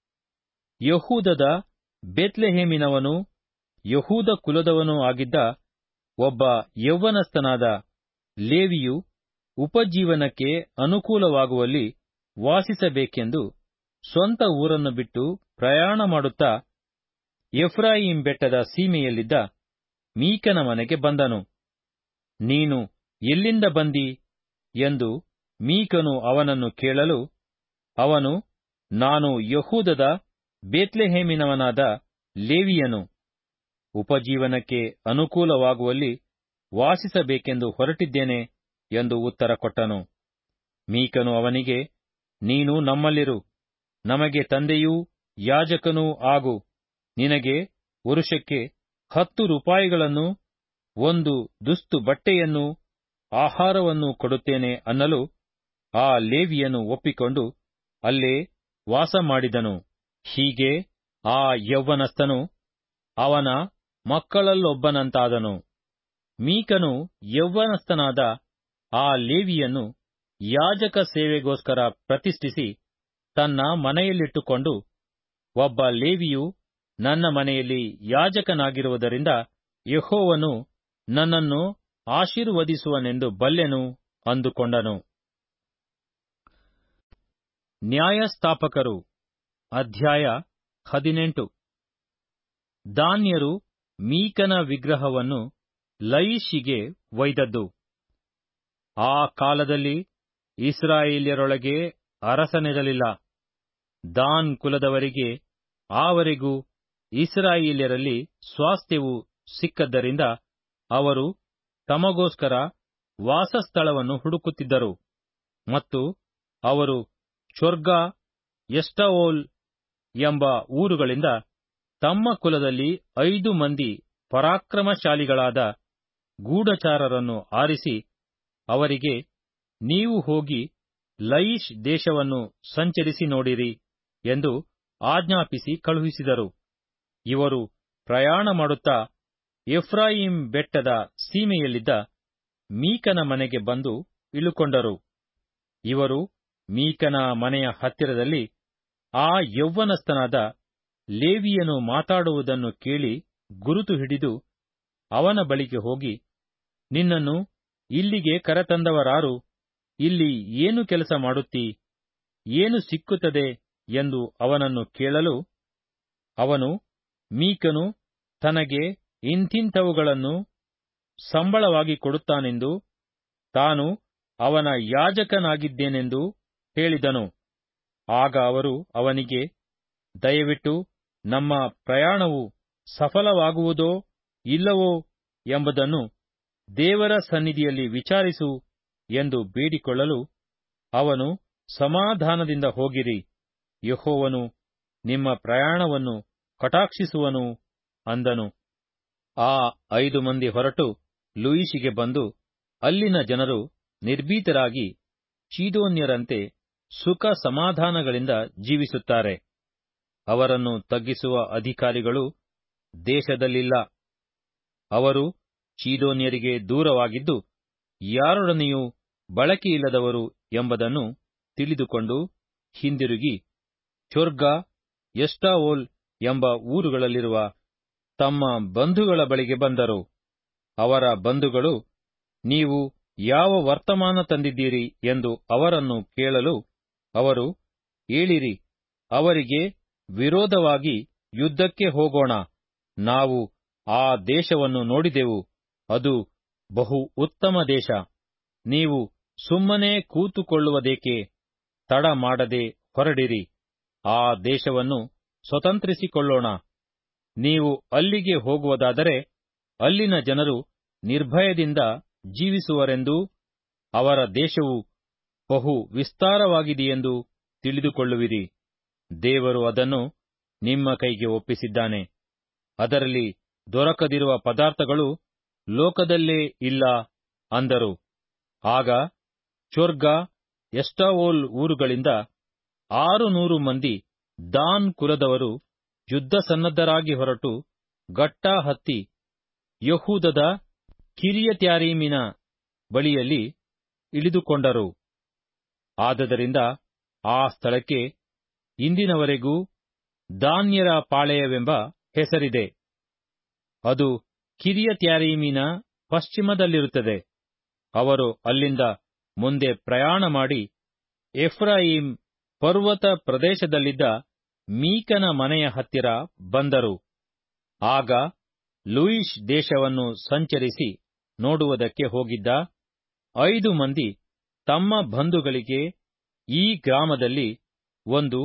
ಯಹೂದದ ಬೆತ್ಲೆಹೇಮಿನವನೂ ಯಹೂದ ಕುಲದವನೂ ಆಗಿದ್ದ ಒಬ್ಬ ಯೌವನಸ್ಥನಾದ ಲೇವಿಯು ಉಪಜೀವನಕ್ಕೆ ಅನುಕೂಲವಾಗುವಲ್ಲಿ ವಾಸಿಸಬೇಕೆಂದು ಸ್ವಂತ ಊರನ್ನು ಬಿಟ್ಟು ಪ್ರಯಾಣ ಮಾಡುತ್ತಾ ಎಫ್ರಾಯಿಂ ಬೆಟ್ಟದ ಸೀಮೆಯಲ್ಲಿದ್ದ ಮೀಕನ ಮನೆಗೆ ಬಂದನು ನೀನು ಎಲ್ಲಿಂದ ಬಂದಿ ಎಂದು ಮೀಕನು ಅವನನ್ನು ಕೇಳಲು ಅವನು ನಾನು ಯಹೂದದ ಬೇತ್ಲೆಹೇಮಿನವನಾದ ಲೇವಿಯನು ಉಪಜೀವನಕ್ಕೆ ಅನುಕೂಲವಾಗುವಲ್ಲಿ ವಾಸಿಸಬೇಕೆಂದು ಹೊರಟಿದ್ದೇನೆ ಎಂದು ಉತ್ತರ ಕೊಟ್ಟನು ಮೀಕನು ಅವನಿಗೆ ನೀನು ನಮ್ಮಲ್ಲಿರು ನಮಗೆ ತಂದೆಯೂ ಯಾಜಕನೂ ಆಗು ನಿನಗೆ ವರುಷಕ್ಕೆ ಹತ್ತು ರೂಪಾಯಿಗಳನ್ನು ಒಂದು ದುಸ್ತು ಬಟ್ಟೆಯನ್ನು ಆಹಾರವನ್ನು ಕೊಡುತ್ತೇನೆ ಅನ್ನಲು ಆ ಲೇವಿಯನು ಒಪ್ಪಿಕೊಂಡು ಅಲ್ಲೇ ವಾಸ ಮಾಡಿದನು ಹೀಗೆ ಆ ಯೌವನಸ್ಥನು ಅವನ ಮಕ್ಕಳಲ್ಲೊಬ್ಬನಂತಾದನು ಮೀಕನು ಯೌವನಸ್ಥನಾದ ಆ ಲೇವಿಯನ್ನು ಯಾಜಕ ಸೇವೆಗೋಸ್ಕರ ಪ್ರತಿಷ್ಠಿಸಿ ತನ್ನ ಮನೆಯಲ್ಲಿಟ್ಟುಕೊಂಡು ಒಬ್ಬ ಲೇವಿಯು ನನ್ನ ಮನೆಯಲ್ಲಿ ಯಾಜಕನಾಗಿರುವುದರಿಂದ ಯಹೋವನು ನನ್ನನ್ನು ಆಶೀರ್ವದಿಸುವನೆಂದು ಬಲ್ಲೆನು ಅಂದುಕೊಂಡನು ನ್ಯಾಯಸ್ಥಾಪಕರು ಅಧ್ಯಾಯ ಹದಿನೆಂಟು ದಾನ್ಯರು ಮೀಕನ ವಿಗ್ರಹವನ್ನು ಲಯಿಷಿಗೆ ಒಯ್ದದ್ದು ಆ ಕಾಲದಲ್ಲಿ ಇಸ್ರಾಯೇಲ್ಯರೊಳಗೆ ಅರಸನಿರಲಿಲ್ಲ ದಾನ್ ಕುಲದವರಿಗೆ ಆವರೆಗೂ ಇಸ್ರಾಯೇಲ್ಯರಲ್ಲಿ ಸ್ವಾಸ್ಥ್ಯವು ಸಿಕ್ಕದ್ದರಿಂದ ಅವರು ತಮಗೋಸ್ಕರ ವಾಸಸ್ಥಳವನ್ನು ಹುಡುಕುತ್ತಿದ್ದರು ಮತ್ತು ಅವರು ಚೊರ್ಗ ಎಷ್ಟವೋಲ್ ಎಂಬ ಊರುಗಳಿಂದ ತಮ್ಮ ಕುಲದಲ್ಲಿ ಐದು ಮಂದಿ ಪರಾಕ್ರಮಶಾಲಿಗಳಾದ ಗೂಢಚಾರರನ್ನು ಆರಿಸಿ ಅವರಿಗೆ ನೀವು ಹೋಗಿ ಲಯಿಷ್ ದೇಶವನ್ನು ಸಂಚರಿಸಿ ನೋಡಿರಿ ಎಂದು ಆಜ್ಞಾಪಿಸಿ ಕಳುಹಿಸಿದರು ಇವರು ಪ್ರಯಾಣ ಮಾಡುತ್ತಾ ಎಫ್ರಾಯಿಂ ಬೆಟ್ಟದ ಸೀಮೆಯಲ್ಲಿದ್ದ ಮೀಕನ ಮನೆಗೆ ಬಂದು ಇಳುಕೊಂಡರು ಇವರು ಮೀಕನ ಮನೆಯ ಹತ್ತಿರದಲ್ಲಿ ಆ ಯೌವನಸ್ಥನಾದ ಲೇವಿಯನು ಮಾತಾಡುವುದನ್ನು ಕೇಳಿ ಗುರುತು ಹಿಡಿದು ಅವನ ಬಳಿಗೆ ಹೋಗಿ ನಿನ್ನನ್ನು ಇಲ್ಲಿಗೆ ಕರೆತಂದವರಾರು ಇಲ್ಲಿ ಏನು ಕೆಲಸ ಮಾಡುತ್ತೀ ಏನು ಸಿಕ್ಕುತ್ತದೆ ಎಂದು ಅವನನ್ನು ಕೇಳಲು ಅವನು ಮೀಕನು ತನಗೆ ಇಂಥಿಂಥವುಗಳನ್ನು ಸಂಬಳವಾಗಿ ಕೊಡುತ್ತಾನೆಂದು ತಾನು ಅವನ ಯಾಜಕನಾಗಿದ್ದೇನೆಂದು ಹೇಳಿದನು ಆಗ ಅವರು ಅವನಿಗೆ ದಯವಿಟ್ಟು ನಮ್ಮ ಪ್ರಯಾಣವು ಸಫಲವಾಗುವುದೋ ಇಲ್ಲವೋ ಎಂಬುದನ್ನು ದೇವರ ಸನ್ನಿಧಿಯಲ್ಲಿ ವಿಚಾರಿಸು ಎಂದು ಬೇಡಿಕೊಳ್ಳಲು ಅವನು ಸಮಾಧಾನದಿಂದ ಹೋಗಿರಿ ಯೆಹೋವನು ನಿಮ್ಮ ಪ್ರಯಾಣವನ್ನು ಕಟಾಕ್ಷಿಸುವನು ಅಂದನು ಆ ಐದು ಮಂದಿ ಹೊರಟು ಲೂಯಿಷಿಗೆ ಬಂದು ಅಲ್ಲಿನ ಜನರು ನಿರ್ಭೀತರಾಗಿ ಚೀದೋನ್ಯರಂತೆ ಸುಖ ಸಮಾಧಾನಗಳಿಂದ ಜೀವಿಸುತ್ತಾರೆ ಅವರನ್ನು ತಗ್ಗಿಸುವ ಅಧಿಕಾರಿಗಳು ದೇಶದಲ್ಲಿಲ್ಲ ಅವರು ಚೀದೋನ್ಯರಿಗೆ ದೂರವಾಗಿದ್ದು ಯಾರೊಡನೆಯೂ ಬಳಕೆಯಿಲ್ಲದವರು ಎಂಬುದನ್ನು ತಿಳಿದುಕೊಂಡು ಹಿಂದಿರುಗಿ ಚೊರ್ಗ ಎಸ್ಟಾವೋಲ್ ಎಂಬ ಊರುಗಳಲ್ಲಿರುವ ತಮ್ಮ ಬಂಧುಗಳ ಬಳಿಗೆ ಬಂದರು ಅವರ ಬಂಧುಗಳು ನೀವು ಯಾವ ವರ್ತಮಾನ ತಂದಿದ್ದೀರಿ ಎಂದು ಅವರನ್ನು ಕೇಳಲು ಅವರು ಏಳಿರಿ ಅವರಿಗೆ ವಿರೋಧವಾಗಿ ಯುದ್ಧಕ್ಕೆ ಹೋಗೋಣ ನಾವು ಆ ದೇಶವನ್ನು ನೋಡಿದೆವು ಅದು ಬಹು ಉತ್ತಮ ದೇಶ ನೀವು ಸುಮ್ಮನೆ ಕೂತುಕೊಳ್ಳುವುದೇಕೆ ತಡ ಮಾಡದೆ ಹೊರಡಿರಿ ಆ ದೇಶವನ್ನು ಸ್ವತಂತ್ರಿಸಿಕೊಳ್ಳೋಣ ನೀವು ಅಲ್ಲಿಗೆ ಹೋಗುವುದಾದರೆ ಅಲ್ಲಿನ ಜನರು ನಿರ್ಭಯದಿಂದ ಜೀವಿಸುವರೆಂದೂ ಅವರ ದೇಶವು ಬಹು ವಿಸ್ತಾರವಾಗಿದೆಯೆಂದು ತಿಳಿದುಕೊಳ್ಳುವಿರಿ ದೇವರು ಅದನ್ನು ನಿಮ್ಮ ಕೈಗೆ ಒಪ್ಪಿಸಿದ್ದಾನೆ ಅದರಲ್ಲಿ ದೊರಕದಿರುವ ಪದಾರ್ಥಗಳು ಲೋಕದಲ್ಲೇ ಇಲ್ಲ ಅಂದರು ಆಗ ಚೊರ್ಗ ಎಸ್ಟಾವೋಲ್ ಊರುಗಳಿಂದ ಆರು ನೂರು ಮಂದಿ ದಾನ್ ಕುಲದವರು ಯುದ್ಧ ಸನ್ನದ್ಧರಾಗಿ ಹೊರಟು ಗಟ್ಟಾ ಹತ್ತಿ ಯಹೂದದ ಕಿರಿಯತ್ಯಾರೀಮಿನ ಬಳಿಯಲ್ಲಿ ಇಳಿದುಕೊಂಡರು ಆದದರಿಂದ ಆ ಸ್ಥಳಕ್ಕೆ ಇಂದಿನವರೆಗೂ ದಾನ್ಯರ ಪಾಳೆಯವೆಂಬ ಹೆಸರಿದೆ ಅದು ಕಿರಿಯತ್ಯಾರೀಮಿನ ಪಶ್ಚಿಮದಲ್ಲಿರುತ್ತದೆ ಅವರು ಅಲ್ಲಿಂದ ಮುಂದೆ ಪ್ರಯಾಣ ಮಾಡಿ ಎಫ್ರಾಯಿಂ ಪರ್ವತ ಪ್ರದೇಶದಲ್ಲಿದ್ದ ಮೀಕನ ಮನೆಯ ಹತ್ತಿರ ಬಂದರು ಆಗ ಲೂಯಿಷ್ ದೇಶವನ್ನು ಸಂಚರಿಸಿ ನೋಡುವುದಕ್ಕೆ ಹೋಗಿದ್ದ ಐದು ಮಂದಿ ತಮ್ಮ ಬಂಧುಗಳಿಗೆ ಈ ಗ್ರಾಮದಲ್ಲಿ ಒಂದು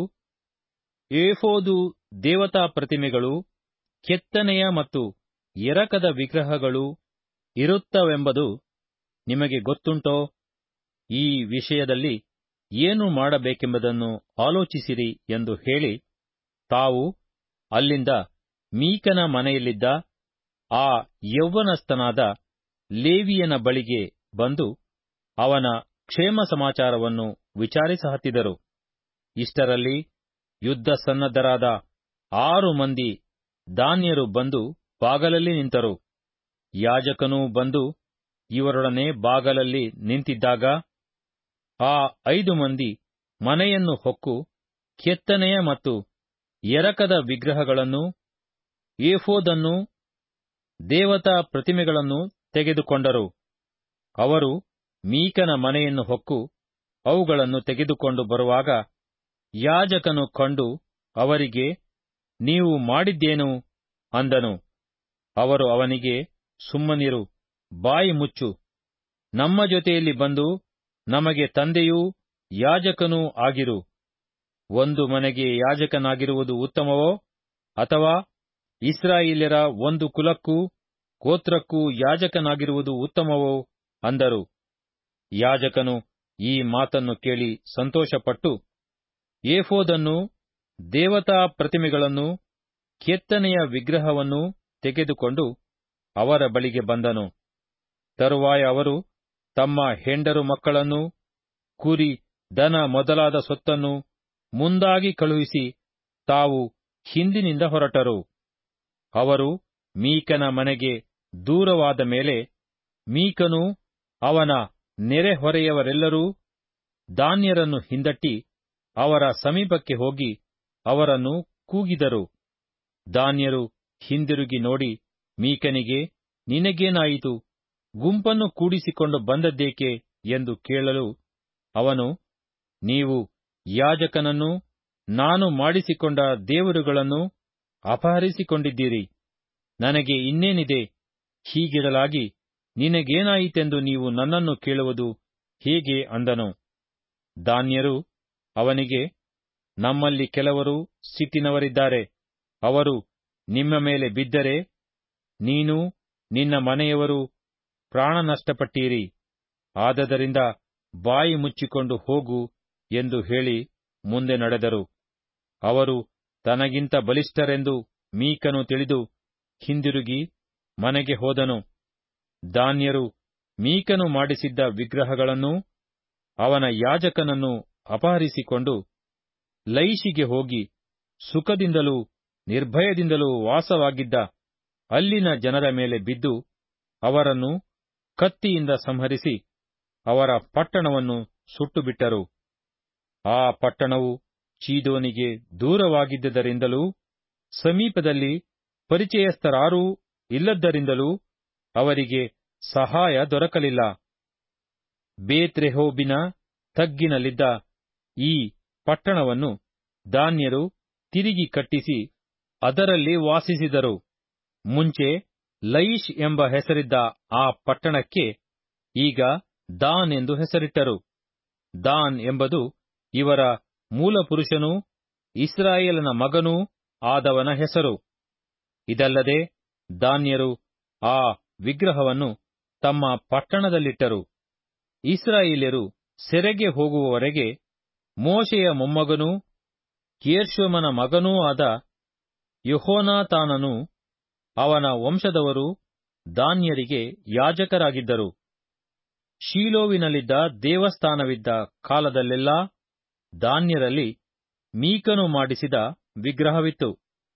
ಏಫೋದು ದೇವತಾ ಪ್ರತಿಮೆಗಳು ಕೆತ್ತನೆಯ ಮತ್ತು ಎರಕದ ವಿಗ್ರಹಗಳು ಇರುತ್ತವೆಂಬುದು ನಿಮಗೆ ಗೊತ್ತುಂಟೋ ಈ ವಿಷಯದಲ್ಲಿ ಏನು ಮಾಡಬೇಕೆಂಬುದನ್ನು ಆಲೋಚಿಸಿರಿ ಎಂದು ಹೇಳಿ ತಾವು ಅಲ್ಲಿಂದ ಮೀಕನ ಮನೆಯಲ್ಲಿದ್ದ ಆ ಯೌವನಸ್ಥನಾದ ಲೇವಿಯನ ಬಳಿಗೆ ಬಂದು ಅವನ ಕ್ಷೇಮ ಸಮಾಚಾರವನ್ನು ವಿಚಾರಿಸಹತ್ತಿದರು ಇಷ್ಟರಲ್ಲಿ ಯುದ್ಧ ಸನ್ನದ್ಧರಾದ ಆರು ಮಂದಿ ದಾನ್ಯರು ಬಂದು ಬಾಗಲಲ್ಲಿ ನಿಂತರು ಯಾಜಕನೂ ಬಂದು ಇವರೊಡನೆ ಬಾಗಲಲ್ಲಿ ನಿಂತಿದ್ದಾಗ ಆ ಐದು ಮಂದಿ ಮನೆಯನ್ನು ಹೊಕ್ಕು ಕೆತ್ತನೆಯ ಮತ್ತು ಎರಕದ ವಿಗ್ರಹಗಳನ್ನು ಏಫೋದನ್ನು ದೇವತಾ ಪ್ರತಿಮೆಗಳನ್ನು ತೆಗೆದುಕೊಂಡರು ಅವರು ಮೀಕನ ಮನೆಯನ್ನು ಹೊಕ್ಕು ಅವುಗಳನ್ನು ತೆಗೆದುಕೊಂಡು ಬರುವಾಗ ಯಾಜಕನು ಕಂಡು ಅವರಿಗೆ ನೀವು ಮಾಡಿದ್ದೇನು ಅಂದನು ಅವರು ಅವನಿಗೆ ಸುಮ್ಮನಿರು ಬಾಯಿ ಮುಚ್ಚು ನಮ್ಮ ಜೊತೆಯಲ್ಲಿ ಬಂದು ನಮಗೆ ತಂದೆಯೂ ಯಾಜಕನೂ ಆಗಿರು ಒಂದು ಮನೆಗೆ ಯಾಜಕನಾಗಿರುವುದು ಉತ್ತಮವೋ ಅಥವಾ ಇಸ್ರಾಯೇಲ್ಯರ ಒಂದು ಕುಲಕ್ಕೂ ಗೋತ್ರಕ್ಕೂ ಯಾಜಕನಾಗಿರುವುದು ಉತ್ತಮವೋ ಅಂದರು ಯಾಜಕನು ಈ ಮಾತನ್ನು ಕೇಳಿ ಸಂತೋಷಪಟ್ಟು ಏಫೋದನ್ನು ದೇವತಾ ಪ್ರತಿಮೆಗಳನ್ನು ಕೆತ್ತನೆಯ ವಿಗ್ರಹವನ್ನು ತೆಗೆದುಕೊಂಡು ಅವರ ಬಳಿಗೆ ಬಂದನು ತರುವಾಯ ಅವರು ತಮ್ಮ ಹೆಂಡರು ಮಕ್ಕಳನ್ನು ಕುರಿ ದನ ಮೊದಲಾದ ಸೊತ್ತನ್ನು ಮುಂದಾಗಿ ಕಳುಹಿಸಿ ತಾವು ಹಿಂದಿನಿಂದ ಹೊರಟರು ಅವರು ಮೀಕನ ಮನೆಗೆ ದೂರವಾದ ಮೇಲೆ ಮೀಕನು ಅವನ ನೆರೆಹೊರೆಯವರೆಲ್ಲರೂ ದಾನ್ಯರನ್ನು ಹಿಂದಟ್ಟಿ ಅವರ ಸಮೀಪಕ್ಕೆ ಹೋಗಿ ಅವರನ್ನು ಕೂಗಿದರು ದಾನ್ಯರು ಹಿಂದಿರುಗಿ ನೋಡಿ ಮೀಕನಿಗೆ ನಿನಗೇನಾಯಿತು ಗುಂಪನ್ನು ಕೂಡಿಸಿಕೊಂಡು ಬಂದದ್ದೇಕೆ ಎಂದು ಕೇಳಲು ಅವನು ನೀವು ಯಾಜಕನನ್ನು ನಾನು ಮಾಡಿಸಿಕೊಂಡ ದೇವರುಗಳನ್ನು ಅಪಹರಿಸಿಕೊಂಡಿದ್ದೀರಿ ನನಗೆ ಇನ್ನೇನಿದೆ ಹೀಗಿರಲಾಗಿ ನಿನಗೇನಾಯಿತೆಂದು ನೀವು ನನ್ನನ್ನು ಕೇಳುವುದು ಹೇಗೆ ಅಂದನು ದಾನ್ಯರು ಅವನಿಗೆ ನಮ್ಮಲ್ಲಿ ಕೆಲವರು ಸಿಟ್ಟಿನವರಿದ್ದಾರೆ ಅವರು ನಿಮ್ಮ ಮೇಲೆ ಬಿದ್ದರೆ ನೀನು ನಿನ್ನ ಮನೆಯವರು ಪ್ರಾಣ ನಷ್ಟಪಟ್ಟೀರಿ ಆದದರಿಂದ ಬಾಯಿ ಮುಚ್ಚಿಕೊಂಡು ಹೋಗು ಎಂದು ಹೇಳಿ ಮುಂದೆ ನಡೆದರು ಅವರು ತನಗಿಂತ ಬಲಿಷ್ಠರೆಂದು ಮೀಕನು ತಿಳಿದು ಹಿಂದಿರುಗಿ ಮನೆಗೆ ಹೋದನು ದಾನ್ಯರು ಮೀಕನು ಮಾಡಿಸಿದ್ದ ವಿಗ್ರಹಗಳನ್ನೂ ಅವನ ಯಾಜಕನನ್ನು ಅಪಹರಿಸಿಕೊಂಡು ಲೈಷಿಗೆ ಹೋಗಿ ಸುಖದಿಂದಲೂ ನಿರ್ಭಯದಿಂದಲೂ ವಾಸವಾಗಿದ್ದ ಅಲ್ಲಿನ ಜನರ ಮೇಲೆ ಬಿದ್ದು ಅವರನ್ನು ಕತ್ತಿಯಿಂದ ಸಂಹರಿಸಿ ಅವರ ಪಟ್ಟಣವನ್ನು ಸುಟ್ಟುಬಿಟ್ಟರು ಆ ಪಟ್ಟಣವು ಚೀದೋನಿಗೆ ದೂರವಾಗಿದ್ದದರಿಂದಲೂ ಸಮೀಪದಲ್ಲಿ ಪರಿಚಯಸ್ಥರಾರೂ ಇಲ್ಲದ್ದರಿಂದಲೂ ಅವರಿಗೆ ಸಹಾಯ ದೊರಕಲಿಲ್ಲ ಬೇತ್ರೆಹೋಬಿನ ತಗ್ಗಿನಲ್ಲಿದ್ದ ಈ ಪಟ್ಟಣವನ್ನು ದಾನ್ಯರು ತಿರುಗಿ ಕಟ್ಟಿಸಿ ಅದರಲ್ಲಿ ವಾಸಿಸಿದರು ಮುಂಚೆ ಲಯಿಷ್ ಎಂಬ ಹೆಸರಿದ್ದ ಆ ಪಟ್ಟಣಕ್ಕೆ ಈಗ ದಾನ್ ಎಂದು ಹೆಸರಿಟ್ಟರು ದಾನ್ ಎಂಬುದು ಇವರ ಮೂಲಪುರುಷನೂ ಇಸ್ರಾಯೇಲನ ಮಗನೂ ಆದವನ ಹೆಸರು ಇದಲ್ಲದೆ ದಾನ್ಯರು ಆ ವಿಗ್ರಹವನ್ನು ತಮ್ಮ ಪಟ್ಟಣದಲ್ಲಿಟ್ಟರು ಇಸ್ರಾಯೇಲ್ಯರು ಸೆರೆಗೆ ಹೋಗುವವರೆಗೆ ಮೋಶೆಯ ಮೊಮ್ಮಗನೂ ಗೇರ್ಷೋಮನ ಮಗನೂ ಆದ ಯೆಹೋನಾತಾನನು ಅವನ ವಂಶದವರು ದಾನ್ಯರಿಗೆ ಯಾಜಕರಾಗಿದ್ದರು ಶೀಲೋವಿನಲ್ಲಿದ್ದ ದೇವಸ್ಥಾನವಿದ್ದ ಕಾಲದಲ್ಲೆಲ್ಲಾ ದಾನ್ಯರಲ್ಲಿ ಮೀಕನು ಮಾಡಿಸಿದ ವಿಗ್ರಹವಿತ್ತು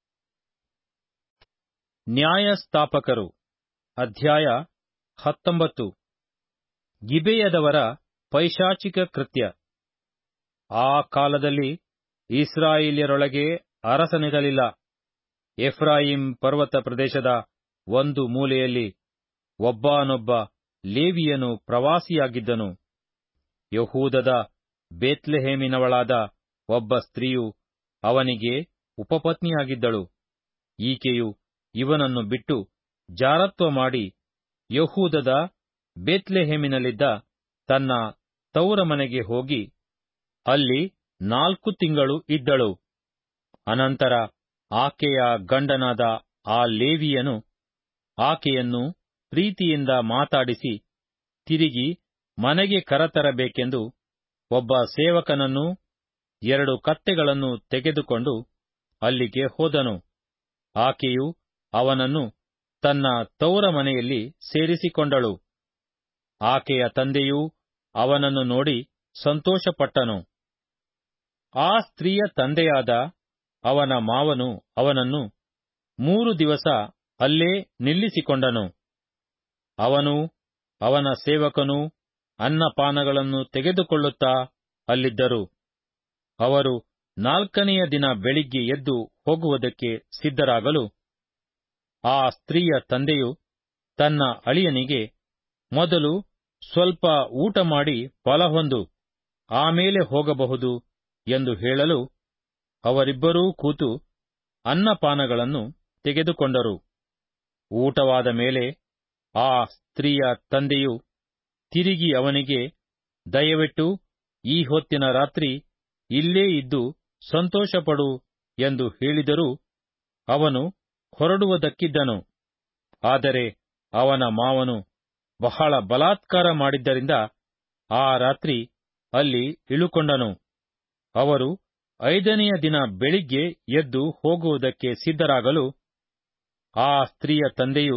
ನ್ಯಾಯಸ್ಥಾಪಕರು ಅಧ್ಯಾಯ ಹತ್ತೊಂಬತ್ತು ಗಿಬೆಯದವರ ಪೈಶಾಚಿಕ ಕೃತ್ಯ ಆ ಕಾಲದಲ್ಲಿ ಇಸ್ರಾಯೇಲ್ಯರೊಳಗೆ ಅರಸನಿರಲಿಲ್ಲ ಎಫ್ರಾಯಿಂ ಪರ್ವತ ಪ್ರದೇಶದ ಒಂದು ಮೂಲೆಯಲ್ಲಿ ಒಬ್ಬಾನೊಬ್ಬ ಲೇವಿಯನು ಪ್ರವಾಸಿಯಾಗಿದ್ದನು ಯಹೂದದ ಬೇತ್ಲೆಹೇಮಿನವಳಾದ ಒಬ್ಬ ಸ್ತ್ರೀಯು ಅವನಿಗೆ ಉಪಪತ್ನಿಯಾಗಿದ್ದಳು ಈಕೆಯು ಇವನನ್ನು ಬಿಟ್ಟು ಜಾರತ್ವ ಮಾಡಿ ಯಹೂದದ ಬೇತ್ಲೆಹೇಮಿನಲ್ಲಿದ್ದ ತನ್ನ ತೌರ ಮನೆಗೆ ಹೋಗಿ ಅಲ್ಲಿ ನಾಲ್ಕು ತಿಂಗಳು ಇದ್ದಳು ಅನಂತರ ಆಕೆಯ ಗಂಡನಾದ ಆ ಲೇವಿಯನು ಆಕೆಯನ್ನು ಪ್ರೀತಿಯಿಂದ ಮಾತಾಡಿಸಿ ತಿರುಗಿ ಮನೆಗೆ ಕರತರಬೇಕೆಂದು ಒಬ್ಬ ಸೇವಕನನ್ನೂ ಎರಡು ಕತ್ತೆಗಳನ್ನು ತೆಗೆದುಕೊಂಡು ಅಲ್ಲಿಗೆ ಹೋದನು ಆಕೆಯು ಅವನನ್ನು ತನ್ನ ತೌರ ಮನೆಯಲ್ಲಿ ಸೇರಿಸಿಕೊಂಡಳು ಆಕೆಯ ತಂದೆಯೂ ಅವನನ್ನು ನೋಡಿ ಸಂತೋಷಪಟ್ಟನು ಆ ಸ್ತ್ರೀಯ ತಂದೆಯಾದ ಅವನ ಮಾವನು ಅವನನ್ನು ಮೂರು ದಿವಸ ಅಲ್ಲೇ ನಿಲ್ಲಿಸಿಕೊಂಡನು ಅವನು ಅವನ ಸೇವಕನು ಅನ್ನಪಾನಗಳನ್ನು ತೆಗೆದುಕೊಳ್ಳುತ್ತಾ ಅಲ್ಲಿದ್ದರು ಅವರು ನಾಲ್ಕನೆಯ ದಿನ ಬೆಳಿಗ್ಗೆ ಎದ್ದು ಹೋಗುವುದಕ್ಕೆ ಸಿದ್ಧರಾಗಲು ಆ ಸ್ತ್ರೀಯ ತಂದೆಯು ತನ್ನ ಅಳಿಯನಿಗೆ ಮೊದಲು ಸ್ವಲ್ಪ ಊಟ ಮಾಡಿ ಫಲಹೊಂದು ಆಮೇಲೆ ಹೋಗಬಹುದು ಎಂದು ಹೇಳಲು ಅವರಿಬ್ಬರೂ ಕೂತು ಅನ್ನಪಾನಗಳನ್ನು ತೆಗೆದುಕೊಂಡರು ಊಟವಾದ ಮೇಲೆ ಆ ಸ್ತ್ರೀಯ ತಂದೆಯು ತಿರುಗಿ ಅವನಿಗೆ ದಯವಿಟ್ಟು ಈ ಹೊತ್ತಿನ ರಾತ್ರಿ ಇಲ್ಲೇ ಇದ್ದು ಸಂತೋಷಪಡು ಎಂದು ಹೇಳಿದರೂ ಅವನು ಹೊರಡುವುದಕ್ಕಿದ್ದನು ಆದರೆ ಅವನ ಮಾವನು ಬಹಳ ಬಲಾತ್ಕಾರ ಮಾಡಿದ್ದರಿಂದ ಆ ರಾತ್ರಿ ಅಲ್ಲಿ ಇಳುಕೊಂಡನು ಅವರು ಐದನೆಯ ದಿನ ಬೆಳಿಗ್ಗೆ ಎದ್ದು ಹೋಗುವುದಕ್ಕೆ ಸಿದ್ಧರಾಗಲು ಆ ಸ್ತ್ರೀಯ ತಂದೆಯು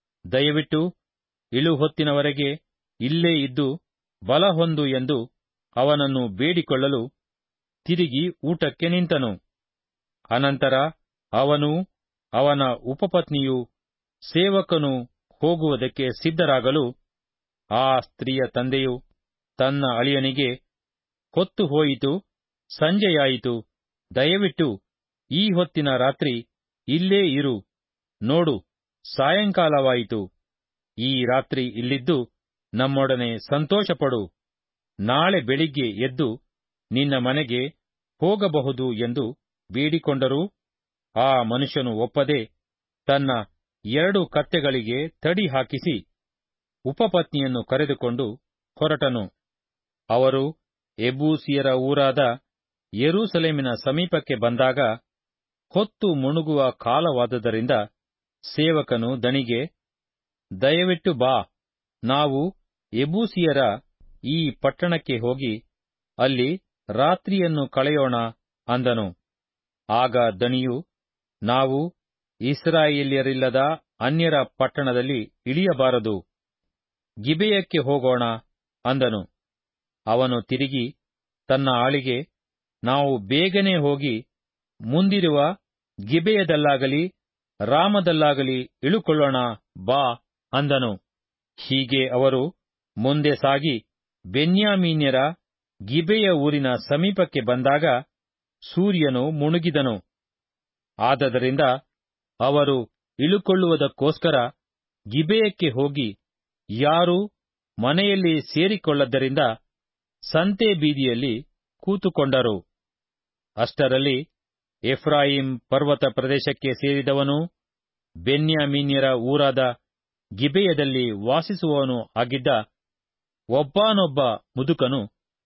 ದಯವಿಟ್ಟು ಇಳುಹೊತ್ತಿನವರೆಗೆ ಇಲ್ಲೇ ಇದ್ದು ಬಲಹೊಂದು ಎಂದು ಅವನನ್ನು ಬೇಡಿಕೊಳ್ಳಲು ತಿರುಗಿ ಊಟಕ್ಕೆ ನಿಂತನು ಅನಂತರ ಅವನು ಅವನ ಉಪಪತ್ನಿಯು ಸೇವಕನು ಹೋಗುವುದಕ್ಕೆ ಸಿದ್ಧರಾಗಲು ಆ ಸ್ತ್ರೀಯ ತಂದೆಯು ತನ್ನ ಅಳಿಯನಿಗೆ ಹೊತ್ತು ಹೋಯಿತು ಸಂಜೆಯಾಯಿತು ದಯವಿಟ್ಟು ಈ ಹೊತ್ತಿನ ರಾತ್ರಿ ಇಲ್ಲೇ ಇರು ನೋಡು ಸಾಯಂಕಾಲವಾಯಿತು ಈ ರಾತ್ರಿ ಇಲ್ಲಿದ್ದು ನಮ್ಮೊಡನೆ ಸಂತೋಷಪಡು ನಾಳೆ ಬೆಳಿಗ್ಗೆ ಎದ್ದು ನಿನ್ನ ಮನೆಗೆ ಹೋಗಬಹುದು ಎಂದು ಬೇಡಿಕೊಂಡರೂ ಆ ಮನುಷ್ಯನು ಒಪ್ಪದೆ ತನ್ನ ಎರಡು ಕತ್ತೆಗಳಿಗೆ ತಡಿ ಹಾಕಿಸಿ ಉಪಪತ್ನಿಯನ್ನು ಕರೆದುಕೊಂಡು ಹೊರಟನು ಅವರು ಎಬೂಸಿಯರ ಊರಾದ ಯೆರೂಸಲೇಮಿನ ಸಮೀಪಕ್ಕೆ ಬಂದಾಗ ಹೊತ್ತು ಮುಣುಗುವ ಕಾಲವಾದುದರಿಂದ ಸೇವಕನು ದಣಿಗೆ ದಯವಿಟ್ಟು ಬಾ ನಾವು ಎಬೂಸಿಯರ ಈ ಪಟ್ಟಣಕ್ಕೆ ಹೋಗಿ ಅಲ್ಲಿ ರಾತ್ರಿಯನ್ನು ಕಳೆಯೋಣ ಅಂದನು ಆಗ ದಣಿಯು ನಾವು ಇಸ್ರಾಯೇಲ್ಯರಿಲ್ಲದ ಅನ್ಯರ ಪಟ್ಟಣದಲ್ಲಿ ಇಳಿಯಬಾರದು ಗಿಬೆಯಕ್ಕೆ ಹೋಗೋಣ ಅಂದನು ಅವನು ತಿರುಗಿ ತನ್ನ ಆಳಿಗೆ ನಾವು ಬೇಗನೆ ಹೋಗಿ ಮುಂದಿರುವ ಗಿಬೆಯದಲ್ಲಾಗಲಿ ರಾಮದಲ್ಲಾಗಲಿ ಇಳುಕೊಳ್ಳೋಣ ಬಾ ಅಂದನು ಹೀಗೆ ಅವರು ಮುಂದೆ ಸಾಗಿ ಬೆನ್ಯಾಮೀನ್ಯರ ಗಿಬೆಯ ಊರಿನ ಸಮೀಪಕ್ಕೆ ಬಂದಾಗ ಸೂರ್ಯನು ಮುಣುಗಿದನು ಆದದರಿಂದ ಅವರು ಇಳುಕೊಳ್ಳುವುದಕ್ಕೋಸ್ಕರ ಗಿಬೆಯಕ್ಕೆ ಹೋಗಿ ಯಾರೂ ಮನೆಯಲ್ಲಿ ಸೇರಿಕೊಳ್ಳದ್ದರಿಂದ ಸಂತೆ ಬೀದಿಯಲ್ಲಿ ಕೂತುಕೊಂಡರು ಅಷ್ಟರಲ್ಲಿ ಎಫ್ರಾಯಿಂ ಪರ್ವತ ಪ್ರದೇಶಕ್ಕೆ ಸೇರಿದವನೂ ಬೆನ್ಯಾಮೀನ್ಯರ ಊರಾದ ಗಿಬೆಯದಲ್ಲಿ ವಾಸಿಸುವವನು ಆಗಿದ್ದ ಒಬ್ಬಾನೊಬ್ಬ ಮುದುಕನು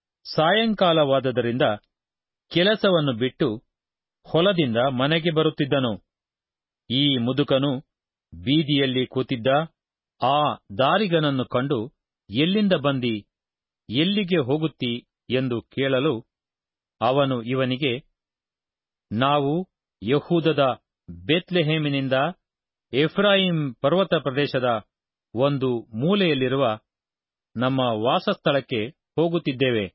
ಸಾಯಂಕಾಲವಾದದರಿಂದ ಕೆಲಸವನ್ನು ಬಿಟ್ಟು ಹೊಲದಿಂದ ಮನೆಗೆ ಬರುತ್ತಿದ್ದನು ಈ ಮುದುಕನು ಬೀದಿಯಲ್ಲಿ ಕೂತಿದ್ದ ಆ ದಾರಿಗನನ್ನು ಕಂಡು ಎಲ್ಲಿಂದ ಬಂದಿ ಎಲ್ಲಿಗೆ ಹೋಗುತ್ತಿ ಎಂದು ಕೇಳಲು ಅವನು ಇವನಿಗೆ ನಾವು ಯಹೂದದ ಬೆತ್ಲೆಹೇಮಿನಿಂದ ಎಫ್ರಾಯಿಂ ಪರ್ವತ ಪ್ರದೇಶದ ಒಂದು ಮೂಲೆಯಲ್ಲಿರುವ ನಮ್ಮ ವಾಸಸ್ಥಳಕ್ಕೆ ಹೋಗುತ್ತಿದ್ದೇವೆ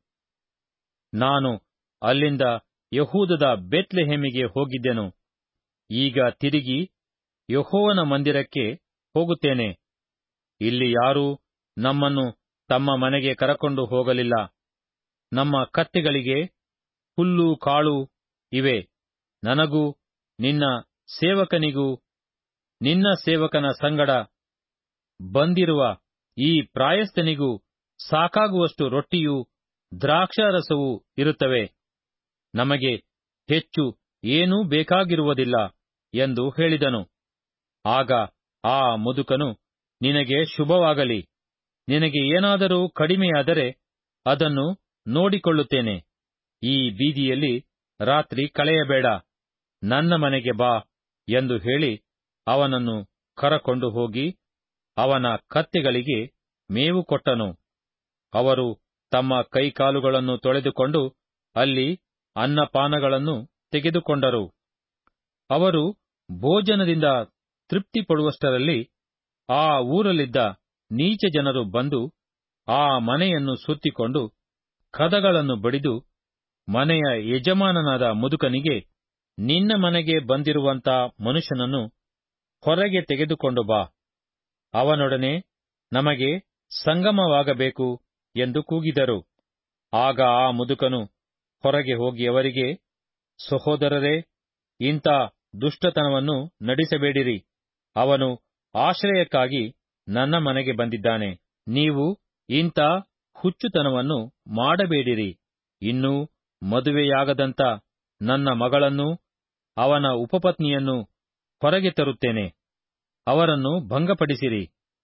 ನಾನು ಅಲ್ಲಿಂದ ಯಹೂದದ ಬೆತ್ಲೆಹೇಮಿಗೆ ಹೋಗಿದ್ದೆನು ಈಗ ತಿರುಗಿ ಯಹೋವನ ಮಂದಿರಕ್ಕೆ ಹೋಗುತ್ತೇನೆ ಇಲ್ಲಿ ಯಾರೂ ನಮ್ಮನ್ನು ತಮ್ಮ ಮನೆಗೆ ಕರಕೊಂಡು ಹೋಗಲಿಲ್ಲ ನಮ್ಮ ಕತ್ತೆಗಳಿಗೆ ಹುಲ್ಲು ಕಾಳು ಇವೆ ನನಗೂ ನಿನ್ನ ಸೇವಕನಿಗೂ ನಿನ್ನ ಸೇವಕನ ಸಂಗಡ ಬಂದಿರುವ ಈ ಪ್ರಾಯಸ್ಥನಿಗೂ ಸಾಕಾಗುವಷ್ಟು ರೊಟ್ಟಿಯೂ ದ್ರಾಕ್ಷಾರಸವೂ ಇರುತ್ತವೆ ನಮಗೆ ಹೆಚ್ಚು ಏನೂ ಬೇಕಾಗಿರುವುದಿಲ್ಲ ಎಂದು ಹೇಳಿದನು ಆಗ ಆ ಮುದುಕನು ನಿನಗೆ ಶುಭವಾಗಲಿ ನಿನಗೆ ಏನಾದರೂ ಕಡಿಮೆಯಾದರೆ ಅದನ್ನು ನೋಡಿಕೊಳ್ಳುತ್ತೇನೆ ಈ ಬೀದಿಯಲ್ಲಿ ರಾತ್ರಿ ಕಳೆಯಬೇಡ ನನ್ನ ಮನೆಗೆ ಬಾ ಎಂದು ಹೇಳಿ ಅವನನ್ನು ಕರಕೊಂಡು ಹೋಗಿ ಅವನ ಕತ್ತೆಗಳಿಗೆ ಮೇವು ಕೊಟ್ಟನು ಅವರು ತಮ್ಮ ಕೈಕಾಲುಗಳನ್ನು ತೊಳೆದುಕೊಂಡು ಅಲ್ಲಿ ಅನ್ನಪಾನಗಳನ್ನು ತೆಗೆದುಕೊಂಡರು ಅವರು ಭೋಜನದಿಂದ ತೃಪ್ತಿಪಡುವಷ್ಟರಲ್ಲಿ ಆ ಊರಲ್ಲಿದ್ದ ನೀಚ ಜನರು ಬಂದು ಆ ಮನೆಯನ್ನು ಸುತ್ತಿಕೊಂಡು ಕದಗಳನ್ನು ಬಡಿದು ಮನೆಯ ಯಜಮಾನನಾದ ಮುದುಕನಿಗೆ ನಿನ್ನ ಮನೆಗೆ ಬಂದಿರುವಂತ ಮನುಷ್ಯನನ್ನು ಹೊರಗೆ ತೆಗೆದುಕೊಂಡು ಬಾ ಅವನೊಡನೆ ನಮಗೆ ಸಂಗಮವಾಗಬೇಕು ಎಂದು ಕೂಗಿದರು ಆಗ ಆ ಮುದುಕನು ಹೊರಗೆ ಹೋಗಿ ಅವರಿಗೆ ಸಹೋದರರೇ ಇಂಥ ದುಷ್ಟತನವನ್ನು ನಡೆಸಬೇಡಿರಿ ಅವನು ಆಶ್ರಯಕ್ಕಾಗಿ ನನ್ನ ಮನೆಗೆ ಬಂದಿದ್ದಾನೆ ನೀವು ಇಂಥ ಹುಚ್ಚುತನವನ್ನು ಮಾಡಬೇಡಿರಿ ಇನ್ನೂ ಮದುವೆಯಾಗದಂತ ನನ್ನ ಮಗಳನ್ನೂ ಅವನ ಉಪಪತ್ನಿಯನ್ನು ಹೊರಗೆ ತರುತ್ತೇನೆ ಅವರನ್ನು ಭಂಗಪಡಿಸಿರಿ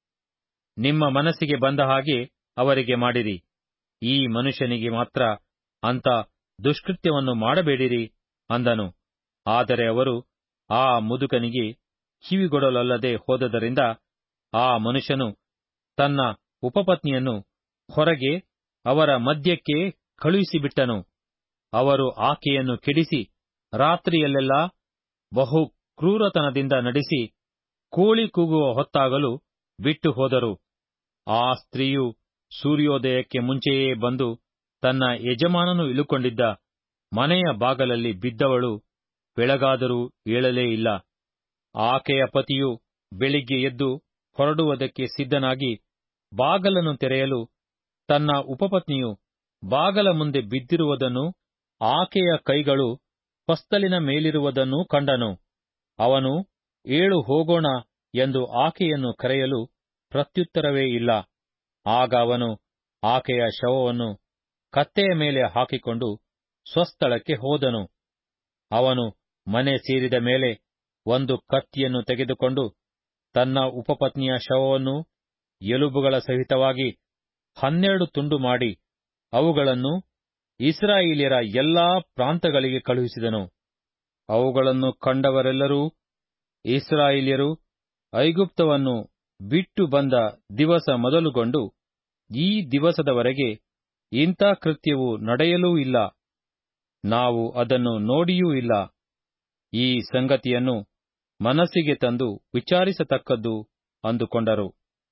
ನಿಮ್ಮ ಮನಸ್ಸಿಗೆ ಬಂದ ಹಾಗೆ ಅವರಿಗೆ ಮಾಡಿರಿ ಈ ಮನುಷ್ಯನಿಗೆ ಮಾತ್ರ ಅಂತ ದುಷ್ಕೃತ್ಯವನ್ನು ಮಾಡಬೇಡಿರಿ ಅಂದನು ಆದರೆ ಅವರು ಆ ಮುದುಕನಿಗೆ ಕಿವಿಗೊಡಲಲ್ಲದೆ ಹೋದದರಿಂದ ಆ ಮನುಷ್ಯನು ತನ್ನ ಉಪಪತ್ನಿಯನ್ನು ಹೊರಗೆ ಅವರ ಮಧ್ಯಕ್ಕೆ ಕಳುಹಿಸಿಬಿಟ್ಟನು ಅವರು ಆಕೆಯನ್ನು ಕೆಡಿಸಿ ರಾತ್ರಿಯಲ್ಲೆಲ್ಲ ಬಹು ಕ್ರೂರತನದಿಂದ ನಡೆಸಿ ಕೋಳಿ ಕೂಗುವ ಹೊತ್ತಾಗಲು ಬಿಟ್ಟು ಹೋದರು ಆ ಸ್ತ್ರೀಯು ಸೂರ್ಯೋದಯಕ್ಕೆ ಮುಂಚೆಯೇ ಬಂದು ತನ್ನ ಯಜಮಾನನು ಇಳುಕೊಂಡಿದ್ದ ಮನೆಯ ಬಾಗಲಲ್ಲಿ ಬಿದ್ದವಳು ಬೆಳಗಾದರೂ ಏಳಲೇ ಇಲ್ಲ ಆಕೆಯ ಪತಿಯು ಬೆಳಿಗ್ಗೆ ಎದ್ದು ಹೊರಡುವುದಕ್ಕೆ ಸಿದ್ಧನಾಗಿ ಬಾಗಲನ್ನು ತೆರೆಯಲು ತನ್ನ ಉಪಪತ್ನಿಯು ಬಾಗಲ ಮುಂದೆ ಬಿದ್ದಿರುವುದನ್ನು ಆಕೆಯ ಕೈಗಳು ಪಸ್ತಲಿನ ಮೇಲಿರುವುದನ್ನೂ ಕಂಡನು ಅವನು ಏಳು ಹೋಗೋಣ ಎಂದು ಆಕೆಯನ್ನು ಕರೆಯಲು ಪ್ರತ್ಯುತ್ತರವೇ ಇಲ್ಲ ಆಗ ಅವನು ಆಕೆಯ ಶವವನ್ನು ಕತ್ತೆಯ ಮೇಲೆ ಹಾಕಿಕೊಂಡು ಸ್ವಸ್ಥಳಕ್ಕೆ ಹೋದನು ಅವನು ಮನೆ ಸೇರಿದ ಮೇಲೆ ಒಂದು ಕತ್ತಿಯನ್ನು ತೆಗೆದುಕೊಂಡು ತನ್ನ ಉಪಪತ್ನಿಯ ಶವವನ್ನು ಎಲುಬುಗಳ ಸಹಿತವಾಗಿ ಹನ್ನೆರಡು ತುಂಡು ಮಾಡಿ ಅವುಗಳನ್ನು ಇಸ್ರಾಯೇಲ್ಯರ ಎಲ್ಲಾ ಪ್ರಾಂತಗಳಿಗೆ ಕಳುಹಿಸಿದನು ಅವುಗಳನ್ನು ಕಂಡವರೆಲ್ಲರೂ ಇಸ್ರಾಯೇಲ್ಯರು ಐಗುಪ್ತವನ್ನು ಬಿಟ್ಟು ಬಂದ ದಿವಸ ಮೊದಲುಗೊಂಡು ಈ ದಿವಸದವರೆಗೆ ಇಂಥ ಕೃತ್ಯವು ನಡೆಯಲೂ ಇಲ್ಲ ನಾವು ಅದನ್ನು ನೋಡಿಯೂ ಇಲ್ಲ ಈ ಸಂಗತಿಯನ್ನು ಮನಸ್ಸಿಗೆ ತಂದು ವಿಚಾರಿಸತಕ್ಕದ್ದು ಅಂದುಕೊಂಡರು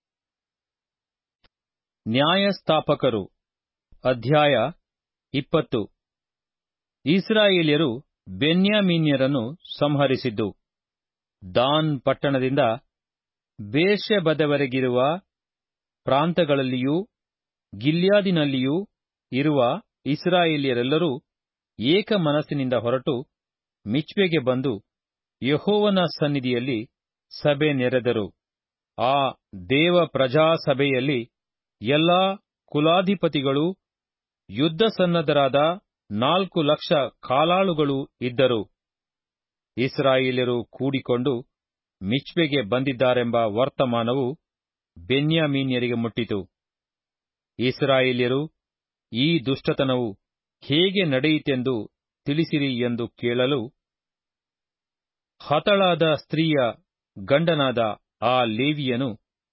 ನ್ಯಾಯಸ್ಥಾಪಕರು ಅಧ್ಯಾಯ ಇಪ್ಪತ್ತು ಇಸ್ರಾಯೇಲ್ಯರು ಬೆನ್ಯಾಮೀನ್ಯರನ್ನು ಸಂಹರಿಸಿದ್ದು ದಾನ್ ಪಟ್ಟಣದಿಂದ ಬೇರ್ಷೆಬದವರೆಗಿರುವ ಪ್ರಾಂತಗಳಲ್ಲಿಯೂ ಗಿಲ್ಯಾದಿನಲ್ಲಿಯೂ ಇರುವ ಇಸ್ರಾಯೇಲ್ಯರೆಲ್ಲರೂ ಏಕ ಮನಸ್ಸಿನಿಂದ ಹೊರಟು ಮಿಚ್ಪೆಗೆ ಬಂದು ಯಹೋವನ ಸನ್ನಿಧಿಯಲ್ಲಿ ಸಭೆ ನೆರೆದರು ಆ ದೇವ ಪ್ರಜಾಸಭೆಯಲ್ಲಿ ಎಲ್ಲಾ ಕುಲಾಧಿಪತಿಗಳು ಯುದ್ಧ ಸನ್ನದ್ಧರಾದ ನಾಲ್ಕು ಲಕ್ಷ ಕಾಲಾಳುಗಳು ಇದ್ದರು ಇಸ್ರಾಯೇಲ್ಯರು ಕೂಡಿಕೊಂಡು ಮಿಚ್ಪೆಗೆ ಬಂದಿದ್ದಾರೆಂಬ ವರ್ತಮಾನವು ಬೆನ್ಯಾಮೀನ್ಯರಿಗೆ ಮುಟ್ಟಿತು ಇಸ್ರಾಯೇಲ್ಯರು ಈ ದುಷ್ಟತನವು ಹೇಗೆ ನಡೆಯಿತೆಂದು ತಿಳಿಸಿರಿ ಎಂದು ಕೇಳಲು ಹತಳಾದ ಸ್ತ್ರೀಯ ಗಂಡನಾದ ಆ ಲೇವಿಯನು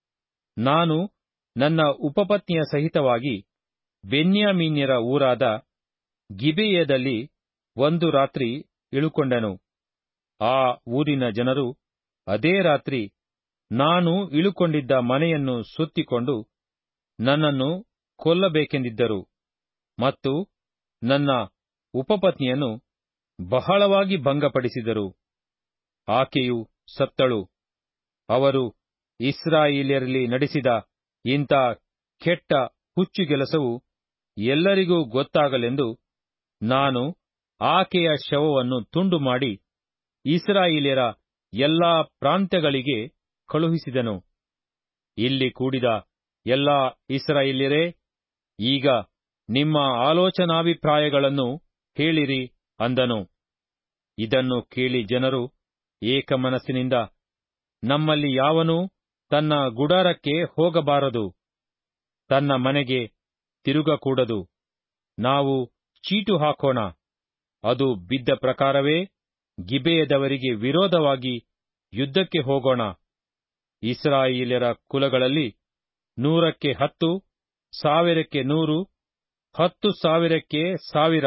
ನಾನು ನನ್ನ ಉಪಪತ್ನಿಯ ಸಹಿತವಾಗಿ ಬೆನ್ಯಾಮೀನ್ಯರ ಊರಾದ ಗಿಬೆಯದಲ್ಲಿ ಒಂದು ರಾತ್ರಿ ಇಳುಕೊಂಡೆನು ಆ ಊರಿನ ಜನರು ಅದೇ ರಾತ್ರಿ ನಾನು ಇಳುಕೊಂಡಿದ್ದ ಮನೆಯನ್ನು ಸುತ್ತಿಕೊಂಡು ನನ್ನನ್ನು ಕೊಲ್ಲಬೇಕೆಂದಿದ್ದರು ಮತ್ತು ನನ್ನ ಉಪಪತ್ನಿಯನ್ನು ಬಹಳವಾಗಿ ಭಂಗಪಡಿಸಿದರು ಆಕೆಯು ಸತ್ತಳು ಅವರು ಇಸ್ರಾಯೇಲ್ಯರಲ್ಲಿ ನಡೆಸಿದ ಇಂಥ ಕೆಟ್ಟ ಹುಚ್ಚುಗೆಲಸವು ಎಲ್ಲರಿಗೂ ಗೊತ್ತಾಗಲೆಂದು ನಾನು ಆಕೆಯ ಶವವನ್ನು ತುಂಡು ಮಾಡಿ ಇಸ್ರಾಯೇಲ್ಯರ ಎಲ್ಲಾ ಪ್ರಾಂತ್ಯಗಳಿಗೆ ಕಳುಹಿಸಿದನು ಇಲ್ಲಿ ಕೂಡಿದ ಎಲ್ಲಾ ಇಸ್ರಾಯೇಲ್ಯರೇ ಈಗ ನಿಮ್ಮ ಆಲೋಚನಾಭಿಪ್ರಾಯಗಳನ್ನು ಹೇಳಿರಿ ಅಂದನು ಇದನ್ನು ಕೇಳಿ ಜನರು ಏಕಮನಸ್ಸಿನಿಂದ ನಮ್ಮಲ್ಲಿ ಯಾವನೂ ತನ್ನ ಗುಡಾರಕ್ಕೆ ಹೋಗಬಾರದು ತನ್ನ ಮನೆಗೆ ತಿರುಗಕೂಡದು ನಾವು ಚೀಟು ಹಾಕೋಣ ಅದು ಬಿದ್ದ ಪ್ರಕಾರವೇ ಗಿಬೆಯದವರಿಗೆ ವಿರೋಧವಾಗಿ ಯುದ್ಧಕ್ಕೆ ಹೋಗೋಣ ಇಸ್ರಾಯೇಲ್ಯರ ಕುಲಗಳಲ್ಲಿ ನೂರಕ್ಕೆ ಹತ್ತು ಸಾವಿರಕ್ಕೆ ನೂರು ಹತ್ತು ಸಾವಿರಕ್ಕೆ ಸಾವಿರ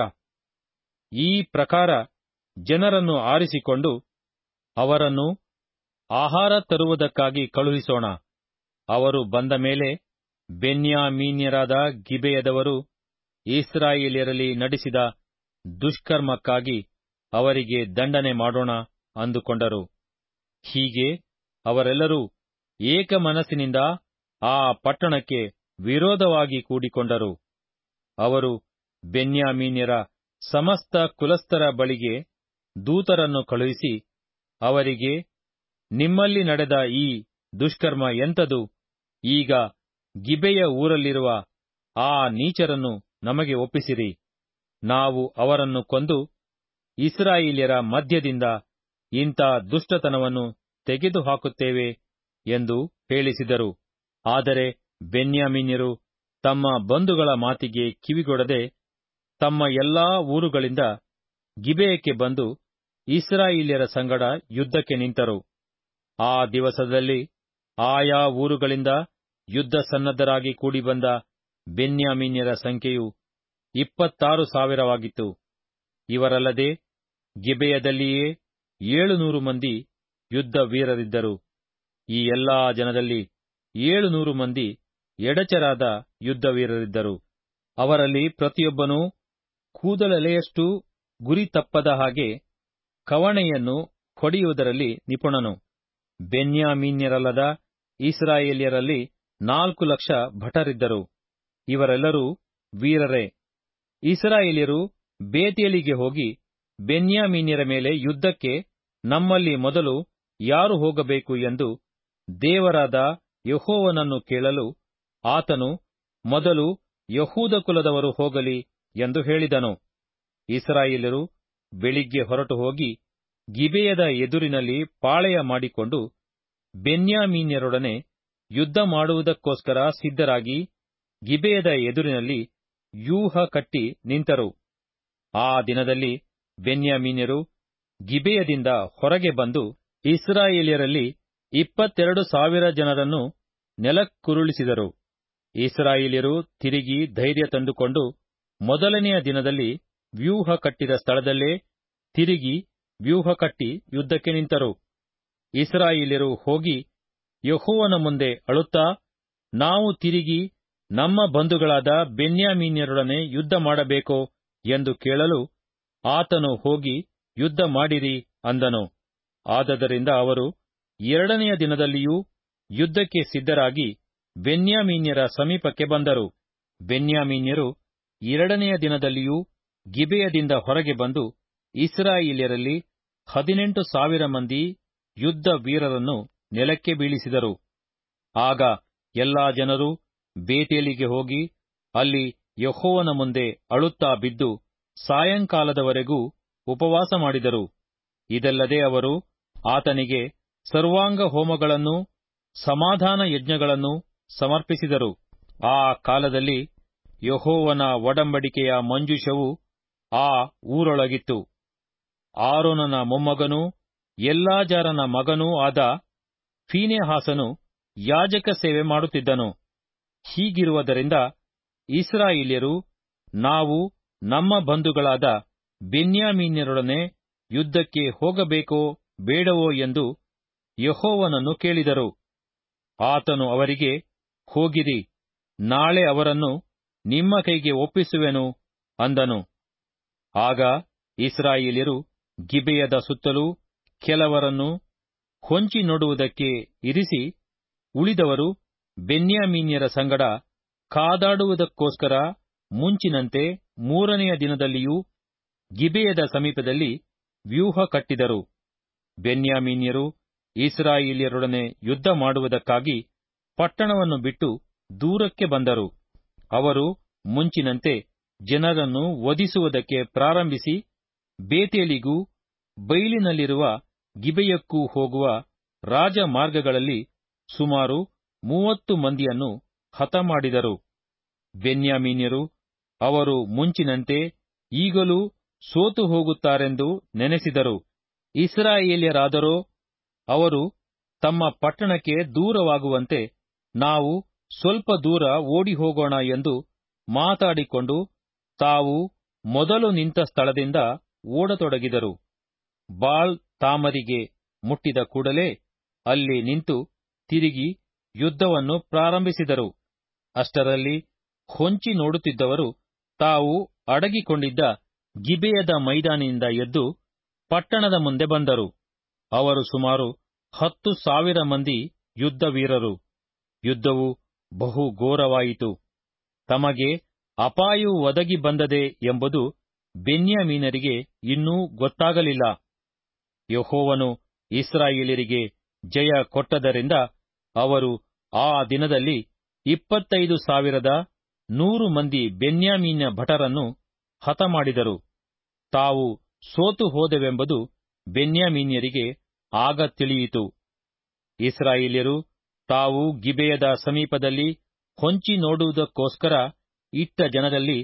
ಈ ಪ್ರಕಾರ ಜನರನ್ನು ಆರಿಸಿಕೊಂಡು ಅವರನ್ನು ಆಹಾರ ತರುವುದಕ್ಕಾಗಿ ಕಳುಹಿಸೋಣ ಅವರು ಬಂದ ಮೇಲೆ ಬೆನ್ಯಾಮೀನ್ಯರಾದ ಗಿಬೆಯದವರು ಇಸ್ರಾಯೇಲ್ಯರಲ್ಲಿ ನಡೆಸಿದ ದುಷ್ಕರ್ಮಕ್ಕಾಗಿ ಅವರಿಗೆ ದಂಡನೆ ಮಾಡೋಣ ಅಂದುಕೊಂಡರು ಹೀಗೆ ಅವರೆಲ್ಲರೂ ಏಕಮನಸ್ಸಿನಿಂದ ಆ ಪಟ್ಟಣಕ್ಕೆ ವಿರೋಧವಾಗಿ ಕೂಡಿಕೊಂಡರು ಅವರು ಬೆನ್ಯಾಮೀನ್ಯರ ಸಮಸ್ತ ಕುಲಸ್ಥರ ಬಳಿಗೆ ದೂತರನ್ನು ಕಳುಹಿಸಿ ಅವರಿಗೆ ನಿಮ್ಮಲ್ಲಿ ನಡೆದ ಈ ದುಷ್ಕರ್ಮ ಎಂಥದು ಈಗ ಗಿಬೆಯ ಊರಲ್ಲಿರುವ ಆ ನೀಚರನ್ನು ನಮಗೆ ಒಪ್ಪಿಸಿರಿ ನಾವು ಅವರನ್ನು ಕೊಂದು ಇಸ್ರಾಯೇಲ್ಯರ ಮಧ್ಯದಿಂದ ಇಂಥ ದುಷ್ಟತನವನ್ನು ತೆಗೆದುಹಾಕುತ್ತೇವೆ ಎಂದು ಹೇಳಿಸಿದರು ಆದರೆ ಬೆನ್ಯಾಮೀನ್ಯರು ತಮ್ಮ ಬಂಧುಗಳ ಮಾತಿಗೆ ಕಿವಿಗೊಡದೆ ತಮ್ಮ ಎಲ್ಲಾ ಊರುಗಳಿಂದ ಗಿಬೆಯಕ್ಕೆ ಬಂದು ಇಸ್ರಾಯೇಲ್ಯರ ಸಂಗಡ ಯುದ್ಧಕ್ಕೆ ನಿಂತರು ಆ ದಿವಸದಲ್ಲಿ ಆಯಾ ಊರುಗಳಿಂದ ಯುದ್ಧ ಸನ್ನದ್ಧರಾಗಿ ಕೂಡಿಬಂದ ಬೆನ್ಯಾಮೀನ್ಯರ ಸಂಖ್ಯೆಯು ಇಪ್ಪತ್ತಾರು ಸಾವಿರವಾಗಿತ್ತು ಇವರಲ್ಲದೆ ಗಿಬೆಯದಲ್ಲಿಯೇ ಏಳುನೂರು ಮಂದಿ ಯುದ್ಧ ವೀರರಿದ್ದರು ಈ ಎಲ್ಲಾ ಜನದಲ್ಲಿ ಏಳುನೂರು ಮಂದಿ ಎಡಚರಾದ ಯುದ್ಧ ವೀರರಿದ್ದರು ಅವರಲ್ಲಿ ಪ್ರತಿಯೊಬ್ಬನೂ ಕೂದಲೆಲೆಯಷ್ಟು ಗುರಿ ತಪ್ಪದ ಹಾಗೆ ಕವಣೆಯನ್ನು ಹೊಡೆಯುವುದರಲ್ಲಿ ನಿಪುಣನು ಬೆನ್ಯಾಮೀನ್ಯರಲ್ಲದ ಇಸ್ರಾಯೇಲ್ಯರಲ್ಲಿ ನಾಲ್ಕು ಲಕ್ಷ ಭಟರಿದ್ದರು ಇವರೆಲ್ಲರೂ ವೀರರೇ ಇಸ್ರಾಯೇಲ್ಯರು ಬೇತೇಲಿಗೆ ಹೋಗಿ ಬೆನ್ಯಾಮೀನ್ಯರ ಮೇಲೆ ಯುದ್ಧಕ್ಕೆ ನಮ್ಮಲ್ಲಿ ಮೊದಲು ಯಾರು ಹೋಗಬೇಕು ಎಂದು ದೇವರಾದ ಯಹೋವನನ್ನು ಕೇಳಲು ಆತನು ಮೊದಲು ಯಹೂದ ಕುಲದವರು ಹೋಗಲಿ ಎಂದು ಹೇಳಿದನು ಇಸ್ರಾಯೇಲರು ಬೆಳಿಗ್ಗೆ ಹೊರಟು ಹೋಗಿ ಗಿಬೆಯದ ಎದುರಿನಲ್ಲಿ ಪಾಳೆಯ ಮಾಡಿಕೊಂಡು ಬೆನ್ಯಾಮೀನ್ಯರೊಡನೆ ಯುದ್ಧ ಮಾಡುವುದಕ್ಕೋಸ್ಕರ ಸಿದ್ಧರಾಗಿ ಗಿಬೆಯದ ಎದುರಿನಲ್ಲಿ ವ್ಯೂಹ ಕಟ್ಟಿ ನಿಂತರು ಆ ದಿನದಲ್ಲಿ ಬೆನ್ಯಾಮೀನ್ಯರು ಗಿಬೆಯದಿಂದ ಹೊರಗೆ ಬಂದು ಇಸ್ರಾಯೇಲ್ಯರಲ್ಲಿ ಇಪ್ಪತ್ತೆರಡು ಸಾವಿರ ಜನರನ್ನು ನೆಲಕ್ಕುರುಳಿಸಿದರು ಇಸ್ರಾಯೇಲ್ಯರು ತಿರುಗಿ ಧೈರ್ಯ ತಂದುಕೊಂಡು ಮೊದಲನೆಯ ದಿನದಲ್ಲಿ ವ್ಯೂಹ ಕಟ್ಟಿದ ಸ್ಥಳದಲ್ಲೇ ತಿರುಗಿ ವ್ಯೂಹ ಕಟ್ಟಿ ಯುದ್ಧಕ್ಕೆ ನಿಂತರು ಇಸ್ರಾಯೇಲ್ಯರು ಹೋಗಿ ಯಹೋವನ ಮುಂದೆ ಅಳುತ್ತಾ ನಾವು ತಿರುಗಿ ನಮ್ಮ ಬಂಧುಗಳಾದ ಬೆನ್ಯಾಮೀನ್ಯರೊಡನೆ ಯುದ್ಧ ಮಾಡಬೇಕೋ ಎಂದು ಕೇಳಲು ಆತನು ಹೋಗಿ ಯುದ್ಧ ಮಾಡಿರಿ ಅಂದನು ಆದದರಿಂದ ಅವರು ಎರಡನೆಯ ದಿನದಲ್ಲಿಯೂ ಯುದ್ಧಕ್ಕೆ ಸಿದ್ಧರಾಗಿ ಬೆನ್ಯಾಮೀನ್ಯರ ಸಮೀಪಕ್ಕೆ ಬಂದರು ಬೆನ್ಯಾಮೀನ್ಯರು ಎರಡನೆಯ ದಿನದಲ್ಲಿಯೂ ಗಿಬೆಯದಿಂದ ಹೊರಗೆ ಬಂದು ಇಸ್ರಾಯೇಲ್ಯರಲ್ಲಿ ಹದಿನೆಂಟು ಸಾವಿರ ಮಂದಿ ಯುದ್ಧ ವೀರರನ್ನು ನೆಲಕ್ಕೆ ಬೀಳಿಸಿದರು ಆಗ ಎಲ್ಲಾ ಜನರು ಬೇತೇಲಿಗೆ ಹೋಗಿ ಅಲ್ಲಿ ಯಹೋವನ ಮುಂದೆ ಅಳುತ್ತಾ ಬಿದ್ದು ಸಾಯಂಕಾಲದವರೆಗೂ ಉಪವಾಸ ಮಾಡಿದರು ಇದಲ್ಲದೆ ಅವರು ಆತನಿಗೆ ಸರ್ವಾಂಗ ಹೋಮಗಳನ್ನೂ ಸಮಾಧಾನ ಯಜ್ಞಗಳನ್ನೂ ಸಮರ್ಪಿಸಿದರು ಆ ಕಾಲದಲ್ಲಿ ಯಹೋವನ ಒಡಂಬಡಿಕೆಯ ಮಂಜೂಷವು ಆ ಊರೊಳಗಿತ್ತು ಆರೋನನ ಮೊಮ್ಮಗನೂ ಎಲ್ಲಾಜಾರನ ಮಗನೂ ಆದ ಫೀನೆಹಾಸನು ಯಾಜಕ ಸೇವೆ ಮಾಡುತ್ತಿದ್ದನು ಹೀಗಿರುವುದರಿಂದ ಇಸ್ರಾಯೇಲ್ಯರು ನಾವು ನಮ್ಮ ಬಂಧುಗಳಾದ ಬೆನ್ಯಾಮೀನ್ಯರೊಡನೆ ಯುದ್ಧಕ್ಕೆ ಹೋಗಬೇಕೋ ಬೇಡವೋ ಎಂದು ಯಹೋವನನ್ನು ಕೇಳಿದರು ಆತನು ಅವರಿಗೆ ಹೋಗಿರಿ ನಾಳೆ ಅವರನ್ನು ನಿಮ್ಮ ಕೈಗೆ ಒಪ್ಪಿಸುವೆನು ಅಂದನು ಆಗ ಇಸ್ರಾಯೇಲ್ಯರು ಗಿಬೆಯದ ಸುತ್ತಲೂ ಕೆಲವರನ್ನು ಹೊಂಚಿ ನೋಡುವುದಕ್ಕೆ ಇರಿಸಿ ಉಳಿದವರು ಬೆನ್ಯಾಮೀನ್ಯರ ಸಂಗಡ ಕಾದಾಡುವುದಕ್ಕೋಸ್ಕರ ಮುಂಚಿನಂತೆ ಮೂರನೆಯ ದಿನದಲ್ಲಿಯೂ ಗಿಬೆಯದ ಸಮೀಪದಲ್ಲಿ ವ್ಯೂಹ ಕಟ್ಟಿದರು ಬೆನ್ಯಾಮೀನ್ಯರು ಇಸ್ರಾಯೇಲ್ಯರೊಡನೆ ಯುದ್ಧ ಮಾಡುವುದಕ್ಕಾಗಿ ಪಟ್ಟಣವನ್ನು ಬಿಟ್ಟು ದೂರಕ್ಕೆ ಬಂದರು ಅವರು ಮುಂಚಿನಂತೆ ಜನರನ್ನು ವಧಿಸುವುದಕ್ಕೆ ಪ್ರಾರಂಭಿಸಿ ಬೇತೇಲಿಗೂ ಬೈಲಿನಲ್ಲಿರುವ ಗಿಬೆಯಕ್ಕೂ ಹೋಗುವ ರಾಜಮಾರ್ಗಗಳಲ್ಲಿ ಸುಮಾರು ಮೂವತ್ತು ಮಂದಿಯನ್ನು ಹತಮಾಡಿದರು ಬೆನ್ಯಾಮೀನ್ಯರು ಅವರು ಮುಂಚಿನಂತೆ ಈಗಲೂ ಸೋತು ಹೋಗುತ್ತಾರೆಂದು ನೆನೆಸಿದರು ಇಸ್ರಾಯೇಲ್ಯರಾದರೋ ಅವರು ತಮ್ಮ ಪಟ್ಟಣಕ್ಕೆ ದೂರವಾಗುವಂತೆ ನಾವು ಸ್ವಲ್ಪ ದೂರ ಓಡಿ ಹೋಗೋಣ ಎಂದು ಮಾತಾಡಿಕೊಂಡು ತಾವು ಮೊದಲು ನಿಂತ ಸ್ಥಳದಿಂದ ಓಡತೊಡಗಿದರು ಬಾಳ್ ತಾಮರಿಗೆ ಮುಟ್ಟಿದ ಕೂಡಲೇ ಅಲ್ಲಿ ನಿಂತು ತಿರುಗಿ ಯುದ್ಧವನ್ನು ಪ್ರಾರಂಭಿಸಿದರು ಅಷ್ಟರಲ್ಲಿ ಹೊಂಚಿ ನೋಡುತ್ತಿದ್ದವರು ತಾವು ಅಡಗಿಕೊಂಡಿದ್ದ ಗಿಬೆಯದ ಮೈದಾನಿನಿಂದ ಎದ್ದು ಪಟ್ಟಣದ ಮುಂದೆ ಬಂದರು ಅವರು ಸುಮಾರು ಹತ್ತು ಸಾವಿರ ಮಂದಿ ಯುದ್ಧ ವೀರರು ಯುದ್ಧವು ಬಹು ಘೋರವಾಯಿತು ತಮಗೆ ಅಪಾಯವು ಒದಗಿ ಬಂದದೆ ಎಂಬುದು ಬೆನ್ಯಾಮೀನರಿಗೆ ಇನ್ನೂ ಗೊತ್ತಾಗಲಿಲ್ಲ ಯಹೋವನು ಇಸ್ರಾಯೇಲರಿಗೆ ಜಯ ಕೊಟ್ಟದರಿಂದ ಅವರು ಆ ದಿನದಲ್ಲಿ ಇಪ್ಪತ್ತೈದು ಸಾವಿರದ ನೂರು ಮಂದಿ ಬೆನ್ಯಾಮೀನ ಭಟರನ್ನು ಹತಮಾಡಿದರು ತಾವು ಸೋತು ಹೋದೆವೆಂಬುದು ಬೆನ್ಯಾಮೀನ್ಯರಿಗೆ ಆಗ ತಿಳಿಯಿತು ಇಸ್ರಾಯೇಲ್ಯರು ತಾವು ಗಿಬೆಯದ ಸಮೀಪದಲ್ಲಿ ಹೊಂಚಿ ನೋಡುವುದಕ್ಕೋಸ್ಕರ ಇಟ್ಟ ಜನದಲ್ಲಿ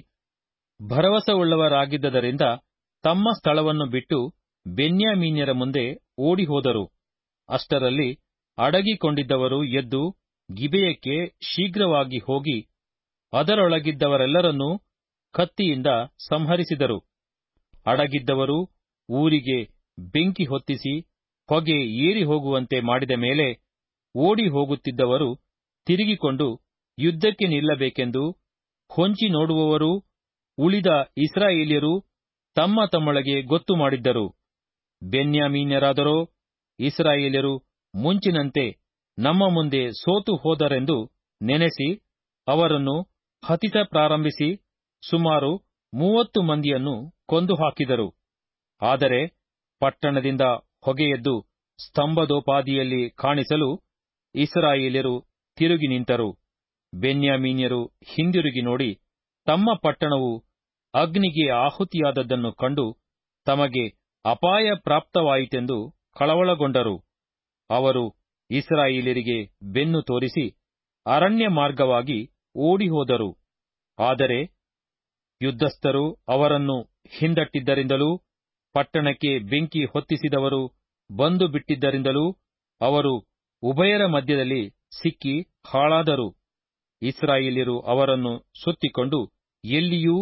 ಭರವಸವುಳ್ಳವರಾಗಿದ್ದರಿಂದ ತಮ್ಮ ಸ್ಥಳವನ್ನು ಬಿಟ್ಟು ಬೆನ್ಯಾಮೀನ್ಯರ ಮುಂದೆ ಓಡಿಹೋದರು ಅಷ್ಟರಲ್ಲಿ ಅಡಗಿಕೊಂಡಿದ್ದವರು ಎದ್ದು ಗಿಬೆಯಕ್ಕೆ ಶೀಘ್ರವಾಗಿ ಹೋಗಿ ಅದರೊಳಗಿದ್ದವರೆಲ್ಲರನ್ನೂ ಕತ್ತಿಯಿಂದ ಸಂಹರಿಸಿದರು ಅಡಗಿದ್ದವರು ಊರಿಗೆ ಬೆಂಕಿ ಹೊತ್ತಿಸಿ ಹೊಗೆ ಏರಿ ಹೋಗುವಂತೆ ಮಾಡಿದ ಮೇಲೆ ಓಡಿ ಹೋಗುತ್ತಿದ್ದವರು ತಿರುಗಿಕೊಂಡು ಯುದ್ಧಕ್ಕೆ ನಿಲ್ಲಬೇಕೆಂದು ಹೊಂಚಿ ನೋಡುವವರು ಉಳಿದ ಇಸ್ರಾಯೇಲ್ಯರು ತಮ್ಮ ತಮ್ಮೊಳಗೆ ಗೊತ್ತು ಮಾಡಿದ್ದರು ಬೆನ್ಯಾಮೀನ್ಯರಾದರೋ ಇಸ್ರಾಯೇಲ್ಯರು ಮುಂಚಿನಂತೆ ನಮ್ಮ ಮುಂದೆ ಸೋತು ಹೋದರೆಂದು ನೆನೆಸಿ ಅವರನ್ನು ಹತಿತ ಪ್ರಾರಂಭಿಸಿ ಸುಮಾರು ಮೂವತ್ತು ಮಂದಿಯನ್ನು ಕೊಂದು ಹಾಕಿದರು ಆದರೆ ಪಟ್ಟಣದಿಂದ ಹೊಗೆಯೆದ್ದು ಸ್ತಂಭದೋಪಾದಿಯಲ್ಲಿ ಕಾಣಿಸಲು ಇಸ್ರಾಯೇಲ್ಯರು ತಿರುಗಿ ನಿಂತರು ಬೆನ್ಯಾಮೀನ್ಯರು ಹಿಂದಿರುಗಿ ನೋಡಿ ತಮ್ಮ ಪಟ್ಟಣವು ಅಗ್ನಿಗೆ ಆಹುತಿಯಾದದ್ದನ್ನು ಕಂಡು ತಮಗೆ ಅಪಾಯ ಪ್ರಾಪ್ತವಾಯಿತೆಂದು ಕಳವಳಗೊಂಡರು ಅವರು ಇಸ್ರಾಯೇಲ್ಯರಿಗೆ ಬೆನ್ನು ತೋರಿಸಿ ಅರಣ್ಯ ಮಾರ್ಗವಾಗಿ ಓಡಿಹೋದರು ಆದರೆ ಯುದ್ಧಸ್ಥರು ಅವರನ್ನು ಹಿಂದಟ್ಟಿದ್ದರಿಂದಲೂ ಪಟ್ಟಣಕ್ಕೆ ಬೆಂಕಿ ಹೊತ್ತಿಸಿದವರು ಬಂದು ಬಿಟ್ಟಿದ್ದರಿಂದಲೂ ಅವರು ಉಭಯರ ಮಧ್ಯದಲ್ಲಿ ಸಿಕ್ಕಿ ಹಾಳಾದರು ಇಸ್ರಾಯೇಲ್ಯರು ಅವರನ್ನು ಸುತ್ತಿಕೊಂಡು ಎಲ್ಲಿಯೂ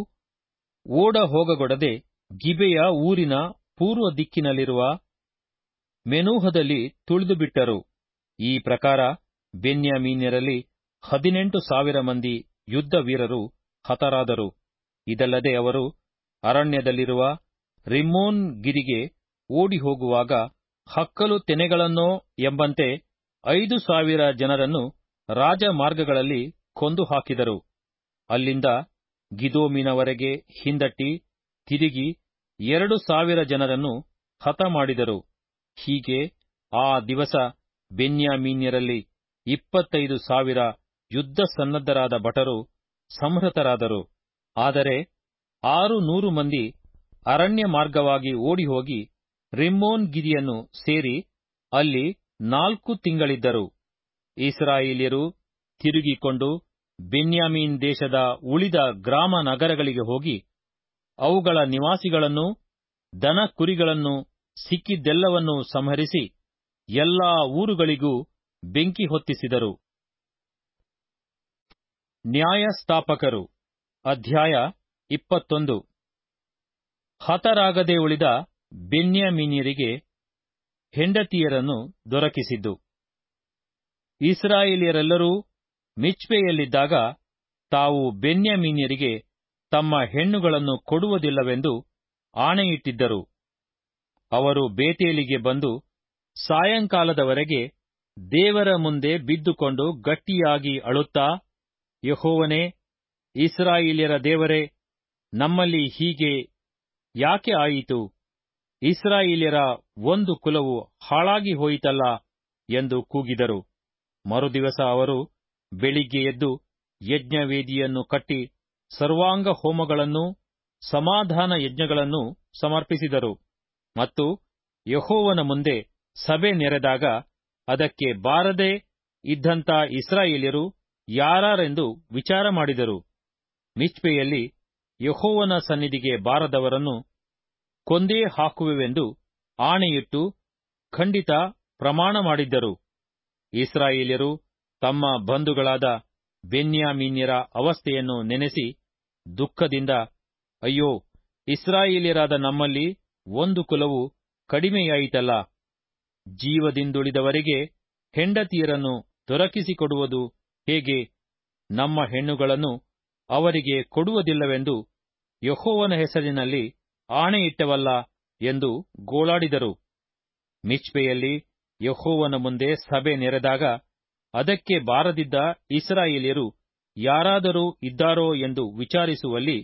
ಓಡ ಹೋಗಗೊಡದೆ ಗಿಬೆಯ ಊರಿನ ಪೂರ್ವ ದಿಕ್ಕಿನಲ್ಲಿರುವ ಮೆನೂಹದಲ್ಲಿ ತುಳಿದುಬಿಟ್ಟರು ಈ ಪ್ರಕಾರ ಬೆನ್ಯಾಮೀನ್ಯರಲ್ಲಿ ಹದಿನೆಂಟು ಸಾವಿರ ಮಂದಿ ಯುದ್ಧ ವೀರರು ಹತರಾದರು ಇದಲ್ಲದೆ ಅವರು ಅರಣ್ಯದಲ್ಲಿರುವ ರಿಮ್ಮೋನ್ ಗಿರಿಗೆ ಓಡಿ ಹೋಗುವಾಗ ಹಕ್ಕಲು ತೆನೆಗಳನ್ನೋ ಎಂಬಂತೆ ಐದು ಸಾವಿರ ಜನರನ್ನು ರಾಜಮಾರ್ಗಗಳಲ್ಲಿ ಕೊಂದು ಹಾಕಿದರು ಅಲ್ಲಿಂದ ಗಿದೋಮಿನವರೆಗೆ ಹಿಂದಟ್ಟಿ ತಿರುಗಿ ಎರಡು ಸಾವಿರ ಜನರನ್ನು ಹತಮಾಡಿದರು ಹೀಗೆ ಆ ದಿವಸ ಬೆನ್ಯಾಮೀನ್ಯರಲ್ಲಿ ಇಪ್ಪತ್ತೈದು ಸಾವಿರ ಯುದ್ಧ ಸನ್ನದ್ಧರಾದ ಭಟರು ಸಂಹೃತರಾದರು ಆದರೆ ಆರು ನೂರು ಮಂದಿ ಅರಣ್ಯ ಮಾರ್ಗವಾಗಿ ಓಡಿಹೋಗಿ ರಿಮ್ಮೋನ್ ಗಿರಿಯನ್ನು ಸೇರಿ ಅಲ್ಲಿ ನಾಲ್ಕು ತಿಂಗಳಿದ್ದರು ಇಸ್ರಾಯೇಲ್ಯರು ತಿರುಗಿಕೊಂಡು ಬೆನ್ಯಾಮೀನ್ ದೇಶದ ಉಳಿದ ಗ್ರಾಮ ನಗರಗಳಿಗೆ ಹೋಗಿ ಅವುಗಳ ನಿವಾಸಿಗಳನ್ನು ದನ ಕುರಿಗಳನ್ನು ಸಿಕ್ಕಿದ್ದೆಲ್ಲವನ್ನೂ ಸಂಹರಿಸಿ ಎಲ್ಲಾ ಊರುಗಳಿಗೂ ಬೆಂಕಿ ಹೊತ್ತಿಸಿದರು ನ್ಯಾಯಸ್ಥಾಪಕರು ಅಧ್ಯಾಯ ಇಪ್ಪತ್ತೊಂದು ಹತರಾಗದೆ ಉಳಿದ ಬೆನ್ಯಾಮೀನ್ಯರಿಗೆ ಹೆಂಡತಿಯರನ್ನು ದೊರಕಿಸಿದ್ದು ಇಸ್ರಾಯೇಲ್ಯರೆಲ್ಲರೂ ಮಿಚ್ಪೆಯಲ್ಲಿದ್ದಾಗ ತಾವು ಬೆನ್ಯಾಮೀನ್ಯರಿಗೆ ತಮ್ಮ ಹೆಣ್ಣುಗಳನ್ನು ಕೊಡುವುದಿಲ್ಲವೆಂದು ಆಣೆಯಿಟ್ಟಿದ್ದರು ಅವರು ಬೇತೇಲಿಗೆ ಬಂದು ಸಾಯಂಕಾಲದವರೆಗೆ ದೇವರ ಮುಂದೆ ಬಿದ್ದುಕೊಂಡು ಗಟ್ಟಿಯಾಗಿ ಅಳುತ್ತಾ ಯಹೋವನೇ ಇಸ್ರಾಯೇಲ್ಯರ ದೇವರೇ ನಮ್ಮಲ್ಲಿ ಹೀಗೆ ಯಾಕೆ ಆಯಿತು ಇಸ್ರಾಯೇಲ್ಯರ ಒಂದು ಕುಲವು ಹಾಳಾಗಿ ಹೋಯಿತಲ್ಲ ಎಂದು ಕೂಗಿದರು ಮರುದಿವಸ ಅವರು ಬೆಳಿಗ್ಗೆ ಎದ್ದು ಯಜ್ಞವೇದಿಯನ್ನು ಕಟ್ಟಿ ಸರ್ವಾಂಗ ಹೋಮಗಳನ್ನೂ ಸಮಾಧಾನ ಯಜ್ಞಗಳನ್ನೂ ಸಮರ್ಪಿಸಿದರು ಮತ್ತು ಯಹೋವನ ಮುಂದೆ ಸಭೆ ನೆರೆದಾಗ ಅದಕ್ಕೆ ಬಾರದೆ ಇದ್ದಂಥ ಇಸ್ರಾಯೇಲ್ಯರು ಯಾರಾರೆಂದು ವಿಚಾರ ಮಾಡಿದರು ಮಿಚ್ಪೆಯಲ್ಲಿ ಯಹೋವನ ಸನ್ನಿಧಿಗೆ ಬಾರದವರನ್ನು ಕೊಂದೇ ಹಾಕುವೆವೆಂದು ಆಣೆಯಿಟ್ಟು ಖಂಡಿತ ಪ್ರಮಾಣ ಮಾಡಿದ್ದರು ಇಸ್ರಾಯೇಲ್ಯರು ತಮ್ಮ ಬಂಧುಗಳಾದ ಬೆನ್ಯಾಮೀನ್ಯರ ಅವಸ್ಥೆಯನ್ನು ನೆನೆಸಿ ದುಃಖದಿಂದ ಅಯ್ಯೋ ಇಸ್ರಾಯೇಲ್ಯರಾದ ನಮ್ಮಲ್ಲಿ ಒಂದು ಕುಲವು ಕಡಿಮೆಯಾಯಿತಲ್ಲ ಜೀವದಿಂದುಳಿದವರಿಗೆ ಹೆಂಡತಿಯರನ್ನು ದೊರಕಿಸಿಕೊಡುವುದು ಹೇಗೆ ನಮ್ಮ ಹೆಣ್ಣುಗಳನ್ನು ಅವರಿಗೆ ಕೊಡುವುದಿಲ್ಲವೆಂದು ಯಹೋವನ ಹೆಸರಿನಲ್ಲಿ ಆಣೆಯಿಟ್ಟವಲ್ಲ ಎಂದು ಗೋಳಾಡಿದರು ಮಿಚ್ಪೆಯಲ್ಲಿ ಯಹೋವನ ಮುಂದೆ ಸಭೆ ನೆರೆದಾಗ ಅದಕ್ಕೆ ಬಾರದಿದ್ದ ಇಸ್ರಾಯೇಲ್ಯರು ಯಾರಾದರೂ ಇದ್ದಾರೋ ಎಂದು ವಿಚಾರಿಸುವಲ್ಲಿ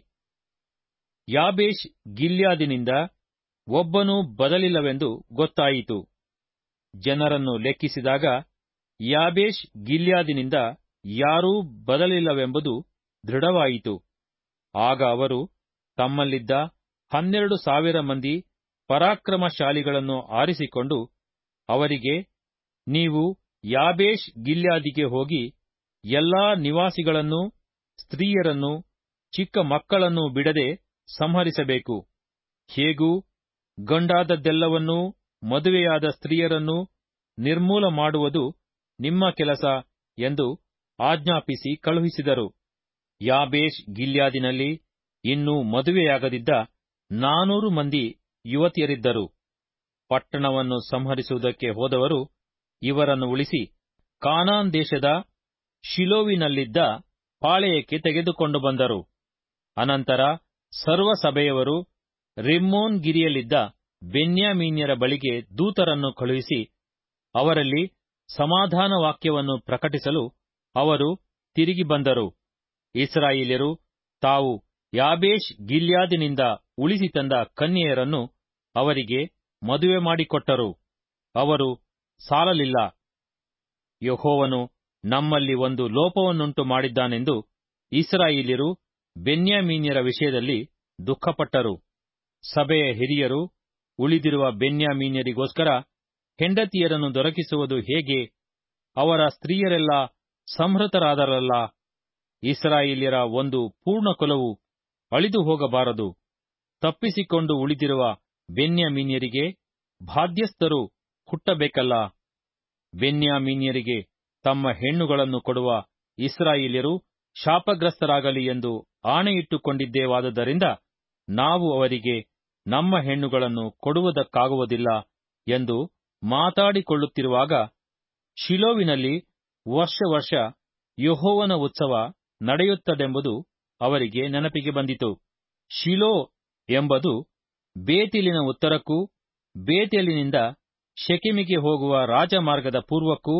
ಯಾಬೇಷ್ ಗಿಲ್ಯಾದಿನಿಂದ ಒಬ್ಬನೂ ಬದಲಿಲ್ಲವೆಂದು ಗೊತ್ತಾಯಿತು ಜನರನ್ನು ಲೆಕ್ಕಿಸಿದಾಗ ಯಾಬೇಷ್ ಗಿಲ್ಯಾದಿನಿಂದ ಯಾರೂ ಬದಲಿಲ್ಲವೆಂಬುದು ದೃಢವಾಯಿತು ಆಗ ಅವರು ತಮ್ಮಲ್ಲಿದ್ದ ಹನ್ನೆರಡು ಸಾವಿರ ಮಂದಿ ಪರಾಕ್ರಮಶಾಲಿಗಳನ್ನು ಆರಿಸಿಕೊಂಡು ಅವರಿಗೆ ನೀವು ಯಾಬೇಷ್ ಗಿಲ್ಯಾದಿಗೆ ಹೋಗಿ ಎಲ್ಲಾ ನಿವಾಸಿಗಳನ್ನೂ ಸ್ತ್ರೀಯರನ್ನೂ ಚಿಕ್ಕ ಮಕ್ಕಳನ್ನೂ ಬಿಡದೆ ಸಂಹರಿಸಬೇಕು ಹೇಗೂ ಗಂಡಾದದ್ದೆಲ್ಲವನ್ನೂ ಮದುವೆಯಾದ ಸ್ತ್ರೀಯರನ್ನೂ ನಿರ್ಮೂಲ ಮಾಡುವುದು ನಿಮ್ಮ ಕೆಲಸ ಎಂದು ಆಜ್ಞಾಪಿಸಿ ಕಳುಹಿಸಿದರು ಯಾಬೇಷ್ ಗಿಲ್ಯಾದಿನಲ್ಲಿ ಇನ್ನೂ ಮದುವೆಯಾಗದಿದ್ದ ನಾನೂರು ಮಂದಿ ಯುವತಿಯರಿದ್ದರು ಪಟ್ಟಣವನ್ನು ಸಂಹರಿಸುವುದಕ್ಕೆ ಹೋದವರು ಇವರನ್ನು ಉಳಿಸಿ ಕಾನಾನ್ ದೇಶದ ಶಿಲೋವಿನಲ್ಲಿದ್ದ ಪಾಳೆಯಕ್ಕೆ ತೆಗೆದುಕೊಂಡು ಬಂದರು ಅನಂತರ ಸರ್ವ ಸಭೆಯವರು ರಿಮ್ಮೋನ್ ಗಿರಿಯಲ್ಲಿದ್ದ ಬೆನ್ಯಾಮೀನ್ಯರ ಬಳಿಗೆ ದೂತರನ್ನು ಕಳುಹಿಸಿ ಅವರಲ್ಲಿ ಸಮಾಧಾನ ವಾಕ್ಯವನ್ನು ಪ್ರಕಟಿಸಲು ಅವರು ತಿರುಗಿ ಬಂದರು ಇಸ್ರಾಯೇಲ್ಯರು ತಾವು ಯಾಬೇಷ್ ಗಿಲ್ಯಾದಿನಿಂದ ಉಳಿಸಿ ತಂದ ಕನ್ಯೆಯರನ್ನು ಅವರಿಗೆ ಮದುವೆ ಮಾಡಿಕೊಟ್ಟರು ಅವರು ಸಾಲಲಿಲ್ಲ ಯಹೋವನು ನಮ್ಮಲ್ಲಿ ಒಂದು ಲೋಪವನ್ನುಂಟು ಮಾಡಿದ್ದಾನೆಂದು ಇಸ್ರಾಯೇಲ್ಯರು ಬೆನ್ಯಾಮೀನ್ಯರ ವಿಷಯದಲ್ಲಿ ದುಃಖಪಟ್ಟರು ಸಭೆಯ ಹಿರಿಯರು ಉಳಿದಿರುವ ಬೆನ್ಯಾಮೀನ್ಯರಿಗೋಸ್ಕರ ಹೆಂಡತಿಯರನ್ನು ದೊರಕಿಸುವುದು ಹೇಗೆ ಅವರ ಸ್ತ್ರೀಯರೆಲ್ಲ ಸಂಹೃತರಾದರಲ್ಲ ಇಸ್ರಾಯೇಲ್ಯರ ಒಂದು ಪೂರ್ಣ ಕುಲವು ಅಳಿದು ಹೋಗಬಾರದು ತಪ್ಪಿಸಿಕೊಂಡು ಉಳಿದಿರುವ ಬೆನ್ಯಾಮೀನ್ಯರಿಗೆ ಬಾಧ್ಯಸ್ಥರು ಹುಟ್ಟಬೇಕಲ್ಲ ಬೆನ್ಯಾಮೀನ್ಯರಿಗೆ ತಮ್ಮ ಹೆಣ್ಣುಗಳನ್ನು ಕೊಡುವ ಇಸ್ರಾಯೇಲ್ಯರು ಶಾಪಗ್ರಸ್ತರಾಗಲಿ ಎಂದು ಆಣೆಯಿಟ್ಟುಕೊಂಡಿದ್ದೇವಾದುದರಿಂದ ನಾವು ಅವರಿಗೆ ನಮ್ಮ ಹೆಣ್ಣುಗಳನ್ನು ಕೊಡುವುದಕ್ಕಾಗುವುದಿಲ್ಲ ಎಂದು ಮಾತಾಡಿಕೊಳ್ಳುತ್ತಿರುವಾಗ ಶಿಲೋವಿನಲ್ಲಿ ವರ್ಷ ವರ್ಷ ಯಹೋವನ ಉತ್ಸವ ನಡೆಯುತ್ತದೆಂಬುದು ಅವರಿಗೆ ನೆನಪಿಗೆ ಬಂದಿತು ಶಿಲೋ ಎಂಬುದು ಬೇತಿಲಿನ ಉತ್ತರಕ್ಕೂ ಬೇತೇಲಿನಿಂದ ಶೆಕೆಮಿಗೆ ಹೋಗುವ ರಾಜಮಾರ್ಗದ ಪೂರ್ವಕ್ಕೂ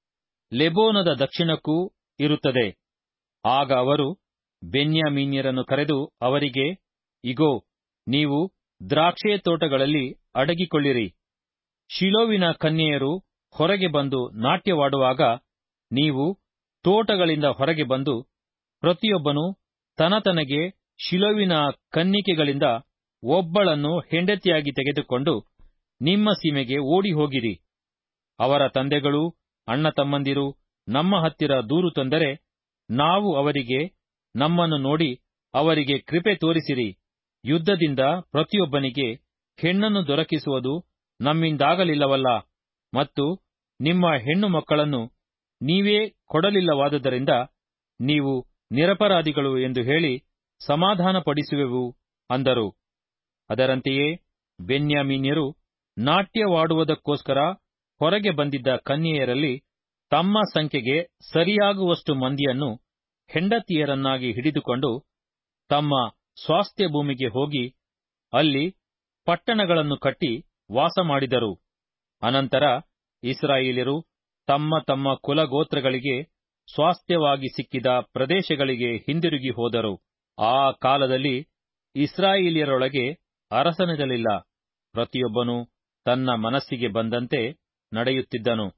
ಲೆಬೋನದ ದಕ್ಷಿಣಕ್ಕೂ ಇರುತ್ತದೆ ಆಗ ಅವರು ಬೆನ್ಯಾಮೀನ್ಯರನ್ನು ಕರೆದು ಅವರಿಗೆ ಇಗೋ ನೀವು ದ್ರಾಕ್ಷೆ ತೋಟಗಳಲ್ಲಿ ಅಡಗಿಕೊಳ್ಳಿರಿ ಶಿಲೋವಿನ ಕನ್ಯೆಯರು ಹೊರಗೆ ಬಂದು ನಾಟ್ಯವಾಡುವಾಗ ನೀವು ತೋಟಗಳಿಂದ ಹೊರಗೆ ಬಂದು ಪ್ರತಿಯೊಬ್ಬನು ತನತನಗೆ ಶಿಲೋವಿನ ಕನ್ನಿಕೆಗಳಿಂದ ಒಬ್ಬಳನ್ನು ಹೆಂಡತಿಯಾಗಿ ತೆಗೆದುಕೊಂಡು ನಿಮ್ಮ ಸೀಮೆಗೆ ಓಡಿ ಹೋಗಿರಿ ಅವರ ತಂದೆಗಳು ಅಣ್ಣ ತಮ್ಮಂದಿರು ನಮ್ಮ ಹತ್ತಿರ ದೂರು ತಂದರೆ ನಾವು ಅವರಿಗೆ ನಮ್ಮನ್ನು ನೋಡಿ ಅವರಿಗೆ ಕೃಪೆ ತೋರಿಸಿರಿ ಯುದ್ಧದಿಂದ ಪ್ರತಿಯೊಬ್ಬನಿಗೆ ಹೆಣ್ಣನ್ನು ದೊರಕಿಸುವುದು ನಮ್ಮಿಂದಾಗಲಿಲ್ಲವಲ್ಲ ಮತ್ತು ನಿಮ್ಮ ಹೆಣ್ಣು ಮಕ್ಕಳನ್ನು ನೀವೇ ಕೊಡಲಿಲ್ಲವಾದುದರಿಂದ ನೀವು ನಿರಪರಾಧಿಗಳು ಎಂದು ಹೇಳಿ ಸಮಾಧಾನಪಡಿಸುವೆವು ಅಂದರು ಅದರಂತೆಯೇ ಬೆನ್ಯಾಮೀನ್ಯರು ನಾಟ್ಯವಾಡುವುದಕ್ಕೋಸ್ಕರ ಹೊರಗೆ ಬಂದಿದ್ದ ಕನ್ಯೆಯರಲ್ಲಿ ತಮ್ಮ ಸಂಖ್ಯೆಗೆ ಸರಿಯಾಗುವಷ್ಟು ಮಂದಿಯನ್ನು ಹೆಂಡತಿಯರನ್ನಾಗಿ ಹಿಡಿದುಕೊಂಡು ತಮ್ಮ ಸ್ವಾಸ್ಥ್ಯ ಭೂಮಿಗೆ ಹೋಗಿ ಅಲ್ಲಿ ಪಟ್ಟಣಗಳನ್ನು ಕಟ್ಟಿ ವಾಸ ಮಾಡಿದರು ಅನಂತರ ಇಸ್ರಾಯೇಲ್ಯರು ತಮ್ಮ ತಮ್ಮ ಕುಲಗೋತ್ರಗಳಿಗೆ ಸ್ವಾಸ್ಥ್ಯವಾಗಿ ಸಿಕ್ಕಿದ ಪ್ರದೇಶಗಳಿಗೆ ಹಿಂದಿರುಗಿ ಹೋದರು ಆ ಕಾಲದಲ್ಲಿ ಇಸ್ರಾಯೇಲ್ಯರೊಳಗೆ ಅರಸನಿರಲಿಲ್ಲ ಪ್ರತಿಯೊಬ್ಬನು ತನ್ನ ಮನಸ್ಸಿಗೆ ಬಂದಂತೆ ನಡೆಯುತ್ತಿದ್ದನು